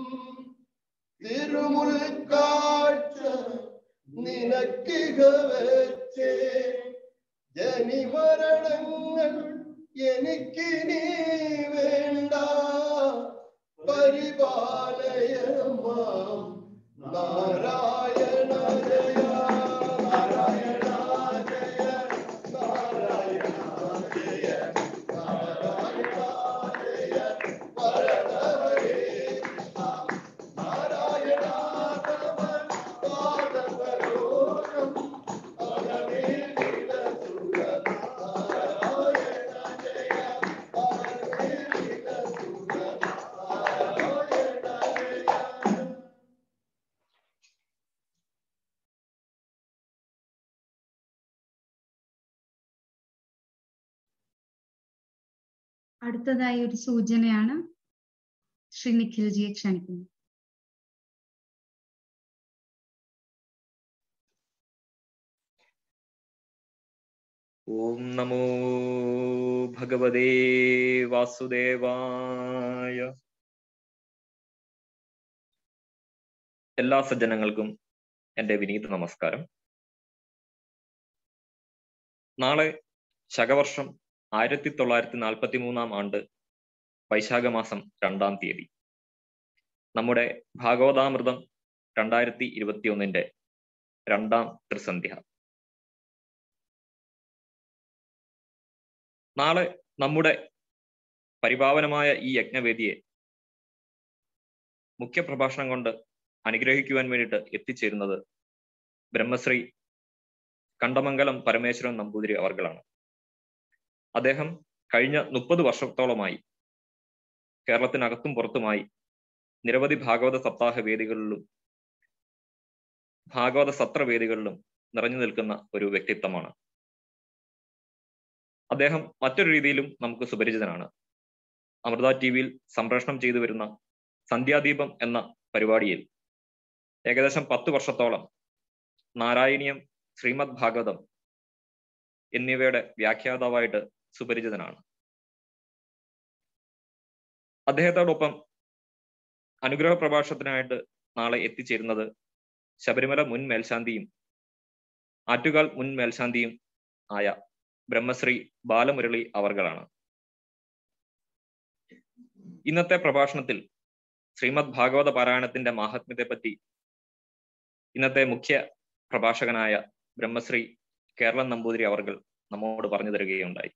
തിരുമുൽക്കാഴ്ച നിനക്കിക വെച്ചേ ജനിമരണങ്ങൾ എനിക്കിനി വേണ്ട പരിപാലയമാം നാരായണ ജയ നാരായണ ജയ അടുത്തതായി ഒരു സൂചനയാണ് ശ്രീ നിഖിൽജിയെ ക്ഷണിക്കുന്നു ഓം നമോ ഭഗവതേ വാസുദേവായ എല്ലാ സജ്ജനങ്ങൾക്കും എൻ്റെ വിനീത നമസ്കാരം നാളെ ശകവർഷം ആയിരത്തി തൊള്ളായിരത്തി നാൽപ്പത്തി മൂന്നാം ആണ്ട് വൈശാഖ മാസം രണ്ടാം തീയതി നമ്മുടെ ഭാഗവതാമൃതം രണ്ടായിരത്തി ഇരുപത്തിയൊന്നിന്റെ രണ്ടാം ത്രിസന്ധ്യ നാളെ നമ്മുടെ പരിപാവനമായ ഈ യജ്ഞവേദിയെ മുഖ്യപ്രഭാഷണം കൊണ്ട് അനുഗ്രഹിക്കുവാൻ വേണ്ടിയിട്ട് എത്തിച്ചേരുന്നത് ബ്രഹ്മശ്രീ കണ്ടമംഗലം പരമേശ്വരൻ നമ്പൂതിരി അവർകളാണ് അദ്ദേഹം കഴിഞ്ഞ മുപ്പത് വർഷത്തോളമായി കേരളത്തിനകത്തും പുറത്തുമായി നിരവധി ഭാഗവത സപ്താഹ വേദികളിലും ഭാഗവത സത്രവേദികളിലും നിറഞ്ഞു നിൽക്കുന്ന ഒരു വ്യക്തിത്വമാണ് അദ്ദേഹം മറ്റൊരു രീതിയിലും നമുക്ക് സുപരിചിതനാണ് അമൃത ടി വിയിൽ സംപ്രേഷണം ചെയ്തു വരുന്ന സന്ധ്യാദീപം എന്ന പരിപാടിയിൽ ഏകദേശം പത്ത് വർഷത്തോളം നാരായണീയം ശ്രീമദ് ഭാഗവതം എന്നിവയുടെ വ്യാഖ്യാതാവായിട്ട് സുപരിചിതനാണ് അദ്ദേഹത്തോടൊപ്പം അനുഗ്രഹ പ്രഭാഷണത്തിനായിട്ട് നാളെ എത്തിച്ചേരുന്നത് ശബരിമല മുൻ മേൽശാന്തിയും ആറ്റുകാൽ മുൻ മേൽശാന്തിയും ആയ ബ്രഹ്മശ്രീ ബാലമുരളി അവർകളാണ് ഇന്നത്തെ പ്രഭാഷണത്തിൽ ശ്രീമദ് ഭാഗവത പാരായണത്തിന്റെ മാഹാത്മ്യത്തെ പറ്റി ഇന്നത്തെ മുഖ്യ പ്രഭാഷകനായ ബ്രഹ്മശ്രീ കേരളൻ നമ്പൂതിരി അവർകൾ നമ്മോട് പറഞ്ഞു തരികയുണ്ടായി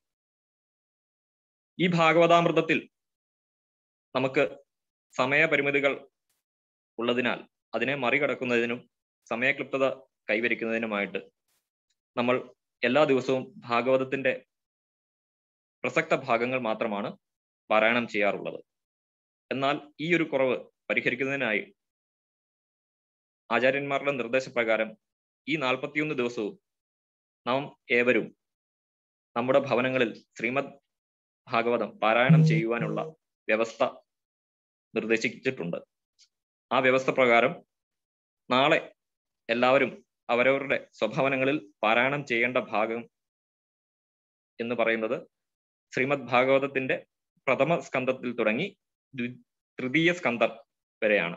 ഈ ഭാഗവതാമൃതത്തിൽ നമുക്ക് സമയപരിമിതികൾ ഉള്ളതിനാൽ അതിനെ മറികടക്കുന്നതിനും സമയക്ലിപ്തത കൈവരിക്കുന്നതിനുമായിട്ട് നമ്മൾ എല്ലാ ദിവസവും ഭാഗവതത്തിന്റെ പ്രസക്ത ഭാഗങ്ങൾ മാത്രമാണ് പാരായണം ചെയ്യാറുള്ളത് എന്നാൽ ഈ ഒരു കുറവ് പരിഹരിക്കുന്നതിനായി ആചാര്യന്മാരുടെ നിർദ്ദേശപ്രകാരം ഈ നാൽപ്പത്തിയൊന്ന് ദിവസവും നാം ഏവരും നമ്മുടെ ഭവനങ്ങളിൽ ശ്രീമദ് ഭാഗവതം പാരായണം ചെയ്യുവാനുള്ള വ്യവസ്ഥ നിർദ്ദേശിച്ചിട്ടുണ്ട് ആ വ്യവസ്ഥ പ്രകാരം നാളെ എല്ലാവരും അവരവരുടെ സ്വഭവനങ്ങളിൽ പാരായണം ചെയ്യേണ്ട ഭാഗം എന്ന് പറയുന്നത് ശ്രീമദ് ഭാഗവതത്തിന്റെ പ്രഥമ സ്കന്ധത്തിൽ തുടങ്ങി തൃതീയ സ്കന്ധം വരെയാണ്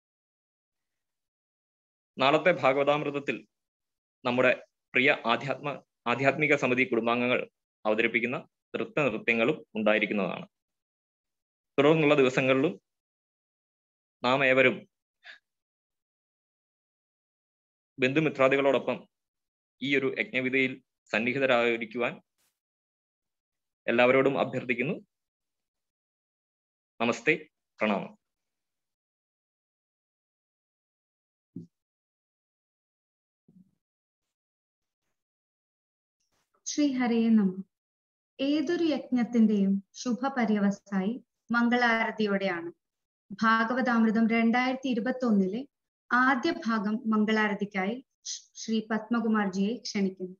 നാളത്തെ ഭാഗവതാമൃതത്തിൽ നമ്മുടെ പ്രിയ ആധ്യാത്മ ആധ്യാത്മിക സമിതി കുടുംബാംഗങ്ങൾ അവതരിപ്പിക്കുന്ന നൃത്ത നൃത്യങ്ങളും ഉണ്ടായിരിക്കുന്നതാണ് തുടർന്നുള്ള ദിവസങ്ങളിലും നാം ഏവരും ബന്ധുമിത്രാദികളോടൊപ്പം ഈ ഒരു യജ്ഞവിധിയിൽ സന്നിഹിതരായിരിക്കുവാൻ എല്ലാവരോടും അഭ്യർത്ഥിക്കുന്നു നമസ്തേ പ്രണാമം ശ്രീ ഹരയെ നമ ഏതൊരു യജ്ഞത്തിന്റെയും ശുഭപര്യവസ്ഥായി മംഗളാരതിയോടെയാണ് ഭാഗവതാമൃതം രണ്ടായിരത്തി ഇരുപത്തി ഒന്നിലെ ആദ്യ ഭാഗം മംഗളാരതിക്കായി ശ്രീ പത്മകുമാർജിയെ ക്ഷണിക്കുന്നു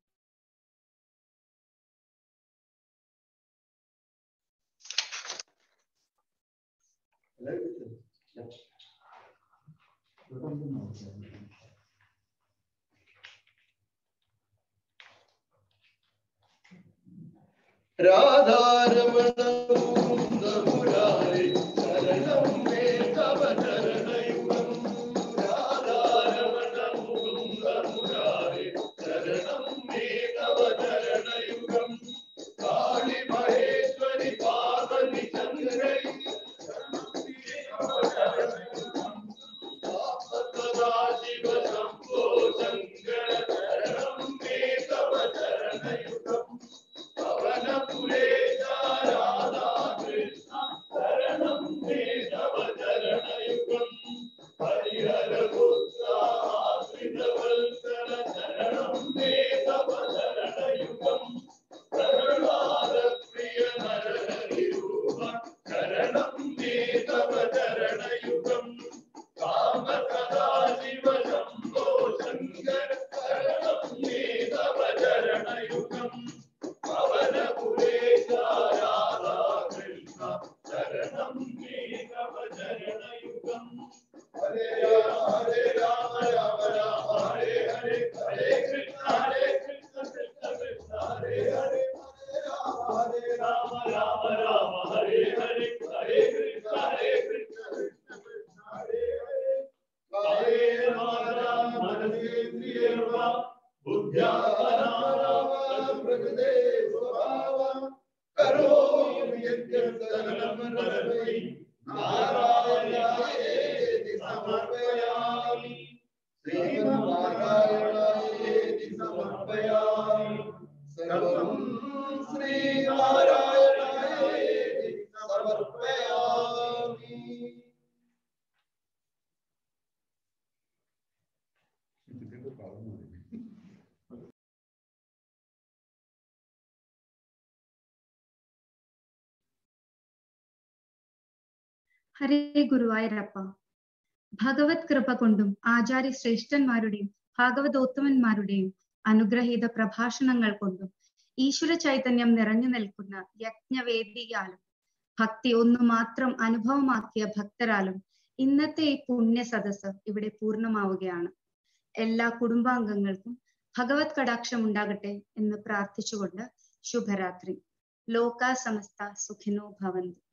രാധാരമണമുരാരി ശരണം മേ തവ ചരണയുഗം രാധാരമണമുരാരി ശരണം മേ തവ ചരണയുഗം കാളി മഹേശ്വരി പാർവതി ചന്ദ്രൈ സദാശിവ ശംഭോ ശങ്കര ശരണം മേ തവ ചരണയുഗം യുഗം സമർപ്പയാമി ശ്രീനാരായണായേതി സമർപ്പയാമി സർവം ശ്രീനാരായണായേതി സമർപ്പയാമി ഹരേ ഗുരുവായൂരപ്പ ഭഗവത് കൃപ കൊണ്ടും ആചാര്യ ശ്രേഷ്ഠന്മാരുടെയും ഭാഗവതോത്തമന്മാരുടെയും അനുഗ്രഹീത പ്രഭാഷണങ്ങൾ കൊണ്ടും ഈശ്വര ചൈതന്യം നിറഞ്ഞു നിൽക്കുന്ന യജ്ഞവേദിയാലും ഭക്തി ഒന്നു മാത്രം അനുഭവമാക്കിയ ഭക്തരാലും ഇന്നത്തെ ഈ പുണ്യ സദസ്സ് ഇവിടെ പൂർണ്ണമാവുകയാണ് എല്ലാ കുടുംബാംഗങ്ങൾക്കും ഭഗവത് കടാക്ഷം ഉണ്ടാകട്ടെ എന്ന് പ്രാർത്ഥിച്ചുകൊണ്ട് ശുഭരാത്രി ലോക സമസ്ത സുഖിനോ ഭവന്തു